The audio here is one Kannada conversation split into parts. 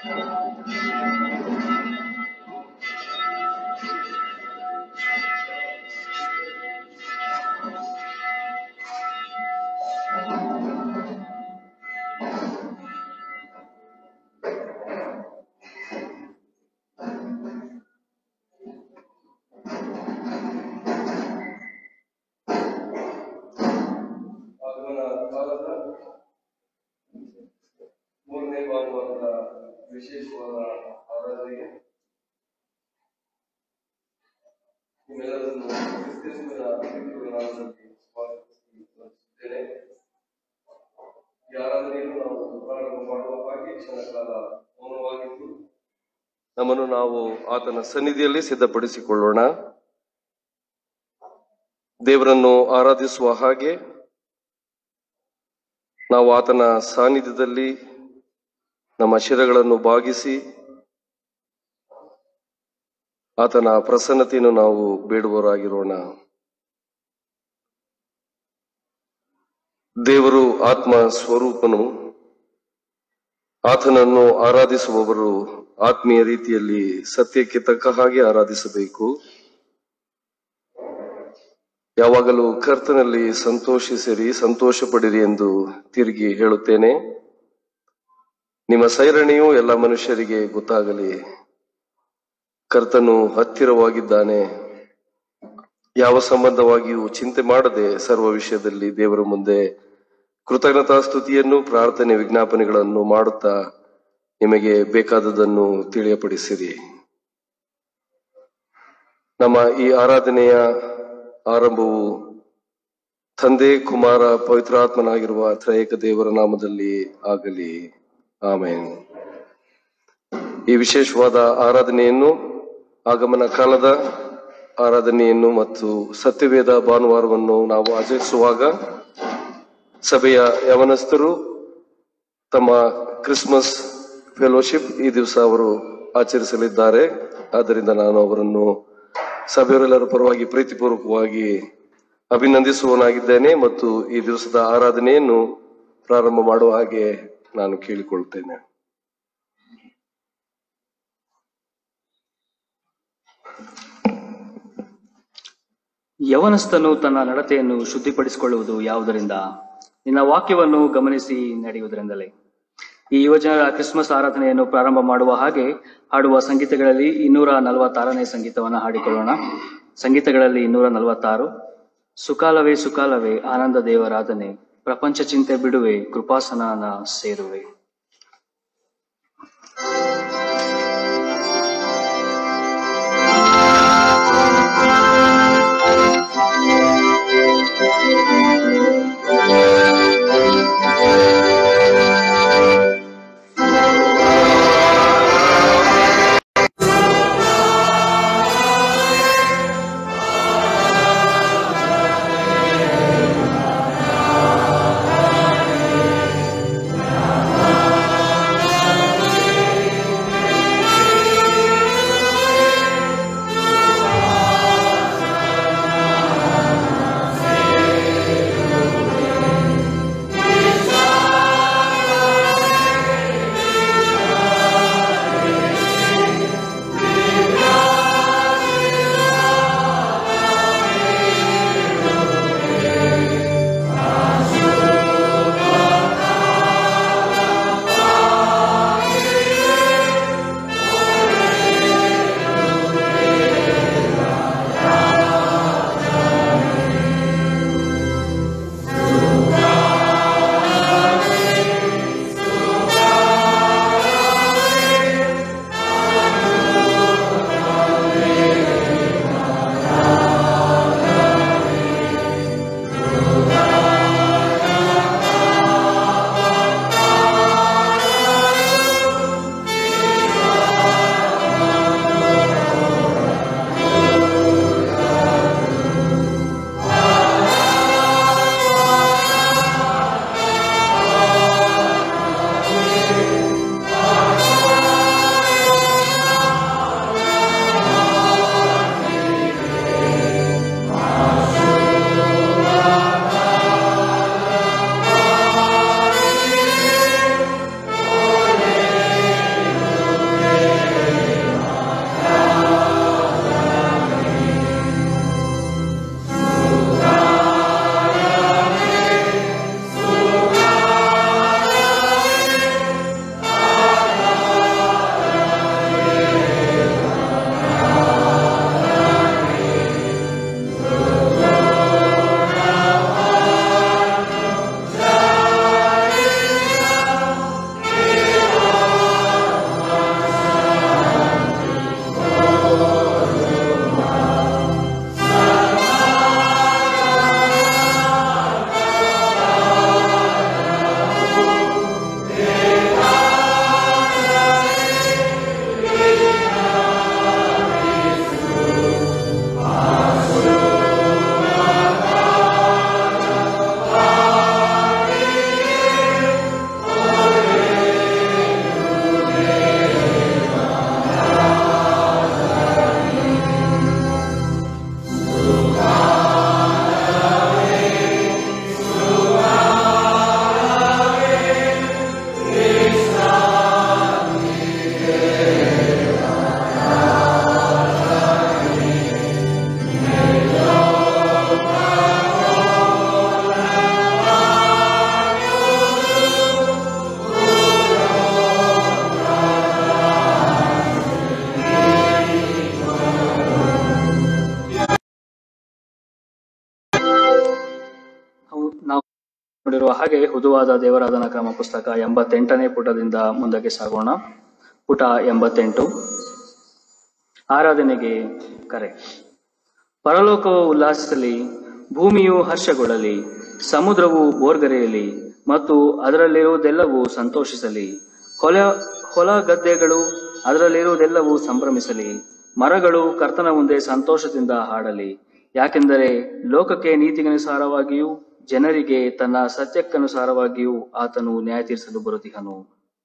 ಆಗಮನ ಕಾಲದ ಮೂರನೇ ಭಾನುವಾರದ ವಿಶೇಷವಾದ ಆರಾಧನೆಗೆ ನಿಮ್ಮೆಲ್ಲರನ್ನು ಕ್ರಿಸ್ತೇಸುವಿನ ಪವಿತ್ರ ನಾಮದಲ್ಲಿ ಸ್ವಾಗತಿಸಿ ವಂದಿಸುತ್ತೇನೆ ಈ ಆರಾಧನೆಯನ್ನು ನಾವು ಪ್ರಾರಂಭ ಮಾಡುವ ಹಾಗೆ ಕ್ಷಣ ಕಾಲ ಮೌನವಾಗಿದ್ದು ನಮ್ಮನ್ನು ನಾವು ಆತನ ಸನ್ನಿಧಿಯಲ್ಲಿ ಸಿದ್ಧಪಡಿಸಿಕೊಳ್ಳೋಣ ದೇವರನ್ನು ಆರಾಧಿಸುವ ಹಾಗೆ ನಾವು ಆತನ ಸಾನ್ನಿಧ್ಯದಲ್ಲಿ ನಮ್ಮ ಶಿರಗಳನ್ನು ಬಾಗಿಸಿ ಆತನ ಪ್ರಸನ್ನತೆಯನ್ನು ನಾವು ಬೇಡುವವರಾಗಿರೋಣ ದೇವರು ಆತ್ಮ ಸ್ವರೂಪನು ಆತನನ್ನು ಆರಾಧಿಸುವವರು ಆತ್ಮೀಯ ರೀತಿಯಲ್ಲಿ ಸತ್ಯಕ್ಕೆ ತಕ್ಕ ಹಾಗೆ ಆರಾಧಿಸಬೇಕು ಯಾವಾಗಲೂ ಕರ್ತನಲ್ಲಿ ಸಂತೋಷಿಸಿರಿ ಸಂತೋಷ ಪಡಿರಿ ಎಂದು ತಿರುಗಿ ಹೇಳುತ್ತೇನೆ ನಿಮ್ಮ ಸೈರಣೆಯು ಎಲ್ಲ ಮನುಷ್ಯರಿಗೆ ಗೊತ್ತಾಗಲಿ ಕರ್ತನು ಹತ್ತಿರವಾಗಿದ್ದಾನೆ ಯಾವ ಸಂಬಂಧವಾಗಿಯೂ ಚಿಂತೆ ಮಾಡದೆ ಸರ್ವ ವಿಷಯದಲ್ಲಿ ದೇವರ ಮುಂದೆ ಕೃತಜ್ಞತಾ ಸ್ತುತಿಯನ್ನು ಪ್ರಾರ್ಥನೆ ವಿಜ್ಞಾಪನೆಗಳನ್ನು ಮಾಡುತ್ತಾ ನಿಮಗೆ ಬೇಕಾದದನ್ನು ತಿಳಿಯಪಡಿಸಿರಿ ನಮ್ಮ ಈ ಆರಾಧನೆಯ ಆರಂಭವು ತಂದೆ ಕುಮಾರ ಪವಿತ್ರಾತ್ಮನಾಗಿರುವ ತ್ರಯೇಕ ದೇವರ ನಾಮದಲ್ಲಿ ಆಗಲಿ ಆಮೇನ್ ಈ ವಿಶೇಷವಾದ ಆರಾಧನೆಯನ್ನು ಆಗಮನ ಕಾಲದ ಆರಾಧನೆಯನ್ನು ಮತ್ತು ಸತ್ಯವೇದ ಭಾನುವಾರವನ್ನು ನಾವು ಆಚರಿಸುವಾಗ ಸಭೆಯ ಯವನಸ್ಥರು ತಮ್ಮ ಕ್ರಿಸ್ಮಸ್ ಫೆಲೋಶಿಪ್ ಈ ದಿವಸ ಅವರು ಆಚರಿಸಲಿದ್ದಾರೆ ಆದ್ದರಿಂದ ನಾನು ಅವರನ್ನು ಸಭೆಯವರೆಲ್ಲರ ಪರವಾಗಿ ಪ್ರೀತಿಪೂರ್ವಕವಾಗಿ ಅಭಿನಂದಿಸುವನಾಗಿದ್ದೇನೆ ಮತ್ತು ಈ ದಿವಸದ ಆರಾಧನೆಯನ್ನು ಪ್ರಾರಂಭ ಮಾಡುವ ಹಾಗೆ ನಾನು ಕೇಳಿಕೊಳ್ತೇನೆ ಯವನಸ್ಥನು ತನ್ನ ನಡತೆಯನ್ನು ಶುದ್ಧಿಪಡಿಸಿಕೊಳ್ಳುವುದು ಯಾವುದರಿಂದ ನಿನ್ನ ವಾಕ್ಯವನ್ನು ಗಮನಿಸಿ ನಡೆಯುವುದರಿಂದಲೇ ಈ ಯುವಜನರ ಕ್ರಿಸ್ಮಸ್ ಆರಾಧನೆಯನ್ನು ಪ್ರಾರಂಭ ಮಾಡುವ ಹಾಗೆ ಹಾಡುವ ಸಂಗೀತಗಳಲ್ಲಿ ಇನ್ನೂರ ನಲವತ್ತಾರನೇ ಸಂಗೀತವನ್ನು ಹಾಡಿಕೊಳ್ಳೋಣ ಸಂಗೀತಗಳಲ್ಲಿ ಇನ್ನೂರ ನಲವತ್ತಾರು ಸುಕಾಲವೇ ಸುಕಾಲವೇ ಆನಂದ ದೇವರಾಧನೆ ಪ್ರಪಂಚ ಚಿಂತೆ ಬಿಡುವೆ ಕೃಪಾಸನಾನ ಸೇರುವೆ Amen. ಹಾಗೆ ಹುದುವಾದ ದೇವರಾಧನ ಕ್ರಮ ಪುಸ್ತಕ ಎಂಬತ್ತೆಂಟನೇ ಪುಟದಿಂದ ಮುಂದಕ್ಕೆ ಸಾಗೋಣ ಪುಟ ಎಂಬತ್ತೆಂಟು ಆರಾಧನೆಗೆ ಕರೆ ಪರಲೋಕವು ಉಲ್ಲಾಸಿಸಲಿ ಭೂಮಿಯು ಹರ್ಷಗೊಳ್ಳಲಿ ಸಮುದ್ರವು ಬೋರ್ಗರೆಯಲಿ ಮತ್ತು ಅದರಲ್ಲಿರುವುದೆಲ್ಲವೂ ಸಂತೋಷಿಸಲಿ ಹೊಲ ಹೊಲ ಗದ್ದೆಗಳು ಅದರಲ್ಲಿರುವುದೆಲ್ಲವೂ ಸಂಭ್ರಮಿಸಲಿ ಮರಗಳು ಕರ್ತನ ಮುಂದೆ ಸಂತೋಷದಿಂದ ಹಾಡಲಿ ಯಾಕೆಂದರೆ ಲೋಕಕ್ಕೆ ನೀತಿಗನುಸಾರವಾಗಿಯೂ ಜನರಿಗೆ ತನ್ನ ಸತ್ಯಕ್ಕನುಸಾರವಾಗಿಯೂ ಆತನು ನ್ಯಾಯ ತೀರಿಸಲು ಬರುತ್ತಿಹನು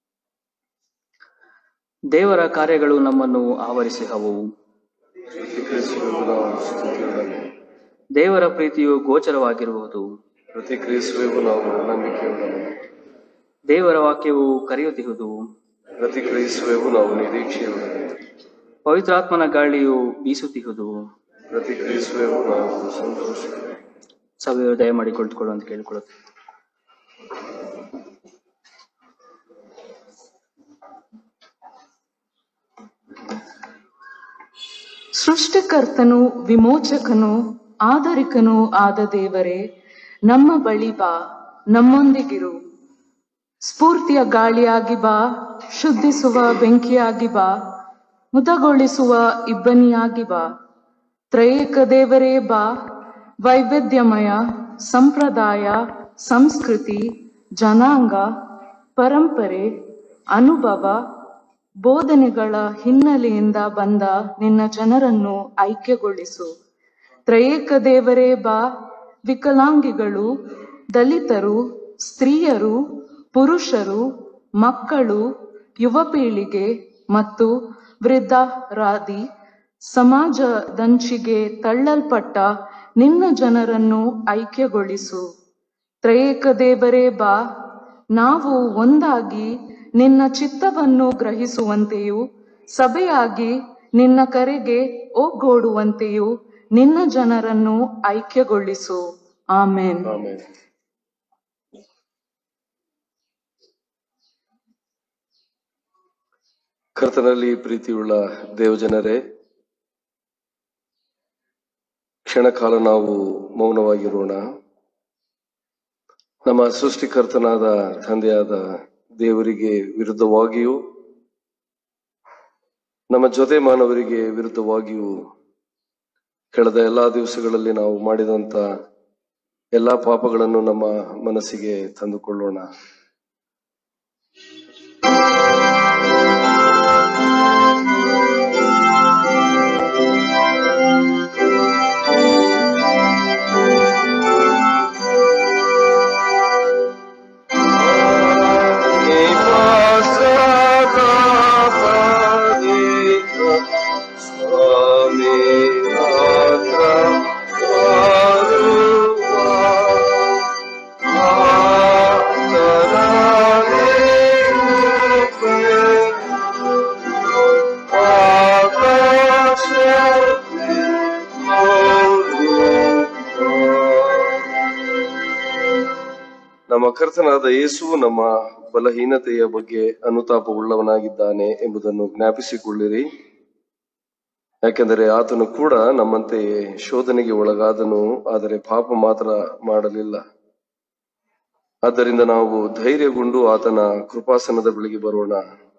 ದೇವರ ಕಾರ್ಯಗಳು ನಮ್ಮನ್ನು ಆವರಿಸಿಹವು ಪ್ರತಿಕ್ರಿಯಿಸುವುದು ನಾವು ಸ್ತುತಿಯೊಡನೆ ದೇವರ ಪ್ರೀತಿಯು ಗೋಚರವಾಗಿರುವುದು ಪ್ರತಿಕ್ರಿಯಿಸುವೆವು ನಾವು ನಂಬಿಕೆಯೊಡನೆ ದೇವರ ವಾಕ್ಯವು ಕರೆಯುತ್ತಿಹುದು ಪ್ರತಿಕ್ರಿಯಿಸುವೆವು ನಾವು ನಿರೀಕ್ಷೆಯೊಡನೆ ಪವಿತ್ರಾತ್ಮನ ಗಾಳಿಯು ಬೀಸುತ್ತಿಹುದು ಪ್ರತಿಕ್ರಿಯಿಸುವೆವು ನಾವು ಸಂತೋಷ ಸಭೆಯು ದಯಮಾಡಿ ಕುಳಿತುಕೊಳ್ಳು ಅಂತ ಕೇಳಿಕೊಳ್ಳುತ್ತೇವೆ ಸೃಷ್ಟಿಕರ್ತನು ವಿಮೋಚಕನು ಆದರಿಕನೂ ಆದ ದೇವರೇ ನಮ್ಮ ಬಳಿ ಬಾ ನಮ್ಮೊಂದಿಗಿರು ಸ್ಫೂರ್ತಿಯ ಗಾಳಿಯಾಗಿ ಬಾ ಶುದ್ಧಿಸುವ ಬೆಂಕಿಯಾಗಿ ಬಾ ಮುದಗೊಳಿಸುವ ಇಬ್ಬನಿಯಾಗಿ ಬಾ ತ್ರಯೇಕ ದೇವರೇ ಬಾ ವೈವಿಧ್ಯಮಯ ಸಂಪ್ರದಾಯ ಸಂಸ್ಕೃತಿ ಜನಾಂಗ ಪರಂಪರೆ ಅನುಭವ ಬೋಧನೆಗಳ ಹಿನ್ನೆಲೆಯಿಂದ ಬಂದ ನಿನ್ನ ಜನರನ್ನು ಐಕ್ಯಗೊಳಿಸು ತ್ರಯೇಕ ದೇವರೇ ಬಾ ವಿಕಲಾಂಗಿಗಳು ದಲಿತರು ಸ್ತ್ರೀಯರು ಪುರುಷರು ಮಕ್ಕಳು ಯುವ ಪೀಳಿಗೆ ಮತ್ತು ವೃದ್ಧರಾದಿ ಸಮಾಜದಂಚಿಗೆ ತಳ್ಳಲ್ಪಟ್ಟ ನಿನ್ನ ಜನರನ್ನು ಐಕ್ಯಗೊಳಿಸು ತ್ರಯೇಕ ದೇವರೇ ಬಾ ನಾವು ಒಂದಾಗಿ ನಿನ್ನ ಚಿತ್ತವನ್ನು ಗ್ರಹಿಸುವಂತೆಯೂ ಸಭೆಯಾಗಿ ನಿನ್ನ ಕರೆಗೆ ಒಗ್ಗೂಡುವಂತೆಯೂ ನಿನ್ನ ಜನರನ್ನು ಐಕ್ಯಗೊಳಿಸು ಆಮೇನ್ ಆಮೇಲೆ ಕರ್ತನಲ್ಲಿ ಪ್ರೀತಿಯುಳ್ಳ ದೇವಜನರೇ ಕ್ಷಣಕಾಲ ನಾವು ಮೌನವಾಗಿರೋಣ ನಮ್ಮ ಸೃಷ್ಟಿಕರ್ತನಾದ ತಂದೆಯಾದ ದೇವರಿಗೆ ವಿರುದ್ಧವಾಗಿಯೂ ನಮ್ಮ ಜೊತೆ ಮಾನವರಿಗೆ ವಿರುದ್ಧವಾಗಿಯೂ ಕಳೆದ ಎಲ್ಲಾ ದಿವಸಗಳಲ್ಲಿ ನಾವು ಮಾಡಿದಂತ ಎಲ್ಲಾ ಪಾಪಗಳನ್ನು ನಮ್ಮ ಮನಸ್ಸಿಗೆ ತಂದುಕೊಳ್ಳೋಣ ನಮ್ಮ ಕರ್ತನಾದ ಯೇಸು ನಮ್ಮ ಬಲಹೀನತೆಯ ಬಗ್ಗೆ ಅನುತಾಪವುಳ್ಳವನಾಗಿದ್ದಾನೆ ಎಂಬುದನ್ನು ಜ್ಞಾಪಿಸಿಕೊಳ್ಳಿರಿ ಯಾಕೆಂದರೆ ಆತನು ಕೂಡ ನಮ್ಮಂತೆಯೇ ಶೋಧನೆಗೆ ಒಳಗಾದನು ಆದರೆ ಪಾಪ ಮಾತ್ರ ಮಾಡಲಿಲ್ಲ ಆದ್ದರಿಂದ ನಾವು ಧೈರ್ಯಗೊಂಡು ಆತನ ಕೃಪಾಸನದ ಬಳಿಗೆ ಬರೋಣ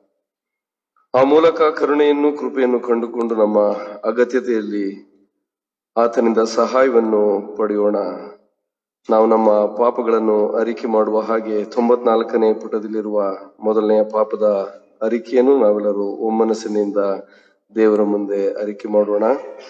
ಆ ಮೂಲಕ ಕರುಣೆಯನ್ನು ಕೃಪೆಯನ್ನು ಕಂಡುಕೊಂಡು ನಮ್ಮ ಅಗತ್ಯತೆಯಲ್ಲಿ ಆತನಿಂದ ಸಹಾಯವನ್ನು ಪಡೆಯೋಣ ನಾವು ನಮ್ಮ ಪಾಪಗಳನ್ನು ಅರಿಕೆ ಮಾಡುವ ಹಾಗೆ ತೊಂಬತ್ನಾಲ್ಕನೇ ಪುಟದಲ್ಲಿರುವ ಮೊದಲನೆಯ ಪಾಪದ ಅರಿಕೆಯನ್ನು ನಾವೆಲ್ಲರೂ ಒಮ್ಮನಸ್ಸಿನಿಂದ ದೇವರ ಮುಂದೆ ಅರಿಕೆ ಮಾಡೋಣ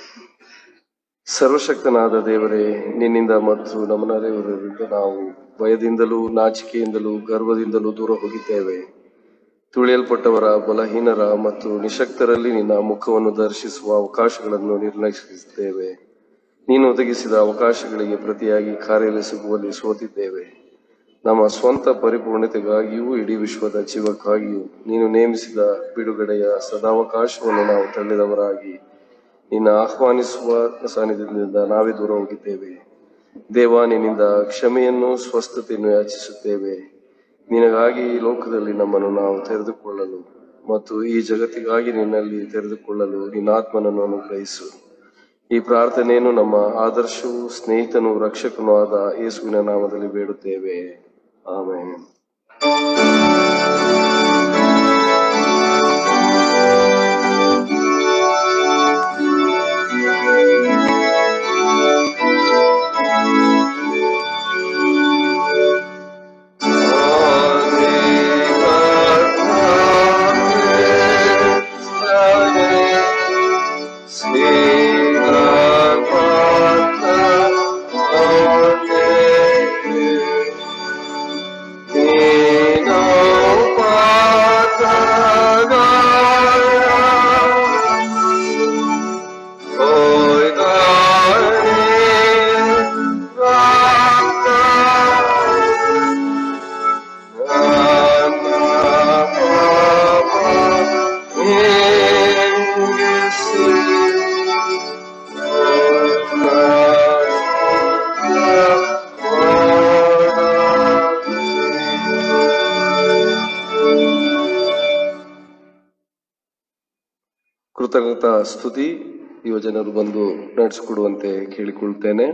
ಸರ್ವಶಕ್ತನಾದ ದೇವರೇ ನಿನ್ನಿಂದ ಮತ್ತು ನಮ್ಮ ನೆರೆಯವರಿಂದ ನಾವು ಭಯದಿಂದಲೂ ನಾಚಿಕೆಯಿಂದಲೂ ಗರ್ವದಿಂದಲೂ ದೂರ ಹೋಗಿದ್ದೇವೆ ತುಳಿಯಲ್ಪಟ್ಟವರ ಬಲಹೀನರ ಮತ್ತು ನಿಶಕ್ತರಲ್ಲಿ ನಿನ್ನ ಮುಖವನ್ನು ದರ್ಶಿಸುವ ಅವಕಾಶಗಳನ್ನು ನಿರ್ಲಕ್ಷಿಸುತ್ತೇವೆ ನೀನು ಒದಗಿಸಿದ ಅವಕಾಶಗಳಿಗೆ ಪ್ರತಿಯಾಗಿ ಕಾರ್ಯನಿಸುವಲ್ಲಿ ಸೋತಿದ್ದೇವೆ ನಮ್ಮ ಸ್ವಂತ ಪರಿಪೂರ್ಣತೆಗಾಗಿಯೂ ಇಡೀ ವಿಶ್ವದ ಜೀವಕ್ಕಾಗಿಯೂ ನೀನು ನೇಮಿಸಿದ ಬಿಡುಗಡೆಯ ಸದಾವಕಾಶವನ್ನು ನಾವು ತಳ್ಳಿದವರಾಗಿ ನಿನ್ನ ಆಹ್ವಾನಿಸುವ ಸಾನ್ನಿಧ್ಯದಿಂದ ನಾವೇ ದೂರ ಹೋಗಿದ್ದೇವೆ ದೇವ ನಿನ್ನಿಂದ ಕ್ಷಮೆಯನ್ನು ಸ್ವಸ್ಥತೆಯನ್ನು ಯಾಚಿಸುತ್ತೇವೆ ನಿನಗಾಗಿ ಈ ಲೋಕದಲ್ಲಿ ನಮ್ಮನ್ನು ನಾವು ತೆರೆದುಕೊಳ್ಳಲು ಮತ್ತು ಈ ಜಗತ್ತಿಗಾಗಿ ನಿನ್ನಲ್ಲಿ ತೆರೆದುಕೊಳ್ಳಲು ನಿನ್ನ ಆತ್ಮನನ್ನು ಅನುಗ್ರಹಿಸು ಈ ಪ್ರಾರ್ಥನೆಯನ್ನು ನಮ್ಮ ಆದರ್ಶವು ಸ್ನೇಹಿತನು ರಕ್ಷಕನೂ ಆದ ಯೇಸುವಿನ ನಾಮದಲ್ಲಿ ಬೇಡುತ್ತೇವೆ ಆಮೇಲೆ ಕೃತಜ್ಞತಾ ಸ್ತುತಿ ಯುವಜನರು ಬಂದು ನಡೆಸಿಕೊಡುವಂತೆ ಕೇಳಿಕೊಳ್ಳುತ್ತೇನೆ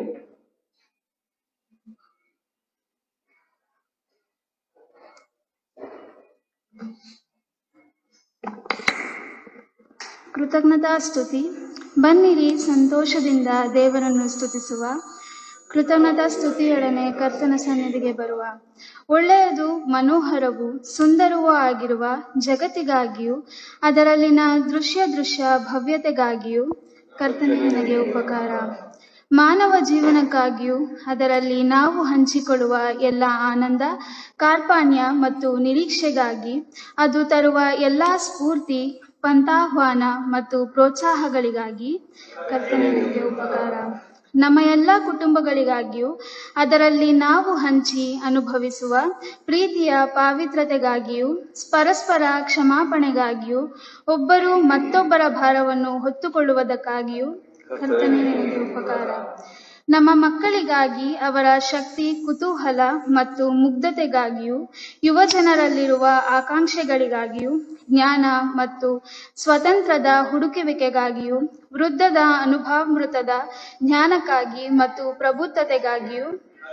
ಕೃತಜ್ಞತಾ ಸ್ತುತಿ ಬನ್ನಿರಿ ಸಂತೋಷದಿಂದ ದೇವರನ್ನು ಸ್ತುತಿಸುವ ಕೃತಜ್ಞತಾ ಸ್ತುತಿಯೊಡನೆ ಕರ್ತನ ಸನ್ನಿಧಿಗೆ ಬರುವ ಒಳ್ಳೆಯದು ಮನೋಹರವು ಸುಂದರವೂ ಆಗಿರುವ ಜಗತ್ತಿಗಾಗಿಯೂ ಅದರಲ್ಲಿನ ದೃಶ್ಯ ದೃಶ್ಯ ಭವ್ಯತೆಗಾಗಿಯೂ ಕರ್ತನ ನನಗೆ ಉಪಕಾರ ಮಾನವ ಜೀವನಕ್ಕಾಗಿಯೂ ಅದರಲ್ಲಿ ನಾವು ಹಂಚಿಕೊಳ್ಳುವ ಎಲ್ಲ ಆನಂದ ಕಾರ್ಪಾಣ್ಯ ಮತ್ತು ನಿರೀಕ್ಷೆಗಾಗಿ ಅದು ತರುವ ಎಲ್ಲ ಸ್ಫೂರ್ತಿ ಪಂಥಾಹ್ವಾನ ಮತ್ತು ಪ್ರೋತ್ಸಾಹಗಳಿಗಾಗಿ ಕರ್ತನಿಗೆ ಉಪಕಾರ ನಮ್ಮ ಎಲ್ಲ ಕುಟುಂಬಗಳಿಗಾಗಿಯೂ ಅದರಲ್ಲಿ ನಾವು ಹಂಚಿ ಅನುಭವಿಸುವ ಪ್ರೀತಿಯ ಪಾವಿತ್ರತೆಗಾಗಿಯೂ ಪರಸ್ಪರ ಕ್ಷಮಾಪಣೆಗಾಗಿಯೂ ಒಬ್ಬರು ಮತ್ತೊಬ್ಬರ ಭಾರವನ್ನು ಹೊತ್ತುಕೊಳ್ಳುವುದಕ್ಕಾಗಿಯೂ ಕರ್ತನೇ ನಿನಗೆ ಉಪಕಾರ ನಮ್ಮ ಮಕ್ಕಳಿಗಾಗಿ ಅವರ ಶಕ್ತಿ ಕುತೂಹಲ ಮತ್ತು ಮುಗ್ಧತೆಗಾಗಿಯೂ ಯುವ ಜನರಲ್ಲಿರುವ ಆಕಾಂಕ್ಷೆಗಳಿಗಾಗಿಯೂ ಜ್ಞಾನ ಮತ್ತು ಸ್ವತಂತ್ರದ ಹುಡುಕುವಿಕೆಗಾಗಿಯೂ ವೃದ್ಧದ ಅನುಭಾಮೃತದ ಜ್ಞಾನಕ್ಕಾಗಿ ಮತ್ತು ಪ್ರಬುದ್ಧತೆಗಾಗಿಯೂ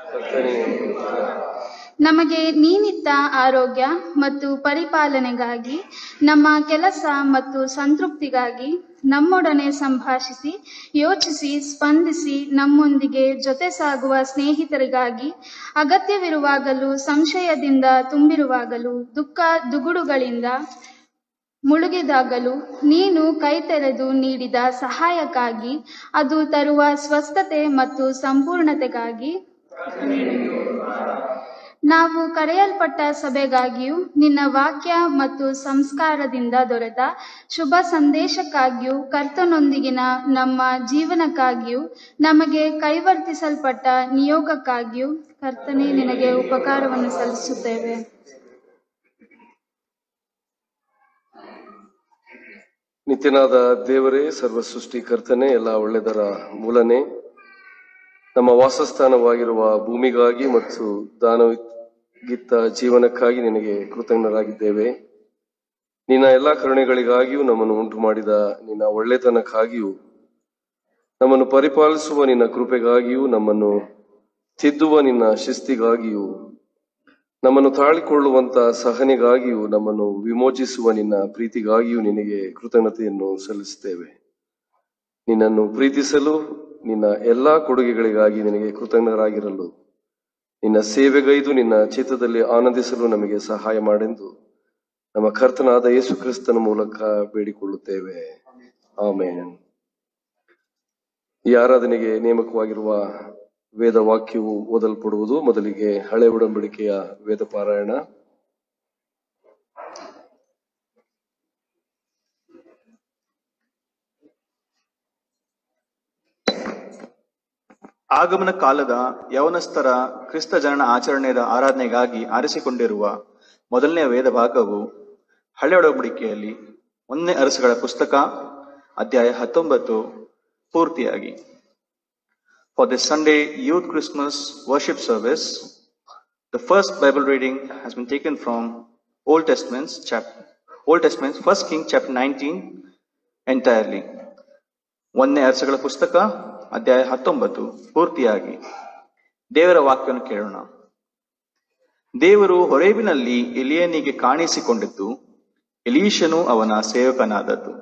ನಮಗೆ ನೀನಿತ್ತ ಆರೋಗ್ಯ ಮತ್ತು ಪರಿಪಾಲನೆಗಾಗಿ ನಮ್ಮ ಕೆಲಸ ಮತ್ತು ಸಂತೃಪ್ತಿಗಾಗಿ ನಮ್ಮೊಡನೆ ಸಂಭಾಷಿಸಿ ಯೋಚಿಸಿ ಸ್ಪಂದಿಸಿ ನಮ್ಮೊಂದಿಗೆ ಜೊತೆ ಸಾಗುವ ಸ್ನೇಹಿತರಿಗಾಗಿ ಅಗತ್ಯವಿರುವಾಗಲೂ ಸಂಶಯದಿಂದ ತುಂಬಿರುವಾಗಲೂ ದುಃಖ ದುಗುಡುಗಳಿಂದ ಮುಳುಗಿದಾಗಲೂ ನೀನು ಕೈ ತೆರೆದು ನೀಡಿದ ಸಹಾಯಕ್ಕಾಗಿ ಅದು ತರುವ ಸ್ವಸ್ಥತೆ ಮತ್ತು ಸಂಪೂರ್ಣತೆಗಾಗಿ ನಾವು ಕರೆಯಲ್ಪಟ್ಟ ಸಭೆಗಾಗಿಯೂ ನಿನ್ನ ವಾಕ್ಯ ಮತ್ತು ಸಂಸ್ಕಾರದಿಂದ ದೊರೆತ ಶುಭ ಸಂದೇಶಕ್ಕಾಗಿಯೂ ಕರ್ತನೊಂದಿಗಿನ ನಮ್ಮ ಜೀವನಕ್ಕಾಗಿಯೂ ನಮಗೆ ಕೈವರ್ತಿಸಲ್ಪಟ್ಟ ನಿಯೋಗಕ್ಕಾಗಿಯೂ ಕರ್ತನೇ ನಿನಗೆ ಉಪಕಾರವನ್ನು ಸಲ್ಲಿಸುತ್ತೇವೆ ನಿತ್ಯನಾದ ದೇವರೇ ಸರ್ವ ಸೃಷ್ಟಿಕರ್ತನೆ ಎಲ್ಲ ಒಳ್ಳೆದರ ಮೂಲನೇ ನಮ್ಮ ವಾಸಸ್ಥಾನವಾಗಿರುವ ಭೂಮಿಗಾಗಿ ಮತ್ತು ದಾನವಿತ್ತ ಜೀವನಕ್ಕಾಗಿ ನಿನಗೆ ಕೃತಜ್ಞರಾಗಿದ್ದೇವೆ ನಿನ್ನ ಎಲ್ಲಾ ಕರುಣೆಗಳಿಗಾಗಿಯೂ ನಮ್ಮನ್ನು ಉಂಟು ಮಾಡಿದ ನಿನ್ನ ಒಳ್ಳೆತನಕ್ಕಾಗಿಯೂ ನಮ್ಮನ್ನು ಪರಿಪಾಲಿಸುವ ನಿನ್ನ ಕೃಪೆಗಾಗಿಯೂ ನಮ್ಮನ್ನು ತಿದ್ದುವ ನಿನ್ನ ಶಿಸ್ತಿಗಾಗಿಯೂ ನಮ್ಮನ್ನು ತಾಳಿಕೊಳ್ಳುವಂತ ಸಹನೆಗಾಗಿಯೂ ನಮ್ಮನ್ನು ವಿಮೋಚಿಸುವ ನಿನ್ನ ಪ್ರೀತಿಗಾಗಿಯೂ ನಿನಗೆ ಕೃತಜ್ಞತೆಯನ್ನು ಸಲ್ಲಿಸುತ್ತೇವೆ ನಿನ್ನನ್ನು ಪ್ರೀತಿಸಲು ನಿನ್ನ ಎಲ್ಲಾ ಕೊಡುಗೆಗಳಿಗಾಗಿ ನಿನಗೆ ಕೃತಜ್ಞರಾಗಿರಲು ನಿನ್ನ ಸೇವೆಗೈದು ನಿನ್ನ ಚಿತ್ತದಲ್ಲಿ ಆನಂದಿಸಲು ನಮಗೆ ಸಹಾಯ ಮಾಡೆಂದು ನಮ್ಮ ಕರ್ತನಾದ ಯೇಸು ಕ್ರಿಸ್ತನ ಮೂಲಕ ಬೇಡಿಕೊಳ್ಳುತ್ತೇವೆ ಆಮೇನ್ ಈ ಆರಾಧನೆಗೆ ನೇಮಕವಾಗಿರುವ ವೇದ ವಾಕ್ಯವು ಓದಲ್ಪಡುವುದು ಮೊದಲಿಗೆ ಹಳೆ ಒಡಂಬಡಿಕೆಯ ವೇದ ಪಾರಾಯಣ ಆಗಮನ ಕಾಲದ ಯವನಸ್ಥರ ಕ್ರಿಸ್ತ ಜನನ ಆಚರಣೆಯ ಆರಾಧನೆಗಾಗಿ ಆರಿಸಿಕೊಂಡಿರುವ ಮೊದಲನೆಯ ವೇದ ಭಾಗವು ಹಳೆ ಒಡಂಬಡಿಕೆಯಲ್ಲಿ ಒಂದನೇ ಅರಸುಗಳ ಪುಸ್ತಕ ಅಧ್ಯಾಯ ಹತ್ತೊಂಬತ್ತು ಪೂರ್ತಿಯಾಗಿ for the Sunday youth Christmas worship service the first Bible reading has been taken from Old Testaments chap Old Testaments first king chapter nineteen entirely ಒಂದನೇ ಅರಸುಗಳ ಪುಸ್ತಕ ಅಧ್ಯಾಯ ಹತ್ತೊಂಬತ್ತು ಪೂರ್ತಿಯಾಗಿ ದೇವರ ವಾಕ್ಯವನ್ನು ಕೇಳೋಣ ದೇವರು ಹೊರೇಬಿನಲ್ಲಿ ಎಲಿಯನಿಗೆ ಕಾಣಿಸಿಕೊಂಡಿದ್ದು ಎಲೀಶನು ಅವನ ಸೇವಕನಾದದ್ದು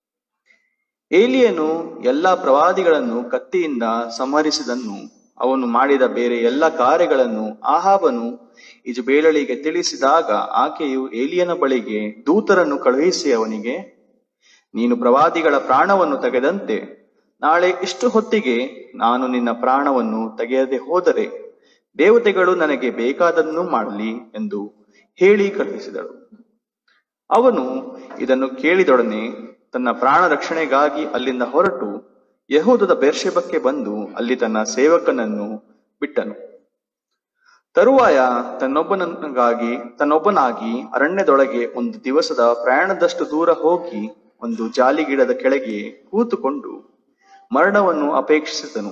ಏಲಿಯನು ಎಲ್ಲಾ ಪ್ರವಾದಿಗಳನ್ನು ಕತ್ತಿಯಿಂದ ಸಂಹರಿಸಿದನ್ನು ಅವನು ಮಾಡಿದ ಬೇರೆ ಎಲ್ಲ ಕಾರ್ಯಗಳನ್ನು ಆಹಾಬನು ಇಜಬೇಲಳಿಗೆ ತಿಳಿಸಿದಾಗ ಆಕೆಯು ಏಲಿಯನ ಬಳಿಗೆ ದೂತರನ್ನು ಕಳುಹಿಸಿ ಅವನಿಗೆ ನೀನು ಪ್ರವಾದಿಗಳ ಪ್ರಾಣವನ್ನು ತೆಗೆದಂತೆ ನಾಳೆ ಇಷ್ಟು ಹೊತ್ತಿಗೆ ನಾನು ನಿನ್ನ ಪ್ರಾಣವನ್ನು ತೆಗೆಯದೆ ಹೋದರೆ ದೇವತೆಗಳು ನನಗೆ ಬೇಕಾದನ್ನು ಮಾಡಲಿ ಎಂದು ಹೇಳಿ ಕಳುಹಿಸಿದಳು ಅವನು ಇದನ್ನು ಕೇಳಿದೊಡನೆ ತನ್ನ ಪ್ರಾಣ ರಕ್ಷಣೆಗಾಗಿ ಅಲ್ಲಿಂದ ಹೊರಟು ಯಹೂದದ ಬೆರ್ಷೆಬಕ್ಕೆ ಬಂದು ಅಲ್ಲಿ ತನ್ನ ಸೇವಕನನ್ನು ಬಿಟ್ಟನು ತರುವಾಯ ತನ್ನೊಬ್ಬನಗಾಗಿ ತನ್ನೊಬ್ಬನಾಗಿ ಅರಣ್ಯದೊಳಗೆ ಒಂದು ದಿವಸದ ಪ್ರಯಾಣದಷ್ಟು ದೂರ ಹೋಗಿ ಒಂದು ಜಾಲಿಗಿಡದ ಕೆಳಗೆ ಕೂತುಕೊಂಡು ಮರಣವನ್ನು ಅಪೇಕ್ಷಿಸಿದನು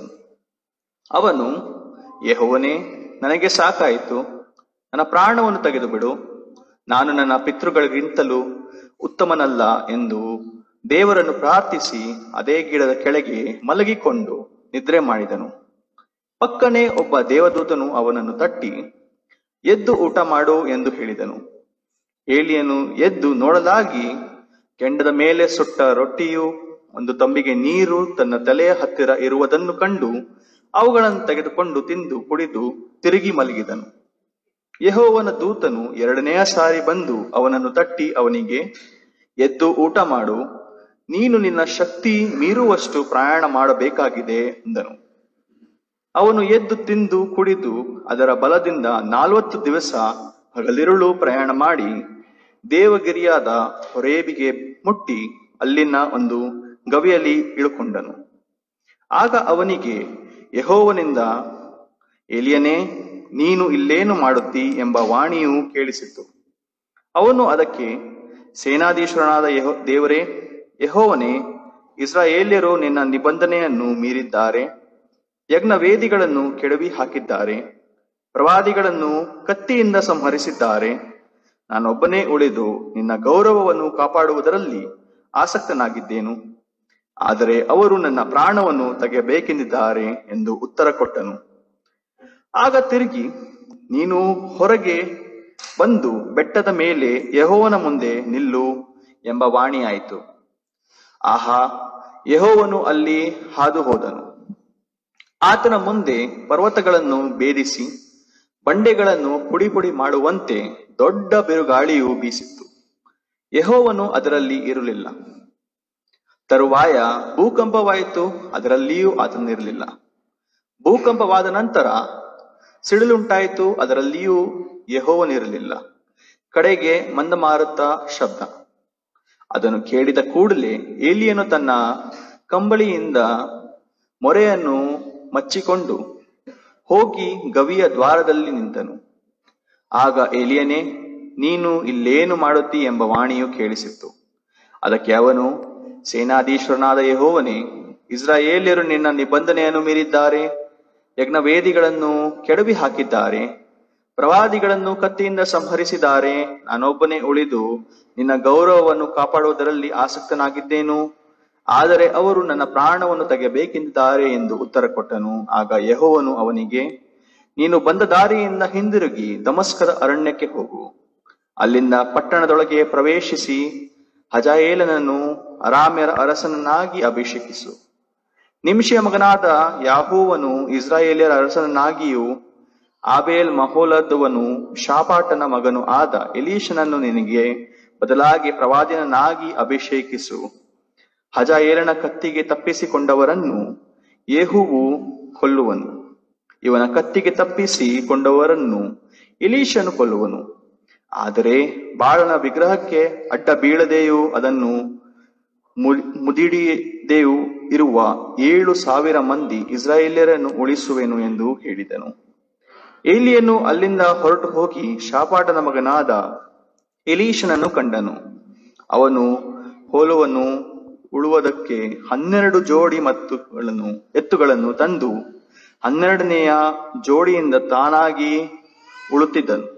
ಅವನು ಯೆಹೋವನೇ ನನಗೆ ಸಾಕಾಯಿತು ನನ್ನ ಪ್ರಾಣವನ್ನು ತೆಗೆದು ಬಿಡು ನಾನು ನನ್ನ ಪಿತೃಗಳಿಗಿಂತಲೂ ಉತ್ತಮನಲ್ಲ ಎಂದು ದೇವರನ್ನು ಪ್ರಾರ್ಥಿಸಿ ಅದೇ ಗಿಡದ ಕೆಳಗೆ ಮಲಗಿಕೊಂಡು ನಿದ್ರೆ ಮಾಡಿದನು ಪಕ್ಕನೆ ಒಬ್ಬ ದೇವದೂತನು ಅವನನ್ನು ತಟ್ಟಿ ಎದ್ದು ಊಟ ಮಾಡು ಎಂದು ಹೇಳಿದನು ಏಲಿಯನು ಎದ್ದು ನೋಡಲಾಗಿ ಕೆಂಡದ ಮೇಲೆ ಸುಟ್ಟ ರೊಟ್ಟಿಯು ಒಂದು ತಂಬಿಗೆ ನೀರು ತನ್ನ ತಲೆಯ ಹತ್ತಿರ ಇರುವುದನ್ನು ಕಂಡು ಅವುಗಳನ್ನು ತೆಗೆದುಕೊಂಡು ತಿಂದು ಕುಡಿದು ತಿರುಗಿ ಮಲಗಿದನು ಯೆಹೋವನ ದೂತನು ಎರಡನೆಯ ಸಾರಿ ಬಂದು ಅವನನ್ನು ತಟ್ಟಿ ಅವನಿಗೆ ಎದ್ದು ಊಟ ಮಾಡು ನೀನು ನಿನ್ನ ಶಕ್ತಿ ಮೀರುವಷ್ಟು ಪ್ರಯಾಣ ಮಾಡಬೇಕಾಗಿದೆ ಎಂದನು ಅವನು ಎದ್ದು ತಿಂದು ಕುಡಿದು ಅದರ ಬಲದಿಂದ ನಾಲ್ವತ್ತು ದಿವಸ ಹಗಲಿರುಳು ಪ್ರಯಾಣ ಮಾಡಿ ದೇವಗಿರಿಯಾದ ಹೊರೇಬಿಗೆ ಮುಟ್ಟಿ ಅಲ್ಲಿನ ಒಂದು ಗವಿಯಲ್ಲಿ ಇಳುಕೊಂಡನು ಆಗ ಅವನಿಗೆ ಯೆಹೋವನಿಂದ ಎಲಿಯನೇ ನೀನು ಇಲ್ಲೇನು ಮಾಡುತ್ತಿ ಎಂಬ ವಾಣಿಯು ಕೇಳಿಸಿತು ಅವನು ಅದಕ್ಕೆ ಸೇನಾಧೀಶ್ವರನಾದ ಯಹೋ ದೇವರೇ ಯೆಹೋವನೇ ಇಸ್ರಾಯೇಲ್ಯರು ನಿನ್ನ ನಿಬಂಧನೆಯನ್ನು ಮೀರಿದ್ದಾರೆ ಯಜ್ಞ ವೇದಿಗಳನ್ನು ಕೆಡವಿ ಹಾಕಿದ್ದಾರೆ ಪ್ರವಾದಿಗಳನ್ನು ಕತ್ತಿಯಿಂದ ಸಂಹರಿಸಿದ್ದಾರೆ ನಾನೊಬ್ಬನೇ ಉಳಿದು ನಿನ್ನ ಗೌರವವನ್ನು ಕಾಪಾಡುವುದರಲ್ಲಿ ಆಸಕ್ತನಾಗಿದ್ದೇನು ಆದರೆ ಅವರು ನನ್ನ ಪ್ರಾಣವನ್ನು ತೆಗೆಯಬೇಕೆಂದಿದ್ದಾರೆ ಎಂದು ಉತ್ತರ ಕೊಟ್ಟನು ಆಗ ತಿರುಗಿ ನೀನು ಹೊರಗೆ ಬಂದು ಬೆಟ್ಟದ ಮೇಲೆ ಯೆಹೋವನ ಮುಂದೆ ನಿಲ್ಲು ಎಂಬ ವಾಣಿಯಾಯಿತು ಆಹಾ ಯೆಹೋವನು ಅಲ್ಲಿ ಹಾದು ಹೋದನು ಆತನ ಮುಂದೆ ಪರ್ವತಗಳನ್ನು ಭೇದಿಸಿ ಬಂಡೆಗಳನ್ನು ಪುಡಿ ಪುಡಿ ಮಾಡುವಂತೆ ದೊಡ್ಡ ಬಿರುಗಾಳಿಯು ಬೀಸಿತ್ತು ಯೆಹೋವನು ಅದರಲ್ಲಿ ಇರಲಿಲ್ಲ ತರುವಾಯ ಭೂಕಂಪವಾಯಿತು ಅದರಲ್ಲಿಯೂ ಆತನಿರಲಿಲ್ಲ ಭೂಕಂಪವಾದ ನಂತರ ಸಿಡಿಲುಂಟಾಯಿತು ಅದರಲ್ಲಿಯೂ ಯೆಹೋವನಿರಲಿಲ್ಲ ಕಡೆಗೆ ಮಂದಮಾರುತ ಶಬ್ದ ಅದನ್ನು ಕೇಳಿದ ಕೂಡಲೇ ಏಲಿಯನು ತನ್ನ ಕಂಬಳಿಯಿಂದ ಮೊರೆಯನ್ನು ಮಚ್ಚಿಕೊಂಡು ಹೋಗಿ ಗವಿಯ ದ್ವಾರದಲ್ಲಿ ನಿಂತನು ಆಗ ಏಲಿಯನೇ ನೀನು ಇಲ್ಲೇನು ಮಾಡುತ್ತಿ ಎಂಬ ವಾಣಿಯು ಕೇಳಿಸಿತ್ತು ಅದಕ್ಕೆ ಅವನು ಸೇನಾಧೀಶ್ವರನಾದ ಯೆಹೋವನೇ ಇಸ್ರಾಯೇಲ್ಯರು ನಿನ್ನ ನಿಬಂಧನೆಯನ್ನು ಮೀರಿದ್ದಾರೆ ಯಜ್ಞ ವೇದಿಗಳನ್ನು ಕೆಡವಿ ಹಾಕಿದ್ದಾರೆ ಪ್ರವಾದಿಗಳನ್ನು ಕತ್ತಿಯಿಂದ ಸಂಹರಿಸಿದ್ದಾರೆ ನಾನೊಬ್ಬನೇ ಉಳಿದು ನಿನ್ನ ಗೌರವವನ್ನು ಕಾಪಾಡುವುದರಲ್ಲಿ ಆಸಕ್ತನಾಗಿದ್ದೇನು ಆದರೆ ಅವರು ನನ್ನ ಪ್ರಾಣವನ್ನು ತೆಗೆಯಬೇಕೆಂದಿದ್ದಾರೆ ಎಂದು ಉತ್ತರ ಕೊಟ್ಟನು ಆಗ ಯೆಹೋವನು ಅವನಿಗೆ ನೀನು ಬಂದ ದಾರಿಯಿಂದ ಹಿಂದಿರುಗಿ ದಮಸ್ಕದ ಅರಣ್ಯಕ್ಕೆ ಹೋಗು ಅಲ್ಲಿಂದ ಪಟ್ಟಣದೊಳಗೆ ಪ್ರವೇಶಿಸಿ ಹಜಾಯೇಲನನ್ನು ಅರಾಮ್ಯರ ಅರಸನನ್ನಾಗಿ ಅಭಿಷೇಕಿಸು ನಿಮಿಷಿಯ ಮಗನಾದ ಯಾಹೂವನು ಇಸ್ರಾಯೇಲ್ಯರ ಅರಸನನ್ನಾಗಿಯೂ ಆಬೇಲ್ ಮಹೋಲದವನು ಶಾಪಾಟನ ಮಗನು ಆದ ಎಲೀಶನನ್ನು ನಿನಗೆ ಬದಲಾಗಿ ಪ್ರವಾದಿಯನ್ನಾಗಿ ಅಭಿಷೇಕಿಸು ಹಜಾಯೇಲನ ಕತ್ತಿಗೆ ತಪ್ಪಿಸಿಕೊಂಡವರನ್ನು ಯೇಹುವು ಕೊಲ್ಲುವನು ಇವನ ಕತ್ತಿಗೆ ತಪ್ಪಿಸಿಕೊಂಡವರನ್ನು ಎಲೀಶನು ಕೊಲ್ಲುವನು ಆದರೆ ಬಾಳನ ವಿಗ್ರಹಕ್ಕೆ ಅಡ್ಡ ಬೀಳದೆಯೂ ಅದನ್ನು ಮು- ಮುದಿಡಿಯದೆಯೂ ಇರುವ ಏಳು ಸಾವಿರ ಮಂದಿ ಇಸ್ರಾಯೇಲ್ಯರನ್ನು ಉಳಿಸುವೆನು ಎಂದು ಹೇಳಿದನು ಏಲಿಯನು ಅಲ್ಲಿಂದ ಹೊರಟು ಹೋಗಿ ಶಾಪಾಟನ ಮಗನಾದ ಎಲೀಶನನ್ನು ಕಂಡನು ಅವನು ಹೋಲುವನು ಉಳುವುದಕ್ಕೆ ಹನ್ನೆರಡು ಜೋಡಿ ಮತ್ತುಗಳನ್ನು ಎತ್ತುಗಳನ್ನು ತಂದು ಹನ್ನೆರಡನೆಯ ಜೋಡಿಯಿಂದ ತಾನಾಗಿ ಉಳುತ್ತಿದ್ದನು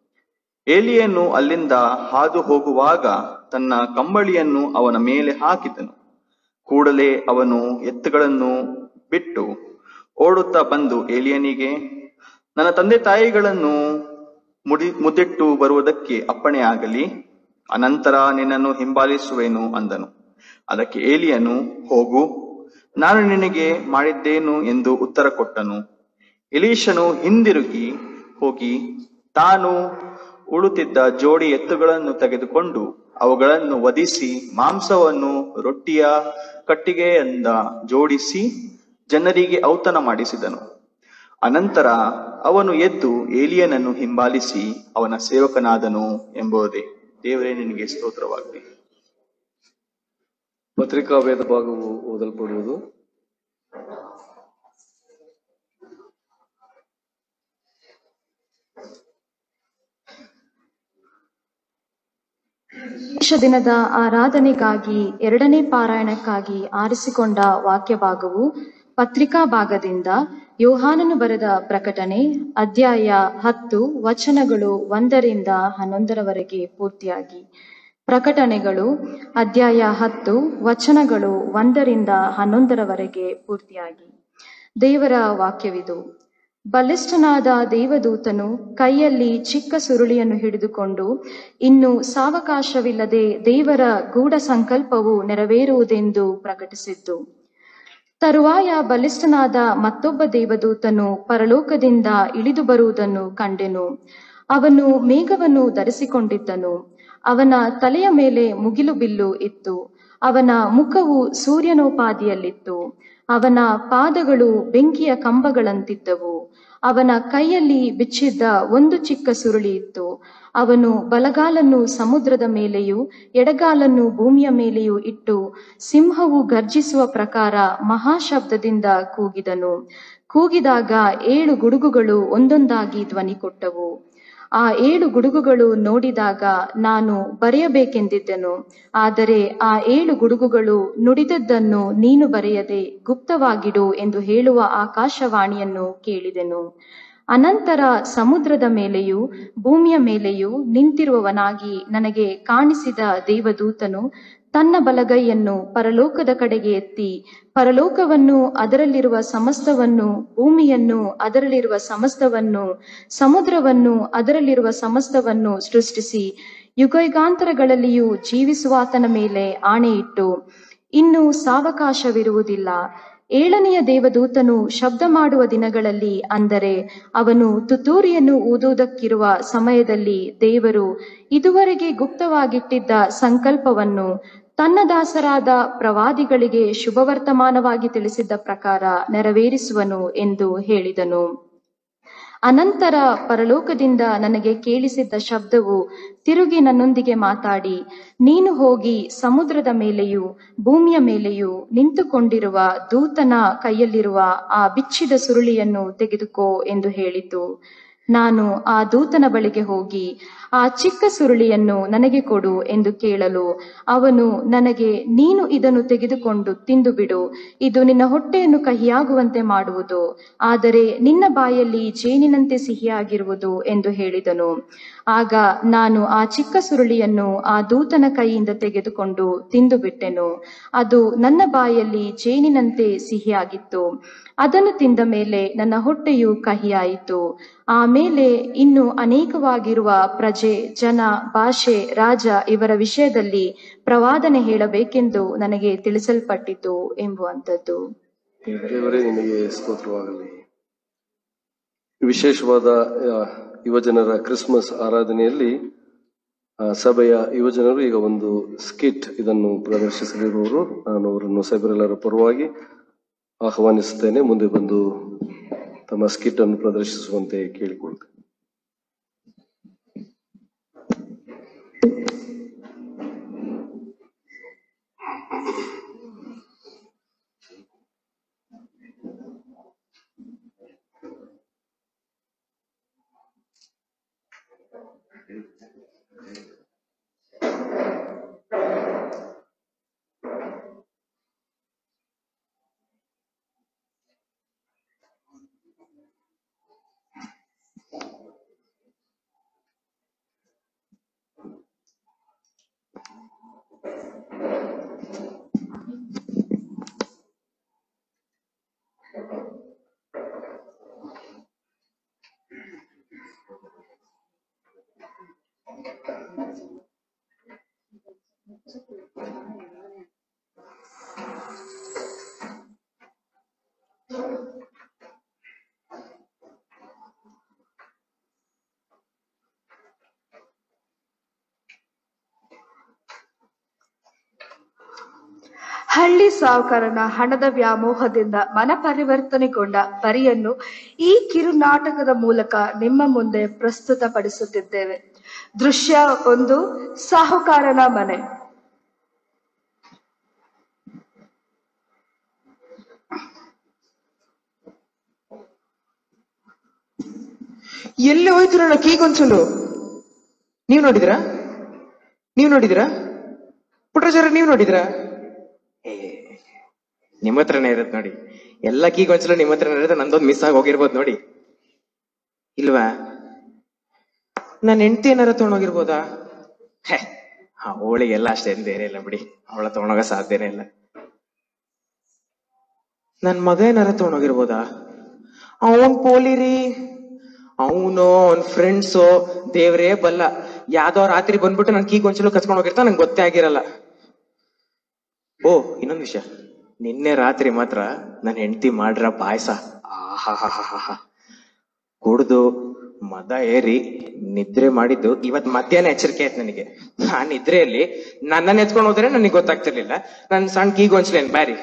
ಏಲಿಯನು ಅಲ್ಲಿಂದ ಹಾದು ಹೋಗುವಾಗ ತನ್ನ ಕಂಬಳಿಯನ್ನು ಅವನ ಮೇಲೆ ಹಾಕಿದನು ಕೂಡಲೇ ಅವನು ಎತ್ತುಗಳನ್ನು ಬಿಟ್ಟು ಓಡುತ್ತಾ ಬಂದು ಏಲಿಯನಿಗೆ ನನ್ನ ತಂದೆ ತಾಯಿಗಳನ್ನು ಮುಡಿ ಮುದ್ದಿಟ್ಟು ಬರುವುದಕ್ಕೆ ಅಪ್ಪಣೆಯಾಗಲಿ ಅನಂತರ ನಿನ್ನನ್ನು ಹಿಂಬಾಲಿಸುವೆನು ಅಂದನು ಅದಕ್ಕೆ ಏಲಿಯನು ಹೋಗು ನಾನು ನಿನಗೆ ಮಾಡಿದ್ದೇನು ಎಂದು ಉತ್ತರ ಕೊಟ್ಟನು ಎಲೀಶನು ಹಿಂದಿರುಗಿ ಹೋಗಿ ತಾನು ಉಳುತ್ತಿದ್ದ ಜೋಡಿ ಎತ್ತುಗಳನ್ನು ತೆಗೆದುಕೊಂಡು ಅವುಗಳನ್ನು ವಧಿಸಿ ಮಾಂಸವನ್ನು ರೊಟ್ಟಿಯ ಕಟ್ಟಿಗೆಯಿಂದ ಜೋಡಿಸಿ ಜನರಿಗೆ ಔತಣ ಮಾಡಿಸಿದನು ಅನಂತರ ಅವನು ಎದ್ದು ಏಲಿಯನನ್ನು ಹಿಂಬಾಲಿಸಿ ಅವನ ಸೇವಕನಾದನು ಎಂಬುದೇ ದೇವರೇ ನಿನಗೆ ಸ್ತೋತ್ರವಾಗಲಿ ಪತ್ರಿಕಾ ವೇದ ಭಾಗವು ಓದಲ್ಪಡುವುದು ವಿಶೇಷ ದಿನದ ಆರಾಧನೆಗಾಗಿ ಎರಡನೇ ಪಾರಾಯಣಕ್ಕಾಗಿ ಆರಿಸಿಕೊಂಡ ವಾಕ್ಯ ಭಾಗವು ಪತ್ರಿಕಾ ಭಾಗದಿಂದ ಯೋಹಾನನು ಬರೆದ ಪ್ರಕಟಣೆ ಅಧ್ಯಾಯ ಹತ್ತು ವಚನಗಳು ಒಂದರಿಂದ ಹನ್ನೊಂದರವರೆಗೆ ಪೂರ್ತಿಯಾಗಿ ಪ್ರಕಟಣೆಗಳು ಅಧ್ಯಾಯ ಹತ್ತು ವಚನಗಳು ಒಂದರಿಂದ ಹನ್ನೊಂದರವರೆಗೆ ಪೂರ್ತಿಯಾಗಿ ದೇವರ ವಾಕ್ಯವಿದು ಬಲಿಷ್ಠನಾದ ದೇವದೂತನು ಕೈಯಲ್ಲಿ ಚಿಕ್ಕ ಸುರುಳಿಯನ್ನು ಹಿಡಿದುಕೊಂಡು ಇನ್ನು ಸಾವಕಾಶವಿಲ್ಲದೆ ದೇವರ ಗೂಢ ಸಂಕಲ್ಪವು ನೆರವೇರುವುದೆಂದು ಪ್ರಕಟಿಸಿದ್ದು ತರುವಾಯ ಬಲಿಷ್ಠನಾದ ಮತ್ತೊಬ್ಬ ದೇವದೂತನು ಪರಲೋಕದಿಂದ ಇಳಿದು ಬರುವುದನ್ನು ಕಂಡೆನು ಅವನು ಮೇಘವನ್ನು ಧರಿಸಿಕೊಂಡಿದ್ದನು ಅವನ ತಲೆಯ ಮೇಲೆ ಮುಗಿಲು ಬಿಲ್ಲು ಇತ್ತು ಅವನ ಮುಖವು ಸೂರ್ಯನೋಪಾದಿಯಲ್ಲಿತ್ತು ಅವನ ಪಾದಗಳು ಬೆಂಕಿಯ ಕಂಬಗಳಂತಿದ್ದವು ಅವನ ಕೈಯಲ್ಲಿ ಬಿಚ್ಚಿದ್ದ ಒಂದು ಚಿಕ್ಕ ಸುರುಳಿ ಇತ್ತು ಅವನು ಬಲಗಾಲನ್ನು ಸಮುದ್ರದ ಮೇಲೆಯೂ ಎಡಗಾಲನ್ನು ಭೂಮಿಯ ಮೇಲೆಯೂ ಇಟ್ಟು ಸಿಂಹವು ಗರ್ಜಿಸುವ ಪ್ರಕಾರ ಮಹಾಶಬ್ದದಿಂದ ಕೂಗಿದನು ಕೂಗಿದಾಗ ಏಳು ಗುಡುಗುಗಳು ಒಂದೊಂದಾಗಿ ಧ್ವನಿ ಕೊಟ್ಟವು ಆ ಏಳು ಗುಡುಗುಗಳು ನೋಡಿದಾಗ ನಾನು ಬರೆಯಬೇಕೆಂದಿದ್ದೆನು ಆದರೆ ಆ ಏಳು ಗುಡುಗುಗಳು ನುಡಿದದ್ದನ್ನು ನೀನು ಬರೆಯದೆ ಗುಪ್ತವಾಗಿಡು ಎಂದು ಹೇಳುವ ಆಕಾಶವಾಣಿಯನ್ನು ಕೇಳಿದೆನು ಅನಂತರ ಸಮುದ್ರದ ಮೇಲೆಯೂ ಭೂಮಿಯ ಮೇಲೆಯೂ ನಿಂತಿರುವವನಾಗಿ ನನಗೆ ಕಾಣಿಸಿದ ದೇವದೂತನು ತನ್ನ ಬಲಗೈಯನ್ನು ಪರಲೋಕದ ಕಡೆಗೆ ಎತ್ತಿ ಪರಲೋಕವನ್ನು ಅದರಲ್ಲಿರುವ ಸಮಸ್ತವನ್ನು ಭೂಮಿಯನ್ನು ಅದರಲ್ಲಿರುವ ಸಮಸ್ತವನ್ನು ಸಮುದ್ರವನ್ನು ಅದರಲ್ಲಿರುವ ಸಮಸ್ತವನ್ನು ಸೃಷ್ಟಿಸಿ ಯುಗಯುಗಾಂತರಗಳಲ್ಲಿಯೂ ಜೀವಿಸುವಾತನ ಮೇಲೆ ಆಣೆಯಿಟ್ಟು ಇನ್ನು ಸಾವಕಾಶವಿರುವುದಿಲ್ಲ ಏಳನೆಯ ದೇವದೂತನು ಶಬ್ದ ಮಾಡುವ ದಿನಗಳಲ್ಲಿ ಅಂದರೆ ಅವನು ತುತ್ತೂರಿಯನ್ನು ಊದುವುದಕ್ಕಿರುವ ಸಮಯದಲ್ಲಿ ದೇವರು ಇದುವರೆಗೆ ಗುಪ್ತವಾಗಿಟ್ಟಿದ್ದ ಸಂಕಲ್ಪವನ್ನು ತನ್ನ ದಾಸರಾದ ಪ್ರವಾದಿಗಳಿಗೆ ಶುಭವರ್ತಮಾನವಾಗಿ ತಿಳಿಸಿದ್ದ ಪ್ರಕಾರ ನೆರವೇರಿಸುವನು ಎಂದು ಹೇಳಿದನು ಅನಂತರ ಪರಲೋಕದಿಂದ ನನಗೆ ಕೇಳಿಸಿದ್ದ ಶಬ್ದವು ತಿರುಗಿ ನನ್ನೊಂದಿಗೆ ಮಾತಾಡಿ ನೀನು ಹೋಗಿ ಸಮುದ್ರದ ಮೇಲೆಯೂ ಭೂಮಿಯ ಮೇಲೆಯೂ ನಿಂತುಕೊಂಡಿರುವ ದೂತನ ಕೈಯಲ್ಲಿರುವ ಆ ಬಿಚ್ಚಿದ ಸುರುಳಿಯನ್ನು ತೆಗೆದುಕೋ ಎಂದು ಹೇಳಿತು ನಾನು ಆ ದೂತನ ಬಳಿಗೆ ಹೋಗಿ ಆ ಚಿಕ್ಕ ಸುರುಳಿಯನ್ನು ನನಗೆ ಕೊಡು ಎಂದು ಕೇಳಲು ಅವನು ನನಗೆ ನೀನು ಇದನ್ನು ತೆಗೆದುಕೊಂಡು ತಿಂದು ಬಿಡು ಇದು ನಿನ್ನ ಹೊಟ್ಟೆಯನ್ನು ಕಹಿಯಾಗುವಂತೆ ಮಾಡುವುದು ಆದರೆ ನಿನ್ನ ಬಾಯಲ್ಲಿ ಜೇನಿನಂತೆ ಸಿಹಿಯಾಗಿರುವುದು ಎಂದು ಹೇಳಿದನು ಆಗ ನಾನು ಆ ಚಿಕ್ಕ ಸುರುಳಿಯನ್ನು ಆ ದೂತನ ಕೈಯಿಂದ ತೆಗೆದುಕೊಂಡು ತಿಂದು ಬಿಟ್ಟೆನು ಅದು ನನ್ನ ಬಾಯಲ್ಲಿ ಜೇನಿನಂತೆ ಸಿಹಿಯಾಗಿತ್ತು ಅದನ್ನು ತಿಂದ ಮೇಲೆ ನನ್ನ ಹೊಟ್ಟೆಯು ಕಹಿಯಾಯಿತು ಆಮೇಲೆ ಇನ್ನು ಅನೇಕವಾಗಿರುವ ಪ್ರಜೆ ಜನ ಭಾಷೆ ರಾಜ ಇವರ ವಿಷಯದಲ್ಲಿ ಪ್ರವಾದನೆ ಹೇಳಬೇಕೆಂದು ನನಗೆ ತಿಳಿಸಲ್ಪಟ್ಟಿತು ಎಂಬುವಂಥದ್ದು ದೇವರೇ ನಿನಗೆ ಸ್ತೋತ್ರವಾಗಲಿ ವಿಶೇಷವಾದ ಆ, ಯುವಜನರ ಕ್ರಿಸ್ಮಸ್ ಆರಾಧನೆಯಲ್ಲಿ ಆ, ಸಭೆಯ ಯುವಜನರು ಈಗ ಒಂದು ಸ್ಕಿಟ್ ಇದನ್ನು ಪ್ರದರ್ಶಿಸಲಿರುವವರು ನಾನು ಅವರನ್ನು ಸಭೆರೆಲ್ಲರ ಪರವಾಗಿ ಆಹ್ವಾನಿಸುತ್ತೇನೆ ಮುಂದೆ ಬಂದು ತಮ್ಮ ಸ್ಕಿಟ್ ಅನ್ನು ಪ್ರದರ್ಶಿಸುವಂತೆ ಕೇಳಿಕೊಳ್ತೇನೆ ಹಳ್ಳಿ ಸಾಹುಕಾರನ ಹಣದ ವ್ಯಾಮೋಹದಿಂದ ಮನಪರಿವರ್ತನೆಗೊಂಡ ಪರಿಯನ್ನು ಈ ಕಿರುನಾಟಕದ ಮೂಲಕ ನಿಮ್ಮ ಮುಂದೆ ಪ್ರಸ್ತುತಪಡಿಸುತ್ತಿದ್ದೇವೆ ದೃಶ್ಯ ಒಂದು ಸಾಹುಕಾರನ ಮನೆ ಎಲ್ಲಿ ಹೋಯ್ತು ನನ್ನ ಕೀಗೊಂಚಲು ನೀವ್ ನೋಡಿದ್ರಾ ನೀವ್ ನೋಡಿದ್ರಾ ಪುಟ್ರಾಚಾರ್ಯ ನೀವ್ ನೋಡಿದ್ರಾ ಏ ನಿಮ್ಮ ಹತ್ರನೇ ಇರತ್ ನೋಡಿ ಎಲ್ಲ ಕೀಗೊಂಚಲು ನಿಮ್ಮ ಹತ್ರನೇ ಇರುತ್ತೆ ನಂದೊಂದು ಮಿಸ್ ಆಗಿ ಹೋಗಿರ್ಬೋದು ನೋಡಿ ಇಲ್ವಾ ನನ್ನ ಹೆಂಡತಿ ಏನಾರ ತಗೊಂಡೋಗಿರ್ಬೋದಾ ಹೇ ಅವಳಿಗೆಲ್ಲ ಅಷ್ಟೇನ್ ಬೇರೆ ಇಲ್ಲ ಬಿಡಿ ಅವಳ ತಗೊಂಡೋಗ ಸಾಧ್ಯನೇ ಇಲ್ಲ ನನ್ ಮಗ ಏನಾರ ತಗೊಂಡೋಗಿರ್ಬೋದಾ ಅವನ್ ಪೋಲಿರಿ ಅವನು ಅವನ್ ಫ್ರೆಂಡ್ಸು ದೇವ್ರೇ ಬಲ್ಲ ಯಾವ್ದೋ ರಾತ್ರಿ ಬಂದ್ಬಿಟ್ಟು ನನ್ ಕೀ ಗೊಂಚಲು ಕಚ್ಕೊಂಡ್ ಹೋಗಿರ್ತಾ ನಂಗೆ ಗೊತ್ತೇ ಆಗಿರಲ್ಲ ಓ ಇನ್ನೊಂದ್ ವಿಷಯ ನಿನ್ನೆ ರಾತ್ರಿ ಮಾತ್ರ ನನ್ ಹೆಂಡತಿ ಮಾಡ್ರ ಪಾಯಸ ಆಹಾಹಾಹಾಹಾ ಕುಡ್ದು ಮದ ಏರಿ ನಿದ್ರೆ ಮಾಡಿದ್ದು ಇವತ್ ಮಧ್ಯಾಹ್ನ ಎಚ್ಚರಿಕೆ ಆಯ್ತು ನನಗೆ ಆ ನಿದ್ರೆಯಲ್ಲಿ ನನ್ನನ್ನ ಎತ್ಕೊಂಡು ಹೋದ್ರೆ ನನಗೆ ಗೊತ್ತಾಗ್ತಿರ್ಲಿಲ್ಲ ನನ್ ಸಣ್ಣ ಕೀ ಗೊಂಚಲೇನ್ ಬ್ಯಾರಿ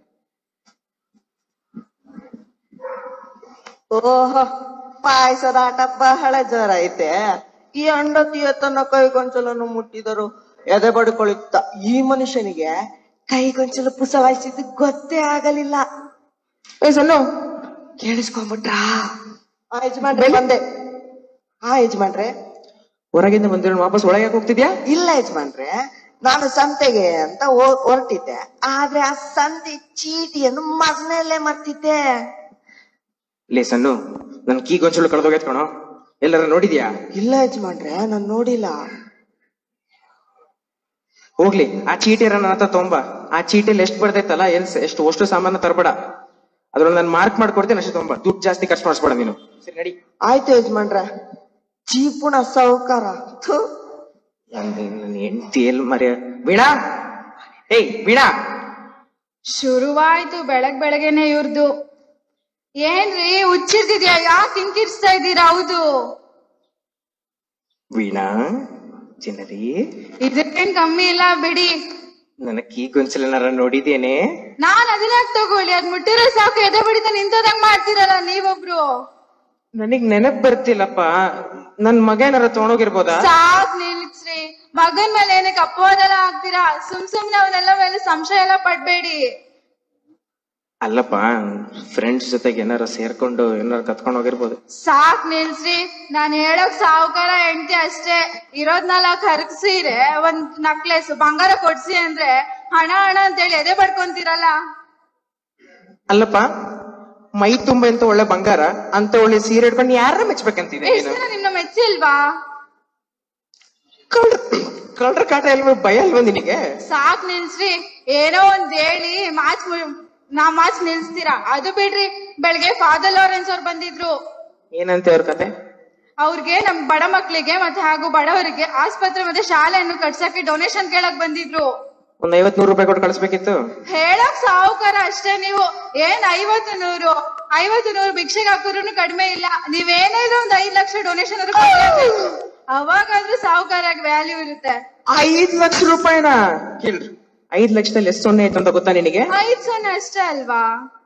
ಓಹೋ ಪಾಯಸದ ಆಟ ಬಹಳ ಜೋರ ಐತೆ ಈ ಹೆಂಡತಿ ತನ್ನ ಕೈಗೊಂಚಲನ್ನು ಮುಟ್ಟಿದರು ಎದೆ ಬಡ್ಕೊಳಿತ ಈ ಮನುಷ್ಯನಿಗೆ ಕೈಗೊಂಚಲು ಪುಸವಾಯಿಸಿದ್ದು ಗೊತ್ತೇ ಆಗಲಿಲ್ಲ ಏ ಸಣ್ಣು ಕೇಳಿಸ್ಕೊಂಬಿಟ್ರಾ ಆ ಯಜಮಾನ್ರೆ ಬಂದೆ ಆ ಯಜಮಾನ್ರೆ ಹೊರಗಿಂದ ಬಂದಿರೋ ವಾಪಸ್ ಒಳಗೆ ಯಾಕ್ ಹೋಗ್ತಿದ್ಯಾ ಇಲ್ಲ ಯಜಮಾನ್ರೆ ನಾನು ಸಂತೆಗೆ ಅಂತ ಹೋ- ಹೊರಟಿದ್ದೆ ಆದ್ರೆ ಆ ಸಂತೆ ಚೀಟಿಯನ್ನು ಮನೆಯಲ್ಲೇ ಮರ್ತಿದ್ದೆ ಲೇ ಸಣ್ಣು ನನ್ ಕೀ ಗೊಂಚಲು ಕಳೆದೋಗೈತ್ ಕಣೋ ಎಲ್ಲರ ನೋಡಿದ್ಯಾ ಇಲ್ಲ ಯಜಮಾನ್ರೆ ನಾನ್ ನೋಡಿಲ್ಲ ಹೋಗ್ಲಿ ಆ ಚೀಟಿ ನನ್ನ ಹತ್ರ ತೊಂಬ ಆ ಚೀಟಿಲಿ ಎಷ್ಟು ಬರ್ದೈತಲ್ಲ ಎಲ್ ಎಷ್ಟು ಅಷ್ಟು ಸಾಮಾನ ತರಬೇಡ ಅದ್ರಲ್ಲಿ ನಾನು ಮಾರ್ಕ್ ಮಾಡ್ಕೊಡ್ತೀನಿ ಅಷ್ಟು ತೊಂಬ ದುಡ್ಡು ಜಾಸ್ತಿ ಖರ್ಚು ಮಾಡಿಸ್ಬೇಡ ನೀನು ಸರಿ ನಡಿ ಆಯ್ತು ಯಜಮಾನ್ರೆ ಚೀಪುಣ ಸಾಹುಕಾರ ಥು. ನನ್ನ ಹೆಂಡತಿ ಎಲ್ಲಿ ಮರ್ಯ ವೀಣಾ ಏಯ್ ವೀಣಾ ಶುರುವಾಯ್ತು ಬೆಳಗ್ ಬೆಳಗ್ಗೆನೆ ಇವ್ರದು ಏನ್ರಿ ಹುಚ್ಚಿರ್ತಿದ್ಯಾ ಯಾಕೆ ಹಿಂಕಿರ್ಸ್ತಾ ಇದ್ದೀರಾ ಹೌದು ವೀಣಾ ಚಿನ್ನರಿ ಇದೇನ್ ಕಮ್ಮಿ ಇಲ್ಲ ಬಿಡಿ ನನ್ನ ಕೀ ಗೊಂಚಲನಾರ ನೋಡಿದೇನೆ ನಾನ್ ಅದನ್ನ ತಗೊಳ್ಳಿ ಅದ್ ಮುಟ್ಟಿರೋ ಸಾಕು ಎದೆ ಬಡಿತ ನಿಂತದಂಗ್ ಮಾಡ್ತೀರಲ್ಲ ನೀವೊಬ್ರು ನನಗ್ ನೆನಪ್ ಬರ್ತಿಲ್ಲಪ್ಪ ನನ್ ಮಗ ಏನಾರ ತಗೊಂಡೋಗಿರ್ಬೋದಾ ಸಾಕ್ ನಿಲ್ಸ್ರಿ ಮಗನ್ ಮೇಲೆ ಏನಕ್ಕೆ ಅಪವಾದೆಲ್ಲ ಆಗ್ತೀರಾ ಸುಮ್ ಸುಮ್ನೆ ಅವನೆಲ್ಲ ಮೇಲೆ ಸಂಶಯ ಎಲ್ಲ ಪಡ್ಬೇಡಿ ಅಲ್ಲಪ್ಪ ಫ್ರೆಂಡ್ಸ್ ಜೊತೆಗೆ ಏನಾರ ಸೇರ್ಕೊಂಡು ಏನಾರ ಕತ್ಕೊಂಡು ಹೋಗಿರ್ಬೋದು ಸಾಕ್ ನಿಲ್ಸ್ರಿ ನಾನ್ ಹೇಳೋಕ್ ಸಾವುಕಾರ ಹೆಂಡತಿ ಅಷ್ಟೇ ಇರೋದ್ನೆಲ್ಲ ಕರಗ್ಸಿರೆ ಒಂದ್ ನಕ್ಲೆಸ್ ಬಂಗಾರ ಕೊಡ್ಸಿ ಅಂದ್ರೆ ಹಣ ಹಣ ಅಂತೇಳಿ ಎದೆ ಬಡ್ಕೊಂತೀರಲ್ಲ ಅಲ್ಲಪ್ಪ ಮೈ ತುಂಬ ಅಂತ ಒಳ್ಳೆ ಬಂಗಾರ ಅಂತ ಒಳ್ಳೆ ಸೀರೆ ಇಟ್ಕೊಂಡು ಯಾರ ಮೆಚ್ಬೇಕಂತಿದೆ ಎಷ್ಟ್ ದಿನ ನಿಮ್ನ ಮೆಚ್ಚಿಲ್ವಾ ಕಳ್ರ ಕಾಟ ಎಲ್ವ ಭಯ ಅಲ್ವಾ ನಿನಗೆ ಸಾಕ್ ನಿಲ್ಸ್ರಿ ಏನೋ ಒಂದ್ ಹೇಳಿ ಮಾಚ್ ನಾ ಮಾಚ್ ನಿಲ್ಸ್ತೀರಾ ಅದು ಬಿಡ್ರಿ ಬೆಳಗ್ಗೆ ಫಾದರ್ ಲಾರೆನ್ಸ್ ಅವ್ರು ಬಂದಿದ್ರು ಏನಂತೆ ಅವ್ರ ಕತೆ ಅವ್ರಿಗೆ ನಮ್ ಬಡ ಮಕ್ಳಿಗೆ ಮತ್ತೆ ಹಾಗೂ ಬಡವರಿಗೆ ಆಸ್ಪತ್ರೆ ಮತ್ತೆ ಶಾಲೆಯನ್ನು ಕಟ್ಸಕ್ಕೆ ಡೊನೇಷನ್ ಕೇಳಕ್ ಬಂದಿದ್ರು ಒಂದ್ ಐವತ್ ನೂರು ರೂಪಾಯಿ ಕೊಟ್ಟು ಕಳಿಸ್ಬೇಕಿತ್ತು ಹೇಳಕ್ ಸಾವುಕಾರ ಅಷ್ಟೇ ನೀವು ಏನ್ ಐವತ್ತು ನೂರು ಐವತ್ತು ನೂರು ಭಿಕ್ಷೆಗೆ ಹಾಕಿದ್ರು ಕಡಿಮೆ ಇಲ್ಲ ನೀವೇನಿದ್ರು ಒಂದ್ ಐದ್ ಲಕ್ಷ ಡೊನೇಷನ್ ಅವಾಗಾದ್ರೂ ಸಾವುಕಾರಾಗ ವ್ಯಾಲ್ಯೂ ಇರುತ್ತೆ ಐದ್ ಲಕ್ಷ ರೂಪಾಯಿನ ಕೇಳ್ರಿ ಐದ್ ಲಕ್ಷದಲ್ಲಿ ಎಷ್ಟು ಸೊನ್ನೆ ಆಯ್ತು ಅಂತ ಗೊತ್ತಾ ನಿನಗೆ ಐದ್ ಸೊನ್ನೆ ಅಷ್ಟೇ ಅಲ್ವಾ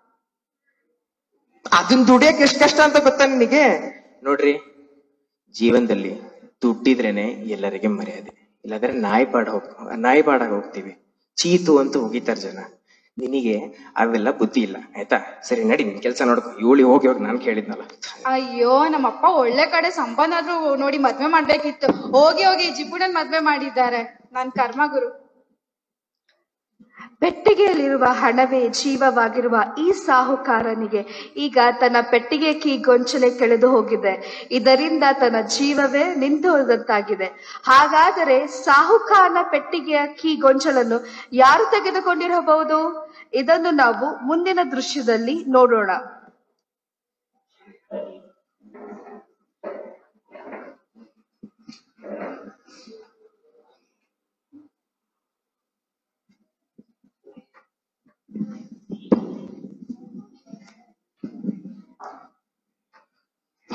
ಅದನ್ನ ದುಡಿಯಕ್ ಎಷ್ಟ್ ಕಷ್ಟ ಅಂತ ಗೊತ್ತಾ ನಿನಗೆ ನೋಡ್ರಿ ಜೀವನದಲ್ಲಿ ದುಡ್ಡಿದ್ರೇನೆ ಎಲ್ಲರಿಗೆ ಮರ್ಯಾದೆ ಇಲ್ಲಾಂದ್ರೆ ನಾಯಿ ಪಾಡ್ ಹೋಗ್ ನಾಯಿ ಪಾಡಾಗ ಹೋಗ್ತೀವಿ ಚೀತು ಅಂತ ಹೋಗಿತಾರ ಜನ ನಿನಗೆ ಅವೆಲ್ಲ ಬುದ್ಧಿ ಇಲ್ಲ ಆಯ್ತಾ ಸರಿ ನಡಿ ನಿನ್ ಕೆಲ್ಸ ನೋಡ್ಕೊ ಇವಳಿ ಹೋಗಿ ಹೋಗಿ ನಾನ್ ಕೇಳಿದ್ನಲ್ಲ ಅಯ್ಯೋ ನಮ್ಮಪ್ಪ ಒಳ್ಳೆ ಕಡೆ ಸಂಬಂಧ ಆದ್ರೂ ನೋಡಿ ಮದ್ವೆ ಮಾಡ್ಬೇಕಿತ್ತು ಹೋಗಿ ಹೋಗಿ ಜಿಪುಣನ್ ಮದ್ವೆ ಮಾಡಿದ್ದಾರೆ ನನ್ ಕರ್ಮ ಗುರು ಪೆಟ್ಟಿಗೆಯಲ್ಲಿರುವ ಹಣವೇ ಜೀವವಾಗಿರುವ ಈ ಸಾಹುಕಾರನಿಗೆ ಈಗ ತನ್ನ ಪೆಟ್ಟಿಗೆ ಕೀ ಗೊಂಚಲೆ ಕೆಳೆದು ಹೋಗಿದೆ ಇದರಿಂದ ತನ್ನ ಜೀವವೇ ನಿಂತು ಹೋದಂತಾಗಿದೆ ಹಾಗಾದರೆ ಸಾಹುಕಾರನ ಪೆಟ್ಟಿಗೆಯ ಕೀ ಗೊಂಚಲನ್ನು ಯಾರು ತೆಗೆದುಕೊಂಡಿರಬಹುದು ಇದನ್ನು ನಾವು ಮುಂದಿನ ದೃಶ್ಯದಲ್ಲಿ ನೋಡೋಣ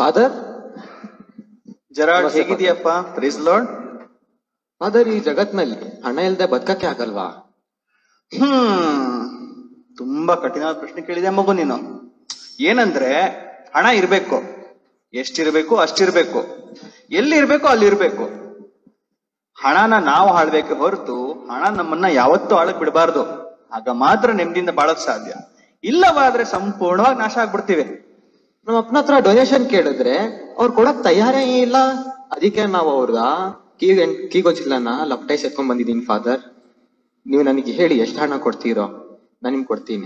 ಫಾದರ್ ಜರಾಡ್ ಹೇಗಿದೆಯಪ್ಪ ಪ್ರೀಸ್ ಲಾರ್ಡ್ ಫಾದರ್ ಈ ಜಗತ್ನಲ್ಲಿ ಹಣ ಇಲ್ದೆ ಬದುಕಕ್ಕೆ ಆಗಲ್ವಾ ಹ್ಮ್ ತುಂಬಾ ಕಠಿಣವಾದ ಪ್ರಶ್ನೆ ಕೇಳಿದೆ ಮಗು ನೀನು ಏನಂದ್ರೆ ಹಣ ಇರ್ಬೇಕು ಎಷ್ಟಿರ್ಬೇಕು ಅಷ್ಟಿರ್ಬೇಕು ಎಲ್ಲಿ ಇರ್ಬೇಕು ಅಲ್ಲಿ ಇರ್ಬೇಕು ಹಣನ ನಾವು ಆಳ್ಬೇಕೆ ಹೊರತು ಹಣ ನಮ್ಮನ್ನ ಯಾವತ್ತೂ ಆಳಕ್ ಬಿಡಬಾರ್ದು ಆಗ ಮಾತ್ರ ನೆಮ್ಮದಿಯಿಂದ ಬಾಳಕ್ ಸಾಧ್ಯ ಇಲ್ಲವಾದ್ರೆ ಸಂಪೂರ್ಣವಾಗಿ ನಾಶ ಆಗ್ಬಿಡ್ತೀವಿ ನಮ್ಮ ಅಪ್ಪನ ಹತ್ರ ಡೊನೇಷನ್ ಕೇಳಿದ್ರೆ ಅವ್ರು ಕೊಡಕ್ ತಯಾರೇ ಇಲ್ಲ ಅದಕ್ಕೆ ನಾವು ಅವ್ರದ ಕೀ ಕೀಗೊಚ್ಚಿಲ್ಲನ ಲಪ್ಟೈಸ್ ಎತ್ಕೊಂಡ್ ಬಂದಿದ್ದೀನಿ ಫಾದರ್ ನೀವು ನನಗೆ ಹೇಳಿ ಎಷ್ಟು ಹಣ ಕೊಡ್ತೀರೋ ನಾನು ನಿಮ್ಗೆ ಕೊಡ್ತೀನಿ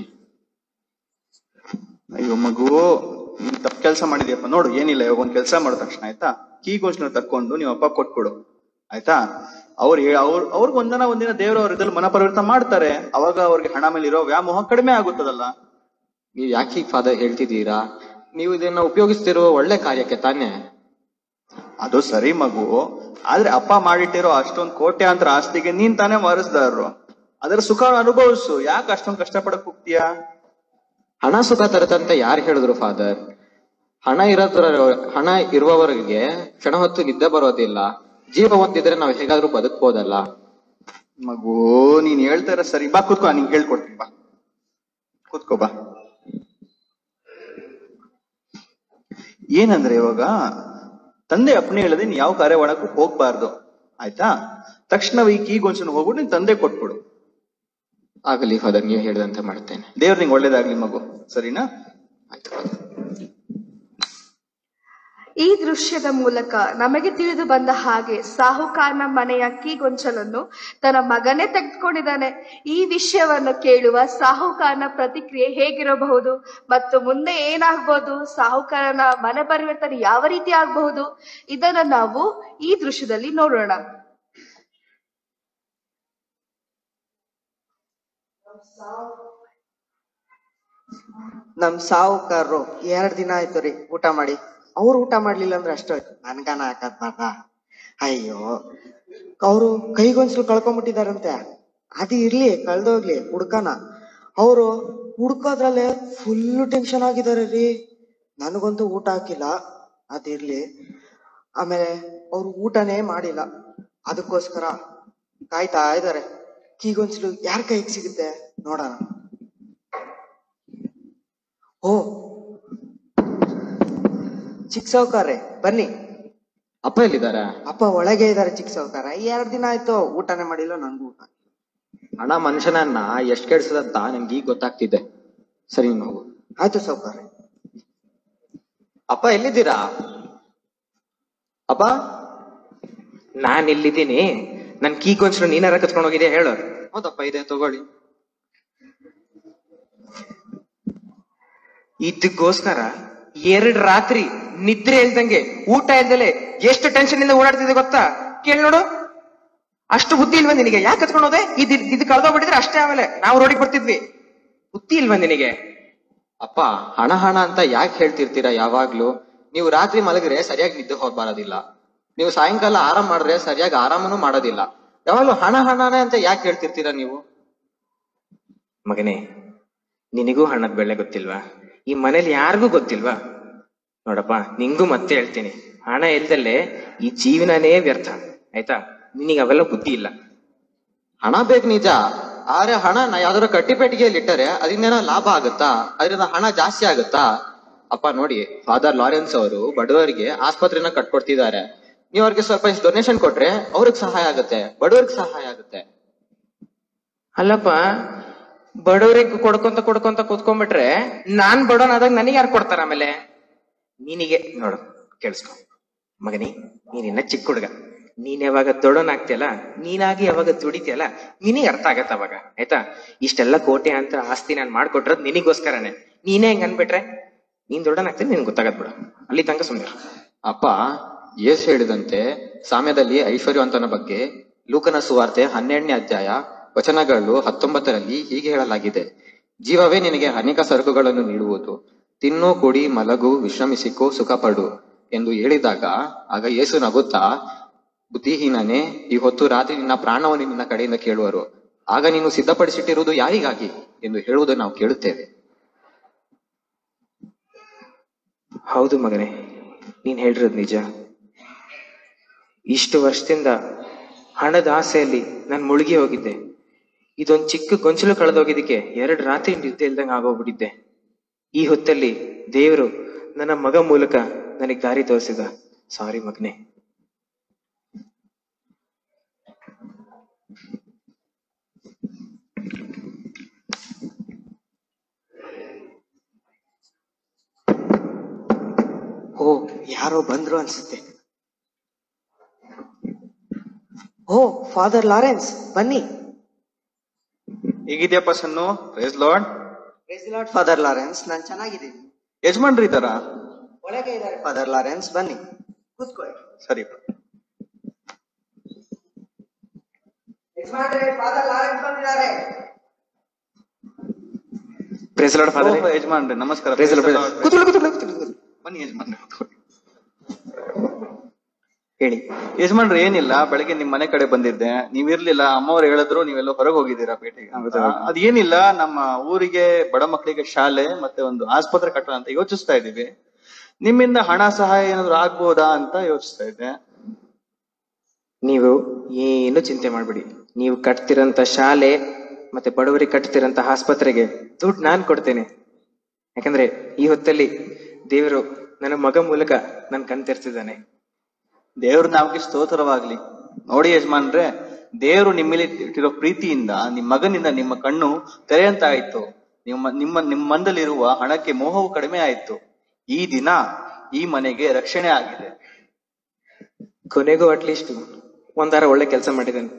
ಅಯ್ಯೋ ಮಗು ನೀನ್ ತಪ್ಪು ಕೆಲಸ ಮಾಡಿದ್ಯಪ್ಪ ನೋಡು ಏನಿಲ್ಲ ಇವಾಗ ಒಂದ್ ಕೆಲಸ ಮಾಡಿದ ತಕ್ಷಣ ಆಯ್ತಾ ಕೀಗೋಸ್ನ ತಕ್ಕೊಂಡು ನೀವು ಅಪ್ಪ ಕೊಟ್ಬಿಡು ಆಯ್ತಾ ಅವ್ರು ಹೇಳ ಅವ್ರ ಅವ್ರಿಗೆ ಒಂದನ ಒಂದಿನ ದೇವರು ಅವ್ರ ಇದ್ರಲ್ಲಿ ಮನಪರಿವರ್ತನೆ ಮಾಡ್ತಾರೆ ಅವಾಗ ಅವ್ರಿಗೆ ಹಣ ಮೇಲೆ ಇರೋ ವ್ಯಾಮೋಹ ಕಡಿಮೆ ಆಗುತ್ತದಲ್ಲ ನೀವು ಯಾಕೆ ಹೀಗೆ ಫಾದರ್ ಹೇಳ್ತಿದ್ದೀರಾ ನೀವು ಇದನ್ನ ಉಪಯೋಗಿಸ್ತಿರುವ ಒಳ್ಳೆ ಕಾರ್ಯಕ್ಕೆ ತಾನೇ ಅದು ಸರಿ ಮಗು ಆದ್ರೆ ಅಪ್ಪ ಮಾಡಿಟ್ಟಿರೋ ಅಷ್ಟೊಂದ್ ಕೋಟ್ಯಾಂತರ ಆಸ್ತಿಗೆ ನೀನ್ ತಾನೇ ವಾರಸ್ದಾರರು ಅದರ ಸುಖ ಅನುಭವಿಸು ಯಾಕೆ ಅಷ್ಟೊಂದ್ ಕಷ್ಟಪಡಕ್ ಹೋಗ್ತೀಯಾ ಹಣ ಸುಖ ತರುತ್ತಂತ ಯಾರು ಹೇಳಿದ್ರು ಫಾದರ್ ಹಣ ಇರೋದ್ರ ಹಣ ಇರುವವರಿಗೆ ಕ್ಷಣ ಹೊತ್ತು ನಿದ್ದೆ ಬರೋದಿಲ್ಲ ಜೀವ ಹೊಂದಿದ್ರೆ ನಾವು ಹೇಗಾದ್ರೂ ಬದುಕ್ಬೋದಲ್ಲ ಮಗು ನೀನ್ ಹೇಳ್ತಾ ಇರೋ ಸರಿ ಬಾ ಕೂತ್ಕೋ ನಿಂಗೆ ಹೇಳ್ಕೊಡ್ತೀನಿ ಬಾ ಕೂತ್ಕೋ ಬಾ ಏನಂದ್ರೆ ಇವಾಗ ತಂದೆ ಅಪ್ಪಣೆ ಹೇಳದೆ ನೀನ್ ಯಾವ ಕಾರ್ಯ ಮಾಡಕ್ಕೂ ಹೋಗ್ಬಾರ್ದು ಆಯ್ತಾ ತಕ್ಷಣ ಈ ಕೀಗೊಂಚನ ಹೋಗ್ಬಿಟ್ಟು ನಿನ್ ತಂದೆ ಕೊಟ್ಬಿಡು ಆಗಲಿ ಫಾದರ್ ನೀವು ಹೇಳಿದಂತೆ ಮಾಡ್ತೇನೆ ದೇವ್ರ ನಿಂಗೆ ಒಳ್ಳೇದಾಗ್ಲಿ ಮಗು ಸರಿನಾ ಆಯ್ತು ಫಾದರ್ ಈ ದೃಶ್ಯದ ಮೂಲಕ ನಮಗೆ ತಿಳಿದು ಬಂದ ಹಾಗೆ ಸಾಹುಕಾರನ ಮನೆಯ ಕೀಗೊಂಚಲನ್ನು ತನ್ನ ಮಗನೇ ತೆಗೆದುಕೊಂಡಿದ್ದಾನೆ ಈ ವಿಷಯವನ್ನು ಕೇಳುವ ಸಾಹುಕಾರನ ಪ್ರತಿಕ್ರಿಯೆ ಹೇಗಿರಬಹುದು ಮತ್ತು ಮುಂದೆ ಏನಾಗಬಹುದು ಸಾಹುಕಾರನ ಮನೆ ಪರಿವರ್ತನೆ ಯಾವ ರೀತಿ ಆಗಬಹುದು ಇದನ್ನ ನಾವು ಈ ದೃಶ್ಯದಲ್ಲಿ ನೋಡೋಣ ನಮ್ ಸಾವುಕಾರರು ಎರಡ್ ದಿನ ಆಯ್ತು ರೀ ಊಟ ಮಾಡಿ ಅವ್ರು ಊಟ ಮಾಡ್ಲಿಲ್ಲ ಅಂದ್ರೆ ಅಷ್ಟೇ ನನ್ಗಾನ ಹಾಕದ್ ಬಾರ ಅಯ್ಯೋ ಅವರು ಕೈಗೊಂಚಲು ಕಳ್ಕೊಂಡ್ಬಿಟ್ಟಿದಾರಂತೆ ಅದು ಇರ್ಲಿ ಕಳ್ದೋಗ್ಲಿ ಹುಡ್ಕನ ಅವರು ಹುಡ್ಕೋದ್ರಲ್ಲೇ ಫುಲ್ ಟೆನ್ಷನ್ ಆಗಿದ್ದಾರೆ ರೀ ನನಗಂತೂ ಊಟ ಹಾಕಿಲ್ಲ ಅದಿರ್ಲಿ ಆಮೇಲೆ ಅವ್ರು ಊಟನೇ ಮಾಡಿಲ್ಲ ಅದಕ್ಕೋಸ್ಕರ ಕಾಯ್ತಾ ಇದಾರೆ ಕೀಗೊಂಚಲು ಯಾರ ಕೈಗೆ ಸಿಗುತ್ತೆ ನೋಡೋಣ ಓ ಚಿಕ್ಕ ಸಾವ್ಕಾರ್ರೆ ಬನ್ನಿ ಅಪ್ಪ ಎಲ್ಲಿದ್ದಾರೆ ಅಪ್ಪ ಒಳಗೆ ಇದಾರೆ ಚಿಕ್ಕ ಸಾವ್ಕಾರ ಎರಡ್ ದಿನ ಆಯ್ತು ಊಟನೇ ಮಾಡಿಲ್ಲ ನನ್ಗೂ ಊಟ ಹಣ ಮನುಷ್ಯನನ್ನ ಎಷ್ಟ್ ಕೆಡ್ಸದಂತ ನಿಮ್ಗೆ ಈಗ ಗೊತ್ತಾಗ್ತಿದೆ ಸರಿ ನೀನು ಹೋಗು ಆಯ್ತು ಸಾವ್ಕಾರ್ರೆ ಅಪ್ಪ ಎಲ್ಲಿದ್ದೀರಾ ಅಪ್ಪ ನಾನ್ ಇಲ್ಲಿದ್ದೀನಿ ನನ್ ಕೀ ಗೊಂಚಲು ನೀನಾರ ಕತ್ಕೊಂಡು ಹೋಗಿದ್ಯಾ ಹೇಳು ಹೌದಪ್ಪ ಇದೆ ತಗೊಳ್ಳಿ ಇದಕ್ಕೋಸ್ಕರ ಎರಡ್ ರಾತ್ರಿ ನಿದ್ರೆ ಇಲ್ದಂಗೆ ಊಟ ಇಲ್ದಲೆ ಎಷ್ಟು ಟೆನ್ಷನ್ ಇಂದ ಓಡಾಡ್ತಿದ್ದೆ ಗೊತ್ತಾ ಕೇಳ್ ನೋಡು ಅಷ್ಟು ಬುದ್ಧಿ ಇಲ್ವಾ ನಿನಗೆ ಯಾಕೆ ಕತ್ಕೊಂಡು ಹೋದೆ ಇದು ಇದು ಕಳ್ದೋಗ್ಬಿಟ್ಟಿದ್ರೆ ಅಷ್ಟೇ ಆಮೇಲೆ ನಾವು ರೋಡಿಗೆ ಬರ್ತಿದ್ವಿ ಬುದ್ಧಿ ಇಲ್ವಾ ನಿನಗೆ ಅಪ್ಪ ಹಣ ಹಣ ಅಂತ ಯಾಕೆ ಹೇಳ್ತಿರ್ತೀರಾ ಯಾವಾಗ್ಲೂ ನೀವು ರಾತ್ರಿ ಮಲಗಿದ್ರೆ ಸರಿಯಾಗಿ ನಿದ್ದೆ ಹೋಗ್ಬಾರದಿಲ್ಲ ನೀವು ಸಾಯಂಕಾಲ ಆರಾಮ್ ಮಾಡಿದ್ರೆ ಸರಿಯಾಗಿ ಆರಾಮನು ಮಾಡೋದಿಲ್ಲ ಯಾವಾಗ್ಲೂ ಹಣ ಹಣನೇ ಅಂತ ಯಾಕೆ ಹೇಳ್ತಿರ್ತೀರಾ ನೀವು ಮಗನೇ ನಿನಗೂ ಹಣದ ಬೆಲೆ ಗೊತ್ತಿಲ್ವಾ ಈ ಮನೇಲಿ ಯಾರಿಗೂ ಗೊತ್ತಿಲ್ವಾ ನೋಡಪ್ಪ ನಿಂಗೂ ಮತ್ತೆ ಹೇಳ್ತೀನಿ ಹಣ ಇಲ್ದಲ್ಲೇ ಈ ಜೀವನನೇ ವ್ಯರ್ಥ ಆಯ್ತಾ ನಿನಗೆ ಅವೆಲ್ಲ ಬುದ್ಧಿ ಇಲ್ಲ ಹಣ ಬೇಕು ನಿಜ ಆದ್ರೆ ಹಣ ಯಾವ್ದಾದ್ರು ಕಟ್ಟಿಪೆಟ್ಟಿಗೆಯಲ್ಲಿ ಇಟ್ಟರೆ ಅದರಿಂದೇನೋ ಲಾಭ ಆಗುತ್ತಾ ಅದರಿಂದ ಹಣ ಜಾಸ್ತಿ ಆಗುತ್ತಾ ಅಪ್ಪ ನೋಡಿ ಫಾದರ್ ಲಾರೆನ್ಸ್ ಅವರು ಬಡವರಿಗೆ ಆಸ್ಪತ್ರೆನ ಕಟ್ಕೊಡ್ತಿದ್ದಾರೆ ನೀವು ಅವ್ರಿಗೆ ಸ್ವಲ್ಪ ಡೊನೇಷನ್ ಕೊಟ್ರೆ ಅವ್ರಿಗೆ ಸಹಾಯ ಆಗುತ್ತೆ ಬಡವರಿಗೆ ಸಹಾಯ ಆಗುತ್ತೆ ಅಲ್ಲಪ್ಪ ಬಡವರಿಗೆ ಕೊಡ್ಕೊಂತ ಕೊಡ್ಕೊಂತ ಕೂತ್ಕೊಂಡ್ಬಿಟ್ರೆ ನಾನ್ ಬಡವನಾದಾಗ ನನಗೆ ಯಾರು ಕೊಡ್ತಾರ ಆಮೇಲೆ ನೀನಿಗೆ ನೋಡು ಕೇಳಿಸ್ಕೊ ಮಗನಿ ನೀನಿನ್ನ ಚಿಕ್ಕ ಹುಡುಗ ನೀನ್ ಯಾವಾಗ ದೊಡ್ಡವನಾಗ್ತಿಯಲ್ಲ ನೀನಾಗಿ ಯಾವಾಗ ದುಡಿತೀಯಲ್ಲ ನಿನಗೆ ಅರ್ಥ ಆಗತ್ತ ಅವಾಗ ಆಯ್ತಾ ಇಷ್ಟೆಲ್ಲ ಕೋಟೆ ಅಂತ ಆಸ್ತಿ ನಾನ್ ಮಾಡ್ಕೊಟ್ರದ್ ನಿನಗೋಸ್ಕರನೇ ನೀನೇ ಹೆಂಗ್ ಅನ್ಬಿಟ್ರೆ ನೀನ್ ದೊಡ್ಡನಾಗ್ತೀನಿ ನಿನ್ ಗೊತ್ತಾಗತ್ ಬಿಡು ಅಲ್ಲಿ ತನಕ ಸುಮ್ಮನೆ ಅಪ್ಪ ಯೇಸು ಹೇಳಿದಂತೆ ಸಾಮ್ಯದಲ್ಲಿ ಐಶ್ವರ್ಯವಂತನ ಬಗ್ಗೆ ಲೂಕನ ಸುವಾರ್ತೆ ಹನ್ನೆರಡನೇ ಅಧ್ಯಾಯ ವಚನಗಳು ಹತ್ತೊಂಬತ್ತರಲ್ಲಿ ಹೀಗೆ ಹೇಳಲಾಗಿದೆ ಜೀವವೇ ನಿನಗೆ ಅನೇಕ ಸರಕುಗಳನ್ನು ನೀಡುವುದು ತಿನ್ನು ಕುಡಿ ಮಲಗು ವಿಶ್ರಮಿಸಿಕೋ ಸುಖ ಪಡು ಎಂದು ಹೇಳಿದಾಗ ಆಗ ಯೇಸು ನಗುತ್ತಾ ಬುದ್ಧಿಹೀನನೇ ಈ ಹೊತ್ತು ರಾತ್ರಿ ನಿನ್ನ ಪ್ರಾಣವನ್ನು ನಿನ್ನ ಕಡೆಯಿಂದ ಕೇಳುವರು ಆಗ ನೀನು ಸಿದ್ಧಪಡಿಸಿಟ್ಟಿರುವುದು ಯಾರಿಗಾಗಿ ಎಂದು ಹೇಳುವುದು ನಾವು ಕೇಳುತ್ತೇವೆ ಹೌದು ಮಗನೇ ನೀನ್ ಹೇಳಿರೋದು ನಿಜ ಇಷ್ಟು ವರ್ಷದಿಂದ ಹಣದ ಆಸೆಯಲ್ಲಿ ನಾನು ಮುಳುಗಿ ಹೋಗಿದ್ದೆ ಇದೊಂದ್ ಚಿಕ್ಕ ಗೊಂಚಲು ಕಳೆದೋಗಿದ್ದಕ್ಕೆ ಎರಡು ರಾತ್ರಿ ನಿದ್ದೆ ಇಲ್ದಂಗೆ ಆಗೋಗ್ಬಿಟ್ಟಿದ್ದೆ ಈ ಹೊತ್ತಲ್ಲಿ ದೇವರು ನನ್ನ ಮಗ ಮೂಲಕ ನನಗೆ ದಾರಿ ತೋರಿಸಿದ ಸಾರಿ ಮಗನೇ ಓ ಯಾರೋ ಬಂದ್ರು ಅನ್ಸುತ್ತೆ ಓ ಫಾದರ್ ಲಾರೆನ್ಸ್ ಬನ್ನಿ ಹೇಗಿದ್ಯಪ್ಪ son praise lord father Lawrence ನಾನ್ ಚೆನ್ನಾಗಿದ್ದೀನಿ ಯಜಮಾನ್ರಿ ತರ ಒಳಗೆ ಇದ್ದಾರೆ ಫಾದರ್ ಲಾರೆನ್ಸ್ ಬನ್ನಿ ಕೂತ್ಕೊಳ್ಳಿ ಸರಿ ಯಜಮಾನ್ರೆ ಫಾದರ್ ಲಾರೆನ್ಸ್ ಬಂದಿದ್ದಾರೆ ಪ್ರೆಸಲಾಡ್ ಫಾದರ್ ಓ, ಯಜಮಾನ್ರೆ ನಮಸ್ಕಾರ Praise the Lord, Praise the praise Lord. the Lord. ಕೂತ್ಕೊಳ್ಳಿ, ಕೂತ್ಕೊಳ್ಳಿ, ಕೂತ್ಕೊಳ್ಳಿ. ಬನ್ನಿ ಯಜಮಾನ್ರೆ ಕೂತ್ಕೊಳ್ಳಿ. ಹೇಳಿ ಯಜಮಾನ್ರೆ ಏನಿಲ್ಲ ಬೆಳಗ್ಗೆ ನಿಮ್ ಮನೆ ಕಡೆ ಬಂದಿದ್ದೆ ನೀವಿರ್ಲಿಲ್ಲ ಅಮ್ಮವ್ರು ಹೇಳಿದ್ರು ನೀವೆಲ್ಲ ಹೊರಗೆ ಹೋಗಿದ್ದೀರಾ ಪೇಟೆಗೆ ಅಂತ. ಅದೇನಿಲ್ಲ ನಮ್ಮ ಊರಿಗೆ ಬಡ ಮಕ್ಕಳಿಗೆ ಶಾಲೆ ಮತ್ತೆ ಒಂದು ಆಸ್ಪತ್ರೆ ಕಟ್ಟೋಣ ಅಂತ ಯೋಚಿಸ್ತಾ ಇದೀವಿ ನಿಮ್ಮಿಂದ ಹಣ ಸಹಾಯ ಏನಾದ್ರು ಆಗ್ಬೋದಾ ಅಂತ ಯೋಚಿಸ್ತಾ ಇದ್ದೆ ನೀವು ಏನು ಚಿಂತೆ ಮಾಡ್ಬಿಡಿ ನೀವು ಕಟ್ತಿರಂತ ಶಾಲೆ ಮತ್ತೆ ಬಡವರಿಗೆ ಕಟ್ತಿರಂತ ಆಸ್ಪತ್ರೆಗೆ ದುಡ್ಡು ನಾನ್ ಕೊಡ್ತೇನೆ ಯಾಕಂದ್ರೆ ಈ ಹೊತ್ತಲ್ಲಿ ದೇವರು ನನ್ನ ಮಗ ಮೂಲಕ ನನ್ ಕಣ್ ತೆರೆಸಿದ್ದಾನೆ ದೇವ್ರ ನಾಮಕ್ಕೆ ಸ್ತೋತ್ರವಾಗ್ಲಿ ನೋಡಿ ಯಜಮಾನ್ರೆ ದೇವರು ನಿಮ್ಮಲ್ಲಿ ಇಟ್ಟಿರೋ ಪ್ರೀತಿಯಿಂದ ನಿಮ್ ಮಗನಿಂದ ನಿಮ್ಮ ಕಣ್ಣು ತೆರೆಯಂತ ಆಯ್ತು ನಿಮ್ಮ ನಿಮ್ಮ ನಿಮ್ಮಂದಲ್ಲಿರುವ ಹಣಕ್ಕೆ ಮೋಹವು ಕಡಿಮೆ ಆಯ್ತು ಈ ದಿನ ಈ ಮನೆಗೆ ರಕ್ಷಣೆ ಆಗಿದೆ ಕೊನೆಗೂ ಅಟ್ಲೀಸ್ಟ್ ಒಂದಾರ ಒಳ್ಳೆ ಕೆಲಸ ಮಾಡಿದ್ದಾನೆ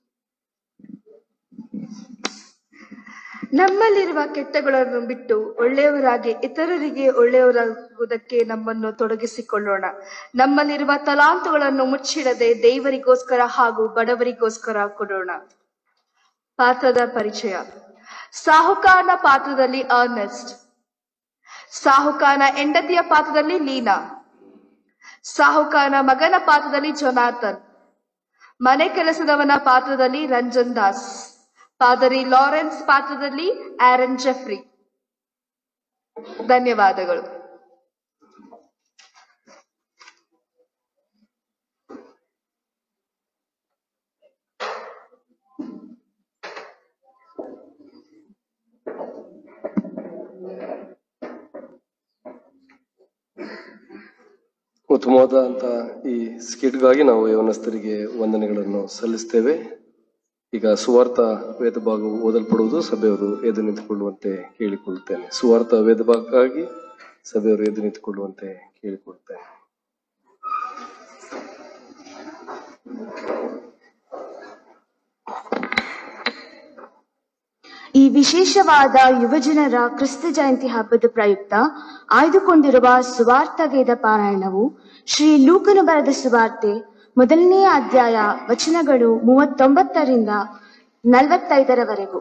ನಮ್ಮಲ್ಲಿರುವ ಕೆಟ್ಟಗಳನ್ನು ಬಿಟ್ಟು ಒಳ್ಳೆಯವರಾಗಿ ಇತರರಿಗೆ ಒಳ್ಳೆಯವರಾಗುವುದಕ್ಕೆ ನಮ್ಮನ್ನು ತೊಡಗಿಸಿಕೊಳ್ಳೋಣ ನಮ್ಮಲ್ಲಿರುವ ತಲಾಂತುಗಳನ್ನು ಮುಚ್ಚಿಡದೆ ದೇವರಿಗೋಸ್ಕರ ಹಾಗೂ ಬಡವರಿಗೋಸ್ಕರ ಕೊಡೋಣ ಪಾತ್ರದ ಪರಿಚಯ ಸಾಹುಕಾರನ ಪಾತ್ರದಲ್ಲಿ ಅರ್ನೆಸ್ಟ್ ಸಾಹುಕಾರನ ಹೆಂಡತಿಯ ಪಾತ್ರದಲ್ಲಿ ಲೀನಾ ಸಾಹುಕಾರನ ಮಗನ ಪಾತ್ರದಲ್ಲಿ ಜೊನಾಥನ್ ಮನೆ ಕೆಲಸದವನ ಪಾತ್ರದಲ್ಲಿ ರಂಜನ್ ದಾಸ್ ಪಾದರಿ ಲಾರೆನ್ಸ್ ಪಾತ್ರದಲ್ಲಿ ಆರನ್ ಜೆಫ್ರಿ ಧನ್ಯವಾದಗಳು ಉತ್ತಮವಾದಂತ ಈ ಸ್ಕಿಟ್ಗಾಗಿ ನಾವು ಯವನಸ್ಥರಿಗೆ ವಂದನೆಗಳನ್ನು ಸಲ್ಲಿಸ್ತೇವೆ ಈಗ ಸುವಾರ್ಥ ವೇದ ಭಾಗವು ಓದಲ್ಪಡುವುದು ಸಭೆಯವರು ಎದು ನಿಂತುಕೊಳ್ಳುವಂತೆ ಕೇಳಿಕೊಳ್ಳುತ್ತೇನೆ ಸುವಾರ್ಥ ವೇದ ಭಾಗಕ್ಕಾಗಿ ಸಭೆಯವರು ಎದು ನಿಂತುಕೊಳ್ಳುವಂತೆ ಕೇಳಿಕೊಳ್ಳುತ್ತೇನೆ ಈ ವಿಶೇಷವಾದ ಯುವಜನರ ಕ್ರಿಸ್ತ ಜಯಂತಿ ಹಬ್ಬದ ಪ್ರಯುಕ್ತ ಆಯ್ದುಕೊಂಡಿರುವ ಸುವಾರ್ಥ ವೇದ ಪಾರಾಯಣವು ಶ್ರೀ ಲೂಕನು ಬರೆದ ಸುವಾರ್ತೆ ಮೊದಲನೆಯ ಅಧ್ಯಾಯ ವಚನಗಳು ಮೂವತ್ತೊಂಬತ್ತರಿಂದ ನಲವತ್ತೈದರವರೆಗೂ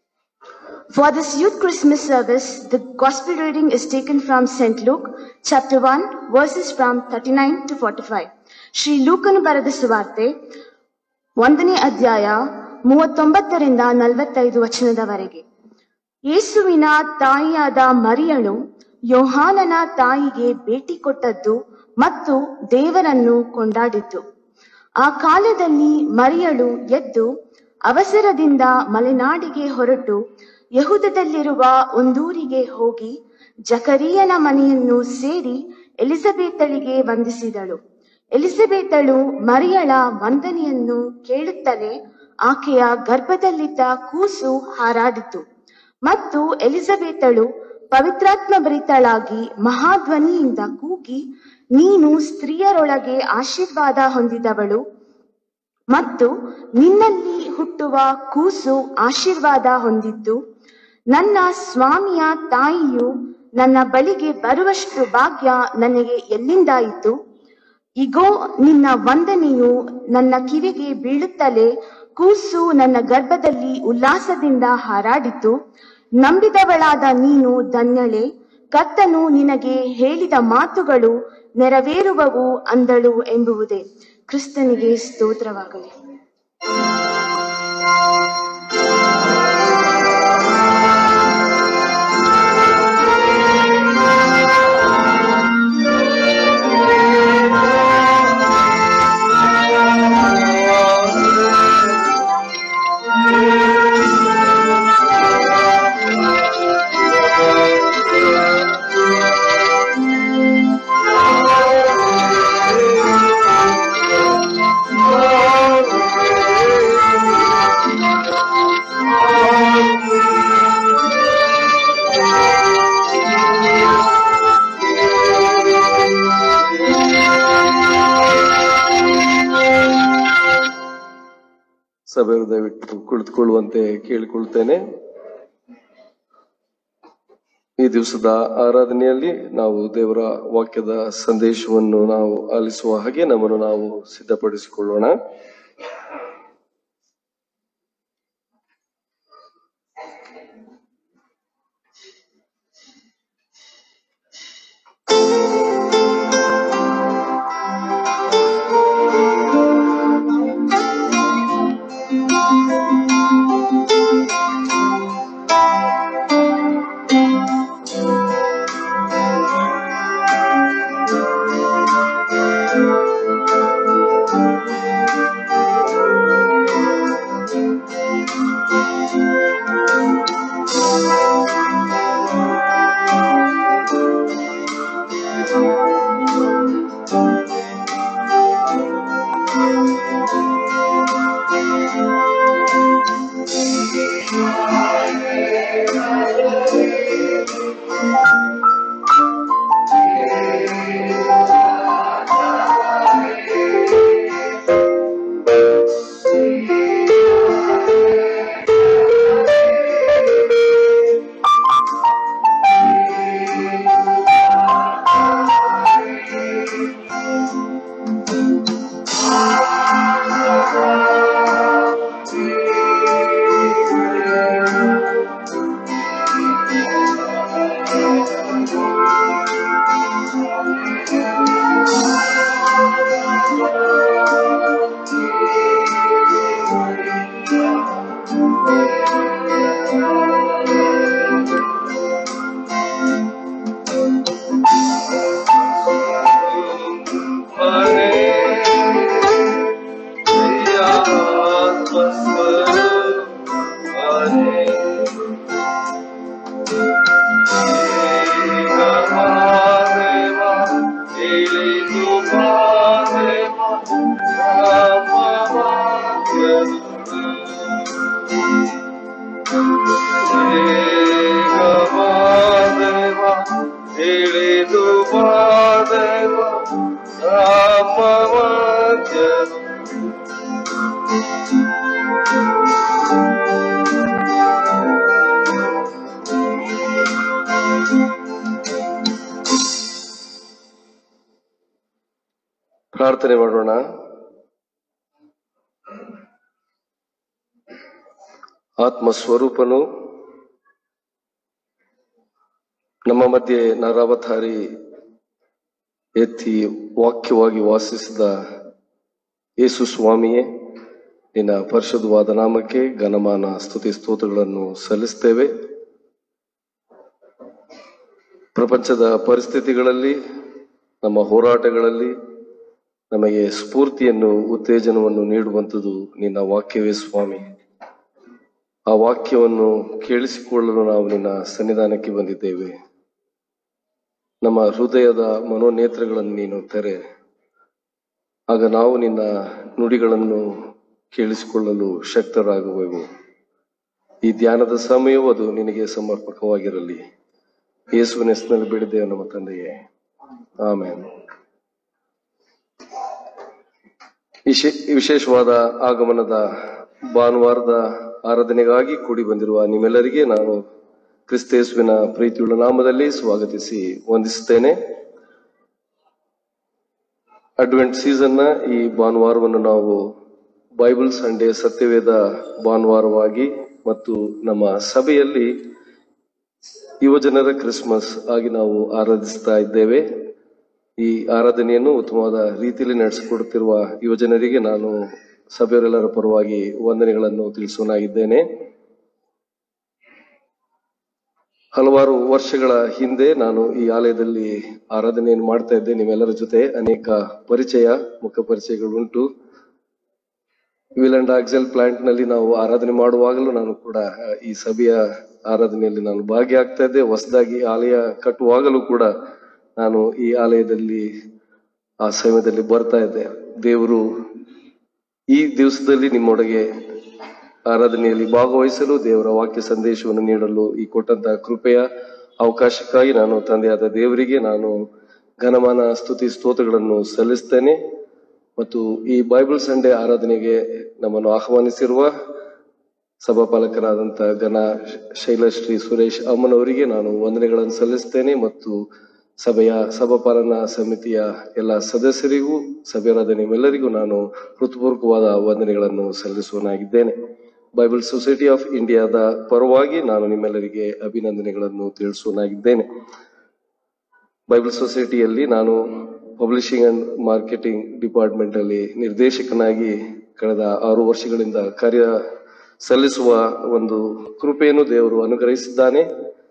For this youth Christmas service, the gospel reading is taken from St. Luke, chapter 1, verses from 39 to 45. Shri ಲೂಕನು ಬರೆದ ಸುವಾರ್ತೆ ಒಂದನೇ ಅಧ್ಯಾಯ ಮೂವತ್ತೊಂಬತ್ತರಿಂದ ನಲವತ್ತೈದು ವಚನದವರೆಗೆ ಯೇಸುವಿನ ತಾಯಿಯಾದ ಮರಿಯಳು ಯೋಹಾನನ ತಾಯಿಗೆ ಭೇಟಿ ಕೊಟ್ಟದ್ದು ಮತ್ತು ದೇವರನ್ನು ಕೊಂಡಾಡಿದ್ದು ಆ ಕಾಲದಲ್ಲಿ ಮರಿಯಳು ಎದ್ದು ಅವಸರದಿಂದ ಮಲೆನಾಡಿಗೆ ಹೊರಟು ಯಹುದದಲ್ಲಿರುವ ಒಂದೂರಿಗೆ ಹೋಗಿ ಜಕರಿಯನ ಮನೆಯನ್ನು ಸೇರಿ ಎಲಿಜಬೆತಳಿಗೆ ವಂದಿಸಿದಳು ಎಲಿಜಬೆತಳು ಮರಿಯಳ ವಂದನೆಯನ್ನು ಕೇಳುತ್ತಲೇ ಆಕೆಯ ಗರ್ಭದಲ್ಲಿದ್ದ ಕೂಸು ಹಾರಾಡಿತು ಮತ್ತು ಎಲಿಜಬೆತಳು ಪವಿತ್ರಾತ್ಮ ಭರಿತಳಾಗಿ ಮಹಾಧ್ವನಿಯಿಂದ ಕೂಗಿ ನೀನು ಸ್ತ್ರೀಯರೊಳಗೆ ಆಶೀರ್ವಾದ ಹೊಂದಿದವಳು ಮತ್ತು ನಿನ್ನಲ್ಲಿ ಹುಟ್ಟುವ ಕೂಸು ಆಶೀರ್ವಾದ ಹೊಂದಿದ್ದು ನನ್ನ ಸ್ವಾಮಿಯ ತಾಯಿಯು ನನ್ನ ಬಳಿಗೆ ಬರುವಷ್ಟು ಭಾಗ್ಯ ನನಗೆ ಎಲ್ಲಿಂದಾಯಿತು ಇಗೋ ನಿನ್ನ ವಂದನೆಯು ನನ್ನ ಕಿವಿಗೆ ಬೀಳುತ್ತಲೇ ಕೂಸು ನನ್ನ ಗರ್ಭದಲ್ಲಿ ಉಲ್ಲಾಸದಿಂದ ಹಾರಾಡಿತು ನಂಬಿದವಳಾದ ನೀನು ಧನ್ಯಳೆ ಕರ್ತನು ನಿನಗೆ ಹೇಳಿದ ಮಾತುಗಳು ನೆರವೇರುವವು ಅಂದಳು ಎಂಬುವುದೇ ಕ್ರಿಸ್ತನಿಗೆ ಸ್ತೋತ್ರವಾಗಲಿ Thank you. ಸಭೆಯವರು ದಯವಿಟ್ಟು ಕುಳಿತುಕೊಳ್ಳುವಂತೆ ಕೇಳಿಕೊಳ್ತೇನೆ ಈ ದಿವಸದ ಆರಾಧನೆಯಲ್ಲಿ ನಾವು ದೇವರ ವಾಕ್ಯದ ಸಂದೇಶವನ್ನು ನಾವು ಆಲಿಸುವ ಹಾಗೆ ನಮ್ಮನ್ನು ನಾವು ಸಿದ್ಧಪಡಿಸಿಕೊಳ್ಳೋಣ ಇಳಿದು ಬಾದೇವ ರಾಮವಾಕ್ಯನು ಪ್ರಾರ್ಥನೆ ಮಾಡೋಣ ಆತ್ಮ ಸ್ವರೂಪನು ನಮ್ಮ ಮಧ್ಯೆ ನರಾವತಾರಿ ಎತ್ತಿ ವಾಕ್ಯವಾಗಿ ವಾಸಿಸಿದ ಯೇಸು ಸ್ವಾಮಿಯೇ ನಿನ್ನ ಪರಿಶುದ್ಧವಾದ ನಾಮಕ್ಕೆ ಘನಮಾನ ಸ್ತುತಿ ಸ್ತೋತ್ರಗಳನ್ನು ಸಲ್ಲಿಸ್ತೇವೆ ಪ್ರಪಂಚದ ಪರಿಸ್ಥಿತಿಗಳಲ್ಲಿ ನಮ್ಮ ಹೋರಾಟಗಳಲ್ಲಿ ನಮಗೆ ಸ್ಫೂರ್ತಿಯನ್ನು ಉತ್ತೇಜನವನ್ನು ನೀಡುವಂಥದ್ದು ನಿನ್ನ ವಾಕ್ಯವೇ ಸ್ವಾಮಿ ಆ ವಾಕ್ಯವನ್ನು ಕೇಳಿಸಿಕೊಳ್ಳಲು ನಾವು ನಿನ್ನ ಸನ್ನಿಧಾನಕ್ಕೆ ಬಂದಿದ್ದೇವೆ ನಮ್ಮ ಹೃದಯದ ಮನೋನೇತ್ರಗಳನ್ನು ನೀನು ತೆರೆ ಆಗ ನಾವು ನಿನ್ನ ನುಡಿಗಳನ್ನು ಕೇಳಿಸಿಕೊಳ್ಳಲು ಶಕ್ತರಾಗುವೆವು ಈ ಧ್ಯಾನದ ಸಮಯವೂ ಅದು ನಿನಗೆ ಸಮರ್ಪಕವಾಗಿರಲಿ ಯೇಸುವಿನ ಹೆಸರಿನಲ್ಲಿ ಬೇಡಿದ್ದೇವೆ ನಮ್ಮ ತಂದೆಯೇ ಆಮೇಲೆ ವಿಶೇ ವಿಶೇಷವಾದ ಆಗಮನದ ಭಾನುವಾರದ ಆರಾಧನೆಗಾಗಿ ಕೂಡಿ ಬಂದಿರುವ ನಿಮ್ಮೆಲ್ಲರಿಗೆ ನಾನು ಕ್ರಿಸ್ತೇಸುವಿನ ಪ್ರೀತಿಯುಳ್ಳ ನಾಮದಲ್ಲಿ ಸ್ವಾಗತಿಸಿ ವಂದಿಸುತ್ತೇನೆ ಅಡ್ವೆಂಟ್ ಸೀಸನ್ನ ಈ ಭಾನುವಾರವನ್ನು ನಾವು ಬೈಬಲ್ ಸಂಡೇ ಸತ್ಯವೇದ ಭಾನುವಾರವಾಗಿ ಮತ್ತು ನಮ್ಮ ಸಭೆಯಲ್ಲಿ ಯುವಜನರ ಕ್ರಿಸ್ಮಸ್ ಆಗಿ ನಾವು ಆರಾಧಿಸ್ತಾ ಇದ್ದೇವೆ ಈ ಆರಾಧನೆಯನ್ನು ಉತ್ತಮವಾದ ರೀತಿಯಲ್ಲಿ ನಡೆಸಿಕೊಡುತ್ತಿರುವ ಯುವಜನರಿಗೆ ನಾನು ಸಭೆಯವರೆಲ್ಲರ ಪರವಾಗಿ ವಂದನೆಗಳನ್ನು ತಿಳಿಸೋನಾಗಿದ್ದೇನೆ ಹಲವಾರು ವರ್ಷಗಳ ಹಿಂದೆ ನಾನು ಈ ಆಲಯದಲ್ಲಿ ಆರಾಧನೆಯನ್ನು ಮಾಡ್ತಾ ಇದ್ದೆ ನಿಮ್ಮೆಲ್ಲರ ಜೊತೆ ಅನೇಕ ಪರಿಚಯ ಮುಖ ಪರಿಚಯಗಳುಂಟು ವಿಲ್ ಅಂಡ್ ಆಕ್ಸೆಲ್ ಪ್ಲಾಂಟ್ ನಲ್ಲಿ ನಾವು ಆರಾಧನೆ ಮಾಡುವಾಗಲೂ ನಾನು ಕೂಡ ಆ, ಈ ಸಭೆಯ ಆರಾಧನೆಯಲ್ಲಿ ನಾನು ಭಾಗಿಯಾಗ್ತಾ ಇದ್ದೆ ಹೊಸದಾಗಿ ಆಲಯ ಕಟ್ಟುವಾಗಲೂ ಕೂಡ ನಾನು ಈ ಆಲಯದಲ್ಲಿ ಆ ಸಮಯದಲ್ಲಿ ಬರ್ತಾ ಇದ್ದೆ ದೇವರು ಈ ದಿವಸದಲ್ಲಿ ನಿಮ್ಮೊಳಗೆ ಆರಾಧನೆಯಲ್ಲಿ ಭಾಗವಹಿಸಲು ದೇವರ ವಾಕ್ಯ ಸಂದೇಶವನ್ನು ನೀಡಲು ಈ ಕೊಟ್ಟಂತಹ ಕೃಪೆಯ ಅವಕಾಶಕ್ಕಾಗಿ ನಾನು ತಂದೆಯಾದ ದೇವರಿಗೆ ನಾನು ಘನಮಾನ ಸ್ತುತಿ ಸ್ತೋತ್ರಗಳನ್ನು ಸಲ್ಲಿಸ್ತೇನೆ ಮತ್ತು ಈ ಬೈಬಲ್ ಸಂಡೇ ಆರಾಧನೆಗೆ ನಮ್ಮನ್ನು ಆಹ್ವಾನಿಸಿರುವ ಸಭಾಪಾಲಕರಾದಂಥ ಘನ ಶೈಲಶ್ರೀ ಸುರೇಶ್ ಅಮ್ಮನವರಿಗೆ ನಾನು ವಂದನೆಗಳನ್ನು ಸಲ್ಲಿಸ್ತೇನೆ ಮತ್ತು ಸಭೆಯ ಸಭಾಪಾಲನಾ ಸಮಿತಿಯ ಎಲ್ಲ ಸದಸ್ಯರಿಗೂ ಸಭೆಯಾದ ನಿಮ್ಮೆಲ್ಲರಿಗೂ ನಾನು ಹೃತ್ಪೂರ್ವಕವಾದ ವಂದನೆಗಳನ್ನು ಸಲ್ಲಿಸುವನಾಗಿದ್ದೇನೆ ಬೈಬಲ್ ಸೊಸೈಟಿ ಆಫ್ ಇಂಡಿಯಾದ ಪರವಾಗಿ ನಾನು ನಿಮ್ಮೆಲ್ಲರಿಗೆ ಅಭಿನಂದನೆಗಳನ್ನು ತಿಳಿಸುವನಾಗಿದ್ದೇನೆ ಬೈಬಲ್ ಸೊಸೈಟಿಯಲ್ಲಿ ನಾನು ಪಬ್ಲಿಷಿಂಗ್ ಅಂಡ್ ಮಾರ್ಕೆಟಿಂಗ್ ಡಿಪಾರ್ಟ್ಮೆಂಟ್ ಅಲ್ಲಿ ನಿರ್ದೇಶಕನಾಗಿ ಕಳೆದ ಆರು ವರ್ಷಗಳಿಂದ ಕಾರ್ಯ ಸಲ್ಲಿಸುವ ಒಂದು ಕೃಪೆಯನ್ನು ದೇವರು ಅನುಗ್ರಹಿಸಿದ್ದಾನೆ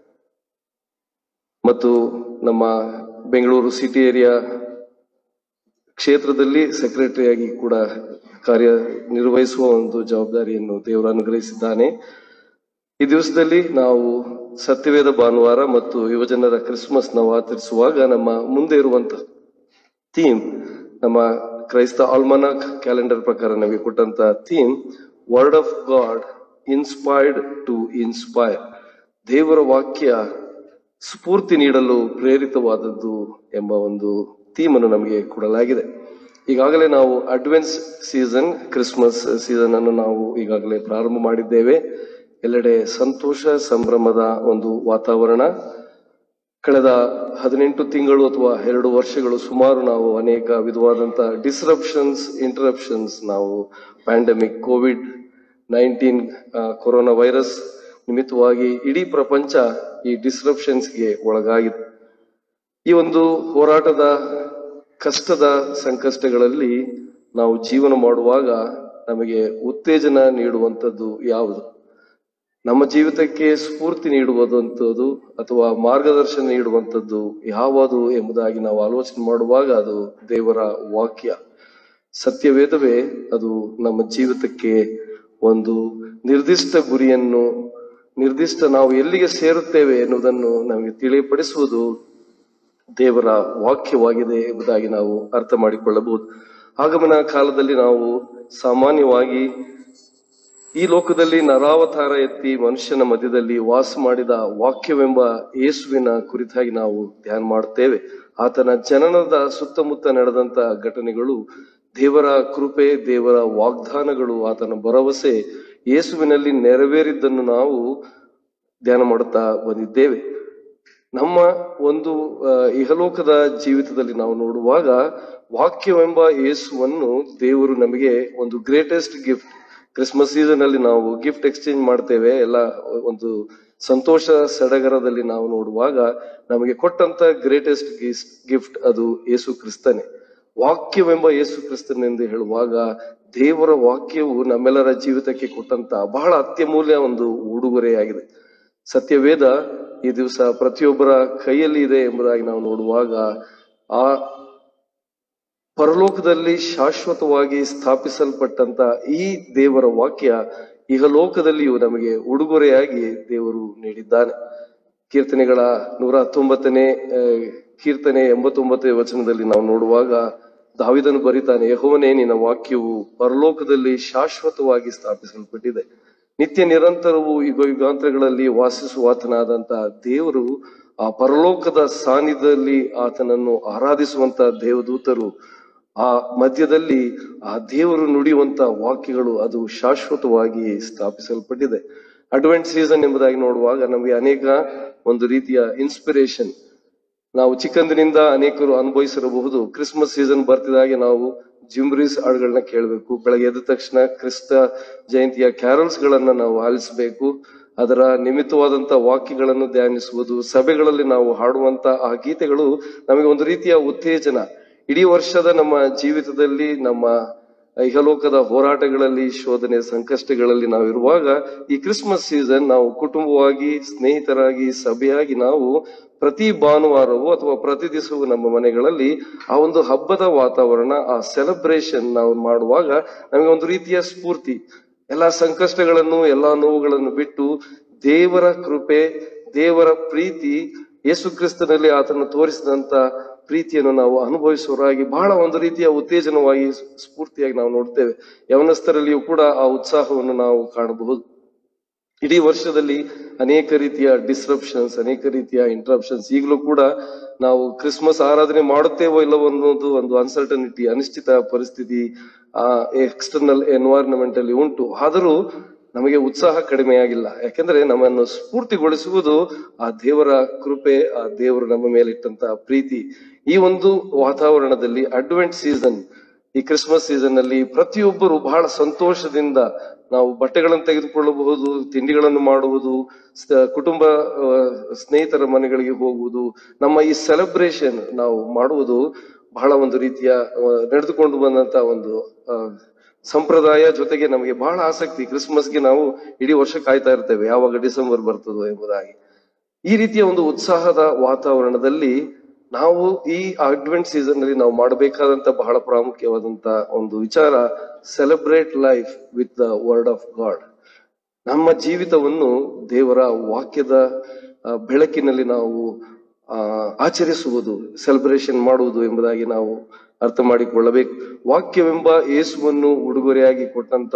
ಮತ್ತು ನಮ್ಮ ಬೆಂಗಳೂರು ಸಿಟಿ ಏರಿಯಾ ಕ್ಷೇತ್ರದಲ್ಲಿ ಸೆಕ್ರೆಟರಿಯಾಗಿ ಕೂಡ ಕಾರ್ಯ ನಿರ್ವಹಿಸುವ ಒಂದು ಜವಾಬ್ದಾರಿಯನ್ನು ದೇವರು ಅನುಗ್ರಹಿಸಿದ್ದಾನೆ ಈ ದಿವಸದಲ್ಲಿ ನಾವು ಸತ್ಯವೇದ ಭಾನುವಾರ ಮತ್ತು ಯುವಜನರ ಕ್ರಿಸ್ಮಸ್ ನಾವು ಆಚರಿಸುವಾಗ ನಮ್ಮ ಮುಂದೆ ಇರುವಂತಹ ಥೀಮ್ ನಮ್ಮ ಕ್ರೈಸ್ತ ಆಲ್ಮನಾಕ್ ಕ್ಯಾಲೆಂಡರ್ ಪ್ರಕಾರ ನಮಗೆ ಕೊಟ್ಟಂತ theme word of God inspired to inspire ದೇವರ ವಾಕ್ಯ ಸ್ಫೂರ್ತಿ ನೀಡಲು ಪ್ರೇರಿತವಾದದ್ದು ಎಂಬ ಒಂದು ಥೀಮ್ ಅನ್ನು ನಮಗೆ ಕೊಡಲಾಗಿದೆ ಈಗಾಗಲೇ ನಾವು ಅಡ್ವೆನ್ಸ್ ಸೀಸನ್ ಕ್ರಿಸ್ಮಸ್ ಸೀಸನ್ ಅನ್ನು ನಾವು ಈಗಾಗಲೇ ಪ್ರಾರಂಭ ಮಾಡಿದ್ದೇವೆ ಎಲ್ಲೆಡೆ ಸಂತೋಷ ಸಂಭ್ರಮದ ಒಂದು ವಾತಾವರಣ ಕಳೆದ ಹದಿನೆಂಟು ತಿಂಗಳು ಅಥವಾ ಎರಡು ವರ್ಷಗಳು ಸುಮಾರು ನಾವು ಅನೇಕ ವಿಧವಾದಂತಹ ಡಿಸ್ರಪ್ಷನ್ಸ್ ಇಂಟರಪ್ಷನ್ಸ್ ನಾವು pandemic COVID nineteen corona virus ನಿಮಿತ್ತವಾಗಿ ಇಡೀ ಪ್ರಪಂಚ ಈ ಡಿಸ್ರಪ್ಷನ್ಸ್ಗೆ ಒಳಗಾಗಿದೆ ಈ ಒಂದು ಹೋರಾಟದ ಕಷ್ಟದ ಸಂಕಷ್ಟಗಳಲ್ಲಿ ನಾವು ಜೀವನ ಮಾಡುವಾಗ ನಮಗೆ ಉತ್ತೇಜನ ನೀಡುವಂಥದ್ದು ಯಾವುದು ನಮ್ಮ ಜೀವಿತಕ್ಕೆ ಸ್ಫೂರ್ತಿ ನೀಡುವುದಂಥದ್ದು ಅಥವಾ ಮಾರ್ಗದರ್ಶನ ನೀಡುವಂಥದ್ದು ಯಾವುದು ಎಂಬುದಾಗಿ ನಾವು ಆಲೋಚನೆ ಮಾಡುವಾಗ ಅದು ದೇವರ ವಾಕ್ಯ ಸತ್ಯವೇದವೇ ಅದು ನಮ್ಮ ಜೀವಿತಕ್ಕೆ ಒಂದು ನಿರ್ದಿಷ್ಟ ಗುರಿಯನ್ನು ನಿರ್ದಿಷ್ಟ ನಾವು ಎಲ್ಲಿಗೆ ಸೇರುತ್ತೇವೆ ಎನ್ನುವುದನ್ನು ನಮಗೆ ತಿಳಿಯಪಡಿಸುವುದು ದೇವರ ವಾಕ್ಯವಾಗಿದೆ ಎಂಬುದಾಗಿ ನಾವು ಅರ್ಥ ಮಾಡಿಕೊಳ್ಳಬಹುದು ಆಗಮನ ಕಾಲದಲ್ಲಿ ನಾವು ಸಾಮಾನ್ಯವಾಗಿ ಈ ಲೋಕದಲ್ಲಿ ನರಾವತಾರ ಎತ್ತಿ ಮನುಷ್ಯನ ಮಧ್ಯದಲ್ಲಿ ವಾಸ ಮಾಡಿದ ವಾಕ್ಯವೆಂಬ ಯೇಸುವಿನ ಕುರಿತಾಗಿ ನಾವು ಧ್ಯಾನ ಮಾಡುತ್ತೇವೆ ಆತನ ಜನನದ ಸುತ್ತಮುತ್ತ ನಡೆದಂತ ಘಟನೆಗಳು ದೇವರ ಕೃಪೆ ದೇವರ ವಾಗ್ದಾನಗಳು ಆತನ ಭರವಸೆ ಯೇಸುವಿನಲ್ಲಿ ನೆರವೇರಿದ್ದನ್ನು ನಾವು ಧ್ಯಾನ ಮಾಡುತ್ತಾ ಬಂದಿದ್ದೇವೆ ನಮ್ಮ ಒಂದು ಆ, ಇಹಲೋಕದ ಜೀವಿತದಲ್ಲಿ ನಾವು ನೋಡುವಾಗ ವಾಕ್ಯವೆಂಬ ಯೇಸುವನ್ನು ದೇವರು ನಮಗೆ ಒಂದು ಗ್ರೇಟೆಸ್ಟ್ ಗಿಫ್ಟ್ ಕ್ರಿಸ್ಮಸ್ ಸೀಸನ್ ಅಲ್ಲಿ ನಾವು ಗಿಫ್ಟ್ ಎಕ್ಸ್ಚೇಂಜ್ ಮಾಡ್ತೇವೆ ಎಲ್ಲ ಒಂದು ಸಂತೋಷ ಸಡಗರದಲ್ಲಿ ನಾವು ನೋಡುವಾಗ ನಮಗೆ ಕೊಟ್ಟಂತ ಗ್ರೇಟೆಸ್ಟ್ ಗಿಫ್ಟ್ ಅದು ಯೇಸು ಕ್ರಿಸ್ತನೇ ವಾಕ್ಯವೆಂಬ ಯೇಸು ಕ್ರಿಸ್ತನೆಂದು ಹೇಳುವಾಗ ದೇವರ ವಾಕ್ಯವು ನಮ್ಮೆಲ್ಲರ ಜೀವಿತಕ್ಕೆ ಕೊಟ್ಟಂತ ಬಹಳ ಅತ್ಯಮೂಲ್ಯ ಒಂದು ಉಡುಗೊರೆಯಾಗಿದೆ ಸತ್ಯವೇದ ಈ ದಿವಸ ಪ್ರತಿಯೊಬ್ಬರ ಕೈಯಲ್ಲಿ ಇದೆ ಎಂಬುದಾಗಿ ನಾವು ನೋಡುವಾಗ ಆ ಪರಲೋಕದಲ್ಲಿ ಶಾಶ್ವತವಾಗಿ ಸ್ಥಾಪಿಸಲ್ಪಟ್ಟಂತ ಈ ದೇವರ ವಾಕ್ಯ ಇಹಲೋಕದಲ್ಲಿಯೂ ನಮಗೆ ಉಡುಗೊರೆಯಾಗಿ ದೇವರು ನೀಡಿದ್ದಾನೆ ಕೀರ್ತನೆಗಳ ನೂರ ಹತ್ತೊಂಬತ್ತನೇ ಆ, ಕೀರ್ತನೆ ಎಂಬತ್ತೊಂಬತ್ತನೇ ವಚನದಲ್ಲಿ ನಾವು ನೋಡುವಾಗ ದಾವಿದನು ಬರಿತಾನೆ ಯಹೋವನೇ ನಿನ್ನ ವಾಕ್ಯವು ಪರಲೋಕದಲ್ಲಿ ಶಾಶ್ವತವಾಗಿ ಸ್ಥಾಪಿಸಲ್ಪಟ್ಟಿದೆ ನಿತ್ಯ ನಿರಂತರವು ಯುಗ ಯುಗಾಂತರಗಳಲ್ಲಿ ವಾಸಿಸುವಾತನಾದಂತ ದೇವರು ಆ ಪರಲೋಕದ ಸಾನ್ನಿಧ್ಯದಲ್ಲಿ ಆತನನ್ನು ಆರಾಧಿಸುವಂತ ದೇವದೂತರು ಆ ಮಧ್ಯದಲ್ಲಿ ಆ ದೇವರು ನುಡಿಯುವಂತ ವಾಕ್ಯಗಳು ಅದು ಶಾಶ್ವತವಾಗಿ ಸ್ಥಾಪಿಸಲ್ಪಟ್ಟಿದೆ ಅಡ್ವೆಂಟ್ ಸೀಸನ್ ಎಂಬುದಾಗಿ ನೋಡುವಾಗ ನಮಗೆ ಅನೇಕ ಒಂದು ರೀತಿಯ ಇನ್ಸ್ಪಿರೇಷನ್ ನಾವು ಚಿಕ್ಕಂದಿನಿಂದ ಅನೇಕರು ಅನುಭವಿಸಿರಬಹುದು ಕ್ರಿಸ್ಮಸ್ ಸೀಸನ್ ಬರ್ತಿದಾಗೆ ನಾವು ಜಿಮ್ರೀಸ್ ಹಾಡುಗಳನ್ನ ಕೇಳಬೇಕು ಬೆಳಗ್ಗೆ ಎದ್ದ ತಕ್ಷಣ ಕ್ರಿಸ್ತ ಜಯಂತಿಯ ಕ್ಯಾರಲ್ಸ್ ಗಳನ್ನ ನಾವು ಆಲಿಸಬೇಕು ಅದರ ನಿಮಿತ್ತವಾದಂತ ವಾಕ್ಯಗಳನ್ನು ಧ್ಯಾನಿಸುವುದು ಸಭೆಗಳಲ್ಲಿ ನಾವು ಹಾಡುವಂತ ಆ ಗೀತೆಗಳು ನಮಗೆ ಒಂದು ರೀತಿಯ ಉತ್ತೇಜನ ಇಡೀ ವರ್ಷದ ನಮ್ಮ ಜೀವಿತದಲ್ಲಿ ನಮ್ಮ ಇಹಲೋಕದ ಹೋರಾಟಗಳಲ್ಲಿ ಶೋಧನೆ ಸಂಕಷ್ಟಗಳಲ್ಲಿ ನಾವು ಇರುವಾಗ ಈ ಕ್ರಿಸ್ಮಸ್ ಸೀಸನ್ ನಾವು ಕುಟುಂಬವಾಗಿ ಸ್ನೇಹಿತರಾಗಿ ಸಭೆಯಾಗಿ ನಾವು ಪ್ರತಿ ಭಾನುವಾರವೂ ಅಥವಾ ಪ್ರತಿ ದಿವಸವೂ ನಮ್ಮ ಮನೆಗಳಲ್ಲಿ ಆ ಒಂದು ಹಬ್ಬದ ವಾತಾವರಣ ಆ ಸೆಲೆಬ್ರೇಷನ್ ನಾವು ಮಾಡುವಾಗ ನಮಗೆ ಒಂದು ರೀತಿಯ ಸ್ಫೂರ್ತಿ ಎಲ್ಲಾ ಸಂಕಷ್ಟಗಳನ್ನು ಎಲ್ಲಾ ನೋವುಗಳನ್ನು ಬಿಟ್ಟು ದೇವರ ಕೃಪೆ ದೇವರ ಪ್ರೀತಿ ಯೇಸು ಕ್ರಿಸ್ತನಲ್ಲಿ ಆತನು ತೋರಿಸಿದಂತ ಪ್ರೀತಿಯನ್ನು ನಾವು ಅನುಭವಿಸುವವರಾಗಿ ಬಹಳ ಒಂದು ರೀತಿಯ ಉತ್ತೇಜನವಾಗಿ ಸ್ಫೂರ್ತಿಯಾಗಿ ನಾವು ನೋಡ್ತೇವೆ ಯವನಸ್ಥರಲ್ಲಿಯೂ ಕೂಡ ಆ ಉತ್ಸಾಹವನ್ನು ನಾವು ಕಾಣಬಹುದು ಇಡೀ ವರ್ಷದಲ್ಲಿ ಅನೇಕ ರೀತಿಯ ಡಿಸ್ರಪ್ಷನ್ಸ್ ಅನೇಕ ರೀತಿಯ ಇಂಟರಪ್ಷನ್ಸ್ ಈಗಲೂ ಕೂಡ ನಾವು ಕ್ರಿಸ್ಮಸ್ ಆರಾಧನೆ ಮಾಡುತ್ತೇವೋ ಇಲ್ಲವೋ ಅನ್ನೋದು ಒಂದು ಅನ್ಸರ್ಟನಿಟಿ ಅನಿಶ್ಚಿತ ಪರಿಸ್ಥಿತಿ ಆ ಎಕ್ಸ್ಟರ್ನಲ್ ಎನ್ವೈರನ್ಮೆಂಟ್ ಅಲ್ಲಿ ಉಂಟು ಆದರೂ ನಮಗೆ ಉತ್ಸಾಹ ಕಡಿಮೆಯಾಗಿಲ್ಲ ಯಾಕೆಂದ್ರೆ ನಮ್ಮನ್ನು ಸ್ಫೂರ್ತಿಗೊಳಿಸುವುದು ಆ ದೇವರ ಕೃಪೆ ಆ ದೇವರು ನಮ್ಮ ಮೇಲೆ ಇಟ್ಟಂತ ಪ್ರೀತಿ ಈ ಒಂದು ವಾತಾವರಣದಲ್ಲಿ ಅಡ್ವೆಂಟ್ ಸೀಸನ್ ಈ ಕ್ರಿಸ್ಮಸ್ ಸೀಸನ್ ಅಲ್ಲಿ ಪ್ರತಿಯೊಬ್ಬರು ಬಹಳ ಸಂತೋಷದಿಂದ ನಾವು ಬಟ್ಟೆಗಳನ್ನು ತೆಗೆದುಕೊಳ್ಳಬಹುದು ತಿಂಡಿಗಳನ್ನು ಮಾಡುವುದು ಸ- ಕುಟುಂಬ ಆ, ಸ್ನೇಹಿತರ ಮನೆಗಳಿಗೆ ಹೋಗುವುದು ನಮ್ಮ ಈ ಸೆಲೆಬ್ರೇಷನ್ ನಾವು ಮಾಡುವುದು ಬಹಳ ಒಂದು ರೀತಿಯ ಆ, ನಡೆದುಕೊಂಡು ಬಂದಂತ ಒಂದು ಆ, ಸಂಪ್ರದಾಯ ಜೊತೆಗೆ ನಮಗೆ ಬಹಳ ಆಸಕ್ತಿ ಕ್ರಿಸ್ಮಸ್ಗೆ ನಾವು ಇಡೀ ವರ್ಷ ಕಾಯ್ತಾ ಇರ್ತೇವೆ ಯಾವಾಗ ಡಿಸೆಂಬರ್ ಬರ್ತದೋ ಎಂಬುದಾಗಿ ಈ ರೀತಿಯ ಒಂದು ಉತ್ಸಾಹದ ವಾತಾವರಣದಲ್ಲಿ ನಾವು ಈ ಅಡ್ವೆಂಟ್ ಸೀಸನ್ ಅಲ್ಲಿ ನಾವು ಮಾಡಬೇಕಾದಂತ ಬಹಳ ಪ್ರಾಮುಖ್ಯವಾದಂತ ಒಂದು ವಿಚಾರ celebrate life with the word of God ನಮ್ಮ ಜೀವಿತವನ್ನು ದೇವರ ವಾಕ್ಯದ ಆ, ಬೆಳಕಿನಲ್ಲಿ ನಾವು ಆ, ಆಚರಿಸುವುದು ಸೆಲೆಬ್ರೇಷನ್ ಮಾಡುವುದು ಎಂಬುದಾಗಿ ನಾವು ಅರ್ಥ ಮಾಡಿಕೊಳ್ಳಬೇಕು ವಾಕ್ಯವೆಂಬ ಯೇಸುವನ್ನು ಉಡುಗೊರೆಯಾಗಿ ಕೊಟ್ಟಂತ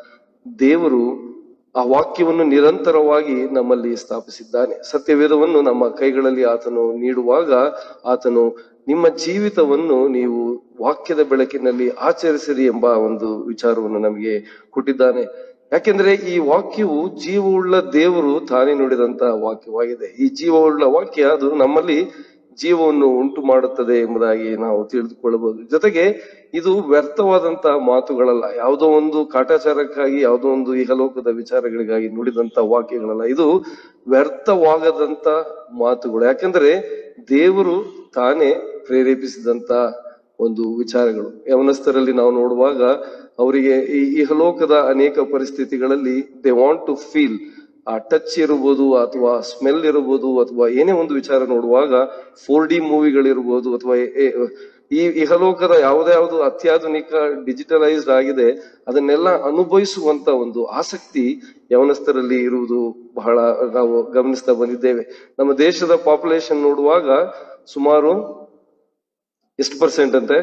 ದೇವರು ಆ ವಾಕ್ಯವನ್ನು ನಿರಂತರವಾಗಿ ನಮ್ಮಲ್ಲಿ ಸ್ಥಾಪಿಸಿದ್ದಾನೆ ಸತ್ಯವೇದವನ್ನು ನಮ್ಮ ಕೈಗಳಲ್ಲಿ ಆತನು ನೀಡುವಾಗ ಆತನು ನಿಮ್ಮ ಜೀವಿತವನ್ನು ನೀವು ವಾಕ್ಯದ ಬೆಳಕಿನಲ್ಲಿ ಆಚರಿಸಿರಿ ಎಂಬ ಒಂದು ವಿಚಾರವನ್ನು ನಮಗೆ ಕೊಟ್ಟಿದ್ದಾನೆ ಯಾಕೆಂದ್ರೆ ಈ ವಾಕ್ಯವು ಜೀವವುಳ್ಳ ದೇವರು ತಾನೇ ನುಡಿದಂತ ವಾಕ್ಯವಾಗಿದೆ ಈ ಜೀವವುಳ್ಳ ವಾಕ್ಯ ಅದು ನಮ್ಮಲ್ಲಿ ಜೀವವನ್ನು ಉಂಟು ಮಾಡುತ್ತದೆ ಎಂಬುದಾಗಿ ನಾವು ತಿಳಿದುಕೊಳ್ಳಬಹುದು ಜೊತೆಗೆ ಇದು ವ್ಯರ್ಥವಾದಂತ ಮಾತುಗಳಲ್ಲ ಯಾವುದೋ ಒಂದು ಕಾಟಾಚಾರಕ್ಕಾಗಿ ಯಾವುದೋ ಒಂದು ಇಹಲೋಕದ ವಿಚಾರಗಳಿಗಾಗಿ ನುಡಿದಂತ ವಾಕ್ಯಗಳಲ್ಲ ಇದು ವ್ಯರ್ಥವಾಗದಂತ ಮಾತುಗಳು ಯಾಕೆಂದ್ರೆ ದೇವರು ತಾನೇ ಪ್ರೇರೇಪಿಸಿದಂತ ಒಂದು ವಿಚಾರಗಳು ಯವನಸ್ಥರಲ್ಲಿ ನಾವು ನೋಡುವಾಗ ಅವರಿಗೆ ಈ ಇಹಲೋಕದ ಅನೇಕ ಪರಿಸ್ಥಿತಿಗಳಲ್ಲಿ they want to feel a touch ಇರಬಹುದು ಅಥವಾ ಸ್ಮೆಲ್ ಇರಬಹುದು ಅಥವಾ ಏನೇ ಒಂದು ವಿಚಾರ ನೋಡುವಾಗ ಫೋರ್ ಡಿ ಮೂವಿಗಳಿರ್ಬೋದು ಅಥವಾ ಎ- ಎ- ಈ ಇಹಲೋಕದ ಯಾವುದೇ ಯಾವುದು ಅತ್ಯಾಧುನಿಕ ಡಿಜಿಟಲೈಸ್ಡ್ ಆಗಿದೆ ಅದನ್ನೆಲ್ಲ ಅನುಭವಿಸುವಂತ ಒಂದು ಆಸಕ್ತಿ ಯವನಸ್ಥರಲ್ಲಿ ಇರುವುದು ಬಹಳ ನಾವು ಗಮನಿಸ್ತಾ ಬಂದಿದ್ದೇವೆ ನಮ್ಮ ದೇಶದ ಪಾಪ್ಯುಲೇಷನ್ ನೋಡುವಾಗ ಸುಮಾರು ಎಷ್ಟು ಪರ್ಸೆಂಟ್ ಅಂತೆ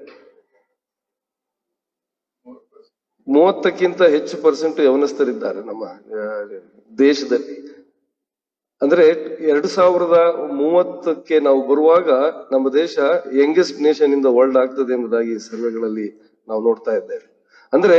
ಮೂವತ್ತಕ್ಕಿಂತ ಹೆಚ್ಚು ಪರ್ಸೆಂಟ್ ಯವನಸ್ಥರಿದ್ದಾರೆ ನಮ್ಮ ಆ, ದೇಶದಲ್ಲಿ ಅಂದ್ರೆ ಎರಡು ಸಾವಿರದ ಮೂವತ್ತಕ್ಕೆ ನಾವು ಬರುವಾಗ ನಮ್ಮ ದೇಶ ಯಂಗೆಸ್ಟ್ ನೇಷನ್ ಇಂದ ವರ್ಲ್ಡ್ ಆಗ್ತದೆ ಎಂಬುದಾಗಿ ಸರ್ವೆಗಳಲ್ಲಿ ನಾವು ನೋಡ್ತಾ ಇದ್ದೇವೆ ಅಂದ್ರೆ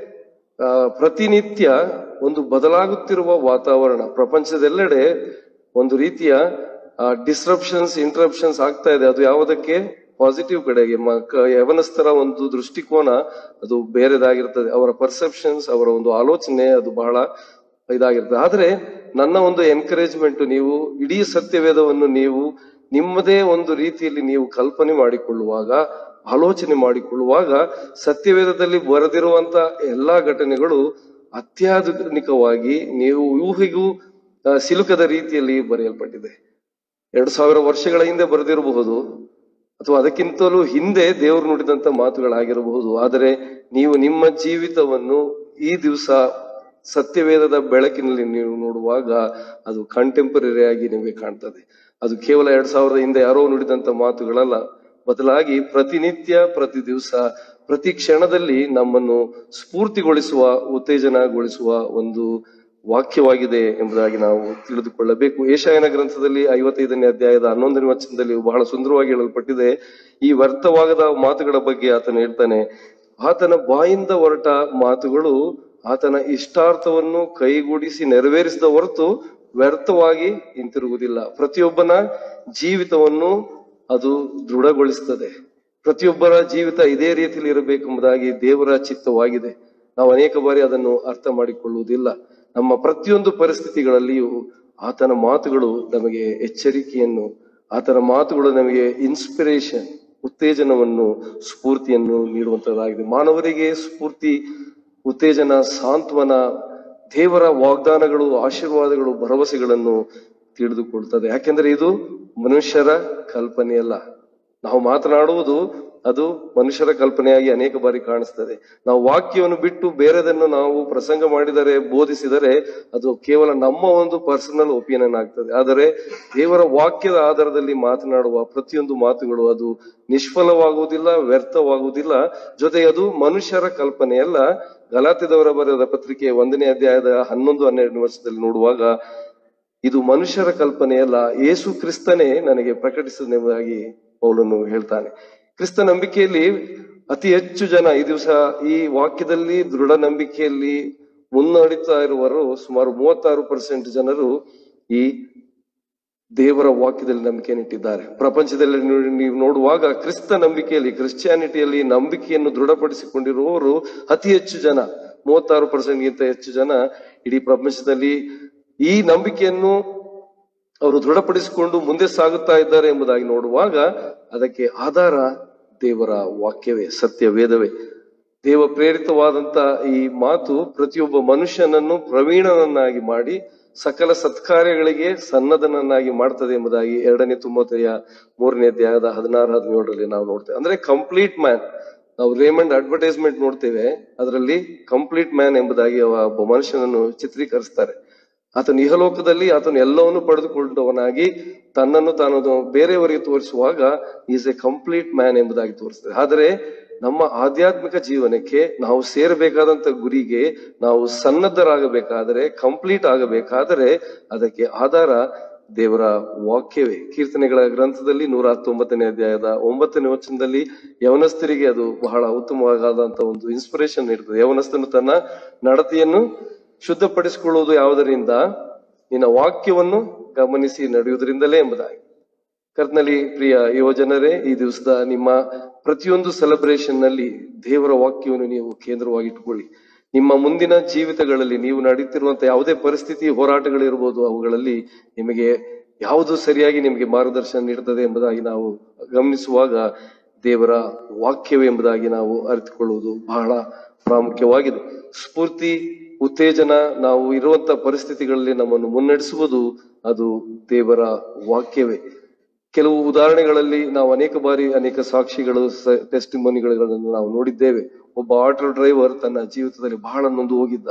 ಆ, ಪ್ರತಿನಿತ್ಯ ಒಂದು ಬದಲಾಗುತ್ತಿರುವ ವಾತಾವರಣ ಪ್ರಪಂಚದೆಲ್ಲೆಡೆ ಒಂದು ರೀತಿಯ ಡಿಸ್ರಪ್ಷನ್ಸ್ ಇಂಟರಪ್ಷನ್ಸ್ ಆಗ್ತಾ ಇದೆ ಅದು ಯಾವುದಕ್ಕೆ ಪಾಸಿಟಿವ್ ಕಡೆಗೆ ಮ- ಯವನಸ್ಥರ ಒಂದು ದೃಷ್ಟಿಕೋನ ಅದು ಬೇರೆದಾಗಿರ್ತದೆ ಅವರ ಪರ್ಸೆಪ್ಷನ್ಸ್ ಅವರ ಒಂದು ಆಲೋಚನೆ ಅದು ಬಹಳ ಇದಾಗಿರ್ತದೆ ಆದ್ರೆ ನನ್ನ ಒಂದು ಎನ್ಕರೇಜ್ಮೆಂಟ್ ನೀವು ಇಡೀ ಸತ್ಯವೇದವನ್ನು ನೀವು ನಿಮ್ಮದೇ ಒಂದು ರೀತಿಯಲ್ಲಿ ನೀವು ಕಲ್ಪನೆ ಮಾಡಿಕೊಳ್ಳುವಾಗ ಆಲೋಚನೆ ಮಾಡಿಕೊಳ್ಳುವಾಗ ಸತ್ಯವೇದದಲ್ಲಿ ಬರೆದಿರುವಂತ ಎಲ್ಲಾ ಘಟನೆಗಳು ಅತ್ಯಾಧುನಿಕವಾಗಿ ನೀವು ಊಹೆಗೂ ಆ, ಸಿಲುಕದ ರೀತಿಯಲ್ಲಿ ಬರೆಯಲ್ಪಟ್ಟಿದೆ ಎರಡು ಸಾವಿರ ವರ್ಷಗಳ ಹಿಂದೆ ಬರೆದಿರಬಹುದು ಅಥವಾ ಅದಕ್ಕಿಂತಲೂ ಹಿಂದೆ ದೇವರು ನುಡಿದಂತ ಮಾತುಗಳಾಗಿರಬಹುದು ಆದರೆ ನೀವು ನಿಮ್ಮ ಜೀವಿತವನ್ನು ಈ ದಿವಸ ಸತ್ಯವೇದದ ಬೆಳಕಿನಲ್ಲಿ ನೀವು ನೋಡುವಾಗ ಅದು ಕಂಟೆಂಪರರಿ ಆಗಿ ನಿಮಗೆ ಕಾಣ್ತದೆ ಅದು ಕೇವಲ ಎರಡ್ ಸಾವಿರದ ಹಿಂದೆ ಯಾರೋ ನುಡಿದಂತ ಮಾತುಗಳಲ್ಲ ಬದಲಾಗಿ ಪ್ರತಿನಿತ್ಯ ಪ್ರತಿ ದಿವಸ ಪ್ರತಿ ಕ್ಷಣದಲ್ಲಿ ನಮ್ಮನ್ನು ಸ್ಫೂರ್ತಿಗೊಳಿಸುವ ಉತ್ತೇಜನಗೊಳಿಸುವ ಒಂದು ವಾಕ್ಯವಾಗಿದೆ ಎಂಬುದಾಗಿ ನಾವು ತಿಳಿದುಕೊಳ್ಳಬೇಕು ಏಷಾಯನ ಗ್ರಂಥದಲ್ಲಿ ಐವತ್ತೈದನೇ ಅಧ್ಯಾಯದ ಹನ್ನೊಂದನೇ ವಚನದಲ್ಲಿ ಬಹಳ ಸುಂದರವಾಗಿ ಹೇಳಲ್ಪಟ್ಟಿದೆ ಈ ವ್ಯರ್ಥವಾಗದ ಮಾತುಗಳ ಬಗ್ಗೆ ಆತನು ಹೇಳ್ತಾನೆ ಆತನ ಬಾಯಿಂದ ಹೊರಟ ಮಾತುಗಳು ಆತನ ಇಷ್ಟಾರ್ಥವನ್ನು ಕೈಗೂಡಿಸಿ ನೆರವೇರಿಸಿದ ಹೊರತು ವ್ಯರ್ಥವಾಗಿ ಹಿಂತಿರುಗುವುದಿಲ್ಲ ಪ್ರತಿಯೊಬ್ಬನ ಜೀವಿತವನ್ನು ಅದು ದೃಢಗೊಳಿಸುತ್ತದೆ ಪ್ರತಿಯೊಬ್ಬರ ಜೀವಿತ ಇದೇ ರೀತಿಯಲ್ಲಿ ಇರಬೇಕೆಂಬುದಾಗಿ ದೇವರ ಚಿತ್ತವಾಗಿದೆ ನಾವು ಅನೇಕ ಬಾರಿ ಅದನ್ನು ಅರ್ಥ ಮಾಡಿಕೊಳ್ಳುವುದಿಲ್ಲ ನಮ್ಮ ಪ್ರತಿಯೊಂದು ಪರಿಸ್ಥಿತಿಗಳಲ್ಲಿಯೂ ಆತನ ಮಾತುಗಳು ನಮಗೆ ಎಚ್ಚರಿಕೆಯನ್ನು ಆತನ ಮಾತುಗಳು ನಮಗೆ ಇನ್ಸ್ಪಿರೇಷನ್ ಉತ್ತೇಜನವನ್ನು ಸ್ಫೂರ್ತಿಯನ್ನು ನೀಡುವಂತದ್ದಾಗಿದೆ ಮಾನವರಿಗೆ ಸ್ಫೂರ್ತಿ ಉತ್ತೇಜನ ಸಾಂತ್ವನ ದೇವರ ವಾಗ್ದಾನಗಳು ಆಶೀರ್ವಾದಗಳು ಭರವಸೆಗಳನ್ನು ತಿಳಿದುಕೊಳ್ತದೆ ಯಾಕೆಂದ್ರೆ ಇದು ಮನುಷ್ಯರ ಕಲ್ಪನೆಯಲ್ಲ ನಾವು ಮಾತನಾಡುವುದು ಅದು ಮನುಷ್ಯರ ಕಲ್ಪನೆಯಾಗಿ ಅನೇಕ ಬಾರಿ ಕಾಣಿಸ್ತದೆ ನಾವು ವಾಕ್ಯವನ್ನು ಬಿಟ್ಟು ಬೇರೆದನ್ನು ನಾವು ಪ್ರಸಂಗ ಮಾಡಿದರೆ ಬೋಧಿಸಿದರೆ ಅದು ಕೇವಲ ನಮ್ಮ ಒಂದು ಪರ್ಸನಲ್ ಒಪಿನಿಯನ್ ಆಗ್ತದೆ ಆದರೆ ದೇವರ ವಾಕ್ಯದ ಆಧಾರದಲ್ಲಿ ಮಾತನಾಡುವ ಪ್ರತಿಯೊಂದು ಮಾತುಗಳು ಅದು ನಿಷ್ಫಲವಾಗುವುದಿಲ್ಲ ವ್ಯರ್ಥವಾಗುವುದಿಲ್ಲ ಜೊತೆಗೆ ಅದು ಮನುಷ್ಯರ ಕಲ್ಪನೆಯಲ್ಲ ಗಲಾತಿದವರ ಬರೆದ ಪತ್ರಿಕೆ ಒಂದನೇ ಅಧ್ಯಾಯದ ಹನ್ನೊಂದು ಹನ್ನೆರಡನೇ ವರ್ಷದಲ್ಲಿ ನೋಡುವಾಗ ಇದು ಮನುಷ್ಯರ ಕಲ್ಪನೆಯಲ್ಲ ಯೇಸು ಕ್ರಿಸ್ತನೇ ನನಗೆ ಪ್ರಕಟಿಸಿದೆಂಬುದಾಗಿ ಪೌಲನು ಹೇಳ್ತಾನೆ ಕ್ರಿಸ್ತ ನಂಬಿಕೆಯಲ್ಲಿ ಅತಿ ಹೆಚ್ಚು ಜನ ಈ ದಿವಸ ಈ ವಾಕ್ಯದಲ್ಲಿ ದೃಢ ನಂಬಿಕೆಯಲ್ಲಿ ಮುನ್ನಡೀತಾ ಇರುವರು ಸುಮಾರು ಮೂವತ್ತಾರು ಪರ್ಸೆಂಟ್ ಜನರು ಈ ದೇವರ ವಾಕ್ಯದಲ್ಲಿ ನಂಬಿಕೆಯನ್ನಿಟ್ಟಿದ್ದಾರೆ ಪ್ರಪಂಚದಲ್ಲಿ ನೀವು- ನೀವು ನೋಡುವಾಗ ಕ್ರಿಸ್ತ ನಂಬಿಕೆಯಲ್ಲಿ ಕ್ರಿಶ್ಚಿಯಾನಿಟಿಯಲ್ಲಿ ನಂಬಿಕೆಯನ್ನು ದೃಢಪಡಿಸಿಕೊಂಡಿರುವವರು ಅತಿ ಹೆಚ್ಚು ಜನ ಮೂವತ್ತಾರು ಪರ್ಸೆಂಟ್ಗಿಂತ ಹೆಚ್ಚು ಜನ ಇಡೀ ಪ್ರಪಂಚದಲ್ಲಿ ಈ ನಂಬಿಕೆಯನ್ನು ಅವರು ದೃಢಪಡಿಸಿಕೊಂಡು ಮುಂದೆ ಸಾಗುತ್ತಾ ಇದ್ದಾರೆ ಎಂಬುದಾಗಿ ನೋಡುವಾಗ ಅದಕ್ಕೆ ಆಧಾರ ದೇವರ ವಾಕ್ಯವೇ ಸತ್ಯ ವೇದವೇ ದೇವ ಪ್ರೇರಿತವಾದಂತ ಈ ಮಾತು ಪ್ರತಿಯೊಬ್ಬ ಮನುಷ್ಯನನ್ನು ಪ್ರವೀಣನನ್ನಾಗಿ ಮಾಡಿ ಸಕಲ ಸತ್ಕಾರ್ಯಗಳಿಗೆ ಸನ್ನದನನ್ನಾಗಿ ಮಾಡ್ತದೆ ಎಂಬುದಾಗಿ ಎರಡನೇ ತುಂಬತೆಯ ಮೂರನೇ ಅಧ್ಯಾಯದ ಹದಿನಾರು ಹದಿನೇಳರಲ್ಲಿ ನಾವು ನೋಡ್ತೇವೆ ಅಂದ್ರೆ ಕಂಪ್ಲೀಟ್ ಮ್ಯಾನ್ ನಾವು ರೇಮಂಡ್ ಅಡ್ವರ್ಟೈಸ್ಮೆಂಟ್ ನೋಡ್ತೇವೆ ಅದರಲ್ಲಿ ಕಂಪ್ಲೀಟ್ ಮ್ಯಾನ್ ಎಂಬುದಾಗಿ ಅವ ಒಬ್ಬ ಮನುಷ್ಯನನ್ನು ಚಿತ್ರೀಕರಿಸ್ತಾರೆ ಆತನು ಇಹಲೋಕದಲ್ಲಿ ಆತನು ಎಲ್ಲವನ್ನು ಪಡೆದುಕೊಂಡವನಾಗಿ ತನ್ನನ್ನು ತಾನು ಬೇರೆಯವರಿಗೆ ತೋರಿಸುವಾಗ ಈಸ್ ಎ ಕಂಪ್ಲೀಟ್ ಮ್ಯಾನ್ ಎಂಬುದಾಗಿ ತೋರಿಸ್ತದೆ ಆದರೆ ನಮ್ಮ ಆಧ್ಯಾತ್ಮಿಕ ಜೀವನಕ್ಕೆ ನಾವು ಸೇರಬೇಕಾದಂತ ಗುರಿಗೆ ನಾವು ಸನ್ನದ್ಧರಾಗಬೇಕಾದರೆ ಕಂಪ್ಲೀಟ್ ಆಗಬೇಕಾದರೆ ಅದಕ್ಕೆ ಆಧಾರ ದೇವರ ವಾಕ್ಯವೇ ಕೀರ್ತನೆಗಳ ಗ್ರಂಥದಲ್ಲಿ ನೂರ ಹತ್ತೊಂಬತ್ತನೇ ಅಧ್ಯಾಯದ ಒಂಬತ್ತನೇ ವಚನದಲ್ಲಿ ಯವನಸ್ಥರಿಗೆ ಅದು ಬಹಳ ಉತ್ತಮವಾದಂತ ಒಂದು ಇನ್ಸ್ಪಿರೇಷನ್ ನೀಡುತ್ತದೆ ಯವನಸ್ಥನು ತನ್ನ ನಡತೆಯನ್ನು ಶುದ್ಧಪಡಿಸಿಕೊಳ್ಳುವುದು ಯಾವುದರಿಂದ ನಿನ್ನ ವಾಕ್ಯವನ್ನು ಗಮನಿಸಿ ನಡೆಯುವುದರಿಂದಲೇ ಎಂಬುದಾಗಿ ಕರ್ತನಲ್ಲಿ ಪ್ರಿಯ ಯುವಜನರೇ ಈ ದಿವಸದ ನಿಮ್ಮ ಪ್ರತಿಯೊಂದು ಸೆಲೆಬ್ರೇಷನ್ ನಲ್ಲಿ ದೇವರ ವಾಕ್ಯವನ್ನು ನೀವು ಕೇಂದ್ರವಾಗಿಟ್ಟುಕೊಳ್ಳಿ ನಿಮ್ಮ ಮುಂದಿನ ಜೀವಿತಗಳಲ್ಲಿ ನೀವು ನಡೀತಿರುವಂತ ಯಾವುದೇ ಪರಿಸ್ಥಿತಿ ಹೋರಾಟಗಳಿರ್ಬೋದು ಅವುಗಳಲ್ಲಿ ನಿಮಗೆ ಯಾವುದು ಸರಿಯಾಗಿ ನಿಮಗೆ ಮಾರ್ಗದರ್ಶನ ನೀಡುತ್ತದೆ ಎಂಬುದಾಗಿ ನಾವು ಗಮನಿಸುವಾಗ ದೇವರ ವಾಕ್ಯವೇ ಎಂಬುದಾಗಿ ನಾವು ಅರಿತುಕೊಳ್ಳುವುದು ಬಹಳ ಪ್ರಾಮುಖ್ಯವಾಗಿದೆ ಸ್ಫೂರ್ತಿ ಉತ್ತೇಜನ ನಾವು ಇರುವಂತ ಪರಿಸ್ಥಿತಿಗಳಲ್ಲಿ ನಮ್ಮನ್ನು ಮುನ್ನಡೆಸುವುದು ಅದು ದೇವರ ವಾಕ್ಯವೇ ಕೆಲವು ಉದಾಹರಣೆಗಳಲ್ಲಿ ನಾವು ಅನೇಕ ಬಾರಿ ಅನೇಕ ಸಾಕ್ಷಿಗಳು ಟೆಸ್ಟಿಮೋನಿಗಳನ್ನು ನಾವು ನೋಡಿದ್ದೇವೆ ಒಬ್ಬ ಆಟೋ ಡ್ರೈವರ್ ತನ್ನ ಜೀವಿತದಲ್ಲಿ ಬಹಳ ನೊಂದು ಹೋಗಿದ್ದ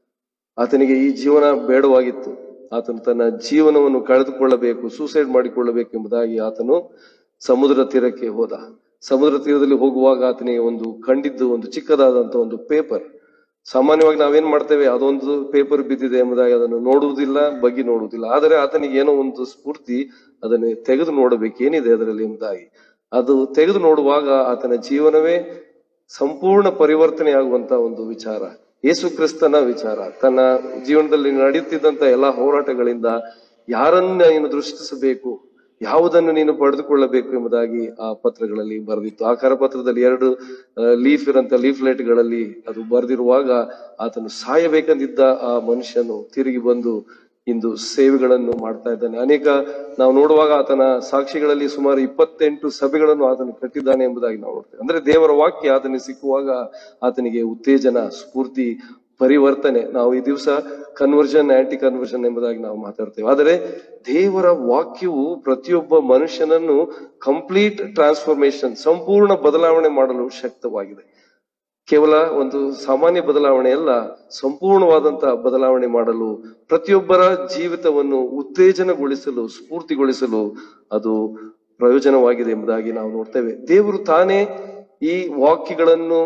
ಆತನಿಗೆ ಈ ಜೀವನ ಬೇಡವಾಗಿತ್ತು ಆತನು ತನ್ನ ಜೀವನವನ್ನು ಕಳೆದುಕೊಳ್ಳಬೇಕು ಸೂಸೈಡ್ ಮಾಡಿಕೊಳ್ಳಬೇಕು ಎಂಬುದಾಗಿ ಆತನು ಸಮುದ್ರ ತೀರಕ್ಕೆ ಹೋದ ಸಮುದ್ರ ತೀರದಲ್ಲಿ ಹೋಗುವಾಗ ಆತನಿಗೆ ಒಂದು ಕಂಡಿದ್ದು ಒಂದು ಚಿಕ್ಕದಾದಂತ ಒಂದು ಪೇಪರ್ ಸಾಮಾನ್ಯವಾಗಿ ನಾವೇನ್ ಮಾಡ್ತೇವೆ ಅದೊಂದು ಪೇಪರ್ ಬಿದ್ದಿದೆ ಎಂಬುದಾಗಿ ಅದನ್ನು ನೋಡುವುದಿಲ್ಲ ಬಗ್ಗಿ ನೋಡುವುದಿಲ್ಲ ಆದರೆ ಆತನಿಗೆ ಏನೋ ಒಂದು ಸ್ಫೂರ್ತಿ ಅದನ್ನು ತೆಗೆದು ನೋಡಬೇಕು ಏನಿದೆ ಅದರಲ್ಲಿ ಎಂಬುದಾಗಿ ಅದು ತೆಗೆದು ನೋಡುವಾಗ ಆತನ ಜೀವನವೇ ಸಂಪೂರ್ಣ ಪರಿವರ್ತನೆ ಆಗುವಂತ ಒಂದು ವಿಚಾರ ಯೇಸು ಕ್ರಿಸ್ತನ ವಿಚಾರ ತನ್ನ ಜೀವನದಲ್ಲಿ ನಡೆಯುತ್ತಿದ್ದಂತ ಎಲ್ಲಾ ಹೋರಾಟಗಳಿಂದ ಯಾರನ್ನ ನೀನು ದೃಷ್ಟಿಸಬೇಕು ಯಾವುದನ್ನು ನೀನು ಪಡೆದುಕೊಳ್ಳಬೇಕು ಎಂಬುದಾಗಿ ಆ ಪತ್ರಗಳಲ್ಲಿ ಬರೆದಿತ್ತು ಆ ಕರಪತ್ರದಲ್ಲಿ ಎರಡು ಲೀಫ್ ಇರಂತ ಲೀಫ್ಲೆಟ್ಗಳಲ್ಲಿ ಅದು ಬರೆದಿರುವಾಗ ಆತನು ಸಾಯಬೇಕಂದಿದ್ದ ಆ ಮನುಷ್ಯನು ತಿರುಗಿ ಬಂದು ಇಂದು ಸೇವೆಗಳನ್ನು ಮಾಡ್ತಾ ಇದ್ದಾನೆ ಅನೇಕ ನಾವು ನೋಡುವಾಗ ಆತನ ಸಾಕ್ಷಿಗಳಲ್ಲಿ ಸುಮಾರು ಇಪ್ಪತ್ತೆಂಟು ಸಭೆಗಳನ್ನು ಆತನು ಕಟ್ಟಿದ್ದಾನೆ ಎಂಬುದಾಗಿ ನಾವು ನೋಡ್ತೇವೆ ಅಂದ್ರೆ ದೇವರ ವಾಕ್ಯ ಆತನಿಗೆ ಸಿಕ್ಕುವಾಗ ಆತನಿಗೆ ಉತ್ತೇಜನ ಸ್ಫೂರ್ತಿ ಪರಿವರ್ತನೆ ನಾವು ಈ ದಿವಸ ಕನ್ವರ್ಷನ್ ಆಂಟಿ ಕನ್ವರ್ಷನ್ ಎಂಬುದಾಗಿ ನಾವು ಮಾತಾಡ್ತೇವೆ ಆದರೆ ದೇವರ ವಾಕ್ಯವು ಪ್ರತಿಯೊಬ್ಬ ಮನುಷ್ಯನನ್ನು ಕಂಪ್ಲೀಟ್ ಟ್ರಾನ್ಸ್ಫಾರ್ಮೇಶನ್ ಸಂಪೂರ್ಣ ಬದಲಾವಣೆ ಮಾಡಲು ಶಕ್ತವಾಗಿದೆ ಕೇವಲ ಒಂದು ಸಾಮಾನ್ಯ ಬದಲಾವಣೆ ಅಲ್ಲ ಸಂಪೂರ್ಣವಾದಂತಹ ಬದಲಾವಣೆ ಮಾಡಲು ಪ್ರತಿಯೊಬ್ಬರ ಜೀವಿತವನ್ನು ಉತ್ತೇಜನಗೊಳಿಸಲು ಸ್ಫೂರ್ತಿಗೊಳಿಸಲು ಅದು ಪ್ರಯೋಜನವಾಗಿದೆ ಎಂಬುದಾಗಿ ನಾವು ನೋಡ್ತೇವೆ ದೇವರು ತಾನೇ ಈ ವಾಕ್ಯಗಳನ್ನು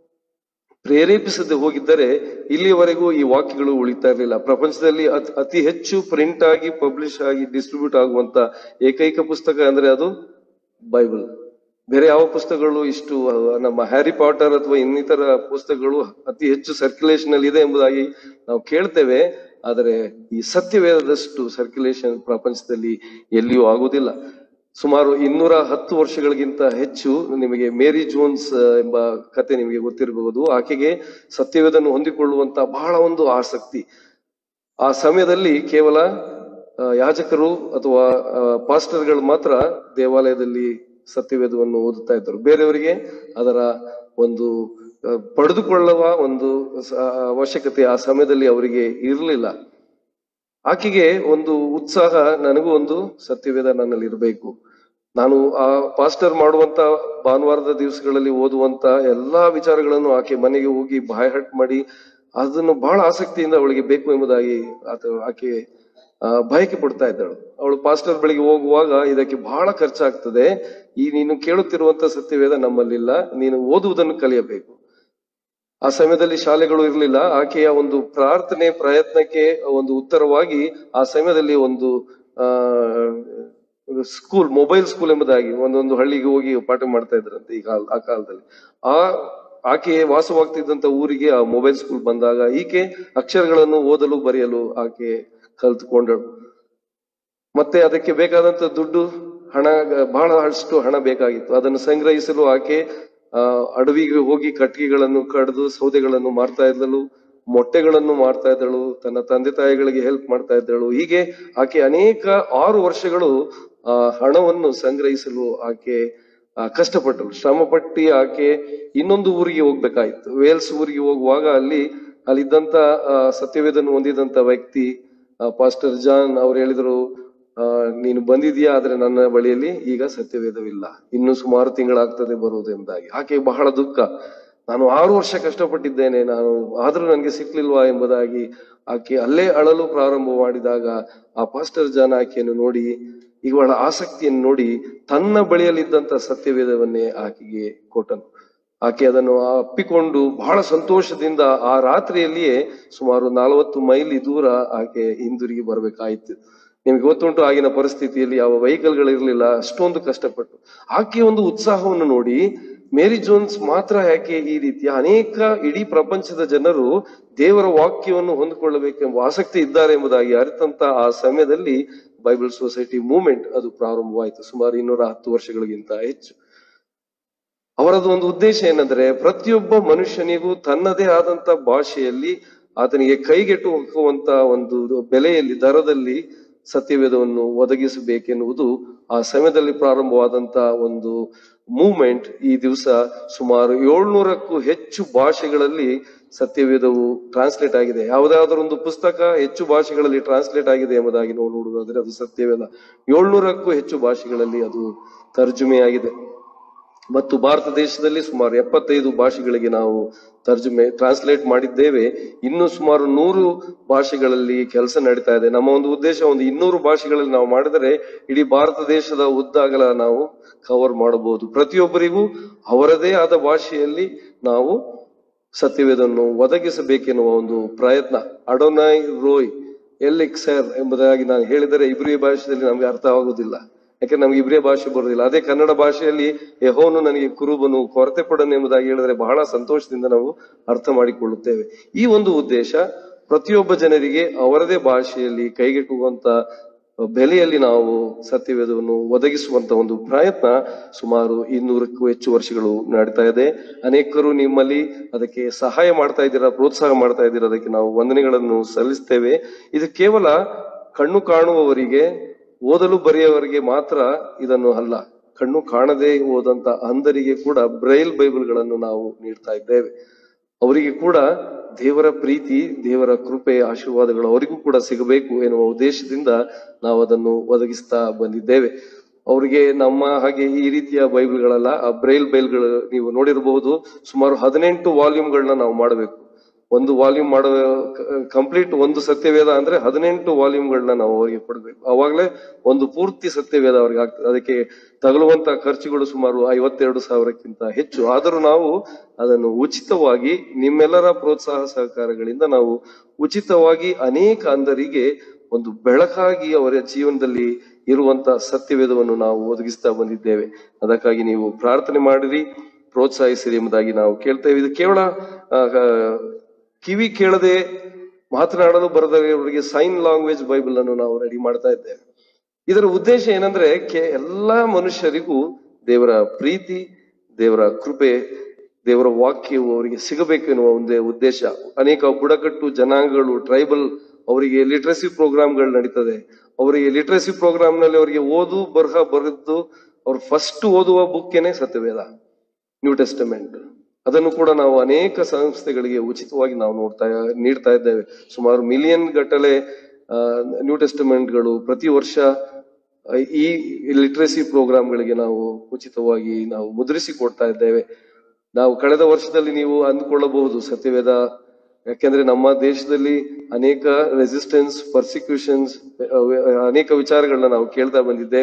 ಪ್ರೇರೇಪಿಸದೆ ಹೋಗಿದ್ದರೆ ಇಲ್ಲಿಯವರೆಗೂ ಈ ವಾಕ್ಯಗಳು ಉಳಿತಾ ಇರಲಿಲ್ಲ ಪ್ರಪಂಚದಲ್ಲಿ ಅತ್- ಅತಿ ಹೆಚ್ಚು ಪ್ರಿಂಟ್ ಆಗಿ ಪಬ್ಲಿಷ್ ಆಗಿ ಡಿಸ್ಟ್ರಿಬ್ಯೂಟ್ ಆಗುವಂತ ಏಕೈಕ ಪುಸ್ತಕ ಅಂದ್ರೆ ಅದು ಬೈಬಲ್ ಬೇರೆ ಯಾವ ಪುಸ್ತಕಗಳು ಇಷ್ಟು ಅಹ್, ನಮ್ಮ ಹ್ಯಾರಿ ಪಾಟರ್ ಅಥವಾ ಇನ್ನಿತರ ಪುಸ್ತಕಗಳು ಅತಿ ಹೆಚ್ಚು ಸರ್ಕ್ಯುಲೇಷನ್ ಅಲ್ಲಿ ಇದೆ ಎಂಬುದಾಗಿ ನಾವು ಕೇಳ್ತೇವೆ ಆದರೆ ಈ ಸತ್ಯವೇದದಷ್ಟು ಸರ್ಕ್ಯುಲೇಷನ್ ಪ್ರಪಂಚದಲ್ಲಿ ಎಲ್ಲಿಯೂ ಆಗುವುದಿಲ್ಲ ಸುಮಾರು ಇನ್ನೂರ ಹತ್ತು ವರ್ಷಗಳಿಗಿಂತ ಹೆಚ್ಚು ನಿಮಗೆ ಮೇರಿ ಜೋನ್ಸ್ ಅಹ್, ಎಂಬ ಕತೆ ನಿಮಗೆ ಗೊತ್ತಿರಬಹುದು ಆಕೆಗೆ ಸತ್ಯವೇದನ್ನು ಹೊಂದಿಕೊಳ್ಳುವಂತ ಬಹಳ ಒಂದು ಆಸಕ್ತಿ ಆ ಸಮಯದಲ್ಲಿ ಕೇವಲ ಆ, ಯಾಜಕರು ಅಥವಾ ಆ, ಪಾಸ್ಟರ್ಗಳು ಮಾತ್ರ ದೇವಾಲಯದಲ್ಲಿ ಸತ್ಯವೇದವನ್ನು ಓದುತ್ತಾ ಇದ್ದರು ಬೇರೆಯವರಿಗೆ ಅದರ ಒಂದು ಆ, ಪಡೆದುಕೊಳ್ಳುವ ಒಂದು ಸ- ಅವಶ್ಯಕತೆ ಆ ಸಮಯದಲ್ಲಿ ಅವರಿಗೆ ಇರಲಿಲ್ಲ ಆಕೆಗೆ ಒಂದು ಉತ್ಸಾಹ ನನಗೂ ಒಂದು ಸತ್ಯವೇದ ನನ್ನಲ್ಲಿ ಇರಬೇಕು ನಾನು ಆ ಪಾಸ್ಟರ್ ಮಾಡುವಂತ ಭಾನುವಾರದ ದಿವಸಗಳಲ್ಲಿ ಓದುವಂತ ಎಲ್ಲಾ ವಿಚಾರಗಳನ್ನು ಆಕೆ ಮನೆಗೆ ಹೋಗಿ ಬಾಯ್ಹಟ್ ಮಾಡಿ ಅದನ್ನು ಬಹಳ ಆಸಕ್ತಿಯಿಂದ ಅವಳಿಗೆ ಬೇಕು ಎಂಬುದಾಗಿ ಆತ ಆಕೆ ಆ, ಬಯಕೆ ಪಡ್ತಾ ಇದ್ದಳು ಅವಳು ಪಾಸ್ಟರ್ ಬಳಿಗೆ ಹೋಗುವಾಗ ಇದಕ್ಕೆ ಬಹಳ ಖರ್ಚಾಗ್ತದೆ ಈ ನೀನು ಕೇಳುತ್ತಿರುವಂತ ಸತ್ಯವೇದ ನಮ್ಮಲ್ಲಿಲ್ಲ ನೀನು ಓದುವುದನ್ನು ಕಲಿಯಬೇಕು ಆ ಸಮಯದಲ್ಲಿ ಶಾಲೆಗಳು ಇರಲಿಲ್ಲ ಆಕೆಯ ಒಂದು ಪ್ರಾರ್ಥನೆ ಪ್ರಯತ್ನಕ್ಕೆ ಒಂದು ಉತ್ತರವಾಗಿ ಆ ಸಮಯದಲ್ಲಿ ಒಂದು ಆ ಸ್ಕೂಲ್ ಮೊಬೈಲ್ ಸ್ಕೂಲ್ ಎಂಬುದಾಗಿ ಒಂದೊಂದು ಹಳ್ಳಿಗೆ ಹೋಗಿ ಪಾಠ ಮಾಡ್ತಾ ಇದ್ರಂತೆ ಈ ಕಾಲ ಆ ಕಾಲದಲ್ಲಿ ಆ ಆಕೆ ವಾಸವಾಗ್ತಿದ್ದಂತ ಊರಿಗೆ ಆ ಮೊಬೈಲ್ ಸ್ಕೂಲ್ ಬಂದಾಗ ಈಕೆ ಅಕ್ಷರಗಳನ್ನು ಓದಲು ಬರೆಯಲು ಆಕೆ ಕಲ್ತ್ಕೊಂಡಳು ಮತ್ತೆ ಅದಕ್ಕೆ ಬೇಕಾದಂತ ದುಡ್ಡು ಹಣ ಬಹಳ ಅಷ್ಟು ಹಣ ಬೇಕಾಗಿತ್ತು ಅದನ್ನು ಸಂಗ್ರಹಿಸಲು ಆಕೆ ಆ ಅಡವಿಗೆ ಹೋಗಿ ಕಟ್ಟಿಗೆಗಳನ್ನು ಕಡಿದು ಸೌದೆಗಳನ್ನು ಮಾರ್ತಾ ಇದ್ದಳು ಮೊಟ್ಟೆಗಳನ್ನು ಮಾರ್ತಾ ಇದ್ದಳು ತನ್ನ ತಂದೆ ತಾಯಿಗಳಿಗೆ ಹೆಲ್ಪ್ ಮಾಡ್ತಾ ಇದ್ದಳು ಹೀಗೆ ಆಕೆ ಅನೇಕ ಆರು ವರ್ಷಗಳು ಆ ಹಣವನ್ನು ಸಂಗ್ರಹಿಸಲು ಆಕೆ ಆ, ಕಷ್ಟಪಟ್ಟಳು ಶ್ರಮಪಟ್ಟಿ ಆಕೆ ಇನ್ನೊಂದು ಊರಿಗೆ ಹೋಗ್ಬೇಕಾಯ್ತು ವೇಲ್ಸ್ ಊರಿಗೆ ಹೋಗುವಾಗ ಅಲ್ಲಿ ಅಲ್ಲಿದ್ದಂತ ಆ, ಸತ್ಯವೇದನ್ನು ಹೊಂದಿದಂತ ವ್ಯಕ್ತಿ ಆ, ಪಾಸ್ಟರ್ ಜಾನ್ ಅವ್ರು ಹೇಳಿದ್ರು ಆ, ನೀನು ಬಂದಿದ್ಯಾ ಆದ್ರೆ ನನ್ನ ಬಳಿಯಲ್ಲಿ ಈಗ ಸತ್ಯವೇದವಿಲ್ಲ ಇನ್ನು ಸುಮಾರು ತಿಂಗಳಾಗ್ತದೆ ಬರುವುದು ಎಂಬುದಾಗಿ ಆಕೆ ಬಹಳ ದುಃಖ ನಾನು ಆರು ವರ್ಷ ಕಷ್ಟಪಟ್ಟಿದ್ದೇನೆ ನಾನು ಆದ್ರೂ ನನಗೆ ಸಿಕ್ಲಿಲ್ವಾ ಎಂಬುದಾಗಿ ಆಕೆ ಅಲ್ಲೇ ಅಳಲು ಪ್ರಾರಂಭ ಮಾಡಿದಾಗ ಆ ಪಾಸ್ಟರ್ ಜಾನ್ ಆಕೆಯನ್ನು ನೋಡಿ ಇವಳ ಆಸಕ್ತಿಯನ್ನು ನೋಡಿ ತನ್ನ ಬಳಿಯಲ್ಲಿದ್ದಂತ ಸತ್ಯವೇದವನ್ನೇ ಆಕೆಗೆ ಕೊಟ್ಟನು ಆಕೆ ಅದನ್ನು ಅಪ್ಪಿಕೊಂಡು ಬಹಳ ಸಂತೋಷದಿಂದ ಆ ರಾತ್ರಿಯಲ್ಲಿಯೇ ಸುಮಾರು ನಲವತ್ತು ಮೈಲಿ ದೂರ ಆಕೆ ಹಿಂದಿರುಗಿ ಬರಬೇಕಾಯಿತು ನಿಮಗೆ ಗೊತ್ತುಂಟು ಆಗಿನ ಪರಿಸ್ಥಿತಿಯಲ್ಲಿ ಯಾವ ವೆಹಿಕಲ್ಗಳಿರ್ಲಿಲ್ಲ ಅಷ್ಟೊಂದು ಕಷ್ಟಪಟ್ಟು ಆಕೆಯ ಒಂದು ಉತ್ಸಾಹವನ್ನು ನೋಡಿ ಮೇರಿ ಜೋನ್ಸ್ ಮಾತ್ರ ಯಾಕೆ ಈ ರೀತಿಯ ಅನೇಕ ಇಡೀ ಪ್ರಪಂಚದ ಜನರು ದೇವರ ವಾಕ್ಯವನ್ನು ಹೊಂದಿಕೊಳ್ಳಬೇಕೆಂಬ ಆಸಕ್ತಿ ಇದ್ದಾರೆ ಎಂಬುದಾಗಿ ಅರಿತಂತ ಆ ಸಮಯದಲ್ಲಿ ಬೈಬಲ್ ಸೊಸೈಟಿ ಮೂವ್ಮೆಂಟ್ ಅದು ಪ್ರಾರಂಭವಾಯಿತು ಸುಮಾರು ಇನ್ನೂರ ಹತ್ತು ವರ್ಷಗಳಿಗಿಂತ ಹೆಚ್ಚು ಅವರದ್ದು ಒಂದು ಉದ್ದೇಶ ಏನಂದ್ರೆ ಪ್ರತಿಯೊಬ್ಬ ಮನುಷ್ಯನಿಗೂ ತನ್ನದೇ ಆದಂತ ಭಾಷೆಯಲ್ಲಿ ಆತನಿಗೆ ಕೈಗೆಟು ಹೋಗುವಂತ ಒಂದು ಬೆಲೆಯಲ್ಲಿ ದರದಲ್ಲಿ ಸತ್ಯವೇದವನ್ನು ಒದಗಿಸಬೇಕೆನ್ನುವುದು ಆ ಸಮಯದಲ್ಲಿ ಪ್ರಾರಂಭವಾದಂತ ಒಂದು ಮೂವ್ಮೆಂಟ್ ಈ ದಿವಸ ಸುಮಾರು ಏಳ್ನೂರಕ್ಕೂ ಹೆಚ್ಚು ಭಾಷೆಗಳಲ್ಲಿ ಸತ್ಯವೇದವು ಟ್ರಾನ್ಸ್ಲೇಟ್ ಆಗಿದೆ ಯಾವುದಾದ್ರೂ ಒಂದು ಪುಸ್ತಕ ಹೆಚ್ಚು ಭಾಷೆಗಳಲ್ಲಿ ಟ್ರಾನ್ಸ್ಲೇಟ್ ಆಗಿದೆ ಎಂಬುದಾಗಿ ನಾವು ನೋಡುವುದಾದ್ರೆ ಅದು ಸತ್ಯವೇದ ಏಳ್ನೂರಕ್ಕೂ ಹೆಚ್ಚು ಭಾಷೆಗಳಲ್ಲಿ ಅದು ತರ್ಜುಮೆಯಾಗಿದೆ ಮತ್ತು ಭಾರತ ದೇಶದಲ್ಲಿ ಸುಮಾರು ಎಪ್ಪತ್ತೈದು ಭಾಷೆಗಳಿಗೆ ನಾವು ತರ್ಜುಮೆ ಟ್ರಾನ್ಸ್ಲೇಟ್ ಮಾಡಿದ್ದೇವೆ ಇನ್ನು ಸುಮಾರು ನೂರು ಭಾಷೆಗಳಲ್ಲಿ ಕೆಲಸ ನಡೀತಾ ಇದೆ ನಮ್ಮ ಒಂದು ಉದ್ದೇಶ ಒಂದು ಇನ್ನೂರು ಭಾಷೆಗಳಲ್ಲಿ ನಾವು ಮಾಡಿದರೆ ಇಡೀ ಭಾರತ ದೇಶದ ಉದ್ದಾಗಲ ನಾವು ಕವರ್ ಮಾಡಬಹುದು ಪ್ರತಿಯೊಬ್ಬರಿಗೂ ಅವರದೇ ಆದ ಭಾಷೆಯಲ್ಲಿ ನಾವು ಸತ್ಯವೇದನ್ನು ಒದಗಿಸಬೇಕೆನ್ನುವ ಒಂದು ಪ್ರಯತ್ನ ಅಡೋನಾಯ್ ರೋಯ್ ಎಲ್ಲಿಕ್ ಸರ್ ಎಂಬುದಾಗಿ ನಾನು ಹೇಳಿದರೆ ಇಬ್ರಿಯ ಭಾಷೆಯಲ್ಲಿ ನಮಗೆ ಅರ್ಥವಾಗುವುದಿಲ್ಲ ಯಾಕಂದ್ರೆ ನಮ್ಗೆ ಇಬ್ರಿಯ ಭಾಷೆ ಬರುವುದಿಲ್ಲ ಅದೇ ಕನ್ನಡ ಭಾಷೆಯಲ್ಲಿ ಯಹೋನು ನನಗೆ ಕುರುಬನು ಕೊರತೆ ಪಡನು ಎಂಬುದಾಗಿ ಹೇಳಿದರೆ ಬಹಳ ಸಂತೋಷದಿಂದ ನಾವು ಅರ್ಥ ಮಾಡಿಕೊಳ್ಳುತ್ತೇವೆ ಈ ಒಂದು ಉದ್ದೇಶ ಪ್ರತಿಯೊಬ್ಬ ಜನರಿಗೆ ಅವರದೇ ಭಾಷೆಯಲ್ಲಿ ಕೈಗೆಟುಕುವಂತ ಬೆಲೆಯಲ್ಲಿ ನಾವು ಸತ್ಯವೇದವನ್ನು ಒದಗಿಸುವಂತ ಒಂದು ಪ್ರಯತ್ನ ಸುಮಾರು ಇನ್ನೂರಕ್ಕೂ ಹೆಚ್ಚು ವರ್ಷಗಳು ನಡೀತಾ ಇದೆ ಅನೇಕರು ನಿಮ್ಮಲ್ಲಿ ಅದಕ್ಕೆ ಸಹಾಯ ಮಾಡ್ತಾ ಇದ್ದೀರಾ ಪ್ರೋತ್ಸಾಹ ಮಾಡ್ತಾ ಇದ್ದೀರಾ ಅದಕ್ಕೆ ನಾವು ವಂದನೆಗಳನ್ನು ಸಲ್ಲಿಸ್ತೇವೆ ಇದು ಕೇವಲ ಕಣ್ಣು ಕಾಣುವವರಿಗೆ ಓದಲು ಬರೆಯುವವರಿಗೆ ಮಾತ್ರ ಇದನ್ನು ಅಲ್ಲ ಕಣ್ಣು ಕಾಣದೆ ಹೋದಂತ ಅಂಧರಿಗೆ ಕೂಡ ಬ್ರೈಲ್ ಬೈಬಲ್ಗಳನ್ನು ನಾವು ನೀಡ್ತಾ ಇದ್ದೇವೆ ಅವರಿಗೆ ಕೂಡ ದೇವರ ಪ್ರೀತಿ ದೇವರ ಕೃಪೆ ಆಶೀರ್ವಾದಗಳು ಅವರಿಗೂ ಕೂಡ ಸಿಗಬೇಕು ಎನ್ನುವ ಉದ್ದೇಶದಿಂದ ನಾವು ಅದನ್ನು ಒದಗಿಸ್ತಾ ಬಂದಿದ್ದೇವೆ ಅವರಿಗೆ ನಮ್ಮ ಹಾಗೆ ಈ ರೀತಿಯ ಬೈಬಲ್ಗಳಲ್ಲ ಆ ಬ್ರೈಲ್ ಬೈಲ್ಗಳು ನೀವು ನೋಡಿರಬಹುದು ಸುಮಾರು ಹದಿನೆಂಟು ವಾಲ್ಯೂಮ್ಗಳನ್ನ ನಾವು ಮಾಡಬೇಕು ಒಂದು ವಾಲ್ಯೂಮ್ ಮಾಡೋ ಕಂಪ್ಲೀಟ್ ಒಂದು ಸತ್ಯವೇದ ಅಂದ್ರೆ ಹದಿನೆಂಟು ವಾಲ್ಯೂಮ್ಗಳನ್ನ ನಾವು ಅವರಿಗೆ ಕೊಡಬೇಕು ಅವಾಗಲೇ ಒಂದು ಪೂರ್ತಿ ಸತ್ಯವೇದ ಅವ್ರಿಗೆ ಆಗ್ತದೆ ಅದಕ್ಕೆ ತಗಲುವಂತ ಖರ್ಚುಗಳು ಸುಮಾರು ಐವತ್ತೆರಡು ಸಾವಿರಕ್ಕಿಂತ ಹೆಚ್ಚು ಆದರೂ ನಾವು ಅದನ್ನು ಉಚಿತವಾಗಿ ನಿಮ್ಮೆಲ್ಲರ ಪ್ರೋತ್ಸಾಹ ಸಹಕಾರಗಳಿಂದ ನಾವು ಉಚಿತವಾಗಿ ಅನೇಕ ಅಂಧರಿಗೆ ಒಂದು ಬೆಳಕಾಗಿ ಅವರ ಜೀವನದಲ್ಲಿ ಇರುವಂತ ಸತ್ಯವೇದವನ್ನು ನಾವು ಒದಗಿಸ್ತಾ ಬಂದಿದ್ದೇವೆ ಅದಕ್ಕಾಗಿ ನೀವು ಪ್ರಾರ್ಥನೆ ಮಾಡಿರಿ ಪ್ರೋತ್ಸಾಹಿಸಿರಿ ಎಂಬುದಾಗಿ ನಾವು ಕೇಳ್ತೇವೆ ಇದು ಕೇವಲ ಆ, ಕಿವಿ ಕೇಳದೆ ಮಾತನಾಡಲು ಬರದವರಿಗೆ ಸೈನ್ ಲ್ಯಾಂಗ್ವೇಜ್ ಬೈಬಲ್ ಅನ್ನು ನಾವು ರೆಡಿ ಮಾಡ್ತಾ ಇದ್ದೇವೆ ಇದರ ಉದ್ದೇಶ ಏನಂದ್ರೆ ಕೆ- ಎಲ್ಲಾ ಮನುಷ್ಯರಿಗೂ ದೇವರ ಪ್ರೀತಿ ದೇವರ ಕೃಪೆ ದೇವರ ವಾಕ್ಯವು ಅವರಿಗೆ ಸಿಗಬೇಕು ಎನ್ನುವ ಒಂದೇ ಉದ್ದೇಶ ಅನೇಕ ಬುಡಕಟ್ಟು ಜನಾಂಗಗಳು ಟ್ರೈಬಲ್ ಅವರಿಗೆ ಲಿಟ್ರಸಿ ಪ್ರೋಗ್ರಾಮ್ಗಳು ನಡೀತದೆ ಅವರಿಗೆ ಲಿಟ್ರಸಿ ಪ್ರೋಗ್ರಾಮ್ ನಲ್ಲಿ ಅವರಿಗೆ ಓದು ಬರಹ ಬರೆದು ಅವ್ರು ಫಸ್ಟ್ ಓದುವ ಬುಕ್ಕೇನೆ ಸತ್ಯವೇದ ನ್ಯೂ ಟೆಸ್ಟಮೆಂಟ್ ಅದನ್ನು ಕೂಡ ನಾವು ಅನೇಕ ಸಂಸ್ಥೆಗಳಿಗೆ ಉಚಿತವಾಗಿ ನಾವು ನೋಡ್ತಾ ನೀಡ್ತಾ ಇದ್ದೇವೆ ಸುಮಾರು ಮಿಲಿಯನ್ ಗಟ್ಟಲೆ ಆ, ನ್ಯೂ ಟೆಸ್ಟಮೆಂಟ್ಗಳು ಪ್ರತಿ ವರ್ಷ ಆ, ಈ ಲಿಟ್ರಸಿ ಪ್ರೋಗ್ರಾಮ್ಗಳಿಗೆ ನಾವು ಉಚಿತವಾಗಿ ನಾವು ಮುದ್ರಿಸಿ ಕೊಡ್ತಾ ಇದ್ದೇವೆ ನಾವು ಕಳೆದ ವರ್ಷದಲ್ಲಿ ನೀವು ಅಂದುಕೊಳ್ಳಬಹುದು ಸತ್ಯವೇದ ಯಾಕೆಂದ್ರೆ ನಮ್ಮ ದೇಶದಲ್ಲಿ ಅನೇಕ ರೆಸಿಸ್ಟೆನ್ಸ್ ಪರ್ಸಿಕ್ಯೂಷನ್ಸ್ ಅನೇಕ ವಿಚಾರಗಳನ್ನ ನಾವು ಕೇಳ್ತಾ ಬಂದಿದ್ದೇವೆ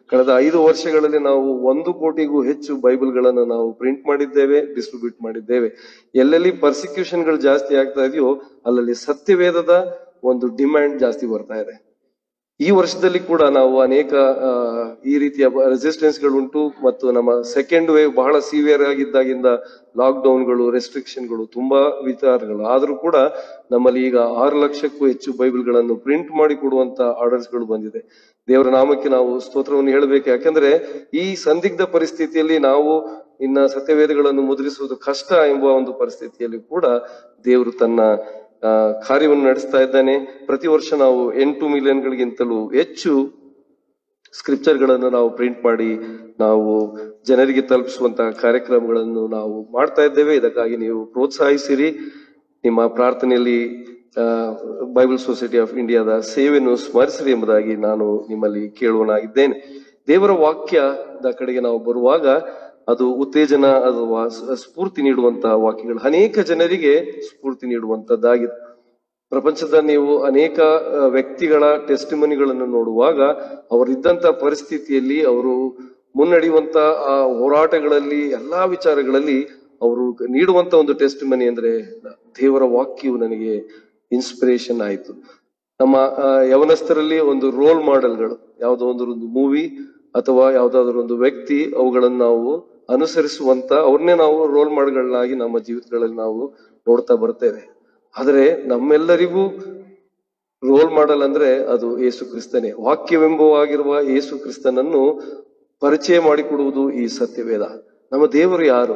ಕಳೆದ ಐದು ವರ್ಷಗಳಲ್ಲಿ ನಾವು ಒಂದು ಕೋಟಿಗೂ ಹೆಚ್ಚು ಬೈಬಲ್ಗಳನ್ನು ನಾವು ಪ್ರಿಂಟ್ ಮಾಡಿದ್ದೇವೆ ಡಿಸ್ಟ್ರಿಬ್ಯೂಟ್ ಮಾಡಿದ್ದೇವೆ ಎಲ್ಲೆಲ್ಲಿ ಪರ್ಸಿಕ್ಯೂಷನ್ ಗಳು ಜಾಸ್ತಿ ಆಗ್ತಾ ಇದೆಯೋ ಅಲ್ಲಲ್ಲಿ ಸತ್ಯವೇದದ ಒಂದು ಡಿಮ್ಯಾಂಡ್ ಜಾಸ್ತಿ ಬರ್ತಾ ಇದೆ ಈ ವರ್ಷದಲ್ಲಿ ಕೂಡ ನಾವು ಅನೇಕ ಆ, ಈ ರೀತಿಯ ರೆಸಿಸ್ಟೆನ್ಸ್ ಗಳು ಮತ್ತು ನಮ್ಮ ಸೆಕೆಂಡ್ ವೇವ್ ಬಹಳ ಸಿವಿಯರ್ ಆಗಿದ್ದಾಗಿಂದ ಲಾಕ್ ಡೌನ್ಗಳು ರೆಸ್ಟ್ರಿಕ್ಷನ್ಗಳು ತುಂಬಾ ವಿಚಾರಗಳು ಆದ್ರೂ ಕೂಡ ನಮ್ಮಲ್ಲಿ ಈಗ ಆರು ಲಕ್ಷಕ್ಕೂ ಹೆಚ್ಚು ಬೈಬಲ್ಗಳನ್ನು ಪ್ರಿಂಟ್ ಮಾಡಿ ಕೊಡುವಂತ ಆರ್ಡರ್ಸ್ ಗಳು ಬಂದಿದೆ ದೇವರ ನಾಮಕ್ಕೆ ನಾವು ಸ್ತೋತ್ರವನ್ನು ಹೇಳಬೇಕು ಯಾಕಂದ್ರೆ ಈ ಸಂದಿಗ್ಧ ಪರಿಸ್ಥಿತಿಯಲ್ಲಿ ನಾವು ಇನ್ನ ಸತ್ಯವೇದಗಳನ್ನು ಮುದ್ರಿಸುವುದು ಕಷ್ಟ ಎಂಬ ಒಂದು ಪರಿಸ್ಥಿತಿಯಲ್ಲಿ ಕೂಡ ದೇವರು ತನ್ನ ಆ, ಕಾರ್ಯವನ್ನು ನಡೆಸ್ತಾ ಇದ್ದಾನೆ ಪ್ರತಿ ವರ್ಷ ನಾವು ಎಂಟು ಮಿಲಿಯನ್ ಗಳಿಗಿಂತಲೂ ಹೆಚ್ಚು ಸ್ಕ್ರಿಪ್ಚರ್ ಗಳನ್ನು ನಾವು ಪ್ರಿಂಟ್ ಮಾಡಿ ನಾವು ಜನರಿಗೆ ತಲುಪಿಸುವಂತಹ ಕಾರ್ಯಕ್ರಮಗಳನ್ನು ನಾವು ಮಾಡ್ತಾ ಇದ್ದೇವೆ ಇದಕ್ಕಾಗಿ ನೀವು ಪ್ರೋತ್ಸಾಹಿಸಿರಿ ನಿಮ್ಮ ಪ್ರಾರ್ಥನೆಯಲ್ಲಿ ಆ, ಬೈಬಲ್ ಸೊಸೈಟಿ ಆಫ್ ಇಂಡಿಯಾದ ಸೇವೆಯನ್ನು ಸ್ಮರಿಸಿರಿ ಎಂಬುದಾಗಿ ನಾನು ನಿಮ್ಮಲ್ಲಿ ಕೇಳುವನಾಗಿದ್ದೇನೆ ದೇವರ ವಾಕ್ಯದ ಕಡೆಗೆ ನಾವು ಬರುವಾಗ ಅದು ಉತ್ತೇಜನ ಅಥವಾ ಸ್- ಸ್ಫೂರ್ತಿ ನೀಡುವಂತಹ ವಾಕ್ಯಗಳು ಅನೇಕ ಜನರಿಗೆ ಸ್ಫೂರ್ತಿ ನೀಡುವಂತದ್ದಾಗಿದೆ ಪ್ರಪಂಚದ ನೀವು ಅನೇಕ ಆ, ವ್ಯಕ್ತಿಗಳ ಟೆಸ್ಟಿಮನಿಗಳನ್ನು ನೋಡುವಾಗ ಅವರಿದ್ದಂತ ಪರಿಸ್ಥಿತಿಯಲ್ಲಿ ಅವರು ಮುನ್ನಡೆಯುವಂತ ಆ ಹೋರಾಟಗಳಲ್ಲಿ ಎಲ್ಲಾ ವಿಚಾರಗಳಲ್ಲಿ ಅವರು ನೀಡುವಂತ ಒಂದು ಟೆಸ್ಟಿಮನಿ ಅಂದ್ರೆ ದೇವರ ವಾಕ್ಯವು ನನಗೆ ಇನ್ಸ್ಪಿರೇಷನ್ ಆಯಿತು ನಮ್ಮ ಆ, ಯವನಸ್ಥರಲ್ಲಿ ಒಂದು ರೋಲ್ ಮಾಡೆಲ್ಗಳು ಯಾವುದೋ ಒಂದು ಒಂದು ಮೂವಿ ಅಥವಾ ಯಾವ್ದಾದ್ರು ಒಂದು ವ್ಯಕ್ತಿ ಅವುಗಳನ್ನು ನಾವು ಅನುಸರಿಸುವಂತ ಅವ್ರನ್ನೇ ನಾವು ರೋಲ್ ಮಾಡೆಲ್ಗಳನ್ನಾಗಿ ನಮ್ಮ ಜೀವಿತಗಳಲ್ಲಿ ನಾವು ನೋಡ್ತಾ ಬರ್ತೇವೆ ಆದರೆ ನಮ್ಮೆಲ್ಲರಿಗೂ ರೋಲ್ ಮಾಡಲ್ ಅಂದ್ರೆ ಅದು ಯೇಸು ಕ್ರಿಸ್ತನೇ ವಾಕ್ಯವೆಂಬವಾಗಿರುವ ಯೇಸು ಕ್ರಿಸ್ತನನ್ನು ಪರಿಚಯ ಮಾಡಿಕೊಡುವುದು ಈ ಸತ್ಯವೇದ ನಮ್ಮ ದೇವರು ಯಾರು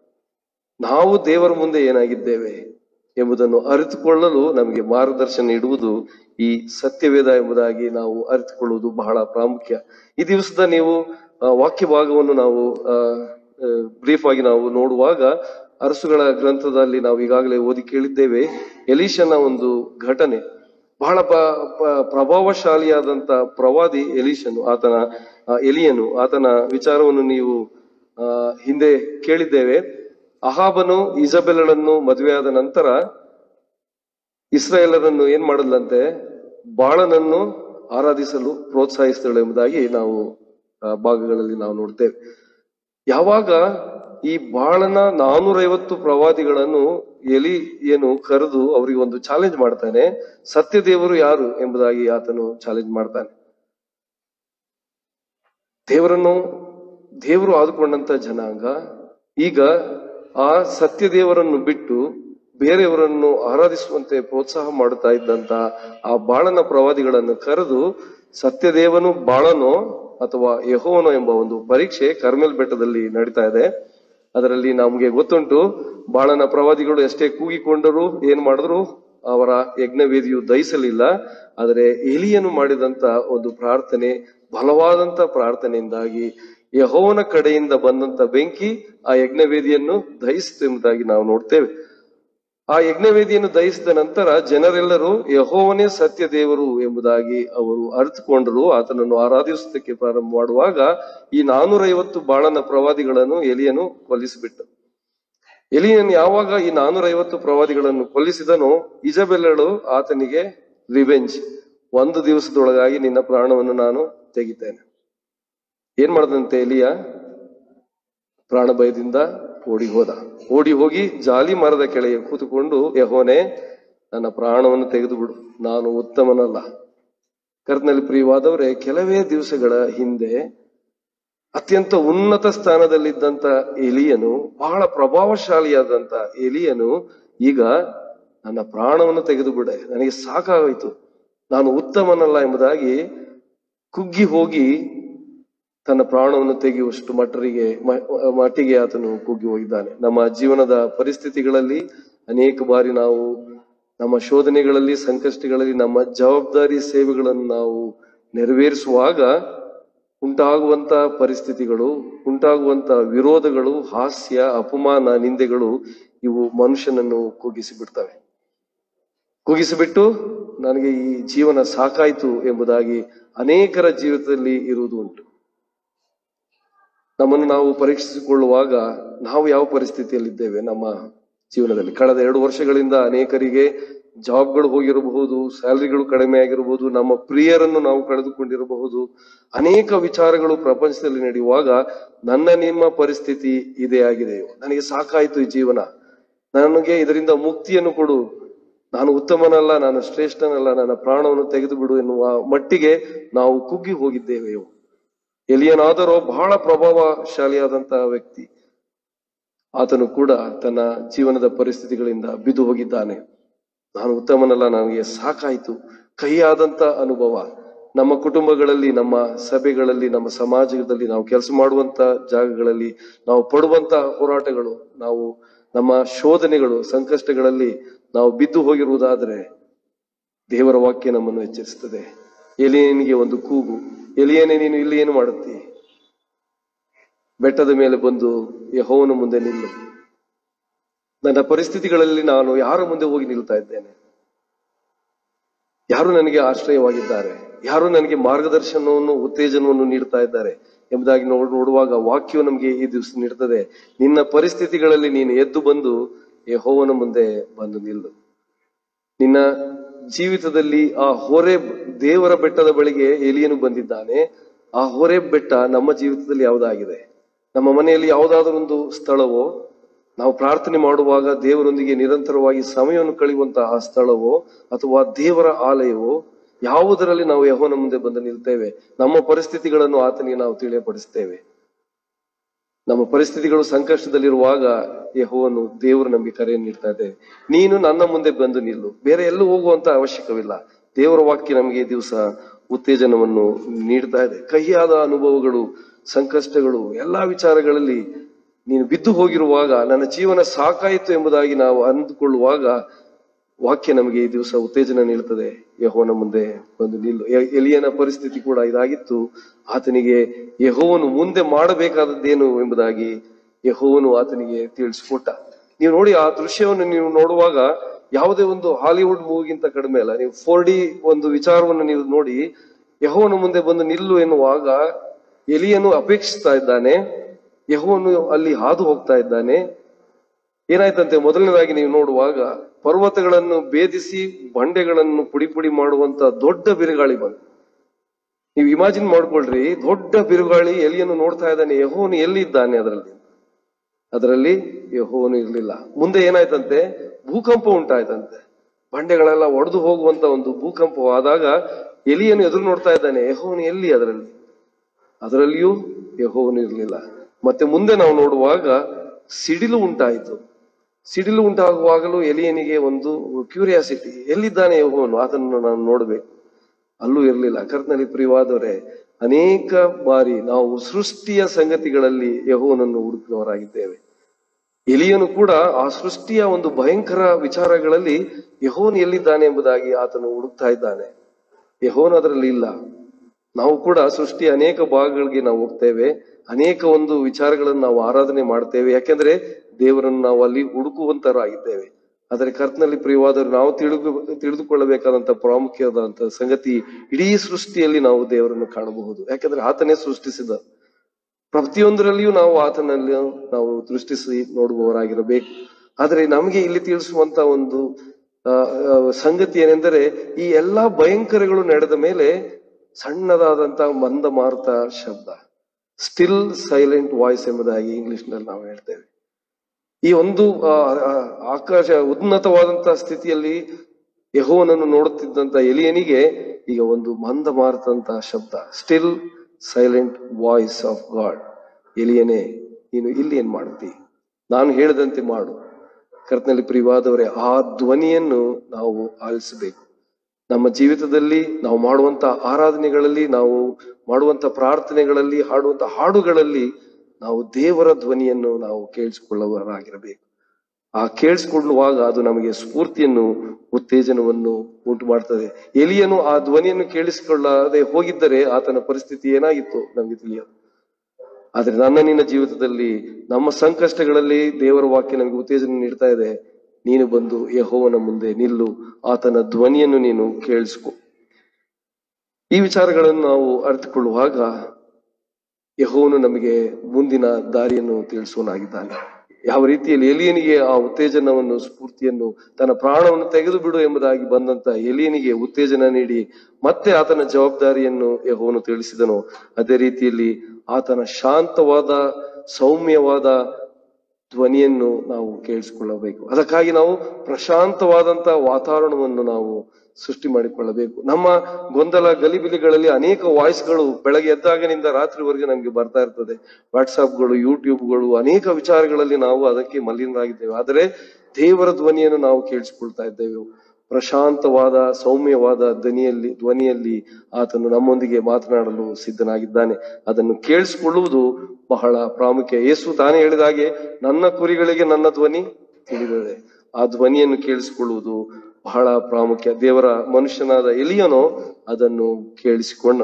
ನಾವು ದೇವರ ಮುಂದೆ ಏನಾಗಿದ್ದೇವೆ ಎಂಬುದನ್ನು ಅರಿತುಕೊಳ್ಳಲು ನಮಗೆ ಮಾರ್ಗದರ್ಶನ ನೀಡುವುದು ಈ ಸತ್ಯವೇದ ಎಂಬುದಾಗಿ ನಾವು ಅರಿತುಕೊಳ್ಳುವುದು ಬಹಳ ಪ್ರಾಮುಖ್ಯ ಈ ದಿವಸದ ನೀವು ಆ, ವಾಕ್ಯ ಭಾಗವನ್ನು ನಾವು ಬ್ರೀಫ್ ಆಗಿ ನಾವು ನೋಡುವಾಗ ಅರಸುಗಳ ಗ್ರಂಥದಲ್ಲಿ ನಾವು ಈಗಾಗಲೇ ಓದಿ ಕೇಳಿದ್ದೇವೆ ಎಲೀಶನ ಒಂದು ಘಟನೆ ಬಹಳ ಪ- ಪ- ಪ್ರಭಾವಶಾಲಿಯಾದಂತ ಪ್ರವಾದಿ ಎಲೀಶನು ಆತನ ಆ, ಎಲಿಯನು ಆತನ ವಿಚಾರವನ್ನು ನೀವು ಆ, ಹಿಂದೆ ಕೇಳಿದ್ದೇವೆ ಅಹಾಬನು ಇಜಬೆಲಳನ್ನು ಮದುವೆಯಾದ ನಂತರ ಇಸ್ರಾಯೇಲರನ್ನು ಏನ್ ಮಾಡಲಂತೆ ಬಾಳನನ್ನು ಆರಾಧಿಸಲು ಪ್ರೋತ್ಸಾಹಿಸಿದಳು ಎಂಬುದಾಗಿ ನಾವು ಆ, ಭಾಗಗಳಲ್ಲಿ ನಾವು ನೋಡ್ತೇವೆ ಯಾವಾಗ ಈ ಬಾಳನ ನಾನೂರೈವತ್ತು ಪ್ರವಾದಿಗಳನ್ನು ಎಲಿ ಏನು ಕರೆದು ಅವರಿಗೆ ಒಂದು ಚಾಲೆಂಜ್ ಮಾಡ್ತಾನೆ ಸತ್ಯ ದೇವರು ಯಾರು ಎಂಬುದಾಗಿ ಆತನು ಚಾಲೆಂಜ್ ಮಾಡ್ತಾನೆ ದೇವರನ್ನು ದೇವರು ಆದುಕೊಂಡಂತ ಜನಾಂಗ ಈಗ ಆ ಸತ್ಯ ದೇವರನ್ನು ಬಿಟ್ಟು ಬೇರೆಯವರನ್ನು ಆರಾಧಿಸುವಂತೆ ಪ್ರೋತ್ಸಾಹ ಮಾಡುತ್ತಾ ಇದ್ದಂತ ಆ ಬಾಳನ ಪ್ರವಾದಿಗಳನ್ನು ಕರೆದು ಸತ್ಯದೇವನು ಬಾಳನೋ ಅಥವಾ ಯಹೋವನೋ ಎಂಬ ಒಂದು ಪರೀಕ್ಷೆ ಕರ್ಮೆಲ್ ಬೆಟ್ಟದಲ್ಲಿ ನಡೀತಾ ಇದೆ ಅದರಲ್ಲಿ ನಮ್ಗೆ ಗೊತ್ತುಂಟು ಬಾಳನ ಪ್ರವಾದಿಗಳು ಎಷ್ಟೇ ಕೂಗಿಕೊಂಡರು ಏನ್ ಮಾಡಿದ್ರು ಅವರ ಯಜ್ಞವೇದಿಯು ದಹಿಸಲಿಲ್ಲ ಆದರೆ ಎಲಿಯನು ಮಾಡಿದಂತ ಒಂದು ಪ್ರಾರ್ಥನೆ ಬಲವಾದಂತ ಪ್ರಾರ್ಥನೆಯಿಂದಾಗಿ ಯಹೋವನ ಕಡೆಯಿಂದ ಬಂದಂತ ಬೆಂಕಿ ಆ ಯಜ್ಞವೇದಿಯನ್ನು ದಹಿಸಿತು ಎಂಬುದಾಗಿ ನಾವು ನೋಡ್ತೇವೆ ಆ ಯಜ್ಞವೇದಿಯನ್ನು ದಹಿಸಿದ ನಂತರ ಜನರೆಲ್ಲರೂ ಯಹೋವನೇ ಸತ್ಯ ದೇವರು ಎಂಬುದಾಗಿ ಅವರು ಅರಿತುಕೊಂಡರು ಆತನನ್ನು ಆರಾಧಿಸುವುದಕ್ಕೆ ಪ್ರಾರಂಭ ಮಾಡುವಾಗ ಈ ನಾನೂರೈವತ್ತು ಬಾಳನ ಪ್ರವಾದಿಗಳನ್ನು ಎಲಿಯನು ಕೊಲ್ಲಿಸಿಬಿಟ್ಟ ಎಲಿಯನ್ ಯಾವಾಗ ಈ ನಾನೂರೈವತ್ತು ಪ್ರವಾದಿಗಳನ್ನು ಕೊಲ್ಲಿಸಿದನೋ ಇಜಬೆಲ್ಲಳು ಆತನಿಗೆ ರಿವೆಂಜ್ ಒಂದು ದಿವಸದೊಳಗಾಗಿ ನಿನ್ನ ಪ್ರಾಣವನ್ನು ನಾನು ತೆಗಿತೇನೆ ಏನ್ ಮಾಡದಂತೆ ಎಲಿಯ ಪ್ರಾಣ ಭಯದಿಂದ ಓಡಿ ಹೋದ ಓಡಿ ಹೋಗಿ ಜಾಲಿ ಮರದ ಕೆಳಗೆ ಕೂತುಕೊಂಡು ಯಹೋನೆ ನನ್ನ ಪ್ರಾಣವನ್ನು ತೆಗೆದು ಬಿಡು ನಾನು ಉತ್ತಮನಲ್ಲ ಕರ್ತನಲ್ಲಿ ಪ್ರಿಯವಾದವರೇ ಕೆಲವೇ ದಿವಸಗಳ ಹಿಂದೆ ಅತ್ಯಂತ ಉನ್ನತ ಸ್ಥಾನದಲ್ಲಿದ್ದಂತ ಎಲಿಯನು ಬಹಳ ಪ್ರಭಾವಶಾಲಿಯಾದಂತ ಎಲಿಯನು ಈಗ ನನ್ನ ಪ್ರಾಣವನ್ನು ತೆಗೆದು ಬಿಡೆ ನನಗೆ ಸಾಕಾಗೋಯ್ತು ನಾನು ಉತ್ತಮನಲ್ಲ ಎಂಬುದಾಗಿ ಕುಗ್ಗಿ ಹೋಗಿ ತನ್ನ ಪ್ರಾಣವನ್ನು ತೆಗೆಯುವಷ್ಟು ಮಟ್ಟರಿಗೆ ಮ- ಮಟ್ಟಿಗೆ ಆತನು ಕುಗ್ಗಿ ಹೋಗಿದ್ದಾನೆ ನಮ್ಮ ಜೀವನದ ಪರಿಸ್ಥಿತಿಗಳಲ್ಲಿ ಅನೇಕ ಬಾರಿ ನಾವು ನಮ್ಮ ಶೋಧನೆಗಳಲ್ಲಿ ಸಂಕಷ್ಟಗಳಲ್ಲಿ ನಮ್ಮ ಜವಾಬ್ದಾರಿ ಸೇವೆಗಳನ್ನು ನಾವು ನೆರವೇರಿಸುವಾಗ ಉಂಟಾಗುವಂತ ಪರಿಸ್ಥಿತಿಗಳು ಉಂಟಾಗುವಂತ ವಿರೋಧಗಳು ಹಾಸ್ಯ ಅಪಮಾನ ನಿಂದೆಗಳು ಇವು ಮನುಷ್ಯನನ್ನು ಕುಗ್ಗಿಸಿ ಬಿಡ್ತವೆ ಕುಗ್ಗಿಸಿಬಿಟ್ಟು ನನಗೆ ಈ ಜೀವನ ಸಾಕಾಯ್ತು ಎಂಬುದಾಗಿ ಅನೇಕರ ಜೀವಿತದಲ್ಲಿ ಇರುವುದು ಉಂಟು ನಮ್ಮನ್ನು ನಾವು ಪರೀಕ್ಷಿಸಿಕೊಳ್ಳುವಾಗ ನಾವು ಯಾವ ಪರಿಸ್ಥಿತಿಯಲ್ಲಿದ್ದೇವೆ ನಮ್ಮ ಜೀವನದಲ್ಲಿ ಕಳೆದ ಎರಡು ವರ್ಷಗಳಿಂದ ಅನೇಕರಿಗೆ ಜಾಬ್ಗಳು ಹೋಗಿರಬಹುದು ಸ್ಯಾಲರಿಗಳು ಕಡಿಮೆ ಆಗಿರಬಹುದು ನಮ್ಮ ಪ್ರಿಯರನ್ನು ನಾವು ಕಳೆದುಕೊಂಡಿರಬಹುದು ಅನೇಕ ವಿಚಾರಗಳು ಪ್ರಪಂಚದಲ್ಲಿ ನಡೆಯುವಾಗ ನನ್ನ ನಿಮ್ಮ ಪರಿಸ್ಥಿತಿ ಇದೇ ಆಗಿದೆ ನನಗೆ ಸಾಕಾಯ್ತು ಈ ಜೀವನ ನನಗೆ ಇದರಿಂದ ಮುಕ್ತಿಯನ್ನು ಕೊಡು ನಾನು ಉತ್ತಮನಲ್ಲ ನಾನು ಶ್ರೇಷ್ಠನಲ್ಲ ನನ್ನ ಪ್ರಾಣವನ್ನು ತೆಗೆದು ಬಿಡು ಎನ್ನುವ ಮಟ್ಟಿಗೆ ನಾವು ಕುಗ್ಗಿ ಹೋಗಿದ್ದೇವೆಯೋ ಎಲಿಯನಾದರೋ ಬಹಳ ಪ್ರಭಾವಶಾಲಿಯಾದಂತಹ ವ್ಯಕ್ತಿ ಆತನು ಕೂಡ ತನ್ನ ಜೀವನದ ಪರಿಸ್ಥಿತಿಗಳಿಂದ ಬಿದ್ದು ಹೋಗಿದ್ದಾನೆ ನಾನು ಉತ್ತಮನಲ್ಲ ನನಗೆ ಸಾಕಾಯ್ತು ಕಹಿಯಾದಂತ ಅನುಭವ ನಮ್ಮ ಕುಟುಂಬಗಳಲ್ಲಿ ನಮ್ಮ ಸಭೆಗಳಲ್ಲಿ ನಮ್ಮ ಸಮಾಜದಲ್ಲಿ ನಾವು ಕೆಲಸ ಮಾಡುವಂತ ಜಾಗಗಳಲ್ಲಿ ನಾವು ಪಡುವಂತ ಹೋರಾಟಗಳು ನಾವು ನಮ್ಮ ಶೋಧನೆಗಳು ಸಂಕಷ್ಟಗಳಲ್ಲಿ ನಾವು ಬಿದ್ದು ಹೋಗಿರುವುದಾದರೆ ದೇವರ ವಾಕ್ಯ ನಮ್ಮನ್ನು ಎಚ್ಚರಿಸುತ್ತದೆ ಎಲಿಯನಿಗೆ ಒಂದು ಕೂಗು ಎಲಿಯನೇ ನೀನು ಇಲ್ಲಿ ಏನು ಮಾಡುತ್ತಿ ಬೆಟ್ಟದ ಮೇಲೆ ಬಂದು ಯಹೋವನ ಮುಂದೆ ನಿಲ್ಲು ನನ್ನ ಪರಿಸ್ಥಿತಿಗಳಲ್ಲಿ ನಾನು ಯಾರ ಮುಂದೆ ಹೋಗಿ ನಿಲ್ತಾ ಇದ್ದೇನೆ ಯಾರು ನನಗೆ ಆಶ್ರಯವಾಗಿದ್ದಾರೆ ಯಾರು ನನಗೆ ಮಾರ್ಗದರ್ಶನವನ್ನು ಉತ್ತೇಜನವನ್ನು ನೀಡ್ತಾ ಇದ್ದಾರೆ ಎಂಬುದಾಗಿ ನೋಡ್ ನೋಡುವಾಗ ವಾಕ್ಯವು ನಮಗೆ ಈ ದಿವಸ ನೀಡುತ್ತದೆ ನಿನ್ನ ಪರಿಸ್ಥಿತಿಗಳಲ್ಲಿ ನೀನು ಎದ್ದು ಬಂದು ಯಹೋವನ ಮುಂದೆ ಬಂದು ನಿಲ್ಲು ನಿನ್ನ ಜೀವಿತದಲ್ಲಿ ಆ ಹೊರೆ ದೇವರ ಬೆಟ್ಟದ ಬಳಿಗೆ ಎಲಿಯನು ಬಂದಿದ್ದಾನೆ ಆ ಹೊರೆ ಬೆಟ್ಟ ನಮ್ಮ ಜೀವಿತದಲ್ಲಿ ಯಾವುದಾಗಿದೆ ನಮ್ಮ ಮನೆಯಲ್ಲಿ ಯಾವುದಾದ್ರೂ ಒಂದು ಸ್ಥಳವೋ ನಾವು ಪ್ರಾರ್ಥನೆ ಮಾಡುವಾಗ ದೇವರೊಂದಿಗೆ ನಿರಂತರವಾಗಿ ಸಮಯವನ್ನು ಕಳೆಯುವಂತಹ ಆ ಸ್ಥಳವೋ ಅಥವಾ ದೇವರ ಆಲಯವೋ ಯಾವುದರಲ್ಲಿ ನಾವು ಯಹೋನ ಮುಂದೆ ಬಂದು ನಿಲ್ತೇವೆ ನಮ್ಮ ಪರಿಸ್ಥಿತಿಗಳನ್ನು ಆತನಿಗೆ ನಾವು ತಿಳಿಯಪಡಿಸ್ತೇವೆ ನಮ್ಮ ಪರಿಸ್ಥಿತಿಗಳು ಸಂಕಷ್ಟದಲ್ಲಿರುವಾಗ ಯಹೋವನು ದೇವರು ನಮಗೆ ಕರೆಯನ್ನು ನೀಡ್ತಾ ಇದ್ದೇವೆ ನೀನು ನನ್ನ ಮುಂದೆ ಬಂದು ನಿಲ್ಲು ಬೇರೆ ಎಲ್ಲೂ ಹೋಗುವಂತ ಅವಶ್ಯಕವಿಲ್ಲ ದೇವರ ವಾಕ್ಯ ನಮಗೆ ಈ ದಿವಸ ಉತ್ತೇಜನವನ್ನು ನೀಡ್ತಾ ಇದೆ ಕಹಿಯಾದ ಅನುಭವಗಳು ಸಂಕಷ್ಟಗಳು ಎಲ್ಲಾ ವಿಚಾರಗಳಲ್ಲಿ ನೀನು ಬಿದ್ದು ಹೋಗಿರುವಾಗ ನನ್ನ ಜೀವನ ಸಾಕಾಯಿತು ಎಂಬುದಾಗಿ ನಾವು ಅಂದುಕೊಳ್ಳುವಾಗ ವಾಕ್ಯ ನಮಗೆ ಈ ದಿವಸ ಉತ್ತೇಜನ ನೀಡುತ್ತದೆ ಯಹೋವನ ಮುಂದೆ ಬಂದು ನಿಲ್ಲು ಎ- ಎಲಿಯನ ಪರಿಸ್ಥಿತಿ ಕೂಡ ಇದಾಗಿತ್ತು ಆತನಿಗೆ ಯಹೋವನು ಮುಂದೆ ಮಾಡಬೇಕಾದದ್ದೇನು ಎಂಬುದಾಗಿ ಯಹೋವನು ಆತನಿಗೆ ತಿಳಿಸಿಕೊಟ್ಟ ನೀವು ನೋಡಿ ಆ ದೃಶ್ಯವನ್ನು ನೀವು ನೋಡುವಾಗ ಯಾವುದೇ ಒಂದು ಹಾಲಿವುಡ್ ಮೂವಿಗಿಂತ ಕಡಿಮೆ ಅಲ್ಲ ನೀವು ಫೋರ್ ಡಿ ಒಂದು ವಿಚಾರವನ್ನು ನೀವು ನೋಡಿ ಯಹೋವನ ಮುಂದೆ ಬಂದು ನಿಲ್ಲು ಎನ್ನುವಾಗ ಎಲಿಯನು ಅಪೇಕ್ಷಿಸ್ತಾ ಇದ್ದಾನೆ ಯಹೋವನು ಅಲ್ಲಿ ಹಾದು ಹೋಗ್ತಾ ಇದ್ದಾನೆ ಏನಾಯ್ತಂತೆ ಮೊದಲನೇದಾಗಿ ನೀವು ನೋಡುವಾಗ ಪರ್ವತಗಳನ್ನು ಭೇದಿಸಿ ಬಂಡೆಗಳನ್ನು ಪುಡಿ ಪುಡಿ ಮಾಡುವಂತ ದೊಡ್ಡ ಬಿರುಗಾಳಿ ಬಂತು ನೀವು ಇಮ್ಯಾಜಿನ್ ಮಾಡ್ಕೊಳ್ರಿ ದೊಡ್ಡ ಬಿರುಗಾಳಿ ಎಲಿಯನ್ನು ನೋಡ್ತಾ ಇದ್ದಾನೆ ಯಹೋವನು ಎಲ್ಲಿದ್ದಾನೆ ಅದರಲ್ಲಿ ಅದರಲ್ಲಿ ಯಹೋವನು ಇರಲಿಲ್ಲ ಮುಂದೆ ಏನಾಯ್ತಂತೆ ಭೂಕಂಪ ಉಂಟಾಯ್ತಂತೆ ಬಂಡೆಗಳೆಲ್ಲ ಒಡೆದು ಹೋಗುವಂತ ಒಂದು ಭೂಕಂಪವಾದಾಗ ಎಲಿಯನ್ನು ಎದುರು ನೋಡ್ತಾ ಇದ್ದಾನೆ ಯಹೋವನು ಎಲ್ಲಿ ಅದರಲ್ಲಿ ಅದರಲ್ಲಿಯೂ ಯಹೋವನು ಇರಲಿಲ್ಲ ಮತ್ತೆ ಮುಂದೆ ನಾವು ನೋಡುವಾಗ ಸಿಡಿಲು ಉಂಟಾಯಿತು ಸಿಡಿಲು ಉಂಟಾಗುವಾಗಲೂ ಎಲಿಯನಿಗೆ ಒಂದು ಕ್ಯೂರಿಯಾಸಿಟಿ ಎಲ್ಲಿದ್ದಾನೆ ಯಹೋವನು ಅದನ್ನು ನಾನು ನೋಡ್ಬೇಕು ಅಲ್ಲೂ ಇರಲಿಲ್ಲ ಕರ್ತನಲ್ಲಿ ಪ್ರಿಯವಾದವರೇ ಅನೇಕ ಬಾರಿ ನಾವು ಸೃಷ್ಟಿಯ ಸಂಗತಿಗಳಲ್ಲಿ ಯಹೋವನನ್ನು ಹುಡುಕಿದವರಾಗಿದ್ದೇವೆ ಎಲಿಯನು ಕೂಡ ಆ ಸೃಷ್ಟಿಯ ಒಂದು ಭಯಂಕರ ವಿಚಾರಗಳಲ್ಲಿ ಯಹೋವನು ಎಲ್ಲಿದ್ದಾನೆ ಎಂಬುದಾಗಿ ಆತನು ಹುಡುಕ್ತಾ ಇದ್ದಾನೆ ಯಹೋವನು ಅದರಲ್ಲಿ ಇಲ್ಲ ನಾವು ಕೂಡ ಸೃಷ್ಟಿಯ ಅನೇಕ ಭಾಗಗಳಿಗೆ ನಾವು ಹೋಗ್ತೇವೆ ಅನೇಕ ಒಂದು ವಿಚಾರಗಳನ್ನು ನಾವು ಆರಾಧನೆ ಮಾಡ್ತೇವೆ ಯಾಕೆಂದ್ರೆ ದೇವರನ್ನು ನಾವು ಅಲ್ಲಿ ಹುಡುಕುವಂತರಾಗಿದ್ದೇವೆ ಆದರೆ ಕರ್ತನಲ್ಲಿ ಪ್ರಿಯವಾದರು ನಾವು ತಿಳಿದು ತಿಳಿದುಕೊಳ್ಳಬೇಕಾದಂತ ಪ್ರಾಮುಖ್ಯವಾದಂತ ಸಂಗತಿ ಇಡೀ ಸೃಷ್ಟಿಯಲ್ಲಿ ನಾವು ದೇವರನ್ನು ಕಾಣಬಹುದು ಯಾಕೆಂದ್ರೆ ಆತನೇ ಸೃಷ್ಟಿಸಿದ ಪ್ರತಿಯೊಂದರಲ್ಲಿಯೂ ನಾವು ಆತನಲ್ಲಿ ನಾವು ದೃಷ್ಟಿಸಿ ನೋಡುವವರಾಗಿರಬೇಕು ಆದರೆ ನಮಗೆ ಇಲ್ಲಿ ತಿಳಿಸುವಂತ ಒಂದು ಆ, ಆ, ಸಂಗತಿ ಏನೆಂದರೆ ಈ ಎಲ್ಲಾ ಭಯಂಕರಗಳು ನಡೆದ ಮೇಲೆ ಸಣ್ಣದಾದಂತ ಮಂದ ಮಾರುತ ಶಬ್ದ ಸ್ಟಿಲ್ ಸೈಲೆಂಟ್ ವಾಯ್ಸ್ ಎಂಬುದಾಗಿ ಇಂಗ್ಲಿಷ್ ನಲ್ಲಿ ನಾವು ಹೇಳ್ತೇವೆ ಈ ಒಂದು ಆ, ಆ, ಆಕಾಶ ಉನ್ನತವಾದಂತಹ ಸ್ಥಿತಿಯಲ್ಲಿ ಯಹೋವನನ್ನು ನೋಡುತ್ತಿದ್ದಂತ ಎಲಿಯನಿಗೆ ಈಗ ಒಂದು ಮಂದ ಮಾರುತಂತಹ ಶಬ್ದ still silent voice of God ಎಲಿಯನೇ ನೀನು ಇಲ್ಲಿ ಏನ್ ಮಾಡ್ತಿ ನಾನು ಹೇಳಿದಂತೆ ಮಾಡು ಕರ್ತನಲ್ಲಿ ಪ್ರಿಯವಾದವರೇ ಆ ಧ್ವನಿಯನ್ನು ನಾವು ಆಲಿಸಬೇಕು ನಮ್ಮ ಜೀವಿತದಲ್ಲಿ ನಾವು ಮಾಡುವಂತ ಆರಾಧನೆಗಳಲ್ಲಿ ನಾವು ಮಾಡುವಂತ ಪ್ರಾರ್ಥನೆಗಳಲ್ಲಿ ಹಾಡುವಂತ ಹಾಡುಗಳಲ್ಲಿ ನಾವು ದೇವರ ಧ್ವನಿಯನ್ನು ನಾವು ಕೇಳಿಸಿಕೊಳ್ಳುವವರಾಗಿರಬೇಕು ಆ ಕೇಳಿಸಿಕೊಳ್ಳುವಾಗ ಅದು ನಮಗೆ ಸ್ಫೂರ್ತಿಯನ್ನು ಉತ್ತೇಜನವನ್ನು ಉಂಟು ಮಾಡ್ತದೆ ಎಲಿಯನು ಆ ಧ್ವನಿಯನ್ನು ಕೇಳಿಸಿಕೊಳ್ಳದೆ ಹೋಗಿದ್ದರೆ ಆತನ ಪರಿಸ್ಥಿತಿ ಏನಾಗಿತ್ತು ನಮಗೆ ತಿಳಿಯದು ಆದ್ರೆ ನನ್ನ ನಿನ್ನ ಜೀವಿತದಲ್ಲಿ ನಮ್ಮ ಸಂಕಷ್ಟಗಳಲ್ಲಿ ದೇವರ ವಾಕ್ಯ ನಮಗೆ ಉತ್ತೇಜನ ನೀಡ್ತಾ ಇದೆ ನೀನು ಬಂದು ಯಹೋವನ ಮುಂದೆ ನಿಲ್ಲು ಆತನ ಧ್ವನಿಯನ್ನು ನೀನು ಕೇಳಿಸ್ಕೊ ಈ ವಿಚಾರಗಳನ್ನು ನಾವು ಅರಿತುಕೊಳ್ಳುವಾಗ ಯಹೋವನು ನಮಗೆ ಮುಂದಿನ ದಾರಿಯನ್ನು ತಿಳಿಸುವನಾಗಿದ್ದಾನೆ ಯಾವ ರೀತಿಯಲ್ಲಿ ಎಲಿಯನಿಗೆ ಆ ಉತ್ತೇಜನವನ್ನು ಸ್ಫೂರ್ತಿಯನ್ನು ತನ್ನ ಪ್ರಾಣವನ್ನು ತೆಗೆದು ಬಿಡು ಎಂಬುದಾಗಿ ಬಂದಂತ ಎಲಿಯನಿಗೆ ಉತ್ತೇಜನ ನೀಡಿ ಮತ್ತೆ ಆತನ ಜವಾಬ್ದಾರಿಯನ್ನು ಯೆಹೋವನು ತಿಳಿಸಿದನು ಅದೇ ರೀತಿಯಲ್ಲಿ ಆತನ ಶಾಂತವಾದ ಸೌಮ್ಯವಾದ ಧ್ವನಿಯನ್ನು ನಾವು ಕೇಳಿಸಿಕೊಳ್ಳಬೇಕು ಅದಕ್ಕಾಗಿ ನಾವು ಪ್ರಶಾಂತವಾದಂತ ವಾತಾವರಣವನ್ನು ನಾವು ಸೃಷ್ಟಿ ಮಾಡಿಕೊಳ್ಳಬೇಕು ನಮ್ಮ ಗೊಂದಲ ಗಲಿಬಿಲಿಗಳಲ್ಲಿ ಅನೇಕ ವಾಯ್ಸ್ಗಳು ಬೆಳಗ್ಗೆ ಎದ್ದಾಗನಿಂದ ರಾತ್ರಿವರೆಗೆ ನಮ್ಗೆ ಬರ್ತಾ ಇರ್ತದೆ ವಾಟ್ಸಾಪ್ಗಳು ಯೂಟ್ಯೂಬ್ಗಳು ಅನೇಕ ವಿಚಾರಗಳಲ್ಲಿ ನಾವು ಅದಕ್ಕೆ ಮಲಿನರಾಗಿದ್ದೇವೆ ಆದರೆ ದೇವರ ಧ್ವನಿಯನ್ನು ನಾವು ಕೇಳಿಸಿಕೊಳ್ತಾ ಇದ್ದೇವೆ ಪ್ರಶಾಂತವಾದ ಸೌಮ್ಯವಾದ ಧ್ವನಿಯಲ್ಲಿ ಧ್ವನಿಯಲ್ಲಿ ಆತನು ನಮ್ಮೊಂದಿಗೆ ಮಾತನಾಡಲು ಸಿದ್ಧನಾಗಿದ್ದಾನೆ ಅದನ್ನು ಕೇಳಿಸಿಕೊಳ್ಳುವುದು ಬಹಳ ಪ್ರಾಮುಖ್ಯ ಯೇಸು ತಾನೇ ಹೇಳಿದ ಹಾಗೆ ನನ್ನ ಕುರಿಗಳಿಗೆ ನನ್ನ ಧ್ವನಿ ತಿಳಿದಿದೆ ಆ ಧ್ವನಿಯನ್ನು ಕೇಳಿಸಿಕೊಳ್ಳುವುದು ಬಹಳ ಪ್ರಾಮುಖ್ಯ ದೇವರ ಮನುಷ್ಯನಾದ ಎಲಿಯನೋ ಅದನ್ನು ಕೇಳಿಸಿಕೊಂಡ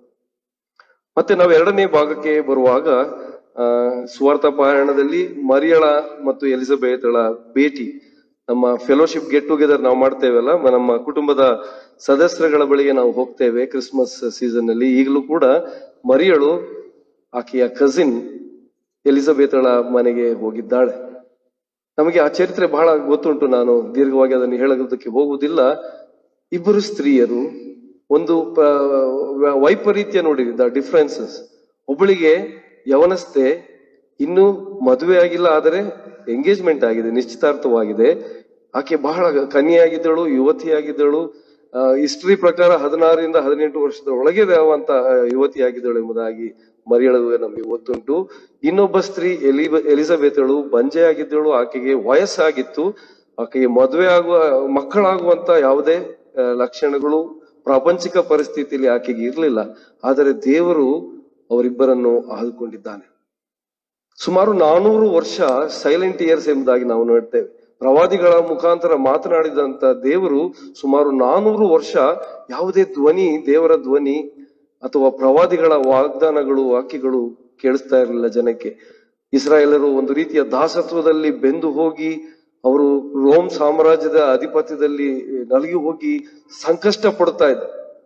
ಮತ್ತೆ ನಾವು ಎರಡನೇ ಭಾಗಕ್ಕೆ ಬರುವಾಗ ಆ ಸುವಾರ್ಥ ಪಾರಾಯಣದಲ್ಲಿ ಮರಿಯಳ ಮತ್ತು ಎಲಿಜಬೆತ್ಳ ಭೇಟಿ ನಮ್ಮ ಫೆಲೋಶಿಪ್ ಗೆಟ್ ಟುಗೆದರ್ ನಾವು ಮಾಡ್ತೇವಲ್ಲ ಮ- ನಮ್ಮ ಕುಟುಂಬದ ಸದಸ್ಯರುಗಳ ಬಳಿಗೆ ನಾವು ಹೋಗ್ತೇವೆ ಕ್ರಿಸ್ಮಸ್ ಸೀಸನ್ ಅಲ್ಲಿ ಈಗಲೂ ಕೂಡ ಮರಿಯಳು ಆಕೆಯ ಕಸಿನ್ ಎಲಿಜಬೆತ್ಳ ಮನೆಗೆ ಹೋಗಿದ್ದಾಳೆ ನಮಗೆ ಆ ಚರಿತ್ರೆ ಬಹಳ ಗೊತ್ತುಂಟು ನಾನು ದೀರ್ಘವಾಗಿ ಅದನ್ನು ಹೇಳೋದಕ್ಕೆ ಹೋಗುವುದಿಲ್ಲ ಇಬ್ಬರು ಸ್ತ್ರೀಯರು ಒಂದು ಪ- ವ- ವೈಪರೀತ್ಯ ನೋಡಿ ದ ಡಿಫ್ರೆನ್ಸಸ್ ಒಬ್ಬಳಿಗೆ ಯವನಸ್ಥೆ ಇನ್ನು ಮದುವೆ ಆಗಿಲ್ಲ ಆದರೆ ಎಂಗೇಜ್ಮೆಂಟ್ ಆಗಿದೆ ನಿಶ್ಚಿತಾರ್ಥವಾಗಿದೆ ಆಕೆ ಬಹಳ ಕನ್ಯೆಯಾಗಿದ್ದಳು ಯುವತಿಯಾಗಿದ್ದಳು ಹಿಸ್ಟ್ರಿ ಪ್ರಕಾರ ಹದಿನಾರರಿಂದ ಹದಿನೆಂಟು ವರ್ಷದ ಒಳಗೆ ಇರುವಂತ ಯುವತಿಯಾಗಿದ್ದಳು ಎಂಬುದಾಗಿ ಮರಿಯಳುವೆ ನಮಗೆ ಗೊತ್ತುಂಟು ಇನ್ನೊಬ್ಬ ಸ್ತ್ರೀ ಎಲಿ ಎಲಿಜಬೆತ್ಳು ಬಂಜೆಯಾಗಿದ್ದಳು ಆಕೆಗೆ ವಯಸ್ಸಾಗಿತ್ತು ಆಕೆಗೆ ಮದುವೆ ಆಗುವ ಮಕ್ಕಳಾಗುವಂತ ಯಾವುದೇ ಆ, ಲಕ್ಷಣಗಳು ಪ್ರಾಪಂಚಿಕ ಪರಿಸ್ಥಿತಿಯಲ್ಲಿ ಆಕೆಗೆ ಇರಲಿಲ್ಲ ಆದರೆ ದೇವರು ಅವರಿಬ್ಬರನ್ನು ಆದುಕೊಂಡಿದ್ದಾನೆ ಸುಮಾರು ನಾನೂರು ವರ್ಷ ಸೈಲೆಂಟ್ ಇಯರ್ಸ್ ಎಂಬುದಾಗಿ ನಾವು ನೋಡ್ತೇವೆ ಪ್ರವಾದಿಗಳ ಮುಖಾಂತರ ಮಾತನಾಡಿದಂತ ದೇವರು ಸುಮಾರು ನಾನೂರು ವರ್ಷ ಯಾವುದೇ ಧ್ವನಿ ದೇವರ ಧ್ವನಿ ಅಥವಾ ಪ್ರವಾದಿಗಳ ವಾಗ್ದಾನಗಳು ವಾಕ್ಯಗಳು ಕೇಳಿಸ್ತಾ ಇರಲಿಲ್ಲ ಜನಕ್ಕೆ ಇಸ್ರಾಯೇಲರು ಒಂದು ರೀತಿಯ ದಾಸತ್ವದಲ್ಲಿ ಬೆಂದು ಹೋಗಿ ಅವರು ರೋಮ್ ಸಾಮ್ರಾಜ್ಯದ ಅಧಿಪತ್ಯದಲ್ಲಿ ನಲಗಿ ಹೋಗಿ ಸಂಕಷ್ಟ ಪಡ್ತಾ ಇದ್ದ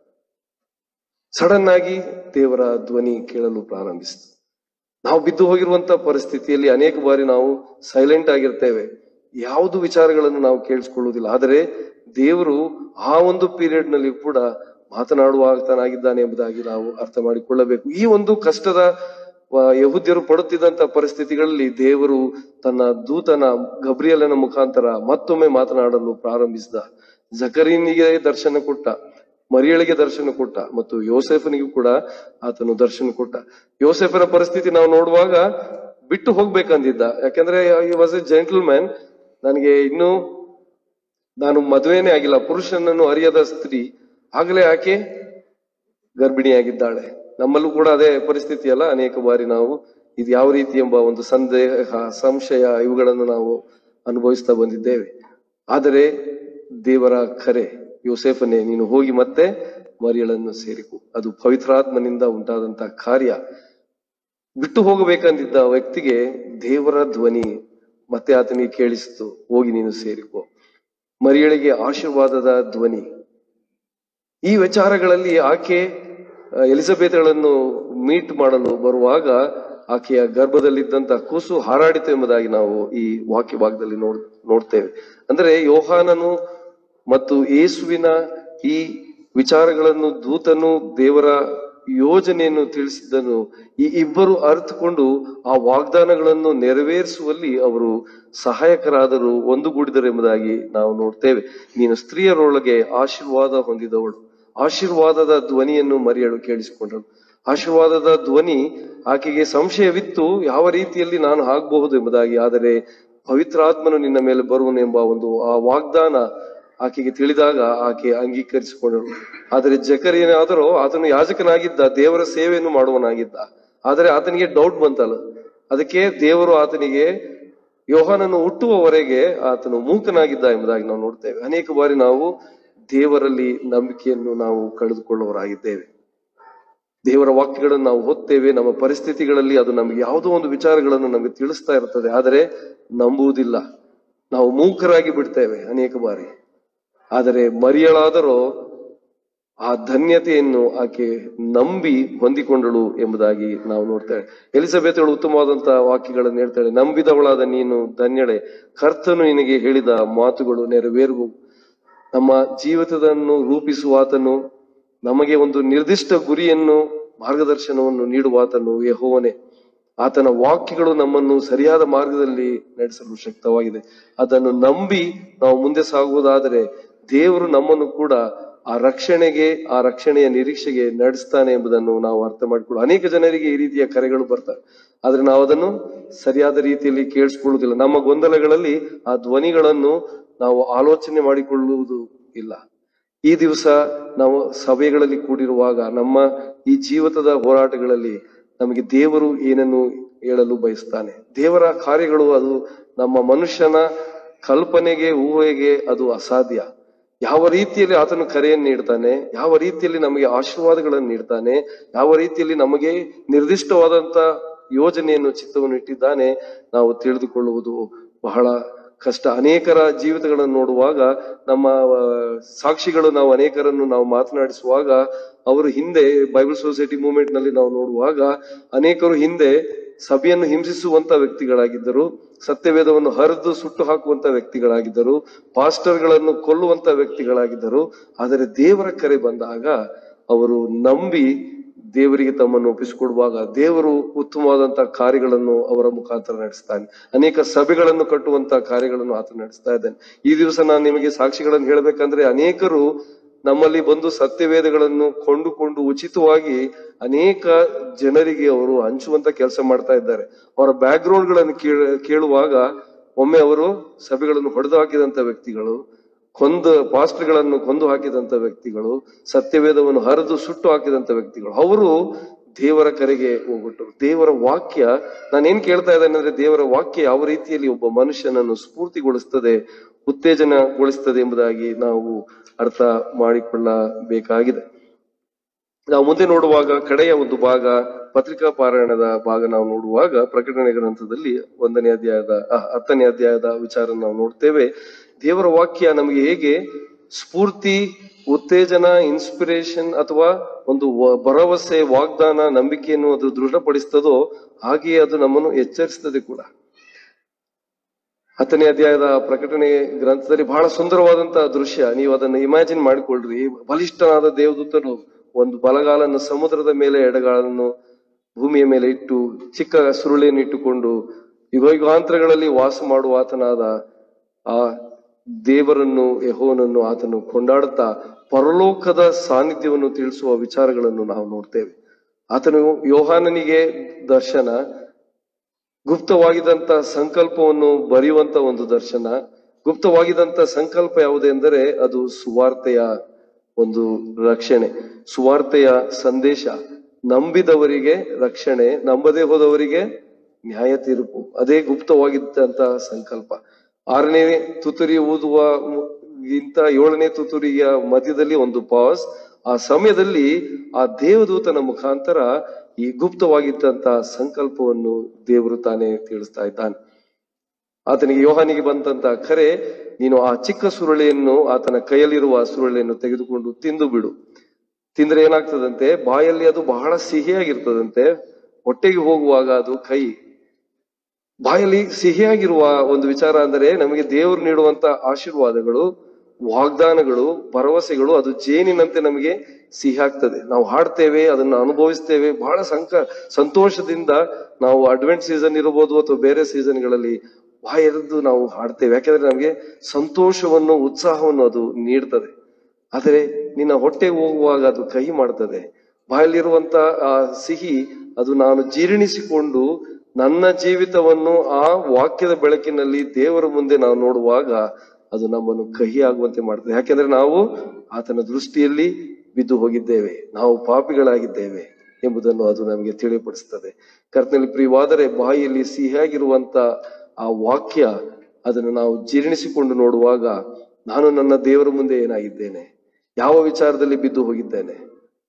ಸಡನ್ ಆಗಿ ದೇವರ ಧ್ವನಿ ಕೇಳಲು ಪ್ರಾರಂಭಿಸಿತು ನಾವು ಬಿದ್ದು ಹೋಗಿರುವಂತ ಪರಿಸ್ಥಿತಿಯಲ್ಲಿ ಅನೇಕ ಬಾರಿ ನಾವು ಸೈಲೆಂಟ್ ಆಗಿರ್ತೇವೆ ಯಾವುದು ವಿಚಾರಗಳನ್ನು ನಾವು ಕೇಳಿಸ್ಕೊಳ್ಳುವುದಿಲ್ಲ ಆದರೆ ದೇವರು ಆ ಒಂದು ಪೀರಿಯಡ್ ನಲ್ಲಿ ಕೂಡ ಮಾತನಾಡುವ ಆತನಾಗಿದ್ದಾನೆ ಎಂಬುದಾಗಿ ನಾವು ಅರ್ಥ ಮಾಡಿಕೊಳ್ಳಬೇಕು ಈ ಒಂದು ಕಷ್ಟದ ಆ, ಯಹೂದ್ಯರು ಪಡುತ್ತಿದ್ದಂತ ಪರಿಸ್ಥಿತಿಗಳಲ್ಲಿ ದೇವರು ತನ್ನ ದೂತನ ಗಬ್ರಿಯಲನ ಮುಖಾಂತರ ಮತ್ತೊಮ್ಮೆ ಮಾತನಾಡಲು ಪ್ರಾರಂಭಿಸಿದ ಜಕರೀನಿಗೆ ದರ್ಶನ ಕೊಟ್ಟ ಮರಿಯಳಿಗೆ ದರ್ಶನ ಕೊಟ್ಟ ಮತ್ತು ಯೋಸೆಫನಿಗೂ ಕೂಡ ಆತನು ದರ್ಶನ ಕೊಟ್ಟ ಯೋಸೆಫನ ಪರಿಸ್ಥಿತಿ ನಾವು ನೋಡುವಾಗ ಬಿಟ್ಟು ಹೋಗ್ಬೇಕಂದಿದ್ದ ಯಾಕಂದ್ರೆ ಈ ವಾಸ್ ಎ ಜೆಂಟಲ್ ಮ್ಯಾನ್ ನನಗೆ ಇನ್ನು ನಾನು ಮದುವೆನೇ ಆಗಿಲ್ಲ ಪುರುಷನನ್ನು ಅರಿಯದ ಸ್ತ್ರೀ ಆಗಲೇ ಆಕೆ ಗರ್ಭಿಣಿಯಾಗಿದ್ದಾಳೆ ನಮ್ಮಲ್ಲೂ ಕೂಡ ಅದೇ ಪರಿಸ್ಥಿತಿ ಅಲ್ಲ ಅನೇಕ ಬಾರಿ ನಾವು ಇದು ಯಾವ ರೀತಿ ಎಂಬ ಒಂದು ಸಂದೇಹ ಸಂಶಯ ಇವುಗಳನ್ನು ನಾವು ಅನುಭವಿಸ್ತಾ ಬಂದಿದ್ದೇವೆ ಆದರೆ ದೇವರ ಕರೆ ಯೋಸೇಫನೇ ನೀನು ಹೋಗಿ ಮತ್ತೆ ಮರಿಯಳನ್ನು ಸೇರಿಕು ಅದು ಪವಿತ್ರಾತ್ಮನಿಂದ ಉಂಟಾದಂತ ಕಾರ್ಯ ಬಿಟ್ಟು ಹೋಗಬೇಕಂದಿದ್ದ ವ್ಯಕ್ತಿಗೆ ದೇವರ ಧ್ವನಿ ಮತ್ತೆ ಆತನಿಗೆ ಕೇಳಿಸಿತು ಹೋಗಿ ನೀನು ಸೇರಿಕೋ ಮರಿಯಳಿಗೆ ಆಶೀರ್ವಾದದ ಧ್ವನಿ ಈ ವಿಚಾರಗಳಲ್ಲಿ ಆಕೆ ಆ, ಎಲಿಜಬೆತ್ಗಳನ್ನು ಮೀಟ್ ಮಾಡಲು ಬರುವಾಗ ಆಕೆಯ ಗರ್ಭದಲ್ಲಿದ್ದಂತ ಕೂಸು ಹಾರಾಡಿತು ಎಂಬುದಾಗಿ ನಾವು ಈ ವಾಕ್ಯ ಭಾಗದಲ್ಲಿ ನೋಡ್ ನೋಡ್ತೇವೆ ಅಂದ್ರೆ ಯೋಹಾನನು ಮತ್ತು ಯೇಸುವಿನ ಈ ವಿಚಾರಗಳನ್ನು ದೂತನು ದೇವರ ಯೋಜನೆಯನ್ನು ತಿಳಿಸಿದ್ದನು ಈ ಇಬ್ಬರು ಅರ್ಥಕೊಂಡು ಆ ವಾಗ್ದಾನಗಳನ್ನು ನೆರವೇರಿಸುವಲ್ಲಿ ಅವರು ಸಹಾಯಕರಾದರು ಒಂದುಗೂಡಿದರು ಎಂಬುದಾಗಿ ನಾವು ನೋಡ್ತೇವೆ ನೀನು ಸ್ತ್ರೀಯರೊಳಗೆ ಆಶೀರ್ವಾದ ಹೊಂದಿದವಳು ಆಶೀರ್ವಾದದ ಧ್ವನಿಯನ್ನು ಮರಿಯಳು ಕೇಳಿಸಿಕೊಂಡಳು ಆಶೀರ್ವಾದದ ಧ್ವನಿ ಆಕೆಗೆ ಸಂಶಯವಿತ್ತು ಯಾವ ರೀತಿಯಲ್ಲಿ ನಾನು ಆಗಬಹುದು ಎಂಬುದಾಗಿ ಆದರೆ ಪವಿತ್ರಾತ್ಮನು ನಿನ್ನ ಮೇಲೆ ಬರುವನು ಎಂಬ ಒಂದು ಆ ವಾಗ್ದಾನ ಆಕೆಗೆ ತಿಳಿದಾಗ ಆಕೆ ಅಂಗೀಕರಿಸಿಕೊಂಡಳು ಆದರೆ ಜಕರಿಯನಾದರೂ ಆತನು ಯಾಜಕನಾಗಿದ್ದ ದೇವರ ಸೇವೆಯನ್ನು ಮಾಡುವನಾಗಿದ್ದ ಆದರೆ ಆತನಿಗೆ ಡೌಟ್ ಬಂತಲ್ಲ ಅದಕ್ಕೆ ದೇವರು ಆತನಿಗೆ ಯೋಹಾನನ್ನು ಹುಟ್ಟುವವರೆಗೆ ಆತನು ಮೂಕನಾಗಿದ್ದ ಎಂಬುದಾಗಿ ನಾವು ನೋಡ್ತೇವೆ ಅನೇಕ ಬಾರಿ ನಾವು ದೇವರಲ್ಲಿ ನಂಬಿಕೆಯನ್ನು ನಾವು ಕಳೆದುಕೊಳ್ಳುವವರಾಗಿದ್ದೇವೆ ದೇವರ ವಾಕ್ಯಗಳನ್ನು ನಾವು ಓದ್ತೇವೆ ನಮ್ಮ ಪರಿಸ್ಥಿತಿಗಳಲ್ಲಿ ಅದು ನಮಗೆ ಯಾವುದೋ ಒಂದು ವಿಚಾರಗಳನ್ನು ನಮಗೆ ತಿಳಿಸ್ತಾ ಇರ್ತದೆ ಆದರೆ ನಂಬುವುದಿಲ್ಲ ನಾವು ಮೂಕರಾಗಿ ಬಿಡ್ತೇವೆ ಅನೇಕ ಬಾರಿ ಆದರೆ ಮರಿಯಳಾದರೂ ಆ ಧನ್ಯತೆಯನ್ನು ಆಕೆ ನಂಬಿ ಹೊಂದಿಕೊಂಡಳು ಎಂಬುದಾಗಿ ನಾವು ನೋಡ್ತೇವೆ ಎಲಿಸಬೆತಳು ಉತ್ತಮವಾದಂತಹ ವಾಕ್ಯಗಳನ್ನು ಹೇಳ್ತಾಳೆ ನಂಬಿದವಳಾದ ನೀನು ಧನ್ಯಳೆ ಕರ್ತನು ನಿನಗೆ ಹೇಳಿದ ಮಾತುಗಳು ನೆರವೇರುವು ನಮ್ಮ ಜೀವಿತವನ್ನು ರೂಪಿಸುವಾತನು ನಮಗೆ ಒಂದು ನಿರ್ದಿಷ್ಟ ಗುರಿಯನ್ನು ಮಾರ್ಗದರ್ಶನವನ್ನು ನೀಡುವಾತನು ಯೆಹೋವನೇ ಆತನ ವಾಕ್ಯಗಳು ನಮ್ಮನ್ನು ಸರಿಯಾದ ಮಾರ್ಗದಲ್ಲಿ ನಡೆಸಲು ಶಕ್ತವಾಗಿದೆ ಅದನ್ನು ನಂಬಿ ನಾವು ಮುಂದೆ ಸಾಗುವುದಾದರೆ ದೇವರು ನಮ್ಮನ್ನು ಕೂಡ ಆ ರಕ್ಷಣೆಗೆ ಆ ರಕ್ಷಣೆಯ ನಿರೀಕ್ಷೆಗೆ ನಡೆಸ್ತಾನೆ ಎಂಬುದನ್ನು ನಾವು ಅರ್ಥ ಮಾಡಿಕೊಳ್ಳು ಅನೇಕ ಜನರಿಗೆ ಈ ರೀತಿಯ ಕರೆಗಳು ಬರ್ತವೆ ಆದ್ರೆ ನಾವು ಅದನ್ನು ಸರಿಯಾದ ರೀತಿಯಲ್ಲಿ ಕೇಳಿಸ್ಕೊಳ್ಳುವುದಿಲ್ಲ ನಮ್ಮ ಗೊಂದಲಗಳಲ್ಲಿ ಆ ಧ್ವನಿಗಳನ್ನು ನಾವು ಆಲೋಚನೆ ಮಾಡಿಕೊಳ್ಳುವುದು ಇಲ್ಲ ಈ ದಿವಸ ನಾವು ಸಭೆಗಳಲ್ಲಿ ಕೂಡಿರುವಾಗ ನಮ್ಮ ಈ ಜೀವಿತದ ಹೋರಾಟಗಳಲ್ಲಿ ನಮಗೆ ದೇವರು ಏನನ್ನು ಹೇಳಲು ಬಯಸ್ತಾನೆ ದೇವರ ಕಾರ್ಯಗಳು ಅದು ನಮ್ಮ ಮನುಷ್ಯನ ಕಲ್ಪನೆಗೆ ಊಹೆಗೆ ಅದು ಅಸಾಧ್ಯ ಯಾವ ರೀತಿಯಲ್ಲಿ ಆತನು ಕರೆಯನ್ನು ನೀಡ್ತಾನೆ ಯಾವ ರೀತಿಯಲ್ಲಿ ನಮಗೆ ಆಶೀರ್ವಾದಗಳನ್ನು ನೀಡ್ತಾನೆ ಯಾವ ರೀತಿಯಲ್ಲಿ ನಮಗೆ ನಿರ್ದಿಷ್ಟವಾದಂತ ಯೋಜನೆಯನ್ನು ಚಿತ್ತವನ್ನು ಇಟ್ಟಿದ್ದಾನೆ ನಾವು ತಿಳಿದುಕೊಳ್ಳುವುದು ಬಹಳ ಕಷ್ಟ ಅನೇಕರ ಜೀವಿತಗಳನ್ನು ನೋಡುವಾಗ ನಮ್ಮ ಆ, ಸಾಕ್ಷಿಗಳು ನಾವು ಅನೇಕರನ್ನು ನಾವು ಮಾತನಾಡಿಸುವಾಗ ಅವರು ಹಿಂದೆ ಬೈಬಲ್ ಸೊಸೈಟಿ ಮೂವ್ಮೆಂಟ್ ನಲ್ಲಿ ನಾವು ನೋಡುವಾಗ ಅನೇಕರು ಹಿಂದೆ ಸಭೆಯನ್ನು ಹಿಂಸಿಸುವಂತ ವ್ಯಕ್ತಿಗಳಾಗಿದ್ದರು ಸತ್ಯವೇದವನ್ನು ಹರಿದು ಸುಟ್ಟು ಹಾಕುವಂತ ವ್ಯಕ್ತಿಗಳಾಗಿದ್ದರು ಪಾಸ್ಟರ್ಗಳನ್ನು ಕೊಲ್ಲುವಂತ ವ್ಯಕ್ತಿಗಳಾಗಿದ್ದರು ಆದರೆ ದೇವರ ಕರೆ ಬಂದಾಗ ಅವರು ನಂಬಿ ದೇವರಿಗೆ ತಮ್ಮನ್ನು ಒಪ್ಪಿಸಿಕೊಡುವಾಗ ದೇವರು ಉತ್ತಮವಾದಂತಹ ಕಾರ್ಯಗಳನ್ನು ಅವರ ಮುಖಾಂತರ ನಡೆಸ್ತಾನೆ ಅನೇಕ ಸಭೆಗಳನ್ನು ಕಟ್ಟುವಂತ ಕಾರ್ಯಗಳನ್ನು ಆತ ನಡೆಸ್ತಾ ಇದ್ದಾನೆ ಈ ದಿವಸ ನಾನು ನಿಮಗೆ ಸಾಕ್ಷಿಗಳನ್ನು ಹೇಳಬೇಕಂದ್ರೆ ಅನೇಕರು ನಮ್ಮಲ್ಲಿ ಬಂದು ಸತ್ಯವೇದಗಳನ್ನು ಕೊಂಡುಕೊಂಡು ಉಚಿತವಾಗಿ ಅನೇಕ ಜನರಿಗೆ ಅವರು ಹಂಚುವಂತ ಕೆಲಸ ಮಾಡ್ತಾ ಇದ್ದಾರೆ ಅವರ ಬ್ಯಾಕ್ ಗ್ರೌಂಡ್ ಗಳನ್ನು ಕೇಳ- ಕೇಳುವಾಗ ಒಮ್ಮೆ ಅವರು ಸಭೆಗಳನ್ನು ಹೊಡೆದು ಹಾಕಿದಂತ ವ್ಯಕ್ತಿಗಳು ಕೊಂದು ಪಾಸ್ಟರ್ಗಳನ್ನು ಕೊಂದು ಹಾಕಿದಂತ ವ್ಯಕ್ತಿಗಳು ಸತ್ಯವೇದವನ್ನು ಹರಿದು ಸುಟ್ಟು ಹಾಕಿದಂತ ವ್ಯಕ್ತಿಗಳು ಅವರು ದೇವರ ಕರೆಗೆ ಹೋಗ್ಬಿಟ್ಟರು ದೇವರ ವಾಕ್ಯ ನಾನೇನ್ ಕೇಳ್ತಾ ಇದ್ದೇನೆ ಅಂದ್ರೆ ದೇವರ ವಾಕ್ಯ ಯಾವ ರೀತಿಯಲ್ಲಿ ಒಬ್ಬ ಮನುಷ್ಯನನ್ನು ಸ್ಫೂರ್ತಿಗೊಳಿಸ್ತದೆ ಉತ್ತೇಜನಗೊಳಿಸ್ತದೆ ಎಂಬುದಾಗಿ ನಾವು ಅರ್ಥ ಮಾಡಿಕೊಳ್ಳಬೇಕಾಗಿದೆ ನಾವು ಮುಂದೆ ನೋಡುವಾಗ ಕಡೆಯ ಒಂದು ಭಾಗ ಪತ್ರಿಕಾ ಪಾರಾಯಣದ ಭಾಗ ನಾವು ನೋಡುವಾಗ ಪ್ರಕಟಣೆ ಗ್ರಂಥದಲ್ಲಿ ಒಂದನೇ ಅಧ್ಯಾಯದ ಆ, ಹತ್ತನೇ ಅಧ್ಯಾಯದ ವಿಚಾರ ನಾವು ನೋಡ್ತೇವೆ ದೇವರ ವಾಕ್ಯ ನಮಗೆ ಹೇಗೆ ಸ್ಫೂರ್ತಿ ಉತ್ತೇಜನ ಇನ್ಸ್ಪಿರೇಷನ್ ಅಥವಾ ಒಂದು ವ- ಭರವಸೆ ವಾಗ್ದಾನ ನಂಬಿಕೆಯನ್ನು ಅದು ದೃಢಪಡಿಸ್ತದೋ ಹಾಗೆಯೇ ಅದು ನಮ್ಮನ್ನು ಎಚ್ಚರಿಸ್ತದೆ ಕೂಡ ಹತ್ತನೇ ಅಧ್ಯಾಯದ ಪ್ರಕಟಣೆ ಗ್ರಂಥದಲ್ಲಿ ಬಹಳ ಸುಂದರವಾದಂತಹ ದೃಶ್ಯ ನೀವು ಅದನ್ನು ಇಮ್ಯಾಜಿನ್ ಮಾಡಿಕೊಳ್ಳ್ರಿ ಬಲಿಷ್ಠನಾದ ದೇವದೂತನು ಒಂದು ಬಲಗಾಲನ್ನು ಸಮುದ್ರದ ಮೇಲೆ ಎಡಗಾಲನ್ನು ಭೂಮಿಯ ಮೇಲೆ ಇಟ್ಟು ಚಿಕ್ಕ ಸುರುಳಿಯನ್ನು ಇಟ್ಟುಕೊಂಡು ಯುಗ ಯುಗಾಂತರಗಳಲ್ಲಿ ವಾಸ ಮಾಡುವ ಆತನಾದ ಆ ದೇವರನ್ನು ಯಹೋವನನ್ನು ಆತನು ಕೊಂಡಾಡುತ್ತಾ ಪರಲೋಕದ ಸಾನ್ನಿಧ್ಯವನ್ನು ತಿಳಿಸುವ ವಿಚಾರಗಳನ್ನು ನಾವು ನೋಡ್ತೇವೆ ಆತನು ಯೋಹಾನನಿಗೆ ದರ್ಶನ ಗುಪ್ತವಾಗಿದ್ದಂತ ಸಂಕಲ್ಪವನ್ನು ಬರೆಯುವಂತ ಒಂದು ದರ್ಶನ ಗುಪ್ತವಾಗಿದ್ದಂತ ಸಂಕಲ್ಪ ಯಾವುದೆಂದರೆ ಅದು ಸುವಾರ್ತೆಯ ಒಂದು ರಕ್ಷಣೆ ಸುವಾರ್ತೆಯ ಸಂದೇಶ ನಂಬಿದವರಿಗೆ ರಕ್ಷಣೆ ನಂಬದೇ ಹೋದವರಿಗೆ ನ್ಯಾಯ ತೀರ್ಪು ಅದೇ ಗುಪ್ತವಾಗಿದ್ದಂತ ಸಂಕಲ್ಪ ಆರನೇ ತುತ್ತೂರಿ ಊದುವ ಮು- ಗಿಂತ ಏಳನೇ ತುತ್ತೂರಿಯ ಮಧ್ಯದಲ್ಲಿ ಒಂದು ಪಾಸ್ ಆ ಸಮಯದಲ್ಲಿ ಆ ದೇವದೂತನ ಮುಖಾಂತರ ಈ ಗುಪ್ತವಾಗಿದ್ದಂತ ಸಂಕಲ್ಪವನ್ನು ದೇವರು ತಾನೇ ತಿಳಿಸ್ತಾ ಇದ್ದಾನೆ ಆತನಿಗೆ ಯೋಹಾನಿಗೆ ಬಂದಂತ ಕರೆ ನೀನು ಆ ಚಿಕ್ಕ ಸುರುಳಿಯನ್ನು ಆತನ ಕೈಯಲ್ಲಿರುವ ಸುರುಳಿಯನ್ನು ತೆಗೆದುಕೊಂಡು ತಿಂದು ಬಿಡು ತಿಂದ್ರೆ ಏನಾಗ್ತದಂತೆ ಬಾಯಲ್ಲಿ ಅದು ಬಹಳ ಸಿಹಿಯಾಗಿರ್ತದಂತೆ ಹೊಟ್ಟೆಗೆ ಹೋಗುವಾಗ ಅದು ಕೈ ಬಾಯಲ್ಲಿ ಸಿಹಿಯಾಗಿರುವ ಒಂದು ವಿಚಾರ ಅಂದರೆ ನಮಗೆ ದೇವರು ನೀಡುವಂತ ಆಶೀರ್ವಾದಗಳು ವಾಗ್ದಾನಗಳು ಭರವಸೆಗಳು ಅದು ಜೇನಿನಂತೆ ನಮಗೆ ಸಿಹಿ ಆಗ್ತದೆ ನಾವು ಹಾಡ್ತೇವೆ ಅದನ್ನು ಅನುಭವಿಸ್ತೇವೆ ಬಹಳ ಸಂಕ ಸಂತೋಷದಿಂದ ನಾವು ಅಡ್ವೆಂಟ್ ಸೀಸನ್ ಇರಬಹುದು ಅಥವಾ ಬೇರೆ ಸೀಸನ್ಗಳಲ್ಲಿ ಬಾಯೆರೆದು ನಾವು ಹಾಡ್ತೇವೆ ಯಾಕೆಂದ್ರೆ ನಮಗೆ ಸಂತೋಷವನ್ನು ಉತ್ಸಾಹವನ್ನು ಅದು ನೀಡ್ತದೆ ಆದರೆ ನಿನ್ನ ಹೊಟ್ಟೆಗೆ ಹೋಗುವಾಗ ಅದು ಕಹಿ ಮಾಡ್ತದೆ ಬಾಯಲ್ಲಿರುವಂತ ಆ ಸಿಹಿ ಅದು ನಾನು ಜೀರ್ಣಿಸಿಕೊಂಡು ನನ್ನ ಜೀವಿತವನ್ನು ಆ ವಾಕ್ಯದ ಬೆಳಕಿನಲ್ಲಿ ದೇವರ ಮುಂದೆ ನಾವು ನೋಡುವಾಗ ಅದು ನಮ್ಮನ್ನು ಕಹಿ ಆಗುವಂತೆ ಮಾಡ್ತದೆ ಯಾಕೆಂದ್ರೆ ನಾವು ಆತನ ದೃಷ್ಟಿಯಲ್ಲಿ ಬಿದ್ದು ಹೋಗಿದ್ದೇವೆ ನಾವು ಪಾಪಿಗಳಾಗಿದ್ದೇವೆ ಎಂಬುದನ್ನು ಅದು ನಮಗೆ ತಿಳಿಪಡಿಸ್ತದೆ ಕರ್ತನಲ್ಲಿ ಪ್ರಿಯವಾದರೆ ಬಾಯಿಯಲ್ಲಿ ಸಿಹಿಯಾಗಿರುವಂತ ಆ ವಾಕ್ಯ ಅದನ್ನು ನಾವು ಜೀರ್ಣಿಸಿಕೊಂಡು ನೋಡುವಾಗ ನಾನು ನನ್ನ ದೇವರ ಮುಂದೆ ಏನಾಗಿದ್ದೇನೆ ಯಾವ ವಿಚಾರದಲ್ಲಿ ಬಿದ್ದು ಹೋಗಿದ್ದೇನೆ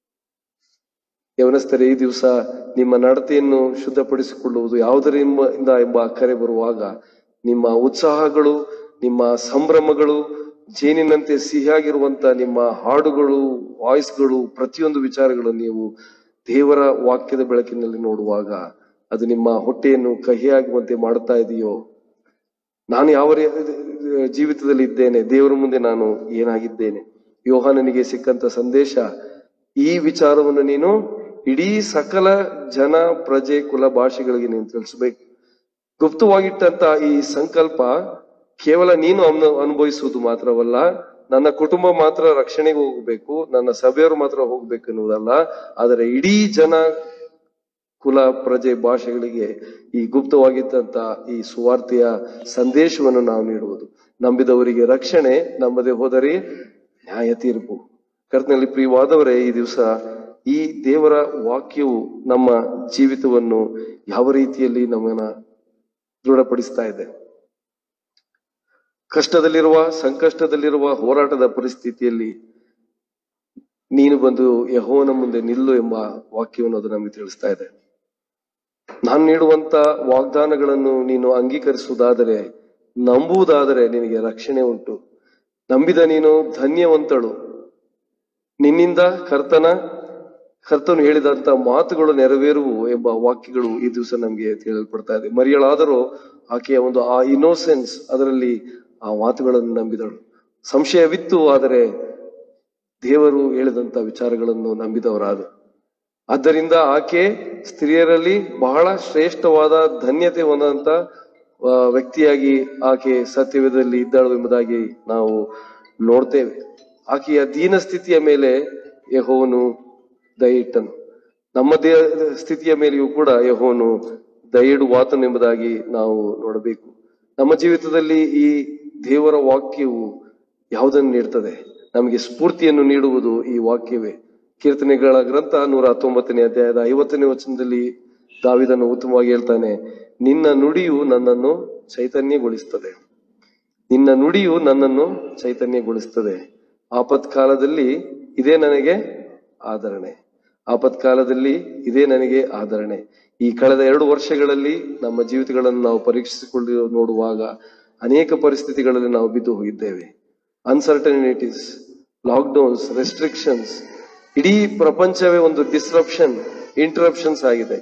ಯವನಸ್ಥರೇ ಈ ದಿವಸ ನಿಮ್ಮ ನಡತೆಯನ್ನು ಶುದ್ಧಪಡಿಸಿಕೊಳ್ಳುವುದು ಯಾವುದರಿಂದ ಎಂಬ ಕರೆ ಬರುವಾಗ ನಿಮ್ಮ ಉತ್ಸಾಹಗಳು ನಿಮ್ಮ ಸಂಭ್ರಮಗಳು ಜೇನಿನಂತೆ ಸಿಹಿಯಾಗಿರುವಂತ ನಿಮ್ಮ ಹಾಡುಗಳು ವಾಯ್ಸ್ಗಳು ಪ್ರತಿಯೊಂದು ವಿಚಾರಗಳು ನೀವು ದೇವರ ವಾಕ್ಯದ ಬೆಳಕಿನಲ್ಲಿ ನೋಡುವಾಗ ಅದು ನಿಮ್ಮ ಹೊಟ್ಟೆಯನ್ನು ಕಹಿಯಾಗುವಂತೆ ಮಾಡುತ್ತಾ ಇದೆಯೋ ನಾನು ಯಾವ ರೀ- ಜೀವಿತದಲ್ಲಿ ಇದ್ದೇನೆ ದೇವರ ಮುಂದೆ ನಾನು ಏನಾಗಿದ್ದೇನೆ ಯೋಹಾನನಿಗೆ ಸಿಕ್ಕಂತ ಸಂದೇಶ ಈ ವಿಚಾರವನ್ನು ನೀನು ಇಡೀ ಸಕಲ ಜನ ಪ್ರಜೆ ಕುಲ ಭಾಷೆಗಳಿಗೆ ನೀನು ತಿಳಿಸಬೇಕು ಗುಪ್ತವಾಗಿಟ್ಟಂತ ಈ ಸಂಕಲ್ಪ ಕೇವಲ ನೀನು ಅನು ಅನುಭವಿಸುವುದು ಮಾತ್ರವಲ್ಲ ನನ್ನ ಕುಟುಂಬ ಮಾತ್ರ ರಕ್ಷಣೆಗೆ ಹೋಗಬೇಕು ನನ್ನ ಸಭೆಯವರು ಮಾತ್ರ ಹೋಗ್ಬೇಕು ಎನ್ನುವುದಲ್ಲ ಆದರೆ ಇಡೀ ಜನ ಕುಲ ಪ್ರಜೆ ಭಾಷೆಗಳಿಗೆ ಈ ಗುಪ್ತವಾಗಿದ್ದಂತ ಈ ಸುವಾರ್ತೆಯ ಸಂದೇಶವನ್ನು ನಾವು ನೀಡುವುದು ನಂಬಿದವರಿಗೆ ರಕ್ಷಣೆ ನಂಬದೆ ಹೋದರೆ ನ್ಯಾಯ ತೀರ್ಪು ಕರ್ತನಲ್ಲಿ ಪ್ರಿಯವಾದವರೇ ಈ ದಿವಸ ಈ ದೇವರ ವಾಕ್ಯವು ನಮ್ಮ ಜೀವಿತವನ್ನು ಯಾವ ರೀತಿಯಲ್ಲಿ ನಮ್ಮನ್ನ ದೃಢಪಡಿಸ್ತಾ ಇದೆ ಕಷ್ಟದಲ್ಲಿರುವ ಸಂಕಷ್ಟದಲ್ಲಿರುವ ಹೋರಾಟದ ಪರಿಸ್ಥಿತಿಯಲ್ಲಿ ನೀನು ಬಂದು ಯಹೋವನ ಮುಂದೆ ನಿಲ್ಲು ಎಂಬ ವಾಕ್ಯವನ್ನು ಅದು ನಮಗೆ ತಿಳಿಸ್ತಾ ಇದೆ ನಾನು ನೀಡುವಂತ ವಾಗ್ದಾನಗಳನ್ನು ನೀನು ಅಂಗೀಕರಿಸುವುದಾದರೆ ನಂಬುವುದಾದರೆ ನಿನಗೆ ರಕ್ಷಣೆ ಉಂಟು ನಂಬಿದ ನೀನು ಧನ್ಯವಂತಳು ನಿನ್ನಿಂದ ಕರ್ತನ ಕರ್ತನು ಹೇಳಿದಂತ ಮಾತುಗಳು ನೆರವೇರುವು ಎಂಬ ವಾಕ್ಯಗಳು ಈ ದಿವಸ ನಮಗೆ ತಿಳಿಯಲ್ಪಡ್ತಾ ಇದೆ ಮರಿಯಳಾದರೂ ಆಕೆಯ ಒಂದು ಆ ಇನೋಸೆನ್ಸ್ ಅದರಲ್ಲಿ ಆ ಮಾತುಗಳನ್ನು ನಂಬಿದಳು ಸಂಶಯವಿತ್ತು ಆದರೆ ದೇವರು ಹೇಳಿದಂತ ವಿಚಾರಗಳನ್ನು ನಂಬಿದವರಾದ ಆದ್ದರಿಂದ ಆಕೆ ಸ್ತ್ರೀಯರಲ್ಲಿ ಬಹಳ ಶ್ರೇಷ್ಠವಾದ ಧನ್ಯತೆ ಹೊಂದಂತ ಆ, ವ್ಯಕ್ತಿಯಾಗಿ ಆಕೆ ಸತ್ಯವೇದದಲ್ಲಿ ಇದ್ದಾಳು ಎಂಬುದಾಗಿ ನಾವು ನೋಡ್ತೇವೆ ಆಕೆಯ ದೀನ ಸ್ಥಿತಿಯ ಮೇಲೆ ಯಹೋವನು ದಯಿಟ್ಟನು ನಮ್ಮ ದೇ ಸ್ಥಿತಿಯ ಮೇಲೆಯೂ ಕೂಡ ಯಹೋವನು ದಯಿಡುವಾತನು ಎಂಬುದಾಗಿ ನಾವು ನೋಡಬೇಕು ನಮ್ಮ ಜೀವಿತದಲ್ಲಿ ಈ ದೇವರ ವಾಕ್ಯವು ಯಾವುದನ್ನು ನೀಡ್ತದೆ ನಮಗೆ ಸ್ಫೂರ್ತಿಯನ್ನು ನೀಡುವುದು ಈ ವಾಕ್ಯವೇ ಕೀರ್ತನೆಗಳ ಗ್ರಂಥ ನೂರ ಹತ್ತೊಂಬತ್ತನೇ ಅಧ್ಯಾಯದ ಐವತ್ತನೇ ವಚನದಲ್ಲಿ ದಾವಿದನು ಉತ್ತಮವಾಗಿ ಹೇಳ್ತಾನೆ ನಿನ್ನ ನುಡಿಯು ನನ್ನನ್ನು ಚೈತನ್ಯಗೊಳಿಸ್ತದೆ ನಿನ್ನ ನುಡಿಯು ನನ್ನನ್ನು ಚೈತನ್ಯಗೊಳಿಸ್ತದೆ ಆಪತ್ಕಾಲದಲ್ಲಿ ಇದೇ ನನಗೆ ಆದರಣೆ ಆಪತ್ಕಾಲದಲ್ಲಿ ಇದೇ ನನಗೆ ಆದರಣೆ ಈ ಕಳೆದ ಎರಡು ವರ್ಷಗಳಲ್ಲಿ ನಮ್ಮ ಜೀವಿತಗಳನ್ನು ನಾವು ಪರೀಕ್ಷಿಸಿಕೊಳ್ಳಿ ನೋಡುವಾಗ ಅನೇಕ ಪರಿಸ್ಥಿತಿಗಳಲ್ಲಿ ನಾವು ಬಿದ್ದು ಹೋಗಿದ್ದೇವೆ ಅನ್ಸರ್ಟನಿಟೀಸ್ ಲಾಕ್ಡೌನ್ಸ್ ರೆಸ್ಟ್ರಿಕ್ಷನ್ಸ್ ಇಡೀ ಪ್ರಪಂಚವೇ ಒಂದು ಡಿಸ್ರಪ್ಷನ್ ಇಂಟರಪ್ಷನ್ಸ್ ಆಗಿದೆ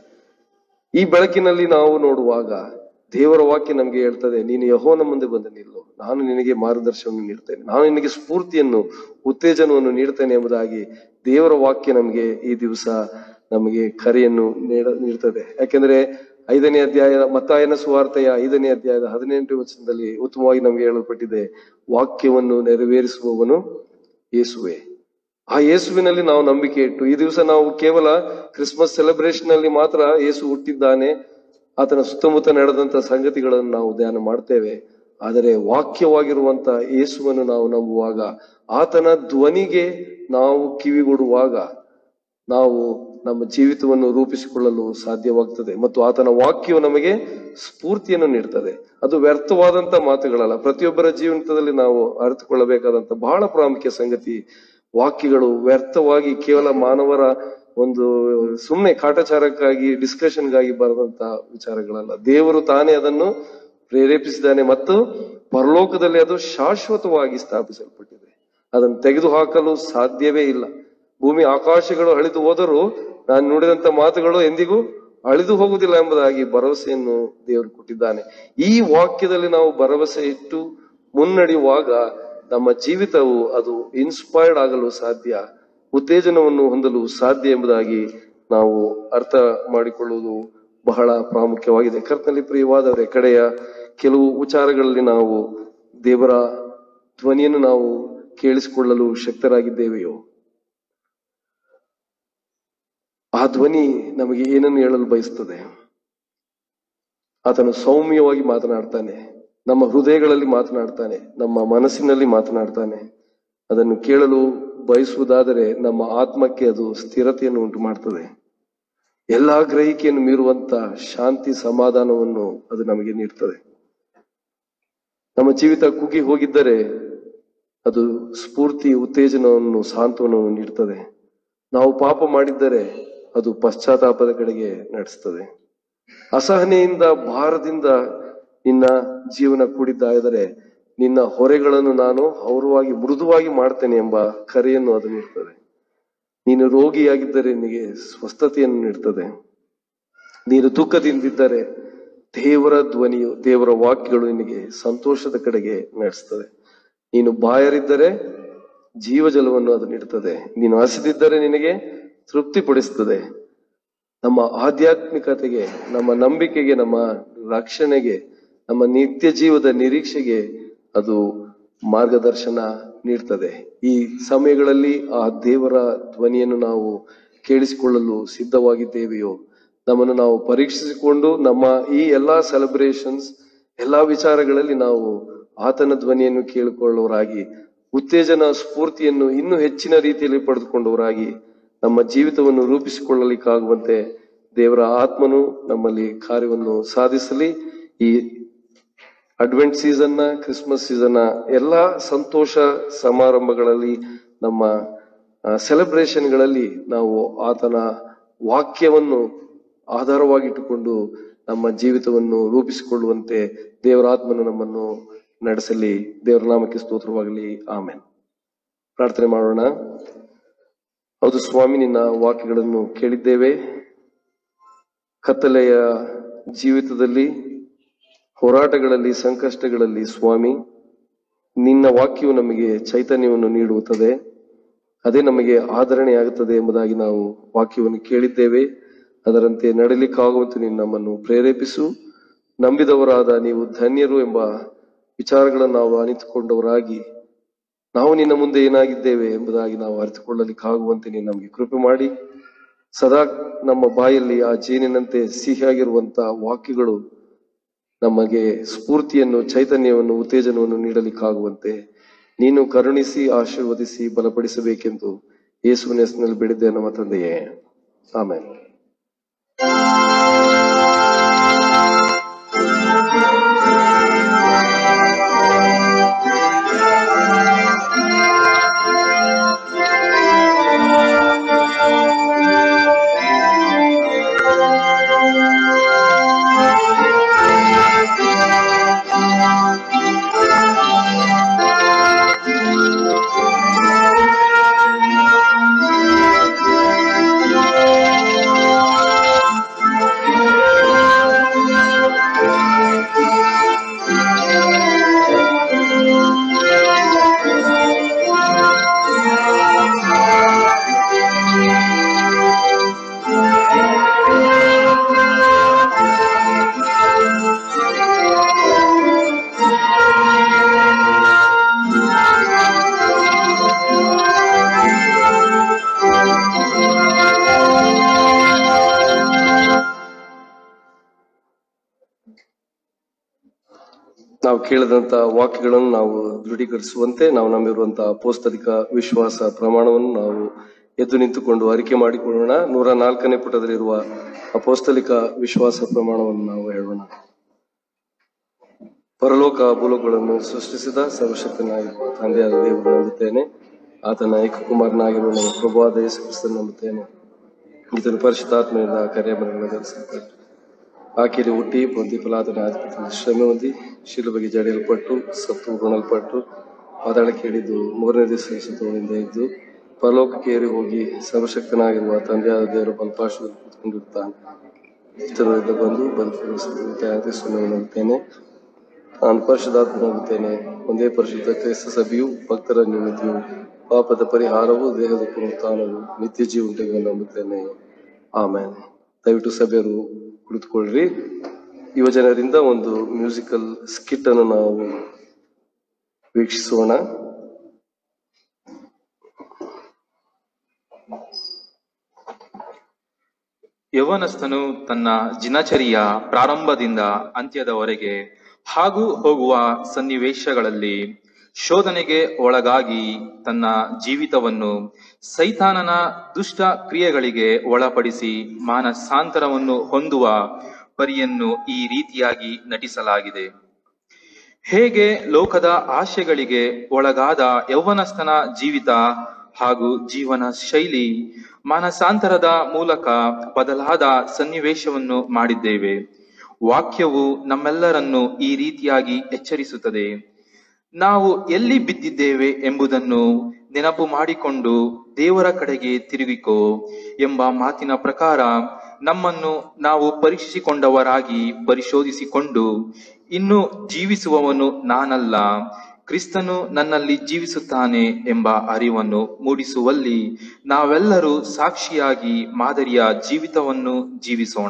ಈ ಬೆಳಕಿನಲ್ಲಿ ನಾವು ನೋಡುವಾಗ ದೇವರ ವಾಕ್ಯ ನಮಗೆ ಹೇಳ್ತದೆ ನೀನು ಯಹೋನ ಮುಂದೆ ಬಂದು ನಿಲ್ಲು ನಾನು ನಿನಗೆ ಮಾರ್ಗದರ್ಶನವನ್ನು ನೀಡ್ತೇನೆ ನಾನು ನಿನಗೆ ಸ್ಫೂರ್ತಿಯನ್ನು ಉತ್ತೇಜನವನ್ನು ನೀಡ್ತೇನೆ ಎಂಬುದಾಗಿ ದೇವರ ವಾಕ್ಯ ನಮಗೆ ಈ ದಿವಸ ನಮಗೆ ಕರೆಯನ್ನು ನೀಡ ನೀಡ್ತದೆ ಯಾಕೆಂದ್ರೆ ಐದನೇ ಅಧ್ಯಾಯ ಮತ್ತಾಯನ ಸುವಾರ್ತೆಯ ಐದನೇ ಅಧ್ಯಾಯದ ಹದಿನೆಂಟು ವಚನದಲ್ಲಿ ಉತ್ತಮವಾಗಿ ನಮಗೆ ಹೇಳಲ್ಪಟ್ಟಿದೆ ವಾಕ್ಯವನ್ನು ನೆರವೇರಿಸುವವನು ಯೇಸುವೆ ಆ ಯೇಸುವಿನಲ್ಲಿ ನಾವು ನಂಬಿಕೆ ಇಟ್ಟು ಈ ದಿವಸ ನಾವು ಕೇವಲ ಕ್ರಿಸ್ಮಸ್ ಸೆಲೆಬ್ರೇಷನ್ ಅಲ್ಲಿ ಮಾತ್ರ ಯೇಸು ಹುಟ್ಟಿದ್ದಾನೆ ಆತನ ಸುತ್ತಮುತ್ತ ನಡೆದಂತ ಸಂಗತಿಗಳನ್ನು ನಾವು ಧ್ಯಾನ ಮಾಡ್ತೇವೆ ಆದರೆ ವಾಕ್ಯವಾಗಿರುವಂತ ಯೇಸುವನ್ನು ನಾವು ನಂಬುವಾಗ ಆತನ ಧ್ವನಿಗೆ ನಾವು ಕಿವಿಗೊಡುವಾಗ ನಾವು ನಮ್ಮ ಜೀವಿತವನ್ನು ರೂಪಿಸಿಕೊಳ್ಳಲು ಸಾಧ್ಯವಾಗ್ತದೆ ಮತ್ತು ಆತನ ವಾಕ್ಯವು ನಮಗೆ ಸ್ಫೂರ್ತಿಯನ್ನು ನೀಡ್ತದೆ ಅದು ವ್ಯರ್ಥವಾದಂತ ಮಾತುಗಳಲ್ಲ ಪ್ರತಿಯೊಬ್ಬರ ಜೀವನದಲ್ಲಿ ನಾವು ಅರಿತುಕೊಳ್ಳಬೇಕಾದಂತ ಬಹಳ ಪ್ರಾಮುಖ್ಯ ಸಂಗತಿ ವಾಕ್ಯಗಳು ವ್ಯರ್ಥವಾಗಿ ಕೇವಲ ಮಾನವರ ಒಂದು ಸುಮ್ಮನೆ ಕಾಟಾಚಾರಕ್ಕಾಗಿ ಡಿಸ್ಕಷನ್ಗಾಗಿ ಬರೆದಂತ ವಿಚಾರಗಳಲ್ಲ ದೇವರು ತಾನೇ ಅದನ್ನು ಪ್ರೇರೇಪಿಸಿದ್ದಾನೆ ಮತ್ತು ಪರಲೋಕದಲ್ಲಿ ಅದು ಶಾಶ್ವತವಾಗಿ ಸ್ಥಾಪಿಸಲ್ಪಟ್ಟಿದೆ ಅದನ್ನು ತೆಗೆದುಹಾಕಲು ಸಾಧ್ಯವೇ ಇಲ್ಲ ಭೂಮಿ ಆಕಾಶಗಳು ಅಳಿದು ಹೋದರೂ ನಾನು ನುಡಿದಂತ ಮಾತುಗಳು ಎಂದಿಗೂ ಅಳಿದು ಹೋಗುವುದಿಲ್ಲ ಎಂಬುದಾಗಿ ಭರವಸೆಯನ್ನು ದೇವರು ಕೊಟ್ಟಿದ್ದಾನೆ ಈ ವಾಕ್ಯದಲ್ಲಿ ನಾವು ಭರವಸೆ ಇಟ್ಟು ಮುನ್ನಡೆಯುವಾಗ ನಮ್ಮ ಜೀವಿತವು ಅದು ಇನ್ಸ್ಪೈರ್ಡ್ ಆಗಲು ಸಾಧ್ಯ ಉತ್ತೇಜನವನ್ನು ಹೊಂದಲು ಸಾಧ್ಯ ಎಂಬುದಾಗಿ ನಾವು ಅರ್ಥ ಮಾಡಿಕೊಳ್ಳುವುದು ಬಹಳ ಪ್ರಾಮುಖ್ಯವಾಗಿದೆ ಕರ್ತನಲ್ಲಿ ಪ್ರಿಯವಾದವರೇ ಕಡೆಯ ಕೆಲವು ವಿಚಾರಗಳಲ್ಲಿ ನಾವು ದೇವರ ಧ್ವನಿಯನ್ನು ನಾವು ಕೇಳಿಸಿಕೊಳ್ಳಲು ಶಕ್ತರಾಗಿದ್ದೇವೆಯೋ ಆ ಧ್ವನಿ ನಮಗೆ ಏನನ್ನು ಹೇಳಲು ಬಯಸ್ತದೆ ಆತನು ಸೌಮ್ಯವಾಗಿ ಮಾತನಾಡ್ತಾನೆ ನಮ್ಮ ಹೃದಯಗಳಲ್ಲಿ ಮಾತನಾಡ್ತಾನೆ ನಮ್ಮ ಮನಸ್ಸಿನಲ್ಲಿ ಮಾತನಾಡ್ತಾನೆ ಅದನ್ನು ಕೇಳಲು ಬಯಸುವುದಾದರೆ ನಮ್ಮ ಆತ್ಮಕ್ಕೆ ಅದು ಸ್ಥಿರತೆಯನ್ನು ಉಂಟು ಮಾಡ್ತದೆ ಎಲ್ಲಾ ಗ್ರಹಿಕೆಯನ್ನು ಮೀರುವಂತ ಶಾಂತಿ ಸಮಾಧಾನವನ್ನು ಅದು ನಮಗೆ ನೀಡ್ತದೆ ನಮ್ಮ ಜೀವಿತ ಕುಗ್ಗಿ ಹೋಗಿದ್ದರೆ ಅದು ಸ್ಫೂರ್ತಿ ಉತ್ತೇಜನವನ್ನು ಸಾಂತ್ವನವನ್ನು ನೀಡ್ತದೆ ನಾವು ಪಾಪ ಮಾಡಿದ್ದರೆ ಅದು ಪಶ್ಚಾತ್ತಾಪದ ಕಡೆಗೆ ನಡೆಸ್ತದೆ ಅಸಹನೆಯಿಂದ ಭಾರದಿಂದ ನಿನ್ನ ಜೀವನ ಕೂಡಿದ್ದಾದರೆ ನಿನ್ನ ಹೊರೆಗಳನ್ನು ನಾನು ಹೌರವಾಗಿ ಮೃದುವಾಗಿ ಮಾಡ್ತೇನೆ ಎಂಬ ಕರೆಯನ್ನು ಅದು ನೀಡ್ತದೆ ನೀನು ರೋಗಿಯಾಗಿದ್ದರೆ ನಿನಗೆ ಸ್ವಸ್ಥತೆಯನ್ನು ನೀಡ್ತದೆ ನೀನು ದುಃಖದಿಂದಿದ್ದರೆ ದೇವರ ಧ್ವನಿಯು ದೇವರ ವಾಕ್ಯಗಳು ನಿನಗೆ ಸಂತೋಷದ ಕಡೆಗೆ ನಡೆಸ್ತದೆ ನೀನು ಬಾಯರಿದ್ದರೆ ಜೀವಜಲವನ್ನು ಅದು ನೀಡುತ್ತದೆ ನೀನು ಹಸಿದಿದ್ದರೆ ನಿನಗೆ ತೃಪ್ತಿಪಡಿಸ್ತದೆ ನಮ್ಮ ಆಧ್ಯಾತ್ಮಿಕತೆಗೆ ನಮ್ಮ ನಂಬಿಕೆಗೆ ನಮ್ಮ ರಕ್ಷಣೆಗೆ ನಮ್ಮ ನಿತ್ಯ ಜೀವದ ನಿರೀಕ್ಷೆಗೆ ಅದು ಮಾರ್ಗದರ್ಶನ ನೀಡ್ತದೆ ಈ ಸಮಯಗಳಲ್ಲಿ ಆ ದೇವರ ಧ್ವನಿಯನ್ನು ನಾವು ಕೇಳಿಸಿಕೊಳ್ಳಲು ಸಿದ್ಧವಾಗಿದ್ದೇವೆಯೋ ನಮ್ಮನ್ನು ನಾವು ಪರೀಕ್ಷಿಸಿಕೊಂಡು ನಮ್ಮ ಈ ಎಲ್ಲಾ ಸೆಲೆಬ್ರೇಷನ್ಸ್ ಎಲ್ಲಾ ವಿಚಾರಗಳಲ್ಲಿ ನಾವು ಆತನ ಧ್ವನಿಯನ್ನು ಕೇಳಿಕೊಳ್ಳುವರಾಗಿ ಉತ್ತೇಜನ ಸ್ಫೂರ್ತಿಯನ್ನು ಇನ್ನೂ ಹೆಚ್ಚಿನ ರೀತಿಯಲ್ಲಿ ಪಡೆದುಕೊಂಡವರಾಗಿ ನಮ್ಮ ಜೀವಿತವನ್ನು ರೂಪಿಸಿಕೊಳ್ಳಲಿಕ್ಕಾಗುವಂತೆ ದೇವರ ಆತ್ಮನು ನಮ್ಮಲ್ಲಿ ಕಾರ್ಯವನ್ನು ಸಾಧಿಸಲಿ ಈ ಅಡ್ವೆಂಟ್ ಸೀಸನ್ನ ಕ್ರಿಸ್ಮಸ್ ಸೀಸನ್ನ ಎಲ್ಲಾ ಸಂತೋಷ ಸಮಾರಂಭಗಳಲ್ಲಿ ನಮ್ಮ ಸೆಲೆಬ್ರೇಷನ್ಗಳಲ್ಲಿ ನಾವು ಆತನ ವಾಕ್ಯವನ್ನು ಆಧಾರವಾಗಿಟ್ಟುಕೊಂಡು ನಮ್ಮ ಜೀವಿತವನ್ನು ರೂಪಿಸಿಕೊಳ್ಳುವಂತೆ ದೇವರ ಆತ್ಮನು ನಮ್ಮನ್ನು ನಡೆಸಲಿ ದೇವರ ನಾಮಕ್ಕೆ ಸ್ತೋತ್ರವಾಗಲಿ ಆಮೇನ್ ಪ್ರಾರ್ಥನೆ ಮಾಡೋಣ ಹೌದು ಸ್ವಾಮಿ ನಿನ್ನ ವಾಕ್ಯಗಳನ್ನು ಕೇಳಿದ್ದೇವೆ ಕತ್ತಲೆಯ ಜೀವಿತದಲ್ಲಿ ಹೋರಾಟಗಳಲ್ಲಿ ಸಂಕಷ್ಟಗಳಲ್ಲಿ ಸ್ವಾಮಿ ನಿನ್ನ ವಾಕ್ಯವು ನಮಗೆ ಚೈತನ್ಯವನ್ನು ನೀಡುತ್ತದೆ ಅದೇ ನಮಗೆ ಆಧರಣೆಯಾಗುತ್ತದೆ ಎಂಬುದಾಗಿ ನಾವು ವಾಕ್ಯವನ್ನು ಕೇಳಿದ್ದೇವೆ ಅದರಂತೆ ನಡಲಿಕ್ಕಾಗುವಂತೆ ನೀನು ನಮ್ಮನ್ನು ಪ್ರೇರೇಪಿಸು ನಂಬಿದವರಾದ ನೀವು ಧನ್ಯರು ಎಂಬ ವಿಚಾರಗಳನ್ನು ನಾವು ಅನಿತುಕೊಂಡವರಾಗಿ ನಾವು ನಿನ್ನ ಮುಂದೆ ಏನಾಗಿದ್ದೇವೆ ಎಂಬುದಾಗಿ ನಾವು ಅರಿತುಕೊಳ್ಳಲಿಕ್ಕಾಗುವಂತೆ ನೀನು ನಮಗೆ ಕೃಪೆ ಮಾಡಿ ಸದಾ ನಮ್ಮ ಬಾಯಲ್ಲಿ ಆ ಜೇನಿನಂತೆ ಸಿಹಿಯಾಗಿರುವಂತಹ ವಾಕ್ಯಗಳು ನಮಗೆ ಸ್ಫೂರ್ತಿಯನ್ನು ಚೈತನ್ಯವನ್ನು ಉತ್ತೇಜನವನ್ನು ನೀಡಲಿಕ್ಕಾಗುವಂತೆ ನೀನು ಕರುಣಿಸಿ ಆಶೀರ್ವದಿಸಿ ಬಲಪಡಿಸಬೇಕೆಂದು ಯೇಸುವಿನ ಹೆಸರಿನಲ್ಲಿ ಬಿಡಿದ್ದೆ ನಮ್ಮ ತಂದೆಯೇ ಆಮೇಲೆ ನಾವು ಕೇಳಿದಂತ ವಾಕ್ಯಗಳನ್ನು ನಾವು ದೃಢೀಕರಿಸುವಂತೆ ನಾವು ನಂಬಿರುವಂತಹ ಅಪೋಸ್ತಲಿಕ ವಿಶ್ವಾಸ ಪ್ರಮಾಣವನ್ನು ನಾವು ಎದ್ದು ನಿಂತುಕೊಂಡು ಅರಿಕೆ ಮಾಡಿಕೊಳ್ಳೋಣ ನೂರ ನಾಲ್ಕನೇ ಪುಟದಲ್ಲಿರುವ ಅಪೋಸ್ತಲಿಕ ವಿಶ್ವಾಸ ಪ್ರಮಾಣವನ್ನು ನಾವು ಹೇಳೋಣ ಪರಲೋಕ ಭೂಲೋಕಗಳನ್ನು ಸೃಷ್ಟಿಸಿದ ಸರ್ವಶಕ್ತನಾಗಿರುವ ತಂದೆಯಾದ ದೇವರು ನಂಬುತ್ತೇನೆ ಆತನ ಏಕಕುಮಾರನಾಗಿರುವ ನಮ್ಮ ಪ್ರಭುವಾದ ಯೇಸು ಕ್ರಿಸ್ತನ ನಂಬುತ್ತೇನೆ ಈತನು ಪರಿಶುದ್ಧಾತ್ಮನಿಂದ ಕರೆಯಬರನ್ನು ಧರಿಸಲ್ಪಟ್ಟು ಆಕೆಯಲ್ಲಿ ಹುಟ್ಟಿ ಪೊಂದಿ ಫಲಾದನ ಆಧಿಪತ್ಯದಲ್ಲಿ ಶ್ರಮೆ ಹೊಂದಿ ಶಿಲುಬೆಗೆ ಜಡಿಯಲ್ಪಟ್ಟು ಸತ್ತು ಋಣಲ್ಪಟ್ಟು ಪಾತಾಳಕ್ಕೆ ಇಳಿದು ಮೂರನೇ ದಿವಸ ಸುತ್ತದಿಂದ ಇದ್ದು ಪರಲೋಕಕ್ಕೆ ಏರಿ ಹೋಗಿ ಸರ್ವಶಕ್ತನಾಗಿರುವ ತಂದೆಯಾದ ದೇವರ ಬಲಪಾಶದಲ್ಲಿ ಕೂತ್ಕೊಂಡಿರುತ್ತಾನೆ ಇತರರಿಂದ ಬಂದು ಬದುಕಿಸುತ್ತೇನೆ ನಂಬುತ್ತೇನೆ ನಾನು ಪರಿಶುದ್ಧಾತ್ಮ ನಂಬುತ್ತೇನೆ ಒಂದೇ ಪರಿಶುದ್ಧ ಕ್ರೈಸ್ತ ಸಭೆಯು ಭಕ್ತರ ನಿಮಿತಿಯು ಪಾಪದ ಪರಿಹಾರವು ದೇಹದ ಪುನರುತ್ಥಾನವು ನಿತ್ಯ ಜೀವನಕ್ಕೆ ನಂಬುತ್ತೇನೆ ಆಮೇಲೆ ದಯವಿಟ್ಟು ಸಭೆಯರು ಕುಳಿತುಕೊಳ್ಳ್ರಿ ಯುವಜನರಿಂದ ಒಂದು ಮ್ಯೂಸಿಕಲ್ ಸ್ಕಿಟ್ ಅನ್ನು ನಾವು ವೀಕ್ಷಿಸೋಣ ಯೌವನಸ್ಥನು ತನ್ನ ದಿನಚರಿಯ ಪ್ರಾರಂಭದಿಂದ ಅಂತ್ಯದವರೆಗೆ ಹಾಗೂ ಹೋಗುವ ಸನ್ನಿವೇಶಗಳಲ್ಲಿ ಶೋಧನೆಗೆ ಒಳಗಾಗಿ ತನ್ನ ಜೀವಿತವನ್ನು ಸೈತಾನನ ದುಷ್ಟ ಕ್ರಿಯೆಗಳಿಗೆ ಒಳಪಡಿಸಿ ಮಾನಸಾಂತರವನ್ನು ಹೊಂದುವ ಪರಿಯನ್ನು ಈ ರೀತಿಯಾಗಿ ನಟಿಸಲಾಗಿದೆ ಹೇಗೆ ಲೋಕದ ಆಶೆಗಳಿಗೆ ಒಳಗಾದ ಯೌವನಸ್ಥನ ಜೀವಿತ ಹಾಗೂ ಜೀವನ ಶೈಲಿ ಮಾನಸಾಂತರದ ಮೂಲಕ ಬದಲಾದ ಸನ್ನಿವೇಶವನ್ನು ಮಾಡಿದ್ದೇವೆ ವಾಕ್ಯವು ನಮ್ಮೆಲ್ಲರನ್ನು ಈ ರೀತಿಯಾಗಿ ಎಚ್ಚರಿಸುತ್ತದೆ ನಾವು ಎಲ್ಲಿ ಬಿದ್ದಿದ್ದೇವೆ ಎಂಬುದನ್ನು ನೆನಪು ಮಾಡಿಕೊಂಡು ದೇವರ ಕಡೆಗೆ ತಿರುಗಿಕೋ ಎಂಬ ಮಾತಿನ ಪ್ರಕಾರ ನಮ್ಮನ್ನು ನಾವು ಪರೀಕ್ಷಿಸಿಕೊಂಡವರಾಗಿ ಪರಿಶೋಧಿಸಿಕೊಂಡು ಇನ್ನು ಜೀವಿಸುವವನು ನಾನಲ್ಲ ಕ್ರಿಸ್ತನು ನನ್ನಲ್ಲಿ ಜೀವಿಸುತ್ತಾನೆ ಎಂಬ ಅರಿವನ್ನು ಮೂಡಿಸುವಲ್ಲಿ ನಾವೆಲ್ಲರೂ ಸಾಕ್ಷಿಯಾಗಿ ಮಾದರಿಯ ಜೀವಿತವನ್ನು ಜೀವಿಸೋಣ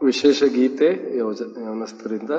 ವಿಶೇಷ ಗೀತೆ ಯೋಜ ಯವನಸ್ಥರಿಂದ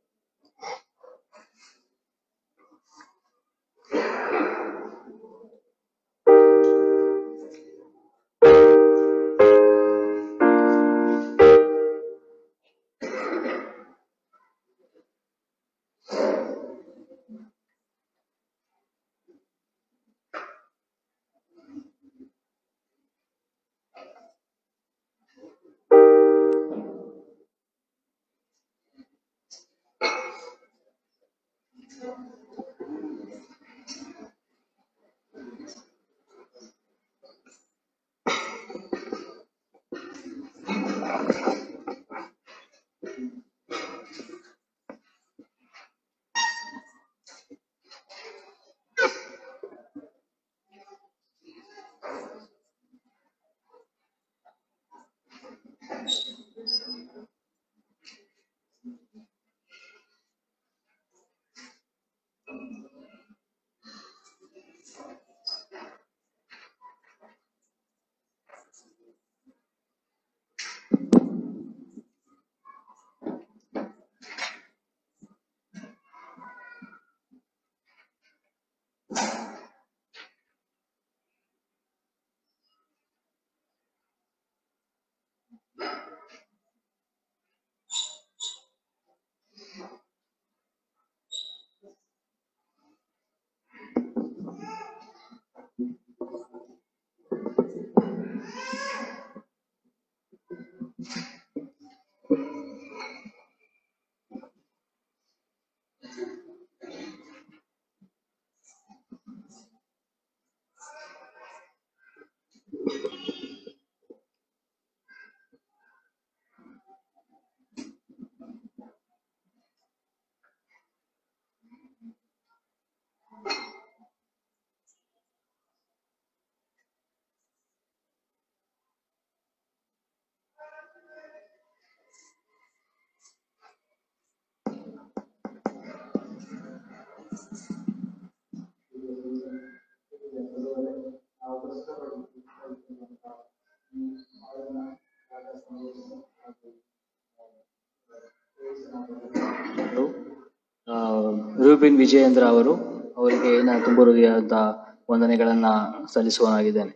ಆ, ರೂಬಿನ್ ವಿಜಯೇಂದ್ರ ಅವರು ಅವರಿಗೆ ನಾನು ತುಂಬ ಹೃದಯದ ವಂದನೆಗಳನ್ನ ಸಲ್ಲಿಸುವನಾಗಿದ್ದೇನೆ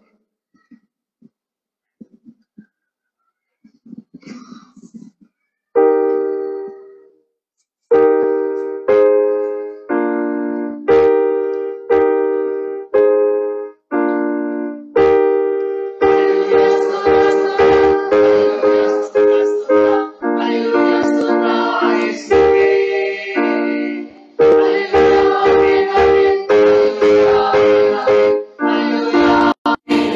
Hallelujah.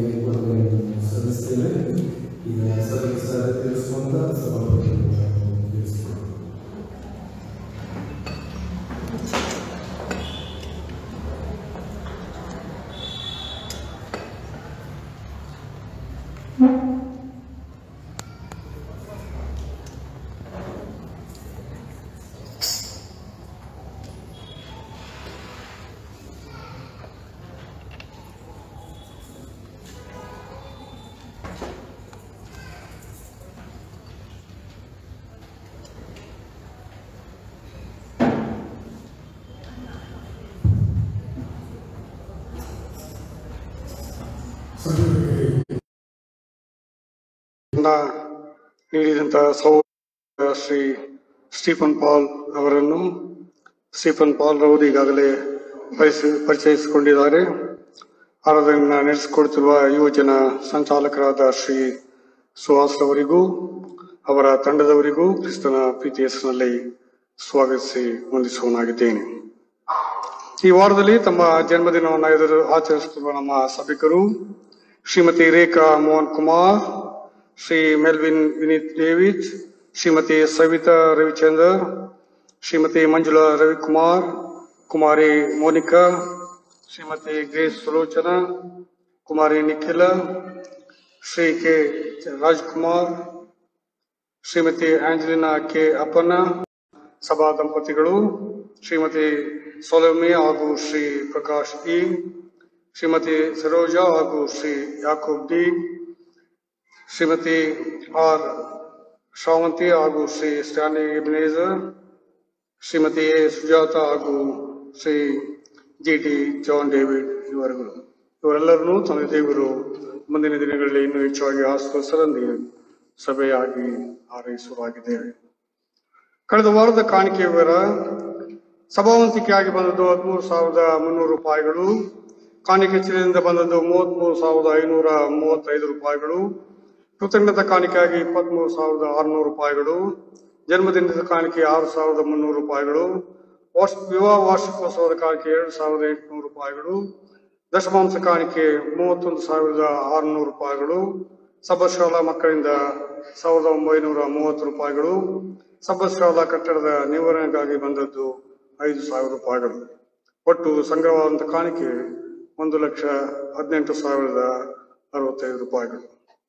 ವಂದನೆಯನ್ನು ಸಲ್ಲಿಸ್ತೇವೆ ಈಗ ಸಭೆಗೆ ಸಾರ ತಿಳಿಸುವಂತ ಸಭಾಪತಿಗಳನ್ನು ತಿಳಿಸಿಕೊಳ್ಳೋಣ ನೀಡಿದಂತ ಸಹೋದರ ಶ್ರೀ ಸ್ಟೀಫನ್ ಪಾಲ್ ಅವರನ್ನು ಸ್ಟೀಫನ್ ಪಾಲ್ ರವರು ಈಗಾಗಲೇ ಪರಿಚಯ ಪರಿಚಯಿಸಿಕೊಂಡಿದ್ದಾರೆ ಆರಾಧನೆಯನ್ನ ನಡೆಸಿಕೊಡ್ತಿರುವ ಯುವಜನ ಸಂಚಾಲಕರಾದ ಶ್ರೀ ಸುಹಾಸ್ ಅವರಿಗೂ ಅವರ ತಂಡದವರಿಗೂ ಕ್ರಿಸ್ತನ ಪ್ರೀತಿ ಹೆಸರಿನಲ್ಲಿ ಸ್ವಾಗತಿಸಿ ವಂದಿಸುವನಾಗಿದ್ದೇನೆ ಈ ವಾರದಲ್ಲಿ ತಮ್ಮ ಜನ್ಮದಿನವನ್ನು ಎದುರು ಆಚರಿಸುತ್ತಿರುವ ನಮ್ಮ ಸಭಿಕರು Shrimati Rekha Mohan Kumar Shri Melvin Vineeth David Shrimati Savitha Ravichander Shrimati Manjula Ravikumar Kumari Monica Shrimati Grace Sulochana Kumari Nikhila Shri K Rajkumar Shrimati Angelina K ಅಪ್ಪನ ಸಭಾ ದಂಪತಿಗಳು ಶ್ರೀಮತಿ ಸೊಲಮಿ ಹಾಗೂ ಶ್ರೀ ಪ್ರಕಾಶ್ ಇ ಶ್ರೀಮತಿ ಸರೋಜಾ ಹಾಗೂ ಶ್ರೀ ಯಾಕೂಬ್ ಡಿ ಶ್ರೀಮತಿ ಆರ್ ಶ್ರಾವಂತಿ ಹಾಗೂ Shri Stany Ebenezer Shrimati A Sujatha ಹಾಗೂ Shri G T John David ಇವರುಗಳು ಇವರೆಲ್ಲರನ್ನೂ ತಂದೆ ದೇವರು ಮುಂದಿನ ದಿನಗಳಲ್ಲಿ ಇನ್ನೂ ಹೆಚ್ಚಾಗಿ ಆಸ್ವಸರಂದಿ ಸಭೆಯಾಗಿ ಹಾರೈಸುವಾಗಿದ್ದೇವೆ ಕಳೆದ ವಾರದ ಕಾಣಿಕೆ ವಿವರ ಸಭಾವಂತಿಕೆಯಾಗಿ ಬಂದದ್ದು ಹದಿಮೂರು ಸಾವಿರದ ಮುನ್ನೂರು ರೂಪಾಯಿಗಳು ಕಾಣಿಕೆ ಚೀಲದಿಂದ ಬಂದದ್ದು ಮೂವತ್ಮೂರು ಸಾವಿರದ ಐನೂರ ಮೂವತ್ತೈದು ರೂಪಾಯಿಗಳು ಕೃತಜ್ಞತಾ ಕಾಣಿಕೆಯಾಗಿ ಇಪ್ಪತ್ಮೂರು ಸಾವಿರದ ಆರುನೂರು ರೂಪಾಯಿಗಳು ಜನ್ಮದಿನದ ಕಾಣಿಕೆ ಆರು ಸಾವಿರದ ಮುನ್ನೂರು ರೂಪಾಯಿಗಳು ವರ್ಷ ವಿವಾಹ ವಾರ್ಷಿಕೋತ್ಸವದ ಕಾಣಿಕೆ ಎರಡು ಸಾವಿರದ ಎಂಟುನೂರು ರೂಪಾಯಿಗಳು ದಶಮಾಂಶ ಕಾಣಿಕೆ ಮೂವತ್ತೊಂದು ಸಾವಿರದ ಆರುನೂರು ರೂಪಾಯಿಗಳು ಸಬಶಾಲಾ ಮಕ್ಕಳಿಂದ ಸಾವಿರದ ಒಂಬೈನೂರ ಮೂವತ್ತು ರೂಪಾಯಿಗಳು ಸಬಶಾಲಾ ಕಟ್ಟಡದ ನಿವಾರಣೆಗಾಗಿ ಬಂದದ್ದು ಐದು ಸಾವಿರ ರೂಪಾಯಿಗಳು ಒಟ್ಟು ಸಂಗ್ರಹವಾದಂಥ ಕಾಣಿಕೆ ಒಂದು ಲಕ್ಷ ಹದಿನೆಂಟು ಸಾವಿರದ ಅರವತ್ತೈದು ರೂಪಾಯಿಗಳು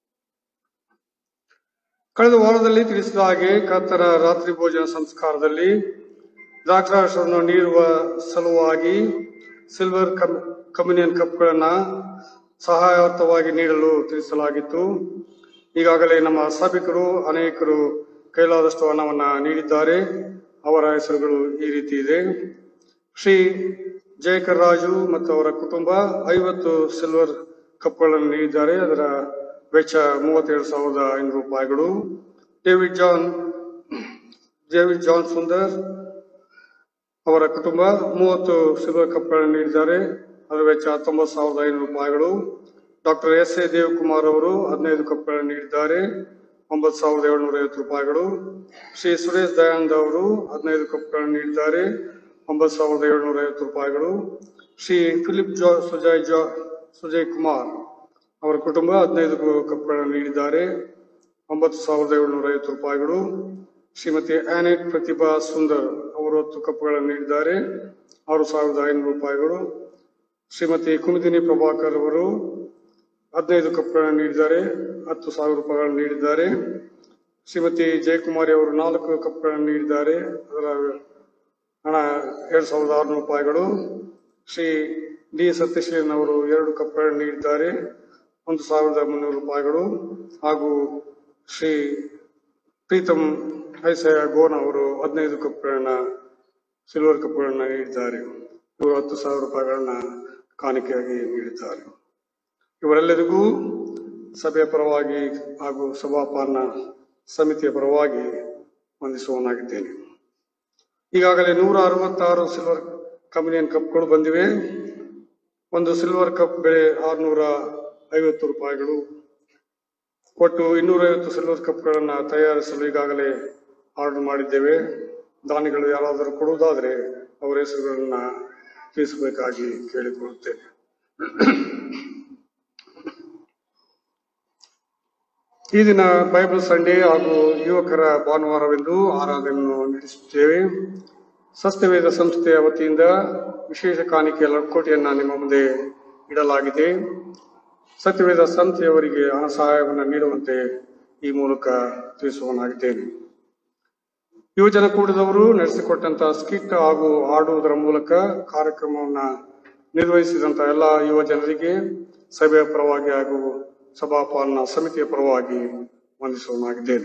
ಕಳೆದ ವಾರದಲ್ಲಿ ತಿಳಿಸಿದ ಹಾಗೆ ಕರ್ತರ ರಾತ್ರಿ ಭೋಜನ ಸಂಸ್ಕಾರದಲ್ಲಿ ದ್ರಾಕ್ಷಾರಸವನ್ನು ನೀಡುವ ಸಲುವಾಗಿ ಸಿಲ್ವರ್ ಕಮ್ ಕಮ್ಯುನಿಯನ್ ಕಪ್ಗಳನ್ನ ಸಹಾಯಾರ್ಥವಾಗಿ ನೀಡಲು ತಿಳಿಸಲಾಗಿತ್ತು ಈಗಾಗಲೇ ನಮ್ಮ ಸಭಿಕರು ಅನೇಕರು ಕೈಲಾದಷ್ಟು ಹಣವನ್ನ ನೀಡಿದ್ದಾರೆ ಅವರ ಹೆಸರುಗಳು ಈ ರೀತಿ ಇದೆ ಶ್ರೀ ಜಯಕರ್ ರಾಜು ಮತ್ತು ಅವರ ಕುಟುಂಬ ಐವತ್ತು ಸಿಲ್ವರ್ ಕಪ್ಗಳನ್ನು ನೀಡಿದ್ದಾರೆ ಅದರ ವೆಚ್ಚ ಮೂವತ್ತೇಳು ಸಾವಿರದ ಐನೂರು ರೂಪಾಯಿಗಳು David John David John Sundar ಅವರ ಕುಟುಂಬ ಮೂವತ್ತು ಸಿಲ್ವರ್ ಕಪ್ಗಳನ್ನು ನೀಡಿದ್ದಾರೆ ಅದರ ವೆಚ್ಚ ಹತ್ತೊಂಬತ್ತು ಸಾವಿರದ ಐನೂರು ರೂಪಾಯಿಗಳು ಡಾಕ್ಟರ್ ಎಸ್ ಎ ದೇವಕುಮಾರ್ ಅವರು ಹದಿನೈದು ಕಪ್ಗಳನ್ನು ನೀಡಿದ್ದಾರೆ ಒಂಬತ್ತು ಸಾವಿರದ ಏಳ್ನೂರ ಐವತ್ತು ರೂಪಾಯಿಗಳು ಶ್ರೀ ಸುರೇಶ್ ದಯಾನಂದ್ ಅವರು ಹದಿನೈದು ಕಪ್ಗಳನ್ನು ನೀಡಿದ್ದಾರೆ ಒಂಬತ್ತು ಸಾವಿರದ ಏಳ್ನೂರ ಐವತ್ತು ರೂಪಾಯಿಗಳು ಶ್ರೀ ಫಿಲಿಪ್ ಜಾ ಸುಜಯ್ ಜಾ ಸುಜಯ್ ಕುಮಾರ್ ಅವರ ಕುಟುಂಬ ಹದಿನೈದು ಕಪ್ಗಳನ್ನು ನೀಡಿದ್ದಾರೆ ಒಂಬತ್ತು ಸಾವಿರದ ಏಳ್ನೂರ ಐವತ್ತು ರೂಪಾಯಿಗಳು ಶ್ರೀಮತಿ ಆನೆಟ್ ಪ್ರತಿಭಾ ಸುಂದರ್ ಅವರು ಹತ್ತು ಕಪ್ಗಳನ್ನು ನೀಡಿದ್ದಾರೆ ಆರು ಸಾವಿರದ ಐನೂರು ರೂಪಾಯಿಗಳು ಶ್ರೀಮತಿ ಕುಮುದಿನಿ ಪ್ರಭಾಕರ್ ಅವರು ಹದಿನೈದು ಕಪ್ಗಳನ್ನು ನೀಡಿದ್ದಾರೆ ಹತ್ತು ಸಾವಿರ ರೂಪಾಯಿಗಳನ್ನು ನೀಡಿದ್ದಾರೆ ಶ್ರೀಮತಿ ಜಯಕುಮಾರಿ ಅವರು ನಾಲ್ಕು ಕಪ್ಗಳನ್ನು ನೀಡಿದ್ದಾರೆ ಅದರ ಹಣ ಎರಡು ಸಾವಿರದ ಆರುನೂರು ರೂಪಾಯಿಗಳು ಶ್ರೀ ಡಿ ಸತ್ಯಶೀಲನ್ ಅವರು ಎರಡು ಕಪ್ಗಳನ್ನು ನೀಡಿದ್ದಾರೆ ಒಂದು ಸಾವಿರದ ಮುನ್ನೂರು ರೂಪಾಯಿಗಳು ಹಾಗೂ ಶ್ರೀ ಪ್ರೀತಮ್ ಐಸಯ ಗೋನ್ ಅವರು ಹದಿನೈದು ಕಪ್ಗಳನ್ನ ಸಿಲ್ವರ್ ಕಪ್ಗಳನ್ನ ನೀಡಿದ್ದಾರೆ ಇವರು ಹತ್ತು ಸಾವಿರ ರೂಪಾಯಿಗಳನ್ನ ಕಾಣಿಕೆಯಾಗಿ ನೀಡಿದ್ದಾರೆ ಇವರೆಲ್ಲರಿಗೂ ಸಭೆಯ ಪರವಾಗಿ ಹಾಗೂ ಸಭಾಪಾಲನ ಸಮಿತಿಯ ಪರವಾಗಿ ವಂದಿಸುವನಾಗಿದ್ದೇನೆ ಈಗಾಗಲೇ ನೂರ ಅರವತ್ತಾರು ಸಿಲ್ವರ್ ಕಮ್ಯುನಿಯನ್ ಕಪ್ಗಳು ಬಂದಿವೆ ಒಂದು ಸಿಲ್ವರ್ ಕಪ್ ಬೆಲೆ ಆರುನೂರ ಐವತ್ತು ರೂಪಾಯಿಗಳು ಒಟ್ಟು ಇನ್ನೂರೈವತ್ತು ಸಿಲ್ವರ್ ಕಪ್ಗಳನ್ನು ತಯಾರಿಸಲು ಈಗಾಗಲೇ ಆರ್ಡರ್ ಮಾಡಿದ್ದೇವೆ ದಾನಿಗಳು ಯಾರಾದರೂ ಕೊಡುವುದಾದರೆ ಅವರ ಹೆಸರುಗಳನ್ನ ತಿಳಿಸಬೇಕಾಗಿ ಕೇಳಿಕೊಳ್ಳುತ್ತೇನೆ ಈ ದಿನ ಬೈಬಲ್ ಸಂಡೇ ಹಾಗೂ ಯುವಕರ ಭಾನುವಾರವೆಂದು ಆರಾಧನೆಯನ್ನು ನಡೆಸುತ್ತೇವೆ ಸಸ್ಯವೇದ ಸಂಸ್ಥೆಯ ವತಿಯಿಂದ ವಿಶೇಷ ಕಾಣಿಕೆಯ ಲಕೋಟೆಯನ್ನ ನಿಮ್ಮ ಮುಂದೆ ಇಡಲಾಗಿದೆ ಸತ್ಯವೇದ ಸಂಸ್ಥೆಯವರಿಗೆ ಹಣ ಸಹಾಯವನ್ನು ನೀಡುವಂತೆ ಈ ಮೂಲಕ ತಿಳಿಸುವನಾಗಿದ್ದೇನೆ ಯುವಜನ ಕೂಟದವರು ನಡೆಸಿಕೊಟ್ಟಂತ ಸ್ಕಿಟ್ ಹಾಗೂ ಆಡುವುದರ ಮೂಲಕ ಕಾರ್ಯಕ್ರಮವನ್ನ ನಿರ್ವಹಿಸಿದಂತ ಎಲ್ಲ ಯುವ ಜನರಿಗೆ ಸಭೆಯ ಪರವಾಗಿ ಹಾಗೂ ಸಭಾಪಾಲನಾ ಸಮಿತಿಯ ಪರವಾಗಿ ವಂದಿಸುವನಾಗಿದ್ದೇನೆ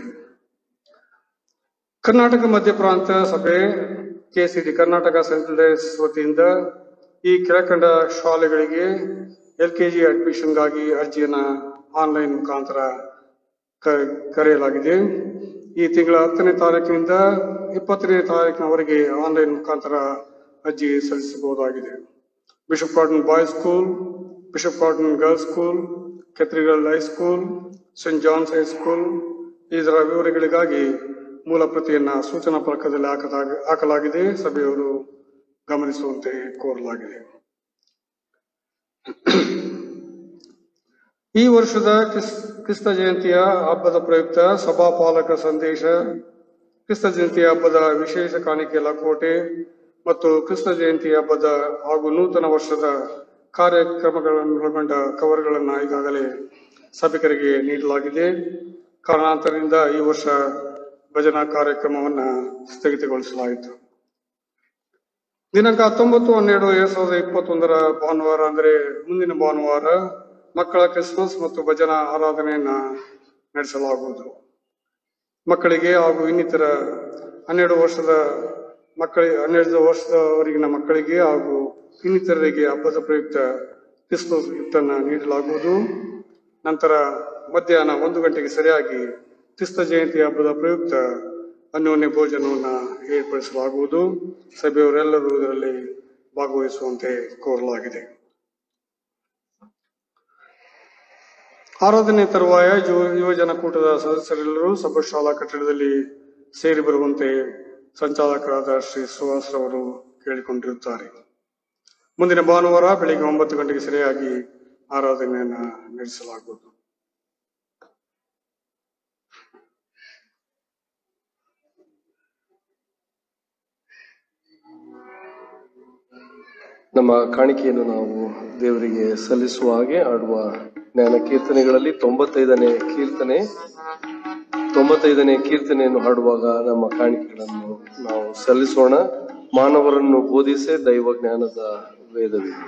ಕರ್ನಾಟಕ ಮಧ್ಯ ಪ್ರಾಂತ ಸಭೆ ಕೆಸಿಡಿ ಕರ್ನಾಟಕ ಸೆಂಟ್ರಲ್ ಡೇಸ್ ವತಿಯಿಂದ ಈ ಕೆಳಕಂಡ ಶಾಲೆಗಳಿಗೆ ಎಲ್ ಕೆಜಿ ಅಡ್ಮಿಷನ್ಗಾಗಿ ಅರ್ಜಿಯನ್ನ ಆನ್ಲೈನ್ ಮುಖಾಂತರ ಕ- ಕರೆಯಲಾಗಿದೆ ಈ ತಿಂಗಳ ಹತ್ತನೇ ತಾರೀಕಿನಿಂದ ಇಪ್ಪತ್ತನೇ ತಾರೀಕಿನವರೆಗೆ ಆನ್ಲೈನ್ ಮುಖಾಂತರ ಅರ್ಜಿ ಸಲ್ಲಿಸಬಹುದಾಗಿದೆ Bishop Cotton boys school Bishop Cotton girls school cathedral high school Saint John's high school ಇದರ ವಿವರಗಳಿಗಾಗಿ ಮೂಲ ಪ್ರತಿಯನ್ನ ಸೂಚನಾ ಫಲಕದಲ್ಲಿ ಹಾಕಲಾಗ- ಹಾಕಲಾಗಿದೆ ಸಭೆಯವರು ಗಮನಿಸುವಂತೆ ಕೋರಲಾಗಿದೆ ಈ ವರ್ಷದ ಕ್ರಿಸ್- ಕ್ರಿಸ್ತ ಜಯಂತಿಯ ಹಬ್ಬದ ಪ್ರಯುಕ್ತ ಸಭಾಪಾಲಕ ಸಂದೇಶ ಕ್ರಿಸ್ತ ಜಯಂತಿ ಹಬ್ಬದ ವಿಶೇಷ ಕಾಣಿಕೆ ಲಕೋಟೆ ಮತ್ತು ಕ್ರಿಸ್ತ ಜಯಂತಿ ಹಬ್ಬದ ಹಾಗೂ ನೂತನ ವರ್ಷದ ಕಾರ್ಯಕ್ರಮಗಳನ್ನು ಒಳಗೊಂಡ ಕವರ್ಗಳನ್ನು ಈಗಾಗಲೇ ಸಭಿಕರಿಗೆ ನೀಡಲಾಗಿದೆ ಕಾರಣಾಂತರದಿಂದ ಈ ವರ್ಷ ಭಜನಾ ಕಾರ್ಯಕ್ರಮವನ್ನ ಸ್ಥಗಿತಗೊಳಿಸಲಾಯಿತು ದಿನಾಂಕ ಹತ್ತೊಂಬತ್ತು ಹನ್ನೆರಡು ಎರಡ್ ಸಾವಿರದ ಇಪ್ಪತ್ತೊಂದರ ಭಾನುವಾರ ಅಂದರೆ ಮುಂದಿನ ಭಾನುವಾರ ಮಕ್ಕಳ ಕ್ರಿಸ್ಮಸ್ ಮತ್ತು ಭಜನಾ ಆರಾಧನೆಯನ್ನ ನಡೆಸಲಾಗುವುದು ಮಕ್ಕಳಿಗೆ ಹಾಗೂ ಇನ್ನಿತರ ಹನ್ನೆರಡು ವರ್ಷದ ಮಕ್ಕಳಿಗೆ ಹನ್ನೆರಡು ವರ್ಷದವರೆಗಿನ ಮಕ್ಕಳಿಗೆ ಹಾಗೂ ಇನ್ನಿತರರಿಗೆ ಹಬ್ಬದ ಪ್ರಯುಕ್ತ ಕ್ರಿಸ್ಮಸ್ ಗಿಫ್ಟ್ ಅನ್ನ ನೀಡಲಾಗುವುದು ನಂತರ ಮಧ್ಯಾಹ್ನ ಒಂದು ಗಂಟೆಗೆ ಸರಿಯಾಗಿ ಕ್ರಿಸ್ತ ಜಯಂತಿ ಹಬ್ಬದ ಪ್ರಯುಕ್ತ ಅನ್ಯೋನ್ಯ ಭೋಜನವನ್ನ ಏರ್ಪಡಿಸಲಾಗುವುದು ಸಭೆಯವರೆಲ್ಲರೂ ಇದರಲ್ಲಿ ಭಾಗವಹಿಸುವಂತೆ ಕೋರಲಾಗಿದೆ ಆರಾಧನೆ ತರುವಾಯ ಯುವ- ಯುವಜನ ಕೂಟದ ಸದಸ್ಯರೆಲ್ಲರೂ ಸಭಾಶಾಲಾ ಕಟ್ಟಡದಲ್ಲಿ ಸೇರಿ ಬರುವಂತೆ ಸಂಚಾಲಕರಾದ ಶ್ರೀ ಸುಹಾಸ್ ರವರು ಕೇಳಿಕೊಂಡಿರುತ್ತಾರೆ ಮುಂದಿನ ಭಾನುವಾರ ಬೆಳಿಗ್ಗೆ ಒಂಬತ್ತು ಗಂಟೆಗೆ ಸರಿಯಾಗಿ ಆರಾಧನೆಯನ್ನ ನಡೆಸಲಾಗುವುದು ನಮ್ಮ ಕಾಣಿಕೆಯನ್ನು ನಾವು ದೇವರಿಗೆ ಸಲ್ಲಿಸುವ ಹಾಗೆ ಆಡುವ ಜ್ಞಾನ ಕೀರ್ತನೆಗಳಲ್ಲಿ ತೊಂಬತ್ತೈದನೇ ಕೀರ್ತನೆ ತೊಂಬತ್ತೈದನೇ ಕೀರ್ತನೆಯನ್ನು ಹಾಡುವಾಗ ನಮ್ಮ ಕಾಣಿಕೆಗಳನ್ನು ನಾವು ಸಲ್ಲಿಸೋಣ ಮಾನವರನ್ನು ಬೋಧಿಸೆ ದೈವ ಜ್ಞಾನದ ವೇದವಿದೆ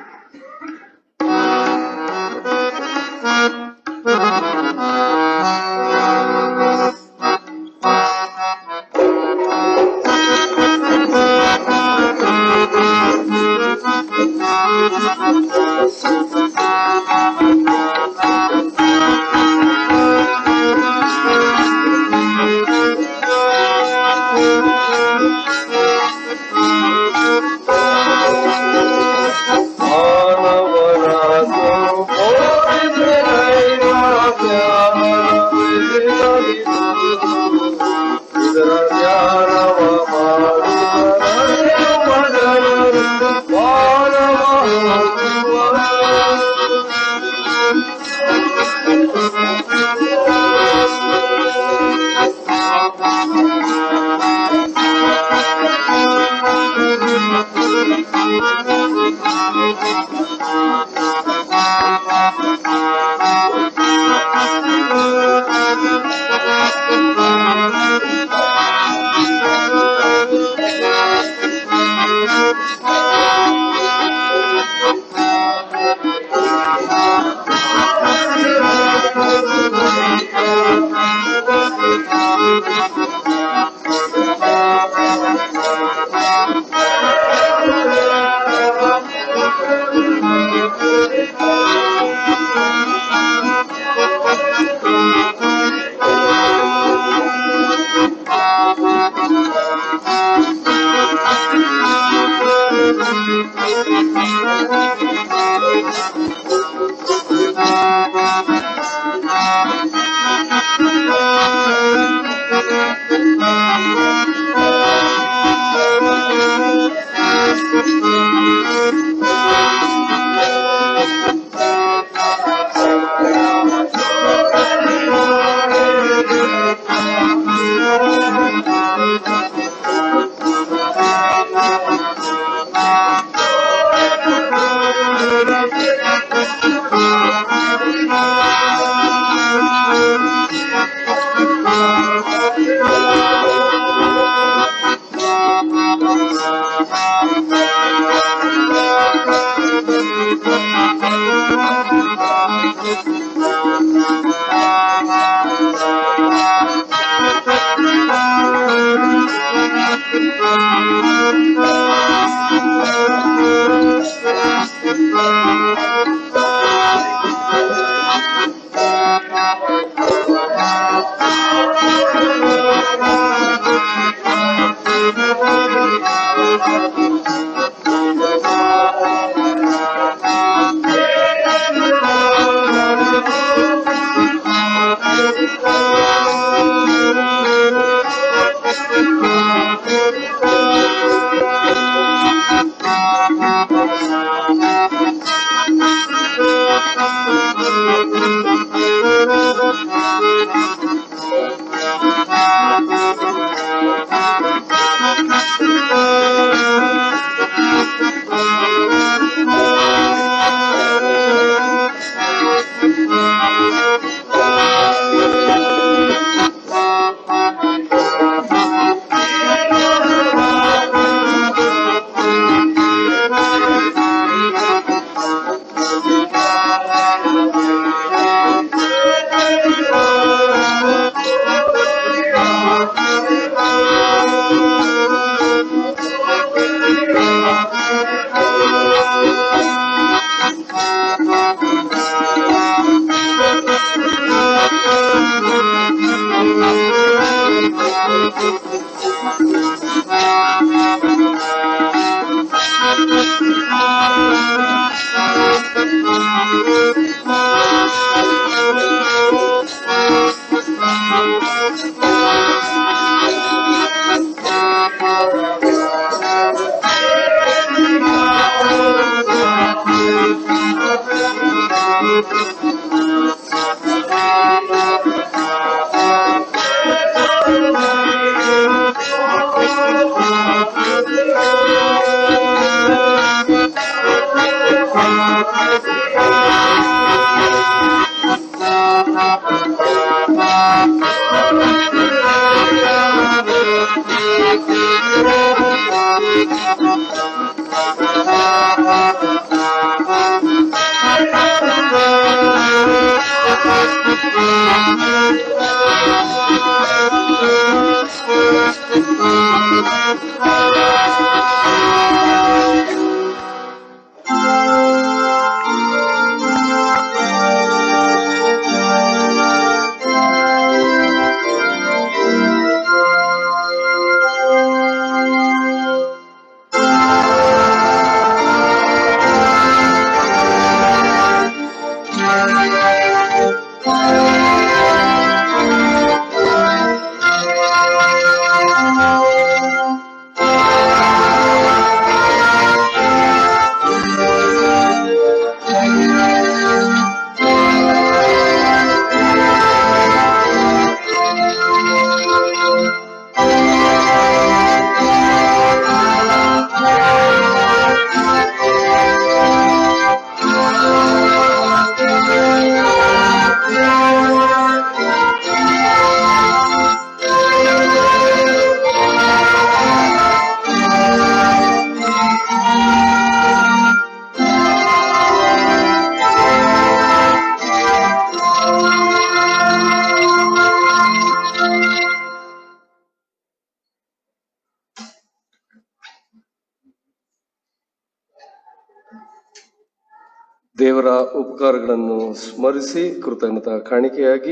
ದೇವರ ಉಪಕಾರಗಳನ್ನು ಸ್ಮರಿಸಿ ಕೃತಜ್ಞತಾ ಕಾಣಿಕೆಯಾಗಿ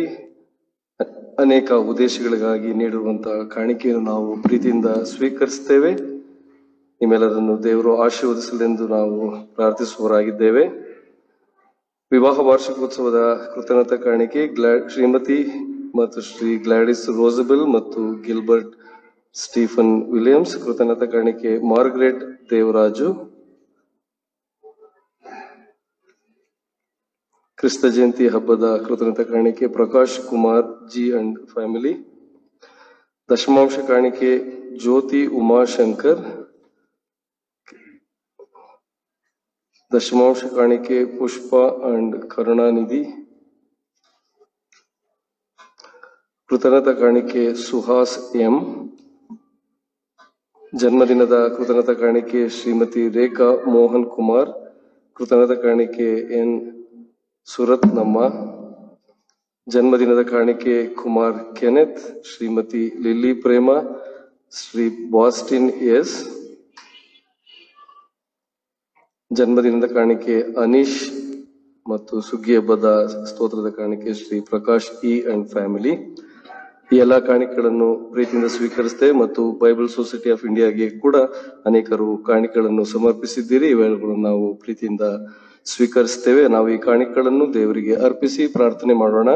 ಅ- ಅನೇಕ ಉದ್ದೇಶಗಳಿಗಾಗಿ ನೀಡಿರುವಂತಹ ಕಾಣಿಕೆಯನ್ನು ನಾವು ಪ್ರೀತಿಯಿಂದ ಸ್ವೀಕರಿಸ್ತೇವೆ ನಿಮ್ಮೆಲ್ಲರನ್ನು ದೇವರು ಆಶೀರ್ವದಿಸಲೆಂದು ನಾವು ಪ್ರಾರ್ಥಿಸುವವರಾಗಿದ್ದೇವೆ ವಿವಾಹ ವಾರ್ಷಿಕೋತ್ಸವದ ಕೃತಜ್ಞತಾ ಕಾಣಿಕೆ ಗ್ಲಾ ಶ್ರೀಮತಿ ಮತ್ತು ಶ್ರೀ ಗ್ಲಾಡಿಸ್ ರೋಸಬೆಲ್ ಮತ್ತು ಗಿಲ್ಬರ್ಟ್ ಸ್ಟೀಫನ್ ವಿಲಿಯಮ್ಸ್ ಕೃತಜ್ಞತಾ ಕಾಣಿಕೆ ಮಾರ್ಗರೆಟ್ ದೇವರಾಜು ಕ್ರಿಸ್ತ ಜಯಂತಿ ಹಬ್ಬದ ಕೃತಜ್ಞತಾ ಕಾಣಿಕೆ Prakash Kumar G and family ದಶಮಾಂಶ ಕಾಣಿಕೆ ಜ್ಯೋತಿ ಉಮಾಶಂಕರ್ ದಶಮಾಂಶ ಕಾಣಿಕೆ ಪುಷ್ಪ ಅಂಡ್ ಕರುಣಾನಿಧಿ ಕೃತಜ್ಞತಾ ಕಾಣಿಕೆ ಸುಹಾಸ್ ಎಂ ಜನ್ಮದಿನದ ಕೃತಜ್ಞತಾ ಕಾಣಿಕೆ ಶ್ರೀಮತಿ ರೇಖಾ ಮೋಹನ್ ಕುಮಾರ್ ಕೃತಜ್ಞತಾ ಕಾಣಿಕೆ ಎನ್ ಸುರತ್ನಮ್ಮ ಜನ್ಮದಿನದ ಕಾಣಿಕೆ Kumar Kenneth Shrimati Lily Prema Shri Bastin S ಜನ್ಮದಿನದ ಕಾಣಿಕೆ ಅನೀಶ್ ಮತ್ತು ಸುಗ್ಗಿ ಹಬ್ಬದ ಸ್ತೋತ್ರದ ಕಾಣಿಕೆ Shri Prakash E and family ಈ ಎಲ್ಲಾ ಕಾಣಿಕೆಗಳನ್ನು ಪ್ರೀತಿಯಿಂದ ಸ್ವೀಕರಿಸ್ತೇವೆ ಮತ್ತು ಬೈಬಲ್ ಸೊಸೈಟಿ ಆಫ್ ಇಂಡಿಯಾಗೆ ಕೂಡ ಅನೇಕರು ಕಾಣಿಕೆಗಳನ್ನು ಸಮರ್ಪಿಸಿದ್ದೀರಿ ಇವೆಲ್ಲಗಳನ್ನು ನಾವು ಪ್ರೀತಿಯಿಂದ ಸ್ವೀಕರಿಸ್ತೇವೆ ನಾವು ಈ ಕಾಣಿಕೆಗಳನ್ನು ದೇವರಿಗೆ ಅರ್ಪಿಸಿ ಪ್ರಾರ್ಥನೆ ಮಾಡೋಣ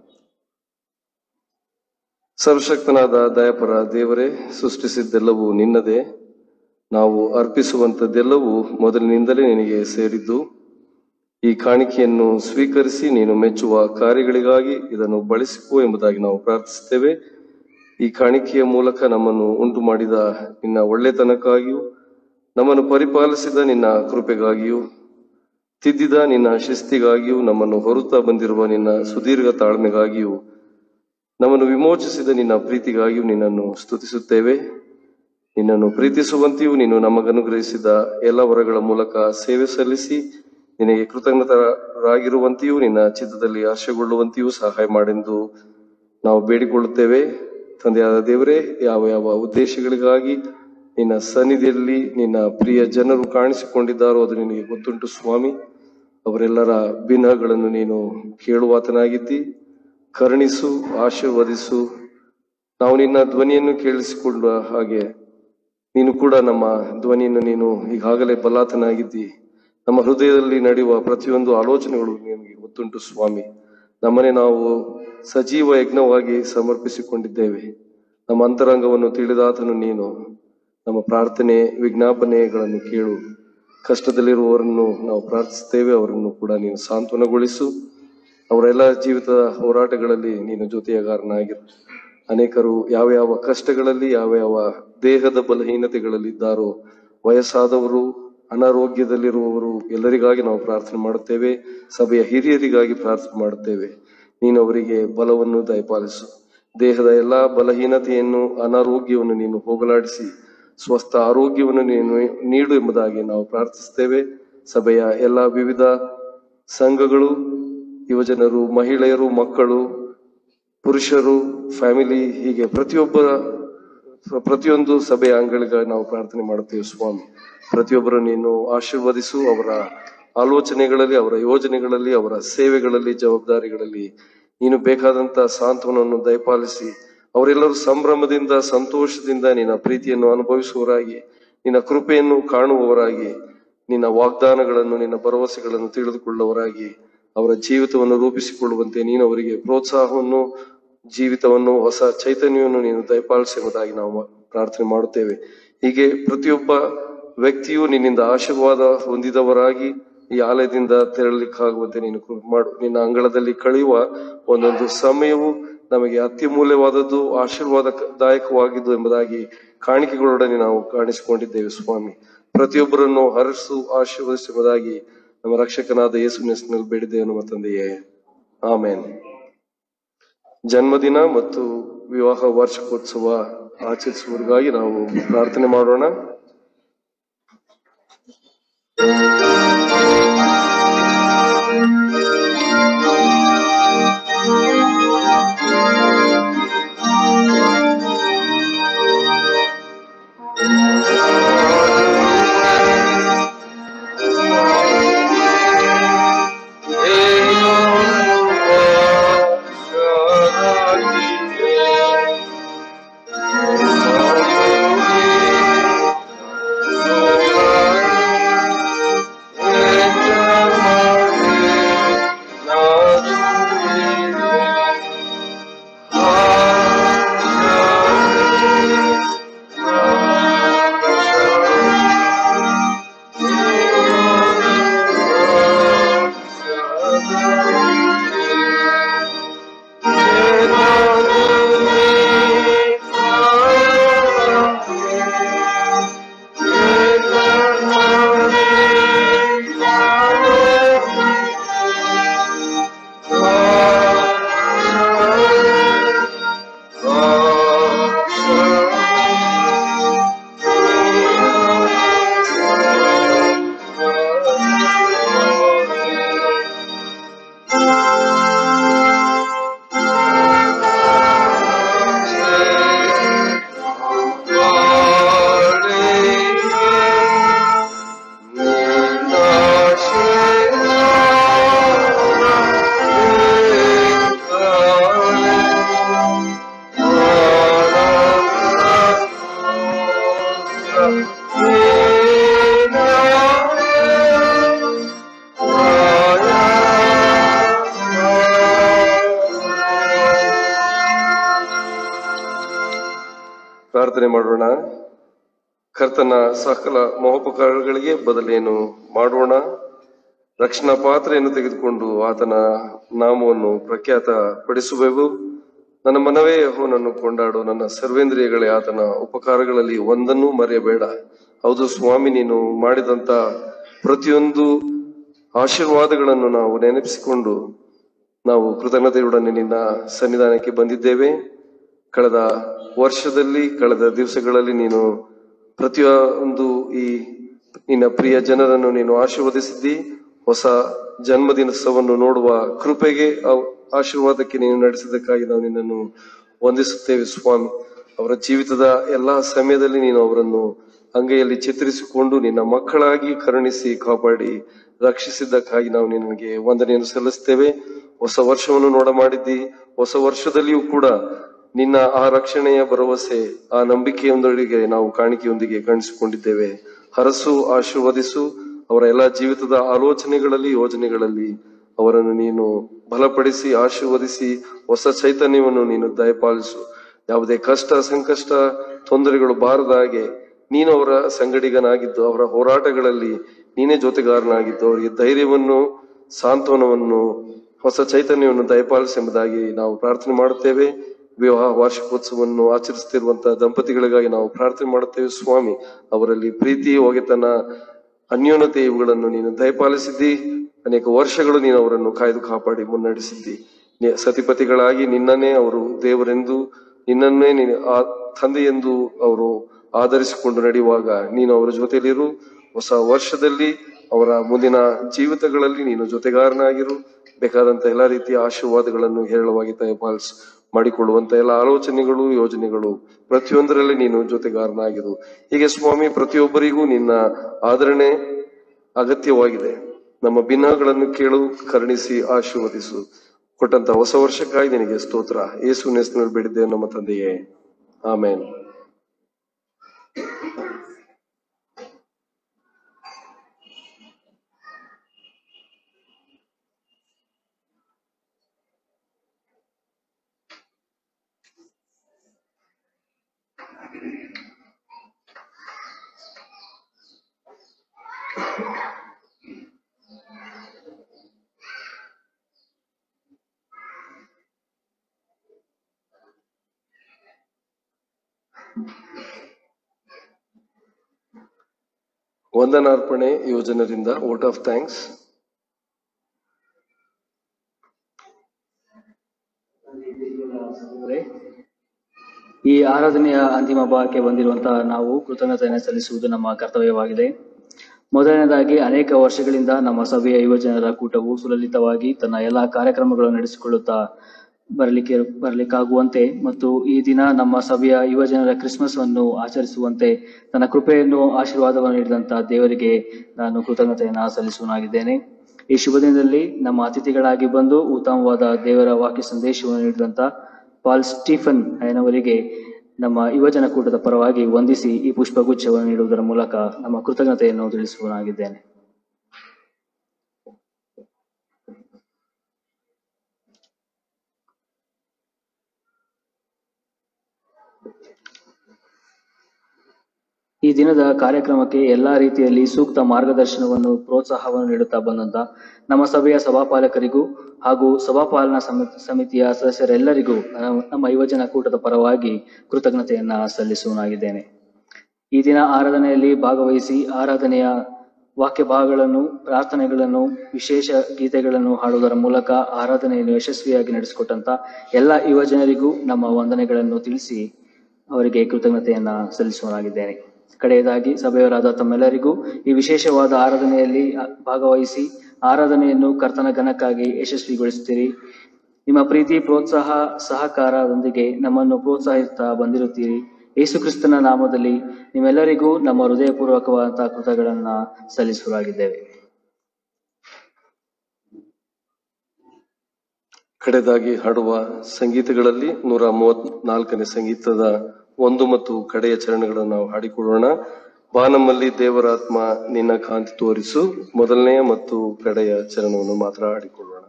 ಸರ್ವಶಕ್ತನಾದ ದಯಾಪರ ದೇವರೇ ಸೃಷ್ಟಿಸಿದ್ದೆಲ್ಲವೂ ನಿನ್ನದೇ ನಾವು ಅರ್ಪಿಸುವಂತದ್ದೆಲ್ಲವೂ ಮೊದಲಿನಿಂದಲೇ ನಿನಗೆ ಸೇರಿದ್ದು ಈ ಕಾಣಿಕೆಯನ್ನು ಸ್ವೀಕರಿಸಿ ನೀನು ಮೆಚ್ಚುವ ಕಾರ್ಯಗಳಿಗಾಗಿ ಇದನ್ನು ಬಳಸಿಕೋ ಎಂಬುದಾಗಿ ನಾವು ಪ್ರಾರ್ಥಿಸುತ್ತೇವೆ ಈ ಕಾಣಿಕೆಯ ಮೂಲಕ ನಮ್ಮನ್ನು ಉಂಟು ಮಾಡಿದ ನಿನ್ನ ಒಳ್ಳೆತನಕ್ಕಾಗಿಯೂ ನಮ್ಮನ್ನು ಪರಿಪಾಲಿಸಿದ ನಿನ್ನ ಕೃಪೆಗಾಗಿಯೂ ತಿದ್ದಿದ ನಿನ್ನ ಶಿಸ್ತಿಗಾಗಿಯೂ ನಮ್ಮನ್ನು ಹೊರುತ್ತಾ ಬಂದಿರುವ ನಿನ್ನ ಸುದೀರ್ಘ ತಾಳ್ಮೆಗಾಗಿಯೂ ನಮ್ಮನ್ನು ವಿಮೋಚಿಸಿದ ನಿನ್ನ ಪ್ರೀತಿಗಾಗಿಯೂ ನಿನ್ನನ್ನು ಸ್ತುತಿಸುತ್ತೇವೆ ನಿನ್ನನ್ನು ಪ್ರೀತಿಸುವಂತೆಯೂ ನೀನು ನಮಗನುಗ್ರಹಿಸಿದ ಎಲ್ಲ ವರಗಳ ಮೂಲಕ ಸೇವೆ ಸಲ್ಲಿಸಿ ನಿನಗೆ ಕೃತಜ್ಞತರಾಗಿರುವಂತೆಯೂ ನಿನ್ನ ಚಿತ್ತದಲ್ಲಿ ಆಶೆಗೊಳ್ಳುವಂತೆಯೂ ಸಹಾಯ ಮಾಡೆಂದು ನಾವು ಬೇಡಿಕೊಳ್ಳುತ್ತೇವೆ ತಂದೆಯಾದ ದೇವರೇ ಯಾವ ಯಾವ ಉದ್ದೇಶಗಳಿಗಾಗಿ ನಿನ್ನ ಸನ್ನಿಧಿಯಲ್ಲಿ ನಿನ್ನ ಪ್ರಿಯ ಜನರು ಕಾಣಿಸಿಕೊಂಡಿದ್ದಾರೋ ಅದು ನಿನಗೆ ಗೊತ್ತುಂಟು ಸ್ವಾಮಿ ಅವರೆಲ್ಲರ ಭಿನ್ನಗಳನ್ನು ನೀನು ಕೇಳುವಾತನಾಗಿದ್ದಿ ಕರುಣಿಸು ಆಶೀರ್ವದಿಸು ನಾವು ನಿನ್ನ ಧ್ವನಿಯನ್ನು ಕೇಳಿಸಿಕೊಳ್ಳುವ ಹಾಗೆ ನೀನು ಕೂಡ ನಮ್ಮ ಧ್ವನಿಯನ್ನು ನೀನು ಈಗಾಗಲೇ ಬಲಾತನಾಗಿದ್ದಿ ನಮ್ಮ ಹೃದಯದಲ್ಲಿ ನಡೆಯುವ ಪ್ರತಿಯೊಂದು ಆಲೋಚನೆಗಳು ನಿನಗೆ ಗೊತ್ತುಂಟು ಸ್ವಾಮಿ ನಮ್ಮನೆ ನಾವು ಸಜೀವ ಯಜ್ಞವಾಗಿ ಸಮರ್ಪಿಸಿಕೊಂಡಿದ್ದೇವೆ ನಮ್ಮ ಅಂತರಂಗವನ್ನು ತಿಳಿದಾತನು ನೀನು ನಮ್ಮ ಪ್ರಾರ್ಥನೆ ವಿಜ್ಞಾಪನೆಗಳನ್ನು ಕೇಳು ಕಷ್ಟದಲ್ಲಿರುವವರನ್ನು ನಾವು ಪ್ರಾರ್ಥಿಸುತ್ತೇವೆ ಅವರನ್ನು ಕೂಡ ನೀನು ಸಾಂತ್ವನಗೊಳಿಸು ಅವರೆಲ್ಲ ಜೀವಿತದ ಹೋರಾಟಗಳಲ್ಲಿ ನೀನು ಜೊತೆಯಗಾರನಾಗಿರು ಅನೇಕರು ಯಾವ ಯಾವ ಕಷ್ಟಗಳಲ್ಲಿ ಯಾವ ಯಾವ ದೇಹದ ಬಲಹೀನತೆಗಳಲ್ಲಿ ಇದ್ದಾರೋ ವಯಸ್ಸಾದವರು ಅನಾರೋಗ್ಯದಲ್ಲಿರುವವರು ಎಲ್ಲರಿಗಾಗಿ ನಾವು ಪ್ರಾರ್ಥನೆ ಮಾಡುತ್ತೇವೆ ಸಭೆಯ ಹಿರಿಯರಿಗಾಗಿ ಪ್ರಾರ್ಥನೆ ಮಾಡುತ್ತೇವೆ ನೀನು ಅವರಿಗೆ ಬಲವನ್ನು ದಯಪಾಲಿಸು ದೇಹದ ಎಲ್ಲಾ ಬಲಹೀನತೆಯನ್ನು ಅನಾರೋಗ್ಯವನ್ನು ನೀನು ಹೋಗಲಾಡಿಸಿ ಸ್ವಸ್ಥ ಆರೋಗ್ಯವನ್ನು ನೀನು ನೀಡು ಎಂಬುದಾಗಿ ನಾವು ಪ್ರಾರ್ಥಿಸುತ್ತೇವೆ ಸಭೆಯ ಎಲ್ಲ ವಿವಿಧ ಸಂಘಗಳು ಯುವಜನರು ಮಹಿಳೆಯರು ಮಕ್ಕಳು ಪುರುಷರು ಫ್ಯಾಮಿಲಿ ಹೀಗೆ ಪ್ರತಿಯೊಬ್ಬರ ಪ್ರತಿಯೊಂದು ಸಭೆಯ ಅಂಗಳಿಗಾಗಿ ನಾವು ಪ್ರಾರ್ಥನೆ ಮಾಡುತ್ತೇವೆ ಸ್ವಾಮಿ ಪ್ರತಿಯೊಬ್ಬರು ನೀನು ಆಶೀರ್ವದಿಸು ಅವರ ಆಲೋಚನೆಗಳಲ್ಲಿ ಅವರ ಯೋಜನೆಗಳಲ್ಲಿ ಅವರ ಸೇವೆಗಳಲ್ಲಿ ಜವಾಬ್ದಾರಿಗಳಲ್ಲಿ ನೀನು ಬೇಕಾದಂತ ಸಾಂತ್ವನವನ್ನು ದಯಪಾಲಿಸಿ ಅವರೆಲ್ಲರೂ ಸಂಭ್ರಮದಿಂದ ಸಂತೋಷದಿಂದ ನಿನ್ನ ಪ್ರೀತಿಯನ್ನು ಅನುಭವಿಸುವವರಾಗಿ ನಿನ್ನ ಕೃಪೆಯನ್ನು ಕಾಣುವವರಾಗಿ ನಿನ್ನ ವಾಗ್ದಾನಗಳನ್ನು ನಿನ್ನ ಭರವಸೆಗಳನ್ನು ತಿಳಿದುಕೊಳ್ಳುವವರಾಗಿ ಅವರ ಜೀವಿತವನ್ನು ರೂಪಿಸಿಕೊಳ್ಳುವಂತೆ ನೀನು ಅವರಿಗೆ ಪ್ರೋತ್ಸಾಹವನ್ನು ಜೀವಿತವನ್ನು ಹೊಸ ಚೈತನ್ಯವನ್ನು ನೀನು ದಯಪಾಲಿಸುವುದಾಗಿ ನಾವು ಪ್ರಾರ್ಥನೆ ಮಾಡುತ್ತೇವೆ ಹೀಗೆ ಪ್ರತಿಯೊಬ್ಬ ವ್ಯಕ್ತಿಯು ನಿನ್ನಿಂದ ಆಶೀರ್ವಾದ ಹೊಂದಿದವರಾಗಿ ಈ ಆಲಯದಿಂದ ತೆರಳಲಿಕ್ಕಾಗುವಂತೆ ನೀನು ಕೃಪೆ ಮಾಡು ನಿನ್ನ ಅಂಗಳದಲ್ಲಿ ಕಳೆಯುವ ಒಂದೊಂದು ಸಮಯವು ನಮಗೆ ಅತ್ಯಮೂಲ್ಯವಾದದ್ದು ಆಶೀರ್ವಾದದಾಯಕವಾಗಿದ್ದು ಎಂಬುದಾಗಿ ಕಾಣಿಕೆಗಳೊಡನೆ ನಾವು ಕಾಣಿಸಿಕೊಂಡಿದ್ದೇವೆ ಸ್ವಾಮಿ ಪ್ರತಿಯೊಬ್ಬರನ್ನು ಹರಸು ಆಶೀರ್ವದಿಸು ಎಂಬುದಾಗಿ ನಮ್ಮ ರಕ್ಷಕನಾದ ಯೇಸು ಹೆಸರಿನಲ್ಲಿ ಬೇಡಿದ್ದೇವೆ ನಮ್ಮ ತಂದೆಯೇ ಆಮೇನ್ ಜನ್ಮದಿನ ಮತ್ತು ವಿವಾಹ ವಾರ್ಷಿಕೋತ್ಸವ ಆಚರಿಸುವವರಿಗಾಗಿ ನಾವು ಪ್ರಾರ್ಥನೆ ಮಾಡೋಣ Thank you. ಪ್ರಾರ್ಥನೆ ಮಾಡೋಣ ಕರ್ತನ ಸಕಲ ಮಹೋಪಕಾರಗಳಿಗೆ ಬದಲೇನು ಮಾಡೋಣ ರಕ್ಷಣಾ ಪಾತ್ರೆಯನ್ನು ತೆಗೆದುಕೊಂಡು ಆತನ ನಾಮವನ್ನು ಪ್ರಖ್ಯಾತ ಪಡಿಸುವೆವು ನನ್ನ ಮನವೇ ಯೆಹೋವನನ್ನು ಕೊಂಡಾಡು ನನ್ನ ಸರ್ವೇಂದ್ರಿಯಗಳೇ ಆತನ ಉಪಕಾರಗಳಲ್ಲಿ ಒಂದನ್ನೂ ಮರೆಯಬೇಡ ಹೌದು ಸ್ವಾಮಿ ನೀನು ಮಾಡಿದಂತ ಪ್ರತಿಯೊಂದು ಆಶೀರ್ವಾದಗಳನ್ನು ನಾವು ನೆನಪಿಸಿಕೊಂಡು ನಾವು ಕೃತಜ್ಞತೆಯೊಡನೆ ನಿನ್ನ ಸನ್ನಿಧಾನಕ್ಕೆ ಬಂದಿದ್ದೇವೆ ಕಳೆದ ವರ್ಷದಲ್ಲಿ ಕಳೆದ ದಿವಸಗಳಲ್ಲಿ ನೀನು ಪ್ರತಿಯೊಂದು ಈ ನಿನ್ನ ಪ್ರಿಯ ಜನರನ್ನು ನೀನು ಆಶೀರ್ವದಿಸಿದ್ದಿ ಹೊಸ ಜನ್ಮದಿನೋತ್ಸವವನ್ನು ನೋಡುವ ಕೃಪೆಗೆ ಅವ್- ಆಶೀರ್ವಾದಕ್ಕೆ ನೀನು ನಡೆಸಿದ್ದಕ್ಕಾಗಿ ನಾವು ನಿನ್ನನ್ನು ವಂದಿಸುತ್ತೇವೆ ಸ್ವಾಮಿ ಅವರ ಜೀವಿತದ ಎಲ್ಲಾ ಸಮಯದಲ್ಲಿ ನೀನು ಅವರನ್ನು ಅಂಗೈಯಲ್ಲಿ ಚಿತ್ರಿಸಿಕೊಂಡು ನಿನ್ನ ಮಕ್ಕಳಾಗಿ ಕರುಣಿಸಿ ಕಾಪಾಡಿ ರಕ್ಷಿಸಿದ್ದಕ್ಕಾಗಿ ನಾವು ನಿನಗೆ ವಂದನೆಯನ್ನು ಸಲ್ಲಿಸ್ತೇವೆ ಹೊಸ ವರ್ಷವನ್ನು ನೋಡ ಮಾಡಿದ್ದಿ ಹೊಸ ವರ್ಷದಲ್ಲಿಯೂ ಕೂಡ ನಿನ್ನ ಆ ರಕ್ಷಣೆಯ ಭರವಸೆ ಆ ನಂಬಿಕೆಯೊಂದಿಗೆ ನಾವು ಕಾಣಿಕೆಯೊಂದಿಗೆ ಕಾಣಿಸಿಕೊಂಡಿದ್ದೇವೆ ಹರಸು ಆಶೀರ್ವದಿಸು ಅವರ ಎಲ್ಲ ಜೀವಿತದ ಆಲೋಚನೆಗಳಲ್ಲಿ ಯೋಜನೆಗಳಲ್ಲಿ ಅವರನ್ನು ನೀನು ಬಲಪಡಿಸಿ ಆಶೀರ್ವದಿಸಿ ಹೊಸ ಚೈತನ್ಯವನ್ನು ನೀನು ದಯಪಾಲಿಸು ಯಾವುದೇ ಕಷ್ಟ ಸಂಕಷ್ಟ ತೊಂದರೆಗಳು ಬಾರದ ಹಾಗೆ ನೀನು ಅವರ ಸಂಗಡಿಗನಾಗಿದ್ದು ಅವರ ಹೋರಾಟಗಳಲ್ಲಿ ನೀನೇ ಜೊತೆಗಾರನಾಗಿದ್ದು ಅವರಿಗೆ ಧೈರ್ಯವನ್ನು ಸಾಂತ್ವನವನ್ನು ಹೊಸ ಚೈತನ್ಯವನ್ನು ದಯಪಾಲಿಸಿ ಎಂಬುದಾಗಿ ನಾವು ಪ್ರಾರ್ಥನೆ ಮಾಡುತ್ತೇವೆ ವಿವಾಹ ವಾರ್ಷಿಕೋತ್ಸವವನ್ನು ಆಚರಿಸುತ್ತಿರುವಂತಹ ದಂಪತಿಗಳಿಗಾಗಿ ನಾವು ಪ್ರಾರ್ಥನೆ ಮಾಡುತ್ತೇವೆ ಸ್ವಾಮಿ ಅವರಲ್ಲಿ ಪ್ರೀತಿ ಒಗೆತನ ಅನ್ಯೋನ್ಯತೆ ಇವುಗಳನ್ನು ನೀನು ದಯಪಾಲಿಸಿದ್ದಿ ಅನೇಕ ವರ್ಷಗಳು ನೀನು ಅವರನ್ನು ಕಾಯ್ದು ಕಾಪಾಡಿ ಮುನ್ನಡೆಸಿದ್ದಿ ನಿ- ಸತಿಪತಿಗಳಾಗಿ ನಿನ್ನನ್ನೇ ಅವರು ದೇವರೆಂದು ನಿನ್ನನ್ನೇ ನೀನು ಆ ತಂದೆಯೆಂದು ಅವರು ಆಧರಿಸಿಕೊಂಡು ನಡೆಯುವಾಗ ನೀನು ಅವರ ಜೊತೆಯಲ್ಲಿರು ಹೊಸ ವರ್ಷದಲ್ಲಿ ಅವರ ಮುಂದಿನ ಜೀವಿತಗಳಲ್ಲಿ ನೀನು ಜೊತೆಗಾರನಾಗಿರು ಬೇಕಾದಂತ ಎಲ್ಲಾ ರೀತಿಯ ಆಶೀರ್ವಾದಗಳನ್ನು ಹೇರಳವಾಗಿ ದಯಪಾಲಿಸು ಮಾಡಿಕೊಳ್ಳುವಂತ ಎಲ್ಲ ಆಲೋಚನೆಗಳು ಯೋಜನೆಗಳು ಪ್ರತಿಯೊಂದರಲ್ಲಿ ನೀನು ಜೊತೆಗಾರನಾಗಿರು ಹೀಗೆ ಸ್ವಾಮಿ ಪ್ರತಿಯೊಬ್ಬರಿಗೂ ನಿನ್ನ ಆದರಣೆ ಅಗತ್ಯವಾಗಿದೆ ನಮ್ಮ ಭಿನ್ನಗಳನ್ನು ಕೇಳು ಕರುಣಿಸಿ ಆಶೀರ್ವದಿಸು ಕೊಟ್ಟಂತ ಹೊಸ ವರ್ಷಕ್ಕಾಗಿ ನಿನಗೆ ಸ್ತೋತ್ರ ಯೇಸು ನೆಸ್ನಲ್ಲಿ ಬೇಡಿದ್ದೇವೆ ನಮ್ಮ ತಂದೆಯೇ ಆಮೇನ್ ವಂದನಾರ್ಪಣೆ ಯೋಜನೆಯಿಂದ ವೋಟ್ ಆಫ್ ಥ್ಯಾಂಕ್ಸ್ ಸಹೋದರರೇ, ಈ ಆರಾಧನೆಯ ಅಂತಿಮ ಭಾಗಕ್ಕೆ ಬಂದಿರುವಂತಹ ನಾವು ಕೃತಜ್ಞತೆಯನ್ನು ಸಲ್ಲಿಸುವುದು ನಮ್ಮ ಕರ್ತವ್ಯವಾಗಿದೆ ಮೊದಲನೇದಾಗಿ ಅನೇಕ ವರ್ಷಗಳಿಂದ ನಮ್ಮ ಸಭೆಯ ಯುವಜನರ ಕೂಟವು ಸುಲಲಿತವಾಗಿ ತನ್ನ ಎಲ್ಲಾ ಕಾರ್ಯಕ್ರಮಗಳನ್ನು ನಡೆಸಿಕೊಳ್ಳುತ್ತಾ ಬರಲಿಕ್ಕೆ ಬರಲಿಕ್ಕಾಗುವಂತೆ ಮತ್ತು ಈ ದಿನ ನಮ್ಮ ಸಭೆಯ ಯುವಜನರ ಕ್ರಿಸ್ಮಸ್ ಅನ್ನು ಆಚರಿಸುವಂತೆ ತನ್ನ ಕೃಪೆಯನ್ನು ಆಶೀರ್ವಾದವನ್ನು ನೀಡಿದಂತ ದೇವರಿಗೆ ನಾನು ಕೃತಜ್ಞತೆಯನ್ನು ಸಲ್ಲಿಸುವನಾಗಿದ್ದೇನೆ ಈ ಶುಭ ದಿನದಲ್ಲಿ ನಮ್ಮ ಅತಿಥಿಗಳಾಗಿ ಬಂದು ಉತ್ತಮವಾದ ದೇವರ ವಾಕ್ಯ ಸಂದೇಶವನ್ನು ನೀಡಿದಂತ ಪಾಲ್ ಸ್ಟೀಫನ್ ಅಯ್ಯನವರಿಗೆ ನಮ್ಮ ಯುವಜನ ಕೂಟದ ಪರವಾಗಿ ವಂದಿಸಿ ಈ ಪುಷ್ಪಗುಚ್ಛವನ್ನು ನೀಡುವುದರ ಮೂಲಕ ನಮ್ಮ ಕೃತಜ್ಞತೆಯನ್ನು ತಿಳಿಸುವನಾಗಿದ್ದೇನೆ ಈ ದಿನದ ಕಾರ್ಯಕ್ರಮಕ್ಕೆ ಎಲ್ಲಾ ರೀತಿಯಲ್ಲಿ ಸೂಕ್ತ ಮಾರ್ಗದರ್ಶನವನ್ನು ಪ್ರೋತ್ಸಾಹವನ್ನು ನೀಡುತ್ತಾ ಬಂದಂತ ನಮ್ಮ ಸಭೆಯ ಸಭಾಪಾಲಕರಿಗೂ ಹಾಗೂ ಸಭಾಪಾಲನಾ ಸಮಿತಿ ಸಮಿತಿಯ ಸದಸ್ಯರೆಲ್ಲರಿಗೂ ನಮ್ಮ- ನಮ್ಮ ಯುವಜನ ಕೂಟದ ಪರವಾಗಿ ಕೃತಜ್ಞತೆಯನ್ನ ಸಲ್ಲಿಸುವನಾಗಿದ್ದೇನೆ ಈ ದಿನ ಆರಾಧನೆಯಲ್ಲಿ ಭಾಗವಹಿಸಿ ಆರಾಧನೆಯ ವಾಕ್ಯ ಭಾಗಗಳನ್ನು ಪ್ರಾರ್ಥನೆಗಳನ್ನು ವಿಶೇಷ ಗೀತೆಗಳನ್ನು ಹಾಡುವುದರ ಮೂಲಕ ಆರಾಧನೆಯನ್ನು ಯಶಸ್ವಿಯಾಗಿ ನಡೆಸಿಕೊಟ್ಟಂತ ಎಲ್ಲ ಯುವಜನರಿಗೂ ನಮ್ಮ ವಂದನೆಗಳನ್ನು ತಿಳಿಸಿ ಅವರಿಗೆ ಕೃತಜ್ಞತೆಯನ್ನ ಸಲ್ಲಿಸುವನಾಗಿದ್ದೇನೆ ಕಡೆಯದಾಗಿ ಸಭೆಯವರಾದ ತಮ್ಮೆಲ್ಲರಿಗೂ ಈ ವಿಶೇಷವಾದ ಆರಾಧನೆಯಲ್ಲಿ ಅ, ಭಾಗವಹಿಸಿ ಆರಾಧನೆಯನ್ನು ಕರ್ತನ ಘನಕ್ಕಾಗಿ ಯಶಸ್ವಿಗೊಳಿಸುತ್ತೀರಿ ನಿಮ್ಮ ಪ್ರೀತಿ ಪ್ರೋತ್ಸಾಹ ಸಹಕಾರದೊಂದಿಗೆ ನಮ್ಮನ್ನು ಪ್ರೋತ್ಸಾಹಿಸುತ್ತಾ ಬಂದಿರುತ್ತೀರಿ ಯೇಸು ಕ್ರಿಸ್ತನ ನಾಮದಲ್ಲಿ ನಿಮ್ಮೆಲ್ಲರಿಗೂ ನಮ್ಮ ಹೃದಯಪೂರ್ವಕವಾದಂತಹ ಕೃತಗಳನ್ನ ಸಲ್ಲಿಸುವರಾಗಿದ್ದೇವೆ ಕಡೆದಾಗಿ ಹಾಡುವ ಸಂಗೀತಗಳಲ್ಲಿ ನೂರ ಮೂವತ್ನಾಲ್ಕನೇ ಸಂಗೀತದ ಒಂದು ಮತ್ತು ಕಡೆಯ ಚರಣಗಳನ್ನು ನಾವು ಹಾಡಿಕೊಳ್ಳೋಣ ಬಾ ನಮ್ಮಲ್ಲಿ ದೇವರ ಆತ್ಮ ನಿನ್ನ ಕಾಂತಿ ತೋರಿಸು ಮೊದಲನೆಯ ಮತ್ತು ಕಡೆಯ ಚರಣವನ್ನು ಮಾತ್ರ ಹಾಡಿಕೊಳ್ಳೋಣ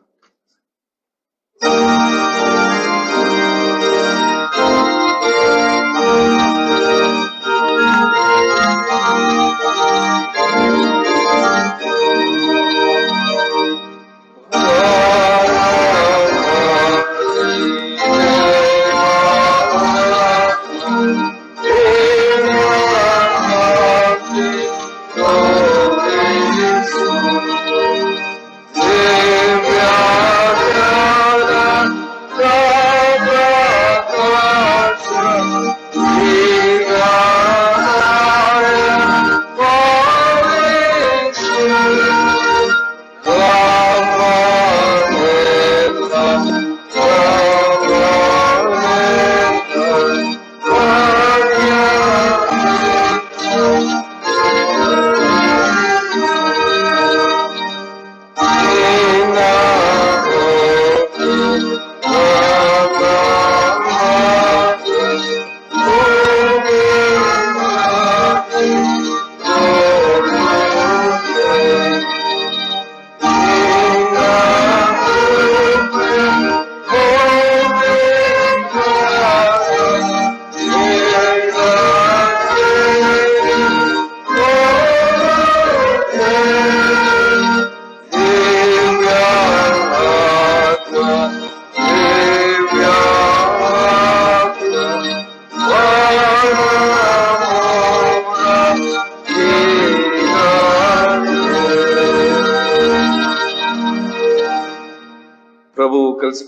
Thank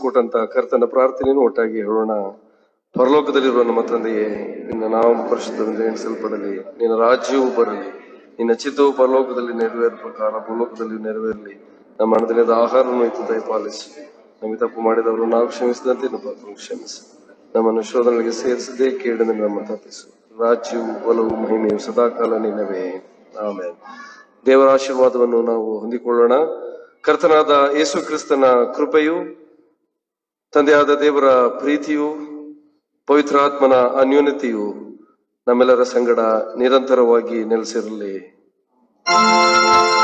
ಕಲಿಸಿಕೊಟ್ಟಂತ ಕರ್ತನ ಪ್ರಾರ್ಥನೆಯನ್ನು ಒಟ್ಟಾಗಿ ಹೇಳೋಣ ಪರಲೋಕದಲ್ಲಿರುವ ನಮ್ಮ ತಂದೆಯೇ ನಿನ್ನ ನಾಮ ಪರಿಶುದ್ಧದಿಂದ ಎಣಿಸಲ್ಪಡಲಿ ನಿನ್ನ ರಾಜ್ಯವು ಬರಲಿ ನಿನ್ನ ಚಿತ್ತವು ಪರಲೋಕದಲ್ಲಿ ನೆರವೇರ ಪ್ರಕಾರ ಭೂಲೋಕದಲ್ಲಿ ನೆರವೇರಲಿ ನಮ್ಮ ಹಣದಿನದ ಆಹಾರವನ್ನು ಇತ್ತು ದಯಪಾಲಿಸಿ ನಮಗೆ ತಪ್ಪು ಮಾಡಿದವರು ನಾವು ಕ್ಷಮಿಸಿದಂತೆ ನಮ್ಮ ಪಾಪವನ್ನು ಕ್ಷಮಿಸಿ ನಮ್ಮನ್ನು ಶೋಧನೆಗೆ ಸೇರಿಸದೆ ಕೇಳಿದ ನಮ್ಮ ತಪ್ಪಿಸು ರಾಜ್ಯವು ಬಲವು ಮಹಿಮೆಯು ಸದಾಕಾಲ ನಿನ್ನವೇ ಆಮೇಲೆ ದೇವರ ಆಶೀರ್ವಾದವನ್ನು ನಾವು ಹೊಂದಿಕೊಳ್ಳೋಣ ಕರ್ತನಾದ ಯೇಸು ಕ್ರಿಸ್ತನ ಕೃಪೆಯು ತಂದೆಯಾದ ದೇವರ ಪ್ರೀತಿಯು ಪವಿತ್ರಾತ್ಮನ ಅನ್ಯೂನತೆಯು ನಮ್ಮೆಲ್ಲರ ಸಂಗಡ ನಿರಂತರವಾಗಿ ನೆಲೆಸಿರಲಿ